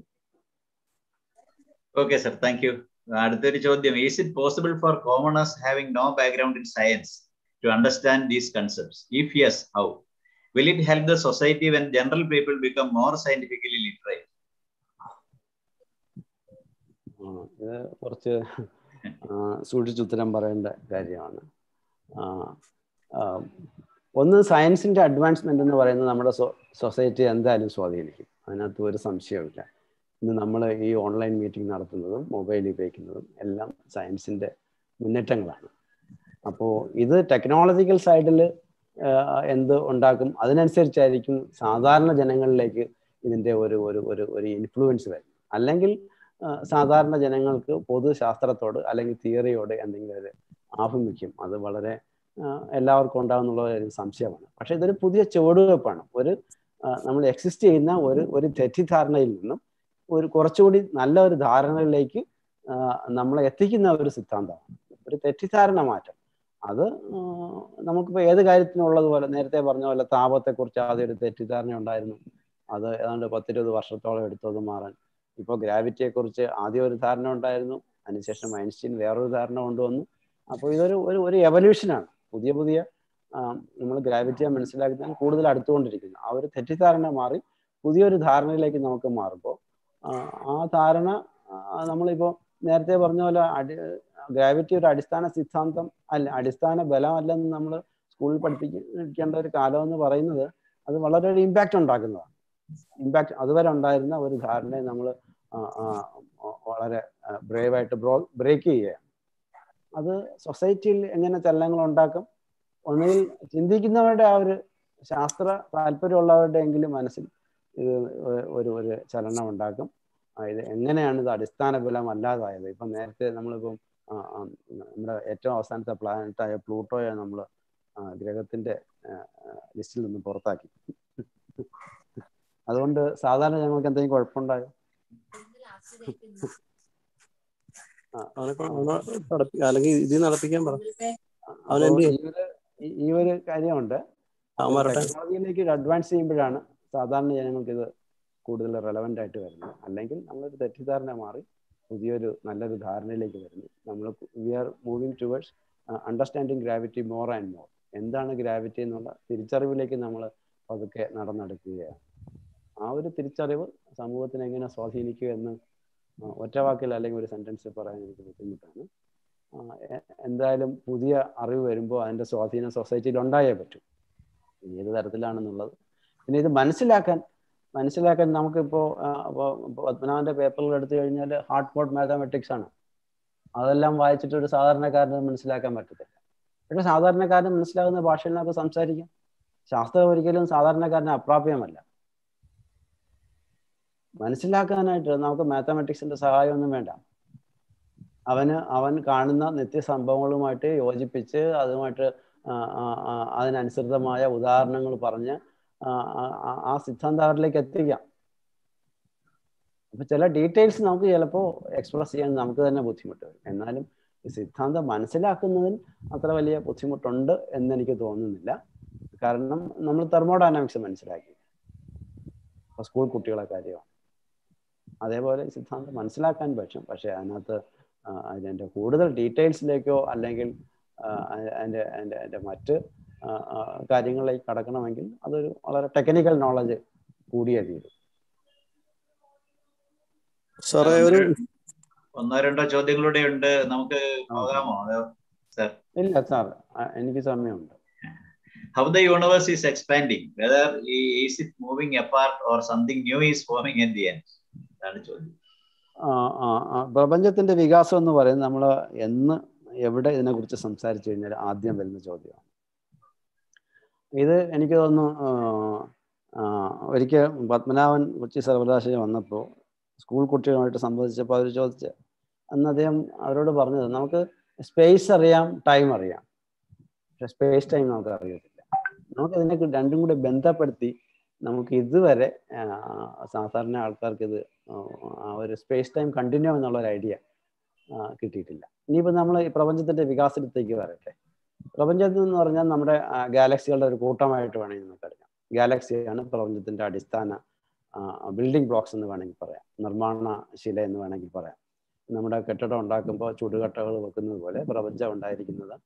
okay sir thank you അടുത്തൊരു ചോദ്യം is it possible for commoners having no background in science to understand these concepts if yes how will it help the society when general people become more scientifically literate ഇത് കുറച്ച് സൂക്ഷിച്ചുത്തരം പറയേണ്ട കാര്യമാണ് ഒന്ന് സയൻസിന്റെ അഡ്വാൻസ്മെന്റ് എന്ന് പറയുന്നത് നമ്മുടെ സൊസൈറ്റി എന്തായാലും സ്വാധീനിക്കും അതിനകത്ത് ഒരു സംശയവുമില്ല ഇന്ന് നമ്മൾ ഈ ഓൺലൈൻ മീറ്റിംഗ് നടത്തുന്നതും മൊബൈൽ ഉപയോഗിക്കുന്നതും എല്ലാം സയൻസിന്റെ മുന്നേറ്റങ്ങളാണ് അപ്പോൾ ഇത് ടെക്നോളജിക്കൽ സൈഡിൽ എന്ത് ഉണ്ടാക്കും അതിനനുസരിച്ചായിരിക്കും സാധാരണ ജനങ്ങളിലേക്ക് ഇതിൻ്റെ ഒരു ഒരു ഒരു ഒരു ഇൻഫ്ലുവൻസ് വരും അല്ലെങ്കിൽ സാധാരണ ജനങ്ങൾക്ക് പൊതുശാസ്ത്രത്തോട് അല്ലെങ്കിൽ തിയറിയോട് എന്തെങ്കിലും ഒരു ആഭിമുഖ്യം അത് വളരെ എല്ലാവർക്കും ഉണ്ടാകുന്നുള്ള ഒരു സംശയമാണ് പക്ഷെ ഇതൊരു പുതിയ ചുവടുവെപ്പാണ് ഒരു നമ്മൾ എക്സിസ്റ്റ് ചെയ്യുന്ന ഒരു ഒരു തെറ്റിദ്ധാരണയിൽ നിന്നും ഒരു കുറച്ചുകൂടി നല്ല ഒരു ധാരണയിലേക്ക് നമ്മളെ എത്തിക്കുന്ന ഒരു സിദ്ധാന്തമാണ് ഒരു തെറ്റിദ്ധാരണ മാറ്റം അത് നമുക്കിപ്പോൾ ഏത് കാര്യത്തിനുള്ളതുപോലെ നേരത്തെ പറഞ്ഞ പോലെ താപത്തെക്കുറിച്ച് ആദ്യം ഒരു തെറ്റിദ്ധാരണ ഉണ്ടായിരുന്നു അത് ഏതാണ്ട് പത്തിരുപത് വർഷത്തോളം എടുത്തത് മാറാൻ ഇപ്പോൾ ഗ്രാവിറ്റിയെക്കുറിച്ച് ആദ്യം ഒരു ധാരണ ഉണ്ടായിരുന്നു അതിനുശേഷം ഐൻസ്റ്റീൻ വേറൊരു ധാരണ കൊണ്ടുവന്നു അപ്പോൾ ഇതൊരു ഒരു ഒരു എവല്യൂഷനാണ് പുതിയ പുതിയ നമ്മൾ ഗ്രാവിറ്റിയെ മനസ്സിലാക്കാൻ കൂടുതൽ അടുത്തുകൊണ്ടിരിക്കുന്നു ആ ഒരു തെറ്റിദ്ധാരണ മാറി പുതിയൊരു ധാരണയിലേക്ക് നമുക്ക് മാറുമ്പോൾ ആ ധാരണ നമ്മളിപ്പോൾ നേരത്തെ പറഞ്ഞ പോലെ അടി ഗ്രാവിറ്റി ഒരു അടിസ്ഥാന സിദ്ധാന്തം അല്ല അടിസ്ഥാന ബലമല്ലെന്ന് നമ്മൾ സ്കൂളിൽ പഠിപ്പിക്കേണ്ട ഒരു കാലം എന്ന് പറയുന്നത് അത് വളരെ ഒരു ഇമ്പാക്റ്റ് ഉണ്ടാക്കുന്നതാണ് ഇമ്പാക്റ്റ് അതുവരെ ഉണ്ടായിരുന്ന ഒരു ധാരണയെ നമ്മൾ വളരെ ബ്രേവായിട്ട് ബ്രോ ബ്രേക്ക് ചെയ്യുകയാണ് അത് സൊസൈറ്റിയിൽ എങ്ങനെ ചലനങ്ങൾ ഉണ്ടാക്കും ഒന്നുകിൽ ചിന്തിക്കുന്നവരുടെ ആ ഒരു ശാസ്ത്ര താല്പര്യമുള്ളവരുടെ എങ്കിലും മനസ്സിൽ ഇത് ഒരു ഒരു ചലനം ഉണ്ടാക്കും ഇത് എങ്ങനെയാണ് ഇത് അടിസ്ഥാന ബലം അല്ലാതായത് ഇപ്പം നേരത്തെ നമ്മളിപ്പം നമ്മുടെ ഏറ്റവും അവസാനത്തെ പ്ലാനറ്റായ പ്ലൂട്ടോയെ നമ്മൾ ഗ്രഹത്തിന്റെ ലിസ്റ്റിൽ നിന്ന് പുറത്താക്കി അതുകൊണ്ട് സാധാരണ ഞങ്ങൾക്ക് എന്തെങ്കിലും കുഴപ്പമുണ്ടായോ ആ, അവനെ അവനെ നടപ്പി അല്ലെങ്കിൽ ഇത് നടപ്പിക്കാൻ പറ അവൻ അപ്പോ എന്ത് ഈ ഒരു ഈ- ഈ ഒരു കാര്യമുണ്ട് അവൻ വരട്ടെ ടെക്നോളജിയിലേക്ക് അഡ്വാൻസ് ചെയ്യുമ്പോഴാണ് സാധാരണ ജനങ്ങൾക്ക് ഇത് കൂടുതൽ റെലവെന്റ് ആയിട്ട് വരുന്നത് അല്ലെങ്കിൽ നമ്മളൊരു തെറ്റിദ്ധാരണ മാറി പുതിയൊരു നല്ലൊരു ധാരണയിലേക്ക് വരുന്നു നമ്മൾ we are moving towards understanding gravity more and more എന്താണ് ഗ്രാവിറ്റി എന്നുള്ള തിരിച്ചറിവിലേക്ക് നമ്മൾ പതുക്കെ നടന്നെടുക്കുകയാണ് ആ ഒരു തിരിച്ചറിവ് സമൂഹത്തിനെ എങ്ങനെ സ്വാധീനിക്കുക എന്ന് ആ, ഒറ്റ വാക്കിൽ അല്ലെങ്കിൽ ഒരു സെന്റൻസിൽ പറയാൻ എനിക്ക് ബുദ്ധിമുട്ടാണ് ആ, എ- എന്തായാലും പുതിയ അറിവ് വരുമ്പോൾ അതിന്റെ സ്വാധീനം സൊസൈറ്റിയിൽ ഉണ്ടായേ പറ്റൂ ഏത് തരത്തിലാണെന്നുള്ളത് പിന്നെ ഇത് മനസ്സിലാക്കാൻ മനസ്സിലാക്കാൻ നമുക്കിപ്പോൾ പത്മനാഭന്റെ പേപ്പറുകൾ എടുത്തു കഴിഞ്ഞാൽ ഹാർഡ് കോഡ് മാത്തമാറ്റിക്സ് ആണ് അതെല്ലാം വായിച്ചിട്ട് ഒരു സാധാരണക്കാരന് മനസ്സിലാക്കാൻ പറ്റത്തില്ല പക്ഷെ സാധാരണക്കാരന് മനസ്സിലാകുന്ന ഭാഷയിൽ നമുക്ക് സംസാരിക്കാം ശാസ്ത്രം ഒരിക്കലും സാധാരണക്കാരന് അപ്രാപ്യമല്ല മനസ്സിലാക്കാനായിട്ട് നമുക്ക് മാത്തമാറ്റിക്സിന്റെ സഹായമൊന്നും വേണ്ട അവന് അവൻ കാണുന്ന നിത്യസംഭവങ്ങളുമായിട്ട് യോജിപ്പിച്ച് അതുമായിട്ട് ആ, ആ, ആ, അതിനനുസൃതമായ ഉദാഹരണങ്ങൾ പറഞ്ഞ് ആ, ആ, ആ, ആ സിദ്ധാന്തങ്ങളിലേക്ക് എത്തിക്കാം അപ്പൊ ചില ഡീറ്റെയിൽസ് നമുക്ക് ചിലപ്പോൾ എക്സ്പ്രസ് ചെയ്യാൻ നമുക്ക് തന്നെ ബുദ്ധിമുട്ട് വരും എന്നാലും ഈ സിദ്ധാന്തം മനസ്സിലാക്കുന്നതിൽ അത്ര വലിയ ബുദ്ധിമുട്ടുണ്ട് എന്ന് എനിക്ക് തോന്നുന്നില്ല കാരണം നമ്മൾ തെർമോഡൈനാമിക്സ് മനസ്സിലാക്കി ഇപ്പൊ സ്കൂൾ കുട്ടികളെ കാര്യമാണ് അതേപോലെ ഈ സിദ്ധാന്തം മനസ്സിലാക്കാൻ പറ്റും പക്ഷെ അതിനകത്ത് ആ, അതിന്റെ കൂടുതൽ ഡീറ്റെയിൽസിലേക്കോ അല്ലെങ്കിൽ ആ, അതിന്റെ അതിന്റെ അതിന്റെ മറ്റ് ആ, ആ, കാര്യങ്ങളിലേക്ക് കടക്കണമെങ്കിൽ അതൊരു വളരെ ടെക്നിക്കൽ നോളജ് കൂടിയേ തീരും സാറേ ഒരു ഒന്നോ രണ്ടോ ചോദ്യങ്ങളുടെ ഉണ്ട് നമുക്ക് പോകാമോ അതോ സർ ഇല്ല സാർ എനിക്ക് സമയമുണ്ട് how the universe is expanding whether i- is it moving apart or something new is forming at the end അതാണ് ചോദ്യം ആ, ആ, ആ, പ്രപഞ്ചത്തിന്റെ വികാസം എന്ന് പറയുന്നത് നമ്മൾ എന്ന് എവിടെ ഇതിനെക്കുറിച്ച് സംസാരിച്ചു കഴിഞ്ഞാൽ ആദ്യം വരുന്ന ചോദ്യമാണ് ഇത് എനിക്ക് തോന്നുന്നു ആ, ആ, ഒരിക്കൽ പത്മനാഭൻ കൊച്ചി സർവകലാശാല വന്നപ്പോൾ സ്കൂൾ കുട്ടികളുമായിട്ട് സംബന്ധിച്ചപ്പോൾ അവർ ചോദിച്ച അന്ന് അദ്ദേഹം അവരോട് പറഞ്ഞത് നമുക്ക് സ്പേസ് അറിയാം ടൈം അറിയാം പക്ഷെ സ്പേസ് ടൈം നമുക്ക് അറിയത്തില്ല നമുക്ക് ഇതിനെ രണ്ടും കൂടി ബന്ധപ്പെടുത്തി നമുക്ക് ഇതുവരെ ആ, സാധാരണ ആൾക്കാർക്ക് ഇത് ആ ഒരു സ്പേസ് ടൈം കണ്ടിന്യൂ എന്നുള്ള ഒരു ഐഡിയ കിട്ടിയിട്ടില്ല ഇനിയിപ്പോൾ നമ്മൾ ഈ പ്രപഞ്ചത്തിന്റെ വികാസത്തിലേക്ക് വരട്ടെ പ്രപഞ്ചത്തിൽ എന്ന് പറഞ്ഞാൽ നമ്മുടെ ഗാലക്സികളുടെ ഒരു കൂട്ടമായിട്ട് വേണമെങ്കിൽ നമുക്ക് അറിയാം ഗാലക്സിയാണ് പ്രപഞ്ചത്തിന്റെ അടിസ്ഥാന ബിൽഡിംഗ് ബ്ലോക്സ് എന്ന് വേണമെങ്കിൽ പറയാം നിർമ്മാണ ശില എന്ന് വേണമെങ്കിൽ പറയാം നമ്മുടെ കെട്ടിടം ഉണ്ടാക്കുമ്പോൾ ചുടുകട്ടകൾ വെക്കുന്നത് പോലെ പ്രപഞ്ചം ഉണ്ടായിരിക്കുന്നത്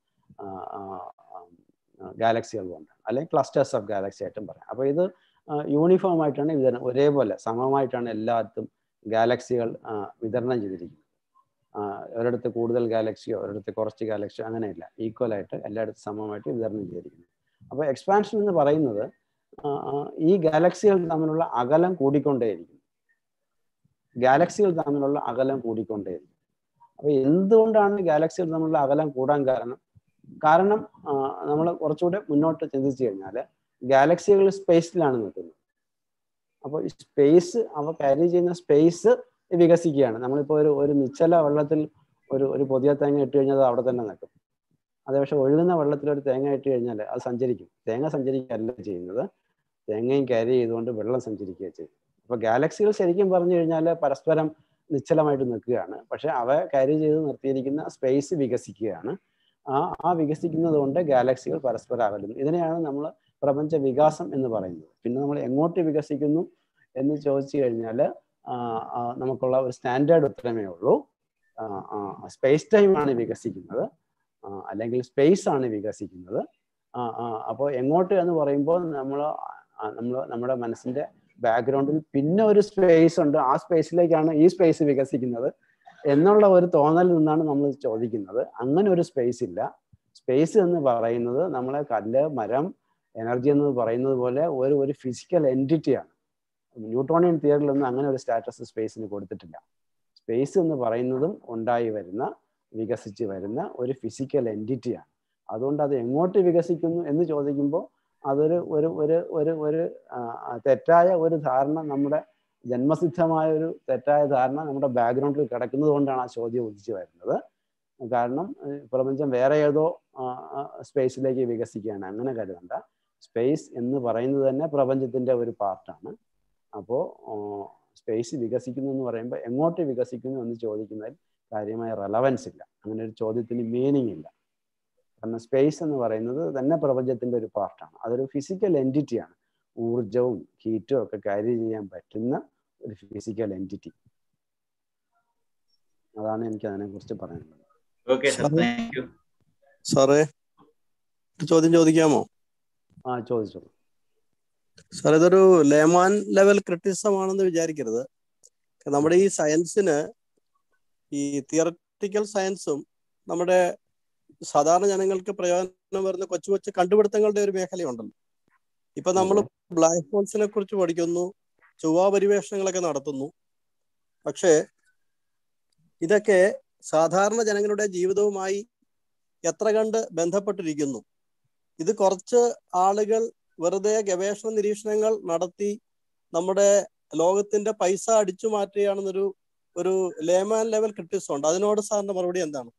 ഗാലക്സികൾ കൊണ്ടാണ് അല്ലെങ്കിൽ ക്ലസ്റ്റേഴ്സ് ഓഫ് ഗാലക്സി ആയിട്ടും പറയാം അപ്പോൾ ഇത് യൂണിഫോം ആയിട്ടാണ് വിതരണം ഒരേപോലെ സമമായിട്ടാണ് എല്ലായിടത്തും ഗാലക്സികൾ വിതരണം ചെയ്തിരിക്കുന്നത് ഒരിടത്ത് കൂടുതൽ ഗാലക്സിയോ ഒരിടത്ത് കുറച്ച് ഗാലക്സിയോ അങ്ങനെയില്ല ഈക്വൽ ആയിട്ട് എല്ലായിടത്തും സമമായിട്ട് വിതരണം ചെയ്തിരിക്കുന്നു അപ്പോൾ എക്സ്പാൻഷൻ എന്ന് പറയുന്നത് ഈ ഗാലക്സികൾ തമ്മിലുള്ള അകലം കൂടിക്കൊണ്ടേയിരിക്കും ഗാലക്സികൾ തമ്മിലുള്ള അകലം കൂടിക്കൊണ്ടേയിരിക്കും അപ്പോൾ എന്തുകൊണ്ടാണ് ഗാലക്സികൾ തമ്മിലുള്ള അകലം കൂടാൻ കാരണം കാരണം നമ്മൾ കുറച്ചുകൂടെ മുന്നോട്ട് ചിന്തിച്ചു കഴിഞ്ഞാൽ ഗാലക്സികൾ സ്പേസിലാണ് നിൽക്കുന്നത് അപ്പോൾ ഈ സ്പേസ് അവ ക്യാരി ചെയ്യുന്ന സ്പേസ് വികസിക്കുകയാണ് നമ്മളിപ്പോൾ ഒരു ഒരു നിശ്ചല വെള്ളത്തിൽ ഒരു ഒരു പുതിയ തേങ്ങ ഇട്ട് കഴിഞ്ഞാൽ അത് അവിടെ തന്നെ നിൽക്കും അതേ പക്ഷെ ഒഴുകുന്ന വെള്ളത്തിൽ ഒരു തേങ്ങ ഇട്ട് കഴിഞ്ഞാൽ അത് സഞ്ചരിക്കും തേങ്ങ സഞ്ചരിക്കുകയല്ല ചെയ്യുന്നത് തേങ്ങയും ക്യാരി ചെയ്തുകൊണ്ട് വെള്ളം സഞ്ചരിക്കുക ചെയ്യും അപ്പോൾ ഗാലക്സികൾ ശരിക്കും പറഞ്ഞു കഴിഞ്ഞാൽ പരസ്പരം നിശ്ചലമായിട്ട് നിൽക്കുകയാണ് പക്ഷെ അവ ക്യാരി ചെയ്ത് നിർത്തിയിരിക്കുന്ന സ്പേസ് വികസിക്കുകയാണ് ആ ആ വികസിക്കുന്നത് കൊണ്ട് ഗാലക്സികൾ പരസ്പരം അകലുന്നു ഇതിനെയാണ് നമ്മൾ പ്രപഞ്ച വികാസം എന്ന് പറയുന്നത് പിന്നെ നമ്മൾ എങ്ങോട്ട് വികസിക്കുന്നു എന്ന് ചോദിച്ചു കഴിഞ്ഞാൽ നമുക്കുള്ള ഒരു സ്റ്റാൻഡേർഡ് ഉത്തരമേ ഉള്ളൂ സ്പേസ് ടൈം ആണ് വികസിക്കുന്നത് അല്ലെങ്കിൽ സ്പേസ് ആണ് വികസിക്കുന്നത് അപ്പോൾ എങ്ങോട്ട് എന്ന് പറയുമ്പോൾ നമ്മൾ നമ്മൾ നമ്മുടെ മനസ്സിന്റെ ബാക്ക്ഗ്രൗണ്ടിൽ പിന്നെ ഒരു സ്പേസ് ഉണ്ട് ആ സ്പേസിലേക്കാണ് ഈ സ്പേസ് വികസിക്കുന്നത് എന്നുള്ള ഒരു തോന്നലിൽ നിന്നാണ് നമ്മൾ ചോദിക്കുന്നത് അങ്ങനെ ഒരു സ്പേസ് ഇല്ല സ്പേസ് എന്ന് പറയുന്നത് നമ്മളെ കല്ല് മരം എനർജി എന്ന് പറയുന്നത് പോലെ ഒരു ഒരു ഫിസിക്കൽ എൻറ്റിറ്റിയാണ് ന്യൂട്രോണിയൻ തിയറിലൊന്നും അങ്ങനെ ഒരു സ്റ്റാറ്റസ് സ്പേസിന് കൊടുത്തിട്ടില്ല സ്പേസ് എന്ന് പറയുന്നതും ഉണ്ടായി വരുന്ന വികസിച്ച് വരുന്ന ഒരു ഫിസിക്കൽ എൻറ്റിറ്റിയാണ് അതുകൊണ്ട് അത് എങ്ങോട്ട് വികസിക്കുന്നു എന്ന് ചോദിക്കുമ്പോൾ അതൊരു ഒരു ഒരു ഒരു ഒരു തെറ്റായ ഒരു ധാരണ നമ്മുടെ ജന്മസിദ്ധമായ ഒരു തെറ്റായ ധാരണ നമ്മുടെ ബാക്ക്ഗ്രൗണ്ടിൽ കിടക്കുന്നത് കൊണ്ടാണ് ആ ചോദ്യം ഉദിച്ചു വരുന്നത് കാരണം പ്രപഞ്ചം വേറെ ഏതോ സ്പേസിലേക്ക് വികസിക്കുകയാണ് അങ്ങനെ കരുതണ്ട സ്പേസ് എന്ന് പറയുന്നത് തന്നെ പ്രപഞ്ചത്തിന്റെ ഒരു പാർട്ടാണ് അപ്പോൾ സ്പേസ് വികസിക്കുന്നു എന്ന് പറയുമ്പോൾ എങ്ങോട്ട് വികസിക്കുന്നു എന്ന് ചോദിക്കുന്നതിൽ കാര്യമായ റെലവൻസ് ഇല്ല അങ്ങനെ ഒരു ചോദ്യത്തിന് മീനിങ് ഇല്ല കാരണം സ്പേസ് എന്ന് പറയുന്നത് തന്നെ പ്രപഞ്ചത്തിന്റെ ഒരു പാർട്ടാണ് അതൊരു ഫിസിക്കൽ എൻറ്റിറ്റിയാണ് ഊർജവും ഹീറ്റും ഒക്കെ ക്യാരി ചെയ്യാൻ പറ്റുന്ന ഒരു ഫിസിക്കൽ എൻറ്റിറ്റി അതാണ് എനിക്ക് അതിനെ കുറിച്ച് പറയാനുള്ളത് ഓക്കെ സർ താങ്ക് യു സാറേ ഒരു ചോദ്യം ചോദിക്കാമോ ആ ചോദിച്ചോളൂ സാർ ഇതൊരു ലേമാൻ ലെവൽ ക്രിറ്റിസം ആണെന്ന് വിചാരിക്കരുത് നമ്മുടെ ഈ സയൻസിന് ഈ തിയററ്റിക്കൽ സയൻസും നമ്മുടെ സാധാരണ ജനങ്ങൾക്ക് പ്രയോജനം വരുന്ന കൊച്ചു കൊച്ചു കണ്ടുപിടുത്തങ്ങളുടെ ഒരു മേഖലയുണ്ടല്ലോ ഇപ്പൊ നമ്മൾ ബ്ലാക്ക് ഹോൾസിനെ കുറിച്ച് പഠിക്കുന്നു ചൊവ്വ പരിവേഷണങ്ങളൊക്കെ നടത്തുന്നു പക്ഷേ ഇതൊക്കെ സാധാരണ ജനങ്ങളുടെ ജീവിതവുമായി എത്ര കണ്ട് ബന്ധപ്പെട്ടിരിക്കുന്നു ഇത് കുറച്ച് ആളുകൾ വെറുതെ ഗവേഷണ നിരീക്ഷണങ്ങൾ നടത്തി നമ്മുടെ ലോകത്തിന്റെ പൈസ അടിച്ചു മാറ്റുകയാണെന്നൊരു ഒരു ലേമാൻ ലെവൽ ക്രിറ്റിസം ഉണ്ട് അതിനോട് സാറിന്റെ മറുപടി എന്താണ്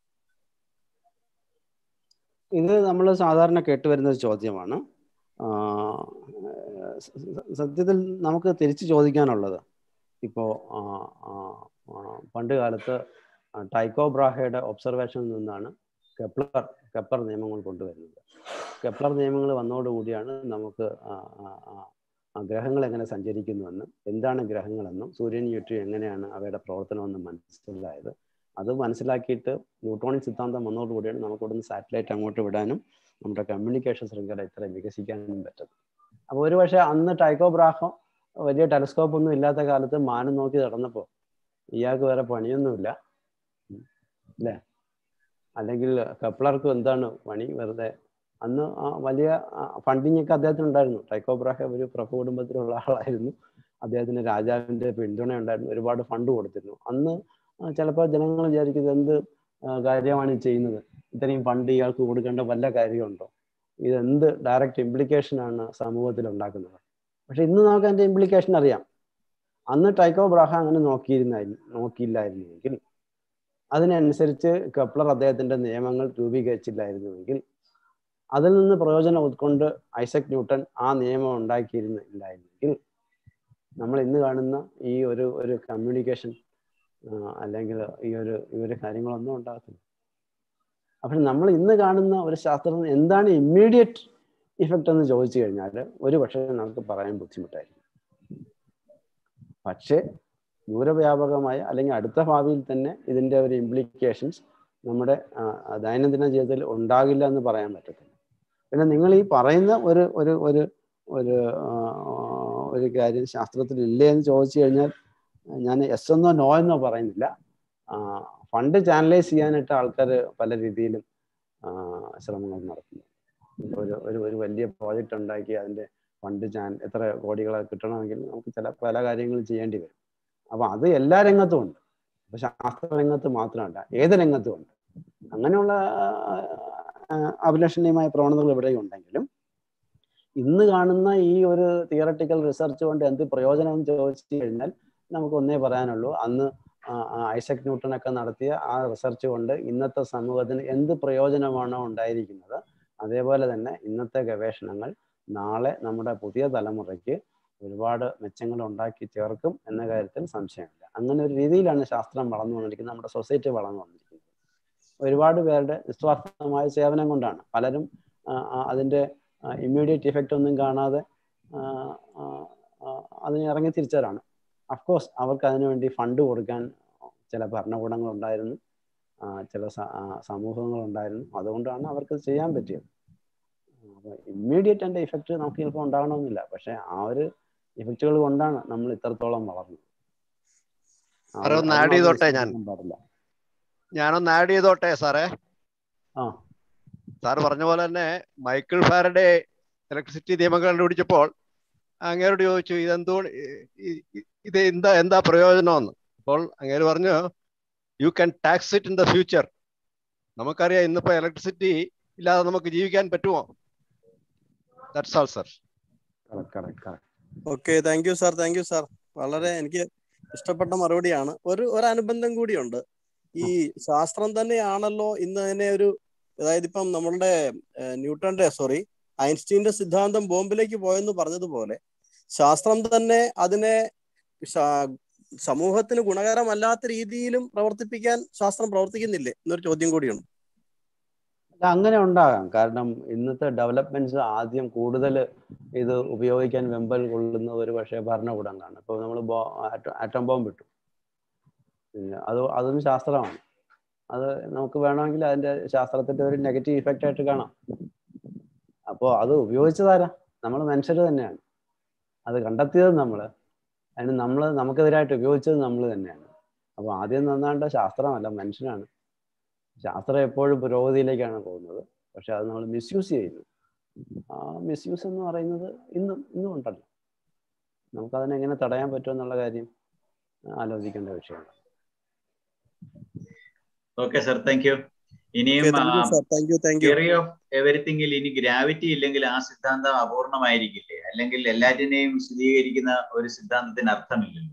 ഇത് നമ്മൾ സാധാരണ കേട്ടുവരുന്ന ഒരു ചോദ്യമാണ് ആ, സത്യത്തിൽ നമുക്ക് തിരിച്ചു ചോദിക്കാനുള്ളത് ഇപ്പോൾ പണ്ട് കാലത്ത് ടൈക്കോ ബ്രാഹയുടെ ഒബ്സർവേഷനിൽ നിന്നാണ് കെപ്ലർ കെപ്ലർ നിയമങ്ങൾ കൊണ്ടുവരുന്നത് കെപ്ലർ നിയമങ്ങൾ വന്നതോടുകൂടിയാണ് നമുക്ക് ആ, ആ, ആ, ആ ഗ്രഹങ്ങൾ എങ്ങനെ സഞ്ചരിക്കുന്നുവെന്നും എന്താണ് ഗ്രഹങ്ങളെന്നും സൂര്യൻ ചുറ്റും എങ്ങനെയാണ് അവയുടെ പ്രവർത്തനമെന്നും മനസ്സിലായത് അത് മനസ്സിലാക്കിയിട്ട് ന്യൂട്രോണിക് സിദ്ധാന്തം വന്നതോടുകൂടിയാണ് നമുക്ക് ഇവിടുന്ന് സാറ്റലൈറ്റ് അങ്ങോട്ട് വിടാനും നമ്മുടെ കമ്മ്യൂണിക്കേഷൻ ശൃംഖല ഇത്ര വികസിക്കാനും പറ്റും അപ്പോൾ ഒരു പക്ഷേ അന്ന് ടൈക്കോ ബ്രാഹോ വലിയ ടെലസ്കോപ്പ് ഒന്നും ഇല്ലാത്ത കാലത്ത് മാനം നോക്കി നടന്നപ്പോൾ ഇയാൾക്ക് വേറെ പണിയൊന്നുമില്ല ഉം. അല്ലേ അല്ലെങ്കിൽ കപ്ലർക്ക് എന്താണ് പണി വെറുതെ അന്ന് ആ വലിയ ഫണ്ടിങ് ഒക്കെ അദ്ദേഹത്തിന് ഉണ്ടായിരുന്നു ടൈക്കോ ബ്രാഹ ഒരു പ്രഭു കുടുംബത്തിലുള്ള ആളായിരുന്നു അദ്ദേഹത്തിന് രാജാവിന്റെ പിന്തുണ ഉണ്ടായിരുന്നു ഒരുപാട് ഫണ്ട് കൊടുത്തിരുന്നു അന്ന് ചിലപ്പോൾ ജനങ്ങൾ വിചാരിക്കുന്നത് എന്ത് ആ, കാര്യമാണ് ഈ ചെയ്യുന്നത് ഇത്രയും ഫണ്ട് ഇയാൾക്ക് കൊടുക്കേണ്ട വല്ല കാര്യമുണ്ടോ ഇതെന്ത് ഡയറക്റ്റ് ഇംപ്ലിക്കേഷൻ ആണ് സമൂഹത്തിൽ ഉണ്ടാക്കുന്നത് പക്ഷെ ഇന്ന് നമുക്ക് അതിന്റെ ഇംപ്ലിക്കേഷൻ അറിയാം അന്ന് ടൈക്കോ ബ്രാഹ അങ്ങനെ നോക്കിയിരുന്ന നോക്കിയില്ലായിരുന്നുവെങ്കിൽ അതിനനുസരിച്ച് കപ്ലർ അദ്ദേഹത്തിന്റെ നിയമങ്ങൾ രൂപീകരിച്ചില്ലായിരുന്നുവെങ്കിൽ അതിൽ നിന്ന് പ്രയോജനം ഉൾക്കൊണ്ട് ഐസക് ന്യൂട്ടൺ ആ നിയമം ഉണ്ടാക്കിയിരുന്നില്ലായിരുന്നെങ്കിൽ നമ്മൾ ഇന്ന് കാണുന്ന ഈ ഒരു ഒരു കമ്മ്യൂണിക്കേഷൻ അല്ലെങ്കിൽ ഈ ഒരു ഈ ഒരു കാര്യങ്ങളൊന്നും ഉണ്ടാകത്തില്ല അപ്പോൾ നമ്മൾ ഇന്ന് കാണുന്ന ഒരു ശാസ്ത്രം എന്താണ് ഇമ്മീഡിയറ്റ് ഇഫക്റ്റ് എന്ന് ചോദിച്ചു കഴിഞ്ഞാൽ ഒരു പക്ഷേ നമുക്ക് പറയാൻ ബുദ്ധിമുട്ടായിരിക്കും പക്ഷേ ദൂരവ്യാപകമായ അല്ലെങ്കിൽ അടുത്ത ഭാവിയിൽ തന്നെ ഇതിൻ്റെ ഒരു ഇംപ്ലിക്കേഷൻസ് നമ്മുടെ ആ, ദൈനംദിന ജീവിതത്തിൽ ഉണ്ടാകില്ല എന്ന് പറയാൻ പറ്റത്തില്ല പിന്നെ നിങ്ങൾ ഈ പറയുന്ന ഒരു ഒരു ഒരു ഒരു ആ, ഒരു കാര്യം ശാസ്ത്രത്തിൽ ഇല്ലേ എന്ന് ചോദിച്ചു കഴിഞ്ഞാൽ ഞാൻ എസ് എന്നോ നോ എന്നോ പറയുന്നില്ല ഫണ്ട് ചാനലൈസ് ചെയ്യാനായിട്ട് ആൾക്കാർ പല രീതിയിലും ആ, ശ്രമങ്ങൾ നടത്തുന്നു ഒരു ഒരു ഒരു വലിയ പ്രോജക്റ്റ് ഉണ്ടാക്കി അതിന്റെ ഫണ്ട് ചാൻ എത്ര കോടികളെ കിട്ടണമെങ്കിൽ നമുക്ക് ചില പല കാര്യങ്ങളും ചെയ്യേണ്ടി വരും അപ്പൊ അത് എല്ലാ രംഗത്തും ഉണ്ട് അപ്പൊ ശാസ്ത്ര രംഗത്ത് മാത്രമല്ല ഏത് രംഗത്തും ഉണ്ട് അങ്ങനെയുള്ള ആ, അഭിലഷണീയമായ പ്രവണതകൾ ഇവിടെ ഉണ്ടെങ്കിലും ഇന്ന് കാണുന്ന ഈ ഒരു തിയറട്ടിക്കൽ റിസർച്ച് കൊണ്ട് എന്ത് പ്രയോജനം എന്ന് ചോദിച്ചു കഴിഞ്ഞാൽ നമുക്ക് ഒന്നേ പറയാനുള്ളൂ അന്ന് ആ, ആ, ഐസക് ന്യൂട്ടൺ ഒക്കെ നടത്തിയ ആ റിസർച്ച് കൊണ്ട് ഇന്നത്തെ സമൂഹത്തിന് എന്ത് പ്രയോജനമാണോ ഉണ്ടായിരിക്കുന്നത് അതേപോലെ തന്നെ ഇന്നത്തെ ഗവേഷണങ്ങൾ നാളെ നമ്മുടെ പുതിയ തലമുറയ്ക്ക് ഒരുപാട് മെച്ചങ്ങൾ ഉണ്ടാക്കി ചേർക്കും എന്ന കാര്യത്തിൽ സംശയമില്ല അങ്ങനെ ഒരു രീതിയിലാണ് ശാസ്ത്രം വളർന്നു വന്നിരിക്കുന്നത് നമ്മുടെ സൊസൈറ്റി വളർന്നു വന്നിരിക്കുന്നത് ഒരുപാട് പേരുടെ നിസ്വാർത്ഥമായ സേവനം കൊണ്ടാണ് പലരും ആ, ആ, അതിന്റെ ഇമ്മീഡിയറ്റ് ഇഫക്റ്റ് ഒന്നും കാണാതെ ആ, ആ, ആ, അതിന് ഇറങ്ങി തിരിച്ചവരാണ് അഫ്കോഴ്സ് അവർക്ക് അതിനുവേണ്ടി ഫണ്ട് കൊടുക്കാൻ ചില ഭരണകൂടങ്ങൾ ഉണ്ടായിരുന്നു ആ, ചില സ- ആ, സമൂഹങ്ങൾ ഉണ്ടായിരുന്നു അതുകൊണ്ടാണ് അവർക്ക് ഇത് ചെയ്യാൻ പറ്റിയത് അപ്പോൾ ഇമ്മീഡിയറ്റ് അതിന്റെ ഇഫക്റ്റ് നമുക്ക് ചിലപ്പോൾ ഉണ്ടാകണമെന്നില്ല പക്ഷെ ആ ഒരു ഇഫക്റ്റുകൾ കൊണ്ടാണ് നമ്മൾ ഇത്രത്തോളം വളർന്നത് ആ സാറേ ഒരു- ഒന്ന് അത് ആഡ് നമ്മൾ ചെയ്തോട്ടെ ഞാൻ വിസ്മരിക്കാൻ പാടില്ല ഞാനൊന്ന് ആഡ് ചെയ്തോട്ടെ സാറേ ആ സാറ് പറഞ്ഞ പോലെ തന്നെ മൈക്കിൾ ഫാരഡെ ഇലക്ട്രിസിറ്റി നിയമങ്ങൾ കണ്ടുപിടിച്ചപ്പോൾ അങ്ങേരോട് ചോദിച്ചു ഇതെന്തോ ഇത് എന്താ എന്താ പ്രയോജനമെന്ന് അപ്പോൾ അങ്ങേര് പറഞ്ഞു you can tax it in the future നമുക്കറിയാം ഇന്നിപ്പോ ഇലക്ട്രിസിറ്റി ഇല്ലാതെ നമുക്ക് ജീവിക്കാൻ പറ്റുമോ that's all sir correct correct correct okay thank you sir thank you sir വളരെ എനിക്ക് ഇഷ്ടപ്പെട്ട മറുപടിയാണ് ഒരു ഒരു അനുബന്ധം കൂടിയുണ്ട് ഈ ശാസ്ത്രം തന്നെയാണല്ലോ ഇന്ന് അതിനെ ഒരു അതായത് ഇപ്പം നമ്മളുടെ ഏഹ്, ന്യൂട്ടന്റെ സോറി ഐൻസ്റ്റീന്റെ സിദ്ധാന്തം ബോംബിലേക്ക് പോയെന്ന് പറഞ്ഞതുപോലെ ശാസ്ത്രം തന്നെ അതിനെ ശാ- സമൂഹത്തിന് ഗുണകരമല്ലാത്ത രീതിയിലും പ്രവർത്തിപ്പിക്കാൻ ശാസ്ത്രം പ്രവർത്തിക്കുന്നില്ലേ എന്നൊരു ചോദ്യം കൂടിയുണ്ട് അല്ല, അങ്ങനെ ഉണ്ടാകാം കാരണം ഇന്നത്തെ ഡെവലപ്മെന്റ്സ് ആദ്യം കൂടുതൽ ഇത് ഉപയോഗിക്കാൻ വെമ്പൽ കൊള്ളുന്ന ഒരു പക്ഷേ ഭരണകൂടങ്ങളാണ് ഇപ്പോൾ നമ്മൾ ബോ ആറ്റം ബോംബ് ഇട്ടു പിന്നെ അത് അതും ശാസ്ത്രമാണ് അത് നമുക്ക് വേണമെങ്കിൽ അതിന്റെ ശാസ്ത്രത്തിന്റെ ഒരു നെഗറ്റീവ് ഇഫക്റ്റ് ആയിട്ട് കാണാം അപ്പോൾ അത് ഉപയോഗിച്ചതാരാ നമ്മൾ മനുഷ്യർ തന്നെയാണ് അത് കണ്ടെത്തിയത് നമ്മൾ അതിന് നമ്മൾ നമുക്കെതിരായിട്ട് ഉപയോഗിച്ചത് നമ്മൾ തന്നെയാണ് അപ്പോൾ ആദ്യം നന്നാണ്ട ശാസ്ത്രമല്ല മനുഷ്യനാണ് ശാസ്ത്രം എപ്പോഴും പുരോഗതിയിലേക്കാണ് പോകുന്നത് പക്ഷെ അത് നമ്മൾ മിസ്യൂസ് ചെയ്യുന്നു ആ മിസ്യൂസ് എന്ന് പറയുന്നത് ഇന്നും ഇന്നും ഉണ്ടല്ലോ നമുക്കതിനെ എങ്ങനെ തടയാൻ പറ്റും എന്നുള്ള കാര്യം ആലോചിക്കേണ്ട വിഷയമാണ് ഓക്കെ സർ താങ്ക് യു ഇനിയും thank you sir thank you thank you theory of എവറിത്തിങ്ങിൽ ഇനി ഗ്രാവിറ്റി ഇല്ലെങ്കിൽ ആ സിദ്ധാന്തം അപൂർണമായിരിക്കില്ലേ അല്ലെങ്കിൽ എല്ലാറ്റിനെയും വിശദീകരിക്കുന്ന ഒരു സിദ്ധാന്തത്തിന് അർത്ഥമില്ലല്ലോ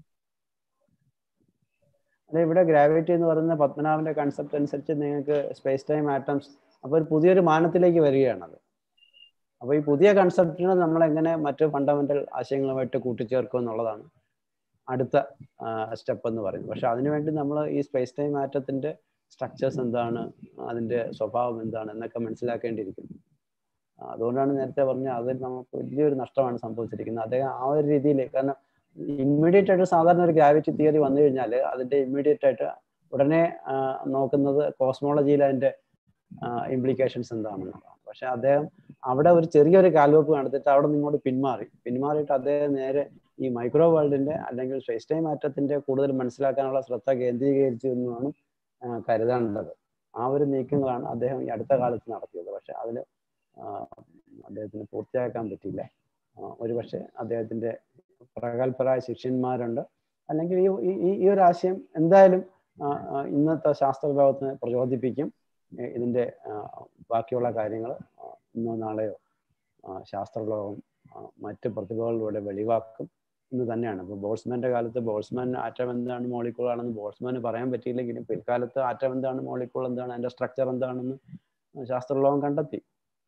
അല്ല ഇവിടെ ഗ്രാവിറ്റി എന്ന് പറയുന്ന പത്മനാഭന്റെ കൺസെപ്റ്റ് അനുസരിച്ച് നിങ്ങൾക്ക് സ്പേസ് ടൈം ആറ്റംസ് അപ്പോൾ ഒരു പുതിയൊരു മാനത്തിലേക്ക് വരികയാണത് അപ്പോൾ ഈ പുതിയ കൺസെപ്റ്റിനെ നമ്മൾ എങ്ങനെ മറ്റ് ഫണ്ടമെന്റൽ ആശയങ്ങളുമായിട്ട് കൂട്ടിച്ചേർക്കും എന്നുള്ളതാണ് അടുത്ത സ്റ്റെപ്പ് എന്ന് പറയുന്നത് പക്ഷെ അതിനുവേണ്ടി നമ്മൾ ഈ സ്പേസ് ടൈം ആറ്റത്തിന്റെ സ്ട്രക്ചേഴ്സ് എന്താണ് അതിന്റെ സ്വഭാവം എന്താണ് എന്നൊക്കെ മനസ്സിലാക്കേണ്ടിയിരിക്കുന്നു ആ, അതുകൊണ്ടാണ് നേരത്തെ പറഞ്ഞ അതിൽ നമുക്ക് വലിയൊരു നഷ്ടമാണ് സംഭവിച്ചിരിക്കുന്നത് അദ്ദേഹം ആ ഒരു രീതിയിൽ കാരണം ഇമ്മീഡിയറ്റ് ആയിട്ട് സാധാരണ ഒരു ഗ്രാവിറ്റി തിയറി വന്നു കഴിഞ്ഞാൽ അതിന്റെ ഇമ്മീഡിയറ്റ് ആയിട്ട് ഉടനെ ആ, നോക്കുന്നത് കോസ്മോളജിയിൽ അതിന്റെ ഇംപ്ലിക്കേഷൻസ് എന്താണെന്നുള്ളതാണ് പക്ഷെ അദ്ദേഹം അവിടെ ഒരു ചെറിയൊരു കാൽവെപ്പ് നടത്തിയിട്ട് അവിടെ നിങ്ങോട്ട് പിന്മാറി പിന്മാറിയിട്ട് അദ്ദേഹം നേരെ ഈ മൈക്രോ വേൾഡിന്റെ അല്ലെങ്കിൽ സ്പേസ് ടൈം മാറ്റത്തിന്റെ കൂടുതൽ മനസ്സിലാക്കാനുള്ള ശ്രദ്ധ കേന്ദ്രീകരിച്ചു എന്ന് വേണം ആ, കരുതേണ്ടത് ആ ഒരു നീക്കങ്ങളാണ് അദ്ദേഹം ഈ അടുത്ത കാലത്ത് നടത്തിയത് പക്ഷെ അതിൽ അദ്ദേഹത്തിന് പൂർത്തിയാക്കാൻ പറ്റിയില്ല ആ, ഒരുപക്ഷെ അദ്ദേഹത്തിന്റെ പ്രഗത്ഭരായ ശിഷ്യന്മാരുണ്ട് അല്ലെങ്കിൽ ഈ ഈ- ഈ ഈ ഒരു ആശയം എന്തായാലും ആ, ആ, ഇന്നത്തെ ശാസ്ത്ര ലോകത്തിനെ പ്രചോദിപ്പിക്കും ഏ, ഇതിന്റെ ആ, ബാക്കിയുള്ള കാര്യങ്ങൾ ഇന്നോ നാളെയോ ആ, ശാസ്ത്രലോകം ആ, മറ്റ് പ്രതിഭകളിലൂടെ വെളിവാക്കും എന്ന് തന്നെയാണ് ഇപ്പോൾ ബോൾസ്മാന്റെ കാലത്ത് ബോൾസ്മാൻ ആറ്റം എന്താണ് മോളിക്കൂൾ ആണെന്ന് ബോൾസ്മാന് പറയാൻ പറ്റിയില്ലെങ്കിലും പിൽക്കാലത്ത് ആറ്റം എന്താണ് മോളിക്കൂൾ എന്താണ് അതിന്റെ സ്ട്രക്ചർ എന്താണെന്ന് ശാസ്ത്രലോകം കണ്ടെത്തി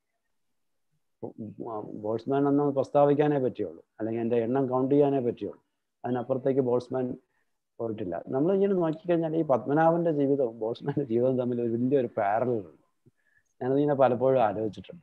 ബോൾസ്മാൻ എന്ന് പ്രസ്താവിക്കാനേ പറ്റുള്ളൂ അല്ലെങ്കിൽ എൻ്റെ എണ്ണം കൗണ്ട് ചെയ്യാനേ പറ്റുള്ളൂ അതിനപ്പുറത്തേക്ക് ബോൾസ്മാൻ പോയിട്ടില്ല നമ്മൾ ഇങ്ങനെ നോക്കിക്കഴിഞ്ഞാൽ ഈ പത്മനാഭന്റെ ജീവിതവും ബോൾസ്മാന്റെ ജീവിതവും തമ്മിൽ ഒരു വലിയൊരു പാരലുണ്ട് ഞാനതിങ്ങനെ പലപ്പോഴും ആലോചിച്ചിട്ടുണ്ട്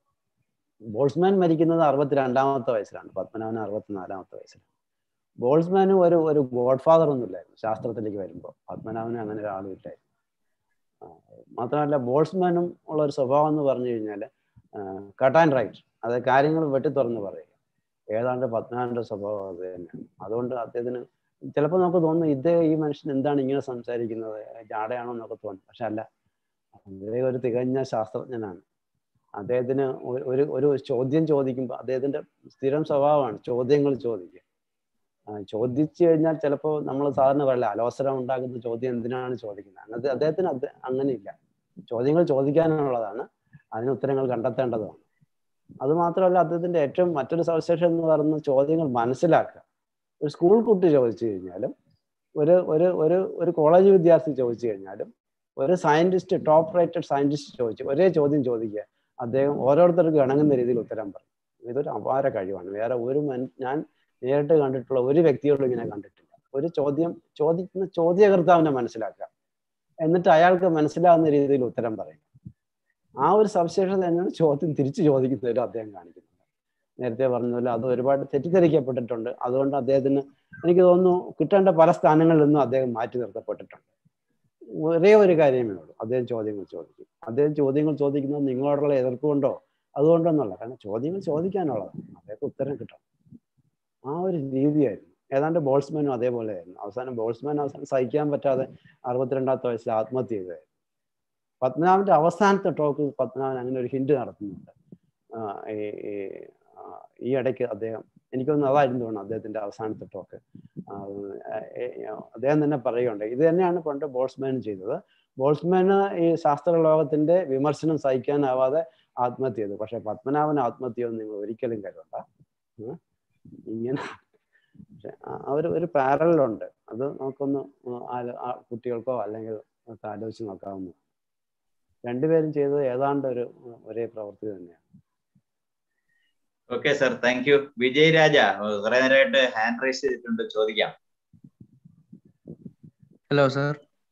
ബോൾസ്മാൻ മരിക്കുന്നത് അറുപത്തിരണ്ടാമത്തെ വയസ്സിലാണ് പത്മനാഭൻ അറുപത്തിനാലാമത്തെ വയസ്സിലാണ് ബോൾസ്മാന് ഒരു ഒരു ഗോഡ് ഫാദർ ഒന്നുമില്ലായിരുന്നു ശാസ്ത്രത്തിലേക്ക് വരുമ്പോൾ പത്മനാഭന് അങ്ങനെ ഒരാളും ഇല്ലായിരുന്നു ആ, മാത്രമല്ല ബോൾസ്മാനും ഉള്ള ഒരു സ്വഭാവം എന്ന് പറഞ്ഞു കഴിഞ്ഞാൽ കട്ട് ആൻഡ് റൈറ്റ് അത് കാര്യങ്ങൾ വെട്ടി തുറന്ന് പറയുക ഏതാണ്ട് പത്മനാഭന്റെ സ്വഭാവം അത് തന്നെയാണ് അതുകൊണ്ട് അദ്ദേഹത്തിന് ചിലപ്പോൾ നമുക്ക് തോന്നും ഇത് ഈ മനുഷ്യൻ എന്താണ് ഇങ്ങനെ സംസാരിക്കുന്നത് ജാടയാണോ എന്നൊക്കെ തോന്നും പക്ഷെ അല്ല അദ്ദേഹം ഒരു തികഞ്ഞ ശാസ്ത്രജ്ഞനാണ് അദ്ദേഹത്തിന് ഒരു- ഒരു ഒരു ചോദ്യം ചോദിക്കുമ്പോൾ അദ്ദേഹത്തിന്റെ സ്ഥിരം സ്വഭാവമാണ് ചോദ്യങ്ങൾ ചോദിക്കുക ആ, ചോദിച്ചു കഴിഞ്ഞാൽ ചിലപ്പോൾ നമ്മൾ സാധാരണ പറയില്ല അലോസരം ഉണ്ടാകുന്ന ചോദ്യം എന്തിനാണ് ചോദിക്കുന്നത് അങ്ങനത്തെ അദ്ദേഹത്തിന് അത് അങ്ങനെയില്ല ചോദ്യങ്ങൾ ചോദിക്കാനുള്ളതാണ് അതിന് ഉത്തരങ്ങൾ കണ്ടെത്തേണ്ടതുമാണ് അത് മാത്രമല്ല അദ്ദേഹത്തിന്റെ ഏറ്റവും മറ്റൊരു സവിശേഷത എന്ന് പറയുന്നത് ചോദ്യങ്ങൾ മനസ്സിലാക്കുക ഒരു സ്കൂൾ കുട്ടി ചോദിച്ചു കഴിഞ്ഞാലും ഒരു ഒരു ഒരു ഒരു കോളേജ് വിദ്യാർത്ഥി ചോദിച്ചു കഴിഞ്ഞാലും ഒരു സയന്റിസ്റ്റ് ടോപ്പ് റേറ്റഡ് സയന്റിസ്റ്റ് ചോദിച്ചു ഒരേ ചോദ്യം ചോദിക്കുക അദ്ദേഹം ഓരോരുത്തർക്കും ഇണങ്ങുന്ന രീതിയിൽ ഉത്തരം പറയും ഇതൊരു അപാര കഴിവാണ് വേറെ ഒരു മൻ ഞാൻ നേരിട്ട് കണ്ടിട്ടുള്ള ഒരു വ്യക്തിയോടും ഇങ്ങനെ കണ്ടിട്ടില്ല ഒരു ചോദ്യം ചോദിക്കുന്ന ചോദ്യകർത്താവിനെ മനസ്സിലാക്കുക എന്നിട്ട് അയാൾക്ക് മനസ്സിലാവുന്ന രീതിയിൽ ഉത്തരം പറയും ആ ഒരു സവിശേഷത തന്നെയാണ് ചോദ്യം തിരിച്ചു ചോദിക്കുന്നതിലും അദ്ദേഹം കാണിക്കുന്നത് നേരത്തെ പറഞ്ഞ പോലെ അത് ഒരുപാട് തെറ്റിദ്ധരിക്കപ്പെട്ടിട്ടുണ്ട് അതുകൊണ്ട് അദ്ദേഹത്തിന് എനിക്ക് തോന്നുന്നു കിട്ടേണ്ട പല സ്ഥാനങ്ങളിൽ നിന്നും അദ്ദേഹം മാറ്റി നിർത്തപ്പെട്ടിട്ടുണ്ട് ഒരേ ഒരു കാര്യമേ ഉള്ളൂ അദ്ദേഹം ചോദ്യങ്ങൾ ചോദിക്കും അദ്ദേഹം ചോദ്യങ്ങൾ ചോദിക്കുന്നത് നിങ്ങളോടുള്ള എതിർപ്പ് കൊണ്ടോ അതുകൊണ്ടൊന്നല്ല കാരണം ചോദ്യങ്ങൾ ചോദിക്കാനുള്ളതാണ് അദ്ദേഹത്തെ ഉത്തരം കിട്ടണം ആ ഒരു രീതിയായിരുന്നു ഏതാണ്ട് ബോൾസ്മാനും അതേപോലെ ആയിരുന്നു അവസാനം ബോൾസ്മാൻ അവസാനം സഹിക്കാൻ പറ്റാതെ അറുപത്തിരണ്ടാമത്തെ വയസ്സിൽ ആത്മഹത്യ ചെയ്തതായിരുന്നു പത്മനാഭന്റെ അവസാനത്തെ ടോക്ക് പത്മനാഭൻ അങ്ങനെ ഒരു ഹിന്റ് നടത്തുന്നുണ്ട് ആ, ഈ ഈ- ആ, ഈ ഇടയ്ക്ക് അദ്ദേഹം എനിക്കൊന്ന് അതായിരുന്നു തോന്നുന്നു അദ്ദേഹത്തിന്റെ അവസാനത്തെ ടോക്ക് അദ്ദേഹം തന്നെ പറയുകയുണ്ട് ഇത് തന്നെയാണ് പണ്ട് ബോൾസ്മാൻ ചെയ്തത് ബോൾസ്മാന് ഈ ശാസ്ത്ര ലോകത്തിന്റെ വിമർശനം സഹിക്കാനാവാതെ ആത്മഹത്യ ചെയ്തു പക്ഷെ പത്മനാഭൻ ആത്മഹത്യ ചെയ്തെന്ന് നിങ്ങൾ ഒരിക്കലും കരുതണ്ട ഉം. ഇങ്ങനെ പക്ഷെ ആ- ആ ഒരു ഒരു പാരലുണ്ട് അത് നമുക്കൊന്ന് ആലോ- ആ കുട്ടികൾക്കോ അല്ലെങ്കിൽ ഒക്കെ ആലോചിച്ച് നോക്കാവുന്ന രണ്ടുപേരും ചെയ്തത് ഏതാണ്ട് ഒരു ഒരേ പ്രവൃത്തി തന്നെയാണ് okay sir thank you Vijay Raja കുറെ നേരമായിട്ട് ഹാൻഡ് റൈസ് ചെയ്തിട്ടുണ്ട് ചോദിക്കാം ഹലോ സർ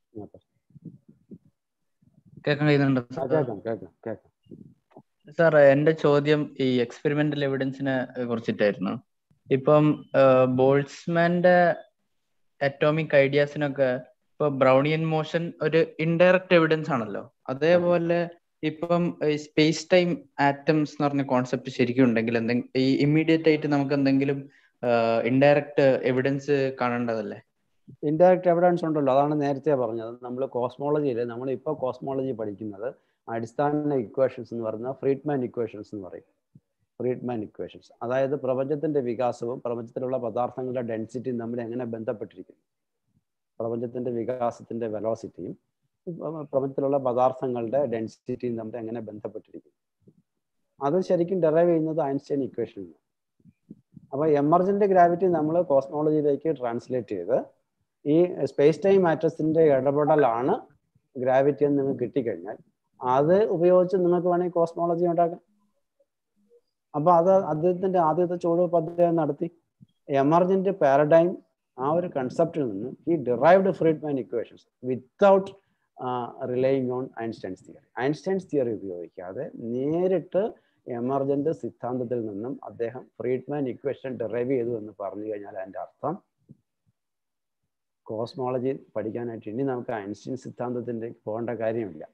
കേൾക്കാൻ കഴിയുന്നുണ്ടോ ആ, കേൾക്കാം കേൾക്കാം കേൾക്കാം സാർ എന്റെ ചോദ്യം ഈ എക്സ്പെരിമെന്റൽ എവിഡൻസിനെ കുറിച്ചിട്ടായിരുന്നു ഇപ്പം ബോൾസ്മാന്റെ അറ്റോമിക് ഐഡിയാസിനൊക്കെ ഇപ്പൊ ബ്രൗണിയൻ മോഷൻ ഒരു ഇൻഡയറക്റ്റ് എവിഡൻസ് ആണല്ലോ അതേപോലെ ഇപ്പം സ്പേസ് ടൈം ആറ്റംസ് എന്ന് പറഞ്ഞ കോൺസെപ്റ്റ് ശരിക്കും ഉണ്ടെങ്കിൽ എന്തെങ്കിലും ഈ ഇമ്മീഡിയറ്റ് ആയിട്ട് നമുക്ക് എന്തെങ്കിലും ഇൻഡയറക്റ്റ് എവിഡൻസ് കാണേണ്ടതല്ലേ ഇൻഡയറക്റ്റ് എവിഡൻസ് ഉണ്ടല്ലോ അതാണ് നേരത്തെ പറഞ്ഞത് നമ്മൾ കോസ്മോളജിയിൽ നമ്മൾ ഇപ്പോൾ കോസ്മോളജി പഠിക്കുന്നത് അടിസ്ഥാന ഇക്വേഷൻസ് എന്ന് പറയുന്നത് ഫ്രീഡ്മാൻ ഇക്വേഷൻസ് എന്ന് പറയും ഫ്രീഡ്മാൻ ഇക്വേഷൻസ് അതായത് പ്രപഞ്ചത്തിന്റെ വികാസവും പ്രപഞ്ചത്തിലുള്ള പദാർത്ഥങ്ങളുടെ ഡെൻസിറ്റിയും തമ്മിൽ എങ്ങനെ ബന്ധപ്പെട്ടിരിക്കുന്നു പ്രപഞ്ചത്തിന്റെ വികാസത്തിന്റെ വെലോസിറ്റിയും പ്രപഞ്ചത്തിലുള്ള പദാർത്ഥങ്ങളുടെ ഡെൻസിറ്റിയും തമ്മിൽ എങ്ങനെ ബന്ധപ്പെട്ടിരിക്കുന്നു അത് ശരിക്കും ഡെറൈവ് ചെയ്യുന്നത് ഐൻസ്റ്റൈൻ ഇക്വേഷനിൽ നിന്ന് അപ്പോൾ എമർജന്റ് ഗ്രാവിറ്റി നമ്മൾ കോസ്മോളജിയിലേക്ക് ട്രാൻസ്ലേറ്റ് ചെയ്ത് ഈ സ്പേസ് ടൈം മാറ്റേഴ്സിന്റെ ഇടപെടലാണ് ഗ്രാവിറ്റി എന്ന് നിങ്ങൾക്ക് കിട്ടിക്കഴിഞ്ഞാൽ അത് ഉപയോഗിച്ച് നിങ്ങൾക്ക് വേണമെങ്കിൽ കോസ്മോളജി ഉണ്ടാക്കാം അപ്പൊ അത് അദ്ദേഹത്തിന്റെ ആദ്യത്തെ ചുവടുവെപ്പ് അദ്ദേഹം നടത്തി എമർജന്റ് പാരഡൈം ആ ഒരു കൺസെപ്റ്റിൽ നിന്ന് ഈ derived Friedmann equations without relying on Einstein's theory Einstein's theory ഉപയോഗിക്കാതെ നേരിട്ട് എമർജന്റ് സിദ്ധാന്തത്തിൽ നിന്നും അദ്ദേഹം ഫ്രീഡ്മാൻ ഇക്വേഷൻ ഡിറൈവ് ചെയ്തു എന്ന് പറഞ്ഞു കഴിഞ്ഞാൽ അതിന്റെ അർത്ഥം കോസ്മോളജി പഠിക്കാനായിട്ട് ഇനി നമുക്ക് ഐൻസ്റ്റീൻ സിദ്ധാന്തത്തിന്റെ പോകേണ്ട കാര്യമില്ല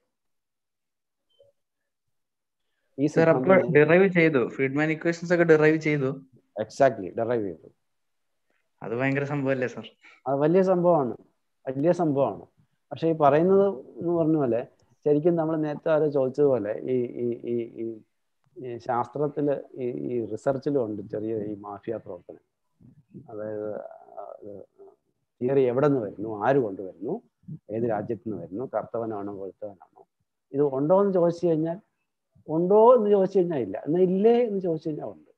ഈ സർ അപ്പോൾ ഡിറൈവ് ചെയ്തു ഫ്രീഡ്മാൻ ഇക്വേഷൻസ് ഒക്കെ ഡിറൈവ് ചെയ്തു എക്സാക്ട്ലി ഡെറൈവ് ചെയ്തു അത് ഭയങ്കര സംഭവമല്ലേ സർ അത് വലിയ സംഭവമാണ് വലിയ സംഭവമാണ് പക്ഷെ ഈ പറയുന്നത് എന്ന് പറഞ്ഞ പോലെ ശരിക്കും നമ്മൾ നേരത്തെ ആരോ ചോദിച്ചതുപോലെ ഈ ഈ ഈ ഈ ഈ ശാസ്ത്രത്തില് ഈ ഈ റിസർച്ചിലും ഉണ്ട് ചെറിയ ഈ മാഫിയ പ്രവർത്തനം അതായത് തിയറി എവിടെ നിന്ന് വരുന്നു ആര് കൊണ്ടുവരുന്നു ഏത് രാജ്യത്ത് നിന്ന് വരുന്നു കർത്തവനാണോ കൊഴുത്തവനാണോ ഇത് ഉണ്ടോ എന്ന് ചോദിച്ചു കഴിഞ്ഞാൽ ഉണ്ടോ എന്ന് ചോദിച്ചു കഴിഞ്ഞാൽ ഇല്ല എന്നാൽ ഇല്ലേ എന്ന് ചോദിച്ചു കഴിഞ്ഞാൽ ഉണ്ട്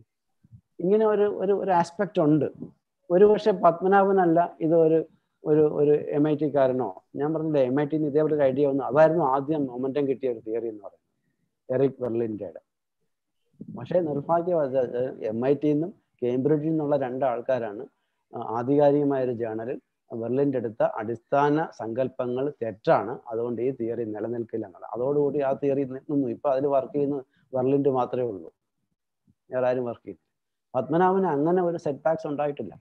ഇങ്ങനെ ഒരു ഒരു ഒരു ആസ്പെക്റ്റ് ഉണ്ട് ഒരു പക്ഷെ പത്മനാഭനല്ല ഇത് ഒരു ഒരു ഒരു എം ഐ ടിക്കാരനോ ഞാൻ പറഞ്ഞില്ലേ എം ഐ ടിന്ന് ഇതേപോലെ ഒരു ഐഡിയ വന്നു അതായിരുന്നു ആദ്യം മൊമെന്റം കിട്ടിയ ഒരു തിയറി എന്ന് പറയുന്നത് എറിക് വെർലിൻ്റെ പക്ഷേ നിർഭാഗ്യവശ എം ഐ ടിന്നും കേംബ്രിഡ്ജിൽ നിന്നുള്ള രണ്ട് ആൾക്കാരാണ് ആധികാരികമായ ഒരു ജേണലിൽ വെർലിൻ്റെ അടുത്ത അടിസ്ഥാന സങ്കല്പങ്ങൾ തെറ്റാണ് അതുകൊണ്ട് ഈ തിയറി നിലനിൽക്കില്ല എന്നുള്ളത് അതോടുകൂടി ആ തിയറി നിന്നു ഇപ്പൊ അതിൽ വർക്ക് ചെയ്യുന്ന വെർലിൻ്റെ മാത്രമേ ഉള്ളൂ വേറെ ആരും വർക്ക് ചെയ്തു പത്മനാഭന് അങ്ങനെ ഒരു സെറ്റ് ബാക്സ് ഉണ്ടായിട്ടില്ല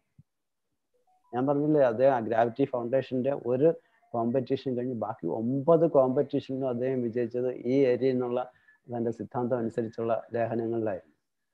ഞാൻ പറഞ്ഞില്ലേ അദ്ദേഹം ഗ്രാവിറ്റി ഫൗണ്ടേഷന്റെ ഒരു കോമ്പറ്റീഷൻ കഴിഞ്ഞ് ബാക്കി ഒമ്പത് കോമ്പറ്റീഷനിലും അദ്ദേഹം വിജയിച്ചത് ഈ ഏരിയയിൽ നിന്നുള്ള തന്റെ സിദ്ധാന്തം അനുസരിച്ചുള്ള ലേഖനങ്ങളിലായിരുന്നു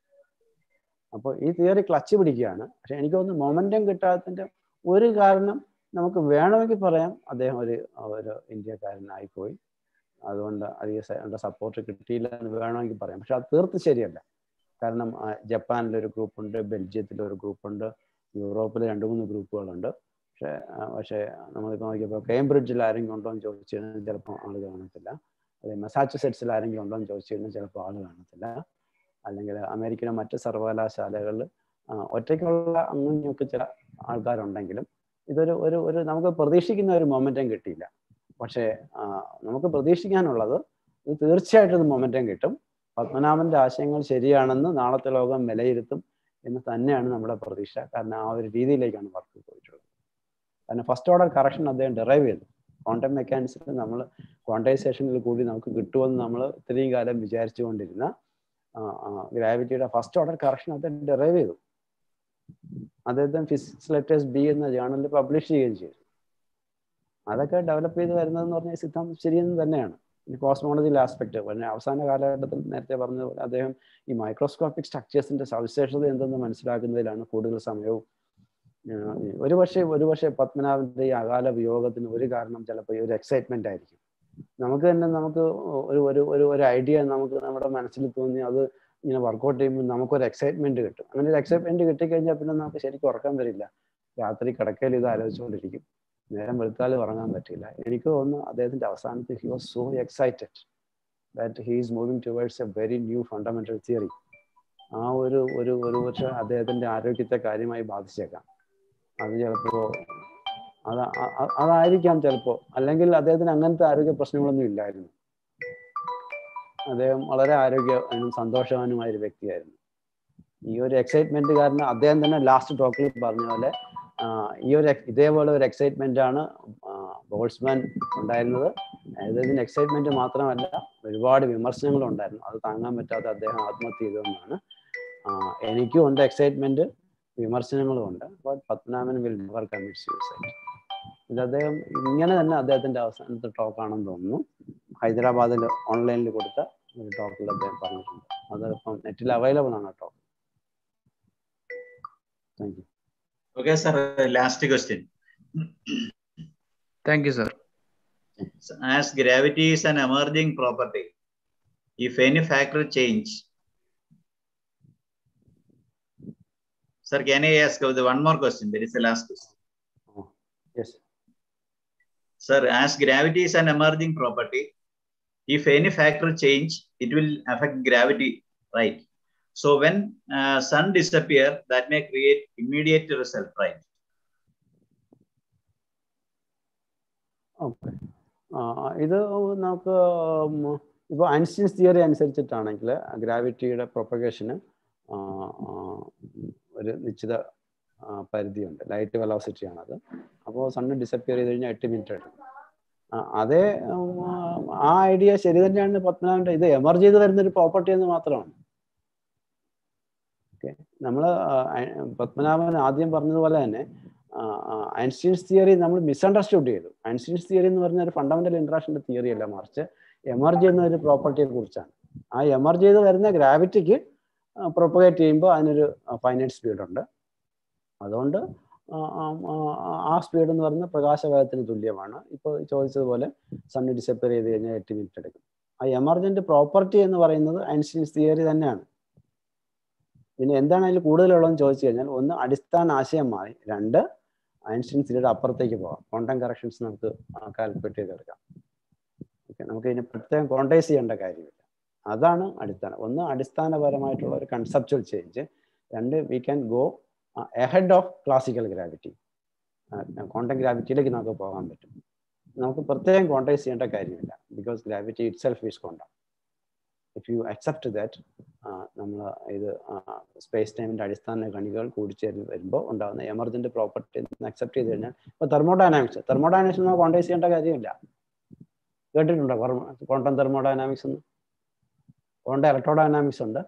അപ്പോൾ ഈ തിയറി ക്ലച്ച് പിടിക്കുകയാണ് പക്ഷെ എനിക്ക് തോന്നുന്നു മൊമെന്റം കിട്ടാത്തതിന്റെ ഒരു കാരണം നമുക്ക് വേണമെങ്കിൽ പറയാം അദ്ദേഹം ഒരു ഒരു ഇന്ത്യക്കാരനായിപ്പോയി അതുകൊണ്ട് അധികം സപ്പോർട്ട് കിട്ടിയില്ല എന്ന് വേണമെങ്കിൽ പറയാം പക്ഷെ അത് തീർത്ത് ശരിയല്ല കാരണം ജപ്പാനിലൊരു ഗ്രൂപ്പുണ്ട് ബെൽജിയത്തിലൊരു ഗ്രൂപ്പുണ്ട് യൂറോപ്പിൽ രണ്ട് മൂന്ന് ഗ്രൂപ്പുകളുണ്ട് പക്ഷേ പക്ഷേ നമ്മളിപ്പോൾ നോക്കിയപ്പോൾ കേംബ്രിഡ്ജിൽ ആരെങ്കിലും ഉണ്ടോ എന്ന് ചോദിച്ചു കഴിഞ്ഞാൽ ചിലപ്പോൾ ആൾ കാണത്തില്ല അല്ലെങ്കിൽ മസാച്ചുസെറ്റ്സിൽ ആരെങ്കിലും ഉണ്ടോ എന്ന് ചോദിച്ചു കഴിഞ്ഞാൽ ചിലപ്പോൾ ആൾ കാണത്തില്ല അല്ലെങ്കിൽ അമേരിക്കയിലെ മറ്റ് സർവകലാശാലകളിൽ ഒറ്റയ്ക്കുള്ള അങ്ങനെയൊക്കെ ചില ആൾക്കാരുണ്ടെങ്കിലും ഇതൊരു ഒരു ഒരു നമുക്ക് പ്രതീക്ഷിക്കുന്ന ഒരു മൊമെന്റം കിട്ടിയില്ല പക്ഷേ നമുക്ക് പ്രതീക്ഷിക്കാനുള്ളത് ഇത് തീർച്ചയായിട്ടും ഇത് മൊമെന്റം കിട്ടും പത്മനാഭന്റെ ആശയങ്ങൾ ശരിയാണെന്ന് നാളത്തെ ലോകം വിലയിരുത്തും എന്ന് തന്നെയാണ് നമ്മുടെ പ്രതീക്ഷ കാരണം ആ ഒരു രീതിയിലേക്കാണ് വർക്ക് പോയിട്ടുള്ളത് കാരണം ഫസ്റ്റ് ഓർഡർ കറക്ഷൻ അദ്ദേഹം ഡെറൈവ് ചെയ്തു ക്വാണ്ടം മെക്കാനിക്സിൽ നമ്മൾ ക്വാണ്ടൈസേഷനിൽ കൂടി നമുക്ക് കിട്ടുമെന്ന് നമ്മൾ ഇത്രയും കാലം വിചാരിച്ചുകൊണ്ടിരുന്ന ഗ്രാവിറ്റിയുടെ ഫസ്റ്റ് ഓർഡർ കറക്ഷൻ അദ്ദേഹം ഡെറൈവ് ചെയ്തു അദ്ദേഹം ഫിസിക്സ് ലെറ്റേഴ്സ് ബി എന്ന ജേണലിൽ പബ്ലിഷ് ചെയ്യുകയും ചെയ്തു അതൊക്കെ ഡെവലപ്പ് ചെയ്ത് വരുന്നതെന്ന് പറഞ്ഞാൽ സിദ്ധാന്തം ശരിയെന്ന് തന്നെയാണ് ഈ കോസ്മോളജിയിലെ ആസ്പെക്ട് പിന്നെ അവസാന കാലഘട്ടത്തിൽ നേരത്തെ പറഞ്ഞതുപോലെ അദ്ദേഹം ഈ മൈക്രോസ്കോപ്പിക് സ്ട്രക്ചേഴ്സിന്റെ സവിശേഷത എന്തെന്ന് മനസ്സിലാക്കുന്നതിലാണ് കൂടുതൽ സമയവും ഒരുപക്ഷെ ഒരുപക്ഷെ പത്മനാഭന്റെ ഈ അകാല വിയോഗത്തിന് ഒരു കാരണം ചിലപ്പോൾ ഒരു എക്സൈറ്റ്മെന്റ് ആയിരിക്കും നമുക്ക് തന്നെ നമുക്ക് ഒരു ഒരു ഒരു ഒരു ഐഡിയ നമുക്ക് നമ്മുടെ മനസ്സിൽ തോന്നി അത് ഇങ്ങനെ വർക്കൗട്ട് ചെയ്യുമ്പോൾ നമുക്കൊരു എക്സൈറ്റ്മെന്റ് കിട്ടും അങ്ങനെ ഒരു എക്സൈറ്റ്മെന്റ് കിട്ടിക്കഴിഞ്ഞാൽ പിന്നെ നമുക്ക് ശരിക്കും ഉറക്കാൻ വരില്ല രാത്രി കിടക്കയിൽ ഇത് ആലോചിച്ചുകൊണ്ടിരിക്കും നേരം വെളുത്താൽ ഉറങ്ങാൻ പറ്റില്ല എനിക്ക് തോന്നുന്നു അദ്ദേഹത്തിന്റെ അവസാനത്തിൽ he was so excited that he is moving towards a very new fundamental theory ആ ഒരു ഒരു ഒരു പക്ഷേ അദ്ദേഹത്തിന്റെ ആരോഗ്യത്തെ കാര്യമായി ബാധിച്ചേക്കാം അത് ചിലപ്പോ അത് അതായിരിക്കാം ചിലപ്പോ അല്ലെങ്കിൽ അദ്ദേഹത്തിന് അങ്ങനത്തെ ആരോഗ്യ പ്രശ്നങ്ങളൊന്നും ഇല്ലായിരുന്നു അദ്ദേഹം വളരെ ആരോഗ്യവാനും സന്തോഷവാനുമായ ഒരു വ്യക്തിയായിരുന്നു ഈ ഒരു എക്സൈറ്റ്മെന്റ് കാരണം അദ്ദേഹം തന്നെ ലാസ്റ്റ് ടോക്കിൽ പറഞ്ഞ പോലെ ആ, ഈ ഒരു ex- ഇതേപോലെ ഒരു എക്സൈറ്റ്മെന്റ് ആണ് ബോൾസ്മാൻ ഉണ്ടായിരുന്നത് ഇതിന് എക്സൈറ്റ്മെന്റ് മാത്രമല്ല ഒരുപാട് വിമർശനങ്ങളും ഉണ്ടായിരുന്നു അത് താങ്ങാൻ പറ്റാതെ അദ്ദേഹം ആത്മഹത്യ ചെയ്തതെന്നാണ് ആ, എനിക്കും ഉണ്ട് എക്സൈറ്റ്മെന്റ് വിമർശനങ്ങളും ഉണ്ട് but Padmanabhan will never commit suicide ഇത് അദ്ദേഹം ഇങ്ങനെ തന്നെ അദ്ദേഹത്തിന്റെ അവസാനത്തെ ടോക്കാണെന്ന് തോന്നുന്നു ഹൈദരാബാദിൽ ഓൺലൈനിൽ കൊടുത്ത ഒരു ടോക്കിൽ അദ്ദേഹം പറഞ്ഞിട്ടുണ്ട് അത് ഇപ്പം നെറ്റിൽ അവൈലബിൾ ആണ് talk thank you Okay, sir. Last question. Thank you, sir. As gravity is an emerging property, if any factor change, sir, can I ask the one more question? There is a last question. yes Sir, as gravity is an emerging property, if any factor change, it will affect gravity, right? So when uh, sun disappear, that may create immediate result, right? Okay ഇത് നമുക്ക് ഇപ്പോൾ ഐൻസ്റ്റീൻസ് തിയറി അനുസരിച്ചിട്ടാണെങ്കിൽ ഗ്രാവിറ്റിയുടെ പ്രൊപ്പഗേഷന് ഒരു നിശ്ചിത ആ, പരിധിയുണ്ട് ലൈറ്റ് വെലോസിറ്റി ആണത് അപ്പോൾ സണ്ണ് ഡിസപ്പിയർ ചെയ്ത് കഴിഞ്ഞാൽ എട്ട് മിനിറ്റ് എടുക്കും ആ, അതേ ഉം, ആ ഐഡിയ ശരി തന്നെയാണ് പത്മനാഭൻ്റെ ഇത് എമർജ് ചെയ്ത് വരുന്ന ഒരു പ്രോപ്പർട്ടി എന്ന് മാത്രമാണ് ഓക്കെ നമ്മൾ പത്മനാഭൻ ആദ്യം പറഞ്ഞതുപോലെ തന്നെ ഐൻസ്റ്റീൻസ് തിയറി നമ്മൾ മിസ്അണ്ടർസ്റ്റുഡ് ചെയ്തു ഐൻസ്റ്റീൻസ് തിയറി എന്ന് പറഞ്ഞ ഒരു ഫണ്ടമെന്റൽ ഇൻട്രാക്ഷൻ്റെ തിയറി അല്ല മറിച്ച് എമർജ് ചെയ്യുന്ന ഒരു പ്രോപ്പർട്ടിയെ കുറിച്ചാണ് ആ എമർജ് ചെയ്ത് വരുന്ന ഗ്രാവിറ്റിക്ക് പ്രൊപ്പഗേറ്റ് ചെയ്യുമ്പോൾ അതിനൊരു ഫൈനൈറ്റ് സ്പീഡ് ഉണ്ട് അതുകൊണ്ട് ആ, ആ, ആ, ആ സ്പീഡ് എന്ന് പറയുന്നത് പ്രകാശവേഗത്തിന് തുല്യമാണ് ഇപ്പോൾ ചോദിച്ചതുപോലെ സണ്ണ് ഡിസപ്പിയർ ചെയ്ത് കഴിഞ്ഞാൽ എട്ട് മിനിറ്റ് എടുക്കും ആ എമർജന്റ് പ്രോപ്പർട്ടി എന്ന് പറയുന്നത് ഐൻസ്റ്റീൻസ് തിയറി തന്നെയാണ് പിന്നെ എന്താണ് അതിൽ കൂടുതലുള്ളതെന്ന് ചോദിച്ചു കഴിഞ്ഞാൽ ഒന്ന് അടിസ്ഥാന ആശയം മാറി രണ്ട് ഐൻസ്റ്റീൻ തിയറിയുടെ അപ്പുറത്തേക്ക് പോകാം ക്വാണ്ടം കറക്ഷൻസ് നമുക്ക് കാൽക്കുലേറ്റ് ചെയ്തെടുക്കാം ഓക്കെ നമുക്ക് ഇതിനെ പ്രത്യേകം ക്വാണ്ടൈസ് ചെയ്യേണ്ട കാര്യമില്ല അതാണ് അടിസ്ഥാനം ഒന്ന് അടിസ്ഥാനപരമായിട്ടുള്ള ഒരു കൺസെപ്ച്വൽ ചേഞ്ച് രണ്ട് we can go ahead of classical gravity quantum ഗ്രാവിറ്റിയിലേക്ക് നമുക്ക് പോകാൻ പറ്റും നമുക്ക് പ്രത്യേകം ക്വാണ്ടൈസ് ചെയ്യേണ്ട കാര്യമില്ല because gravity itself is quantum if you accept that നമ്മൾ ഇത് സ്പേസ് ടൈമിന്റെ അടിസ്ഥാന കണികൾ കൂടിച്ചേർന്ന് വരുമ്പോൾ ഉണ്ടാകുന്ന എമർജന്റ് പ്രോപ്പർട്ടി അക്സെപ്റ്റ് ചെയ്ത് കഴിഞ്ഞാൽ ഇപ്പോൾ തെർമോഡൈനാമിക്സ് തെർമോഡൈനാമിക്സ് നമ്മൾ ക്വാണ്ടൈസ് ചെയ്യേണ്ട കാര്യമില്ല കേട്ടിട്ടുണ്ടോ ക്വാണ്ടം തെർമോഡൈനാമിക്സ് എന്ന് ക്വാണ്ടം ഇലക്ട്രോഡൈനാമിക്സ് ഉണ്ട്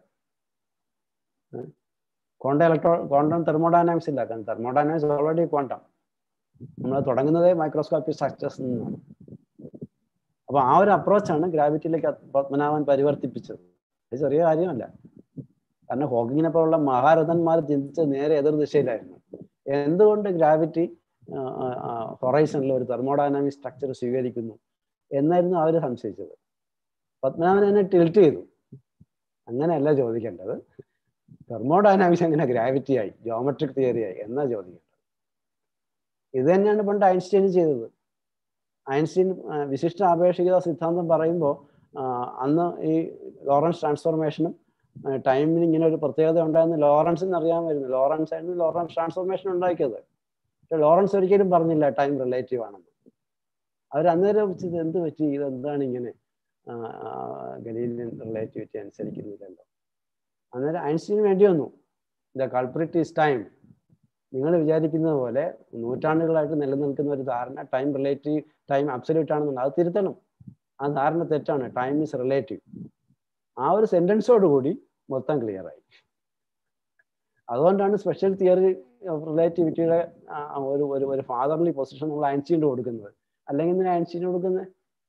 ക്വാണ്ടം ഇലക്ട്രോ ക്വാണ്ടം തെർമോഡൈനാമിക്സ് ഇല്ല കാരണം തെർമോഡൈനാമിക്സ് ഓൾറെഡി ക്വാണ്ടം നമ്മൾ തുടങ്ങുന്നതേ മൈക്രോസ്കോപ്പിക് സ്ട്രക്ചേഴ്സ് നിന്നാണ് അപ്പൊ ആ ഒരു അപ്രോച്ചാണ് ഗ്രാവിറ്റിയിലേക്ക് പത്മനാഭൻ പരിവർത്തിപ്പിച്ചത് അത് ചെറിയ കാര്യമല്ല കാരണം ഹോക്കിങ്ങിനെ പോലുള്ള മഹാരഥന്മാർ ചിന്തിച്ചത് നേരെ എതിർ ദിശയിലായിരുന്നു എന്തുകൊണ്ട് ഗ്രാവിറ്റി ഹൊറൈസണിൽ ഒരു തെർമോഡൈനാമിക് സ്ട്രക്ചർ സ്വീകരിക്കുന്നു എന്നായിരുന്നു അവർ സംശയിച്ചത് പത്മനാഭൻ എന്നെ ടിൽറ്റ് ചെയ്തു അങ്ങനെയല്ല ചോദിക്കേണ്ടത് തെർമോഡൈനാമിക്സ് എങ്ങനെ ഗ്രാവിറ്റി ആയി ജോമെട്രിക് തിയറി ആയി എന്നാ ചോദിക്കേണ്ടത് ഇത് തന്നെയാണ് പണ്ട് ഐൻസ്റ്റൈൻ ചെയ്തത് ഐൻസ്റ്റീൻ വിശിഷ്ട ആപേക്ഷികത സിദ്ധാന്തം പറയുമ്പോൾ അന്ന് ഈ ലോറൻസ് ട്രാൻസ്ഫോർമേഷനും ടൈമിന് ഇങ്ങനെ ഒരു പ്രത്യേകത ഉണ്ടായെന്ന് ലോറൻസിന് അറിയാമായിരുന്നു ലോറൻസ് ആയിരുന്നു ലോറൻസ് ട്രാൻസ്ഫോർമേഷൻ ഉണ്ടാക്കിയത് പക്ഷെ ലോറൻസ് ഒരിക്കലും പറഞ്ഞില്ല ടൈം റിലേറ്റീവ് ആണെന്ന് അവർ അന്നേരം വെച്ചത് എന്ത് പറ്റി ഇത് എന്താണ് ഇങ്ങനെ ഗലീലിയൻ റിലേറ്റിവിറ്റി അനുസരിക്കുന്നില്ലല്ലോ അന്നേരം ഐൻസ്റ്റീന് വേണ്ടി വന്നു ദ കൾപ്രിറ്റ് ഈസ് ടൈം നിങ്ങൾ വിചാരിക്കുന്നത് പോലെ നൂറ്റാണ്ടുകളായിട്ട് നിലനിൽക്കുന്ന ഒരു ധാരണ ടൈം റിലേറ്റീവ് ടൈം അബ്സല്യൂട്ട് ആണെന്നുണ്ട് അത് തിരുത്തണം ആ ധാരണ തെറ്റാണ് ടൈം ഈസ് റിലേറ്റീവ് ആ ഒരു സെന്റൻസോട് കൂടി മൊത്തം ക്ലിയർ ആയി അതുകൊണ്ടാണ് സ്പെഷ്യൽ തിയറി ഓഫ് റിലേറ്റിവിറ്റിയുടെ ഒരു ഒരു ഒരു ഫാദർലി പൊസിഷൻ നമ്മൾ ഐൻസ്റ്റീൻ കൊടുക്കുന്നത് അല്ലെങ്കിൽ എന്തിനാ ഐൻസ്റ്റീൻ കൊടുക്കുന്നത്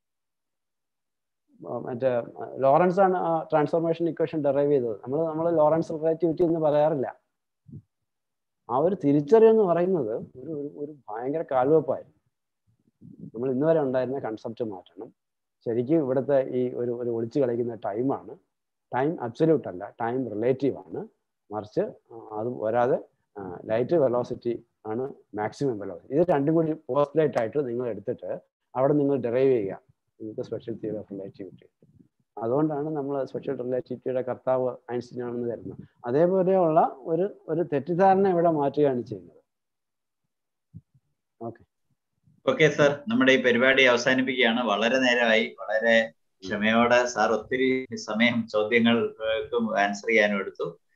മറ്റേ ലോറൻസ് ആണ് ആ ട്രാൻസ്ഫോർമേഷൻ ഇക്വേഷൻ ഡെറൈവ് ചെയ്തത് നമ്മൾ നമ്മൾ ലോറൻസ് റിലേറ്റിവിറ്റി എന്ന് പറയാറില്ല ആ ഒരു തിരിച്ചറിയെന്ന് പറയുന്നത് ഒരു ഒരു ഭയങ്കര കാൽവെപ്പായിരുന്നു നമ്മൾ ഇന്ന് വരെ ഉണ്ടായിരുന്ന കൺസെപ്റ്റ് മാറ്റണം ശരിക്കും ഇവിടുത്തെ ഈ ഒരു ഒരു ഒളിച്ചു കളിക്കുന്ന ടൈമാണ് ടൈം അബ്സല്യൂട്ട് അല്ല ടൈം റിലേറ്റീവ് ആണ് മറിച്ച് അത് വരാതെ ലൈറ്റ് വെലോസിറ്റി ആണ് മാക്സിമം വെലോസിറ്റി ഇത് രണ്ടും കൂടി പോസ്റ്റ്ലേറ്റ് ആയിട്ട് നിങ്ങൾ എടുത്തിട്ട് അവിടെ നിങ്ങൾ ഡെറൈവ് ചെയ്യുക നിങ്ങൾക്ക് സ്പെഷ്യൽ തിയറി ഓഫ് റിലേറ്റിവിറ്റി അതുകൊണ്ടാണ് നമ്മൾ സ്പെഷ്യൽ റിലേറ്റിവിറ്റിയുടെ കർത്താവ് ഐൻസ്റ്റീൻ ആണെന്ന് കരുതുന്നത് അതേപോലെയുള്ള ഒരു ഒരു തെറ്റിദ്ധാരണ ഇവിടെ മാറ്റുകയാണ് ചെയ്യുന്നത് ഓക്കെ ഓക്കെ സാർ നമ്മുടെ ഈ പരിപാടി അവസാനിപ്പിക്കുകയാണ് വളരെ നേരമായി വളരെ ക്ഷമയോടെ സാർ ഒത്തിരി സമയം ചോദ്യങ്ങൾക്കും ആൻസർ ചെയ്യാനും എടുത്തു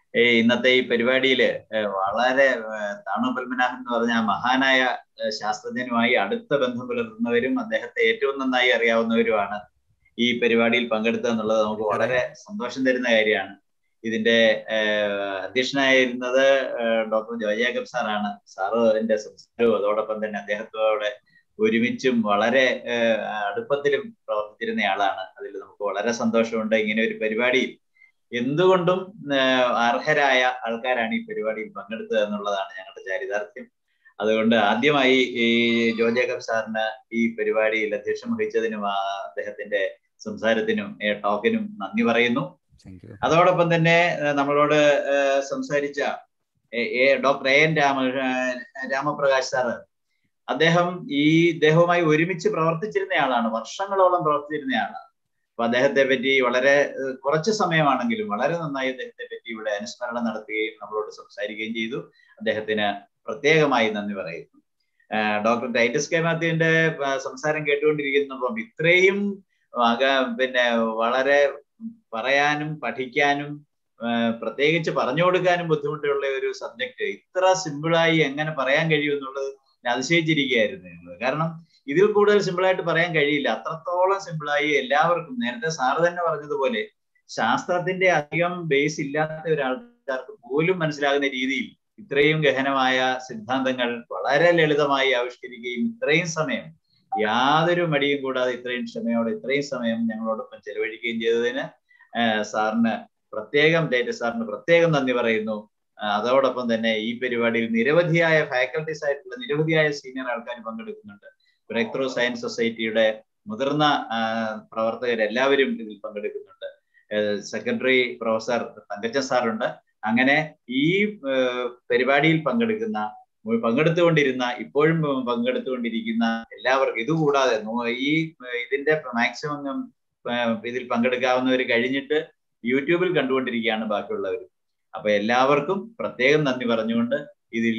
ഈ ഇന്നത്തെ ഈ പരിപാടിയിൽ വളരെ താണു പത്മനാഭൻ എന്ന് പറഞ്ഞ ആ മഹാനായ ഏഹ് ശാസ്ത്രജ്ഞനുമായി അടുത്ത ബന്ധം പുലർത്തുന്നവരും അദ്ദേഹത്തെ ഏറ്റവും നന്നായി അറിയാവുന്നവരുമാണ് ഈ പരിപാടിയിൽ പങ്കെടുത്തത് നമുക്ക് വളരെ സന്തോഷം തരുന്ന കാര്യമാണ് ഇതിന്റെ ഏഹ് അധ്യക്ഷനായിരുന്നത് ഏഹ് ഡോക്ടർ ജോയ് ജേക്കബ് സാറാണ് സാറിന്റെ സംസാരവും അതോടൊപ്പം തന്നെ അദ്ദേഹത്തോടെ ഒരുമിച്ചും വളരെ ഏഹ് അടുപ്പത്തിലും പ്രവർത്തിച്ചിരുന്ന ആളാണ് അതിൽ നമുക്ക് വളരെ സന്തോഷമുണ്ട് ഇങ്ങനെ ഒരു പരിപാടിയിൽ എന്തുകൊണ്ടും ഏഹ് അർഹരായ ആൾക്കാരാണ് ഈ പരിപാടിയിൽ പങ്കെടുത്തത് എന്നുള്ളതാണ് ഞങ്ങളുടെ ചാരിതാർത്ഥ്യം അതുകൊണ്ട് ആദ്യമായി ഈ ജോ ജേക്കബ് സാറിന് ഈ പരിപാടിയിൽ അധ്യക്ഷം വഹിച്ചതിനും ആ അദ്ദേഹത്തിന്റെ സംസാരത്തിനും ഏ, ടോക്കിനും നന്ദി പറയുന്നു താങ്ക് യു അതോടൊപ്പം തന്നെ ഏഹ് നമ്മളോട് ഏഹ് സംസാരിച്ച എ- എ- ഡോക്ടർ എ എൻ രാമ ഏഹ് രാമപ്രകാശ് സാറ് അദ്ദേഹം ഈ ഇദ്ദേഹവുമായി ഒരുമിച്ച് പ്രവർത്തിച്ചിരുന്ന ആളാണ് വർഷങ്ങളോളം പ്രവർത്തിച്ചിരുന്ന ആളാണ് അപ്പൊ അദ്ദേഹത്തെ പറ്റി വളരെ ഏഹ് കുറച്ച് സമയമാണെങ്കിലും വളരെ നന്നായി അദ്ദേഹത്തെ പറ്റി ഇവിടെ അനുസ്മരണം നടത്തുകയും നമ്മളോട് സംസാരിക്കുകയും ചെയ്തു അദ്ദേഹത്തിന് പ്രത്യേകമായി നന്ദി പറയുന്നു ഏഹ് ഡോക്ടർ ടൈറ്റസ് കെ മാത്യുവിന്റെ ഏഹ് സംസാരം കേട്ടുകൊണ്ടിരിക്കുന്നപ്പം ഇത്രയും അക പിന്നെ വളരെ പറയാനും പഠിക്കാനും ഏഹ് പ്രത്യേകിച്ച് പറഞ്ഞു കൊടുക്കാനും ബുദ്ധിമുട്ടുള്ള ഒരു സബ്ജക്ട് ഇത്ര സിമ്പിളായി എങ്ങനെ പറയാൻ കഴിയും എന്നുള്ളത് ഞാൻ അതിശയിച്ചിരിക്കുകയായിരുന്നു ഞങ്ങള്. കാരണം ഇതിൽ കൂടുതൽ സിമ്പിളായിട്ട് പറയാൻ കഴിയില്ല അത്രത്തോളം സിമ്പിളായി എല്ലാവർക്കും നേരത്തെ സാറ് തന്നെ പറഞ്ഞതുപോലെ ശാസ്ത്രത്തിന്റെ അധികം ബേസ് ഇല്ലാത്ത ഒരാൾക്കാർക്ക് പോലും മനസ്സിലാകുന്ന രീതിയിൽ ഇത്രയും ഗഹനമായ സിദ്ധാന്തങ്ങൾ വളരെ ലളിതമായി ആവിഷ്കരിക്കുകയും ഇത്രയും സമയം യാതൊരു മടിയും കൂടാതെ ഇത്രയും ക്ഷമയോടെ ഇത്രയും സമയം ഞങ്ങളോടൊപ്പം ചെലവഴിക്കുകയും ചെയ്തതിന് ആഹ് സാറിന് പ്രത്യേകം ഡേറ്റ സാറിന് പ്രത്യേകം നന്ദി പറയുന്നു ആഹ് അതോടൊപ്പം തന്നെ ഈ പരിപാടിയിൽ നിരവധിയായ ഫാക്കൽറ്റീസ് ആയിട്ടുള്ള നിരവധിയായ സീനിയർ ആൾക്കാർ പങ്കെടുക്കുന്നുണ്ട് ബ്രേക്ക് ത്രൂ സയൻസ് സൊസൈറ്റിയുടെ മുതിർന്ന ആഹ് പ്രവർത്തകരെല്ലാവരും ഇതിൽ പങ്കെടുക്കുന്നുണ്ട് സെക്രട്ടറി പ്രൊഫസർ തങ്കച്ചൻ സാറുണ്ട് അങ്ങനെ ഈ ഏഹ് പരിപാടിയിൽ പങ്കെടുക്കുന്ന പങ്കെടുത്തുകൊണ്ടിരുന്ന ഇപ്പോഴും പങ്കെടുത്തുകൊണ്ടിരിക്കുന്ന എല്ലാവർക്കും ഇതുകൂടാതെ നൂ- ഈ ഇതിന്റെ മാക്സിമം ഇതിൽ പങ്കെടുക്കാവുന്നവർ കഴിഞ്ഞിട്ട് യൂട്യൂബിൽ കണ്ടുകൊണ്ടിരിക്കുകയാണ് ബാക്കിയുള്ളവർ അപ്പൊ എല്ലാവർക്കും പ്രത്യേകം നന്ദി പറഞ്ഞുകൊണ്ട് ഇതിൽ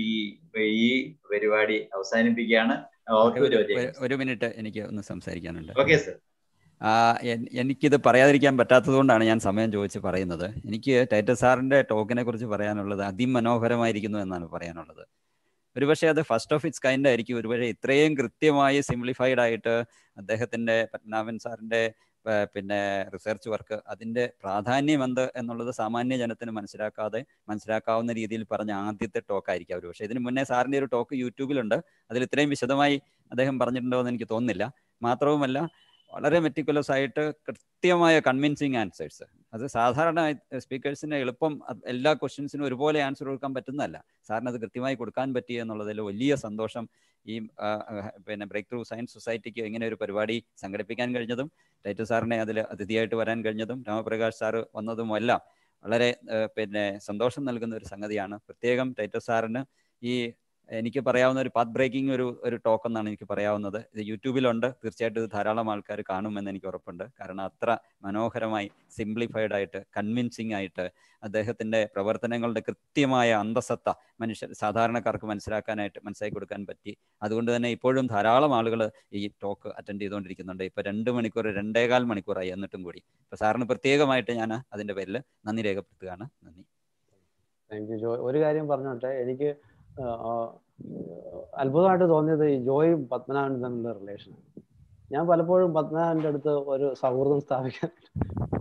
ഈ പരിപാടി അവസാനിപ്പിക്കുകയാണ് ഓർത്തു ഒരു- ജോജി ഒരു- ഒരു മിനിറ്റ് എനിക്ക് ഒന്ന് സംസാരിക്കാനുണ്ട് ഓക്കെ സർ ആ, എൻ- എനിക്കിത് പറയാതിരിക്കാൻ പറ്റാത്തത് കൊണ്ടാണ് ഞാൻ സമയം ചോദിച്ച് പറയുന്നത് എനിക്ക് ടൈറ്റസ് സാറിന്റെ ടോക്കിനെ കുറിച്ച് പറയാനുള്ളത് അതിമനോഹരമായിരിക്കുന്നു എന്നാണ് പറയാനുള്ളത് ഒരുപക്ഷെ അത് ഫസ്റ്റ് ഓഫ് ഇറ്റ്സ് കൈൻഡ് ആയിരിക്കും ഒരുപക്ഷെ ഇത്രയും കൃത്യമായി സിംപ്ലിഫൈഡ് ആയിട്ട് അദ്ദേഹത്തിന്റെ പത്മനാഭൻ സാറിന്റെ ആ, പിന്നെ റിസർച്ച് വർക്ക് അതിന്റെ പ്രാധാന്യം എന്ത് എന്നുള്ളത് സാമാന്യ ജനത്തിന് മനസ്സിലാക്കാതെ മനസ്സിലാക്കാവുന്ന രീതിയിൽ പറഞ്ഞ ആദ്യത്തെ ടോക്കായിരിക്കും അവർ പക്ഷേ ഇതിന് മുന്നേ സാറിന്റെ ഒരു ടോക്ക് യൂട്യൂബിലുണ്ട് അതിൽ ഇത്രയും വിശദമായി അദ്ദേഹം പറഞ്ഞിട്ടുണ്ടോ എന്ന് എനിക്ക് തോന്നുന്നില്ല മാത്രവുമല്ല വളരെ മെറ്റിക്കുലസ് ആയിട്ട് കൃത്യമായ കൺവിൻസിങ് ആൻസേഴ്സ് അത് സാധാരണ സ്പീക്കേഴ്സിന് എളുപ്പം അത് എല്ലാ ക്വസ്റ്റ്യൻസിനും ഒരുപോലെ ആൻസർ കൊടുക്കാൻ പറ്റുന്നതല്ല സാറിന് അത് കൃത്യമായി കൊടുക്കാൻ പറ്റി എന്നുള്ളതിൽ വലിയ സന്തോഷം ഈ ആ, ആ, പിന്നെ ബ്രേക്ക് ത്രൂ സയൻസ് സൊസൈറ്റിക്ക് ഇങ്ങനെ ഒരു പരിപാടി സംഘടിപ്പിക്കാൻ കഴിഞ്ഞതും ടൈറ്റു സാറിനെ അതിൽ അതിഥിയായിട്ട് വരാൻ കഴിഞ്ഞതും രാമപ്രകാശ് സാറ് വന്നതും എല്ലാം വളരെ ആ, പിന്നെ സന്തോഷം നൽകുന്ന ഒരു സംഗതിയാണ് പ്രത്യേകം ടൈറ്റസ് സാറിന് ഈ എനിക്ക് പറയാവുന്ന ഒരു പാത്ത് ബ്രേക്കിംഗ് ഒരു ഒരു ടോക്ക് എന്നാണ് എനിക്ക് പറയാവുന്നത് ഇത് യൂട്യൂബിലുണ്ട് തീർച്ചയായിട്ടും ഇത് ധാരാളം ആൾക്കാർ കാണുമെന്ന് എനിക്ക് ഉറപ്പുണ്ട് കാരണം അത്ര മനോഹരമായി സിംപ്ലിഫൈഡ് ആയിട്ട് കൺവിൻസിങ് ആയിട്ട് അദ്ദേഹത്തിന്റെ പ്രവർത്തനങ്ങളുടെ കൃത്യമായ അന്തസത്ത മനുഷ്യ സാധാരണക്കാർക്ക് മനസ്സിലാക്കാനായിട്ട് മനസ്സിലാക്കി കൊടുക്കാൻ പറ്റി അതുകൊണ്ട് തന്നെ ഇപ്പോഴും ധാരാളം ആളുകൾ ഈ ടോക്ക് അറ്റൻഡ് ചെയ്തുകൊണ്ടിരിക്കുന്നുണ്ട് ഇപ്പൊ രണ്ട് മണിക്കൂർ രണ്ടേകാൽ മണിക്കൂറായി എന്നിട്ടും കൂടി ഇപ്പൊ സാറിന് പ്രത്യേകമായിട്ട് ഞാൻ അതിന്റെ പേരിൽ നന്ദി രേഖപ്പെടുത്തുകയാണ് നന്ദി താങ്ക് യു ജോ ഒരു കാര്യം പറഞ്ഞോട്ടെ എനിക്ക് ആ, ആ, അത്ഭുതമായിട്ട് തോന്നിയത് ഈ ജോയും പത്മനാഭനും തമ്മിലുള്ള റിലേഷൻ ഞാൻ പലപ്പോഴും പത്മനാഭന്റെ അടുത്ത് ഒരു സൗഹൃദം സ്ഥാപിക്കാൻ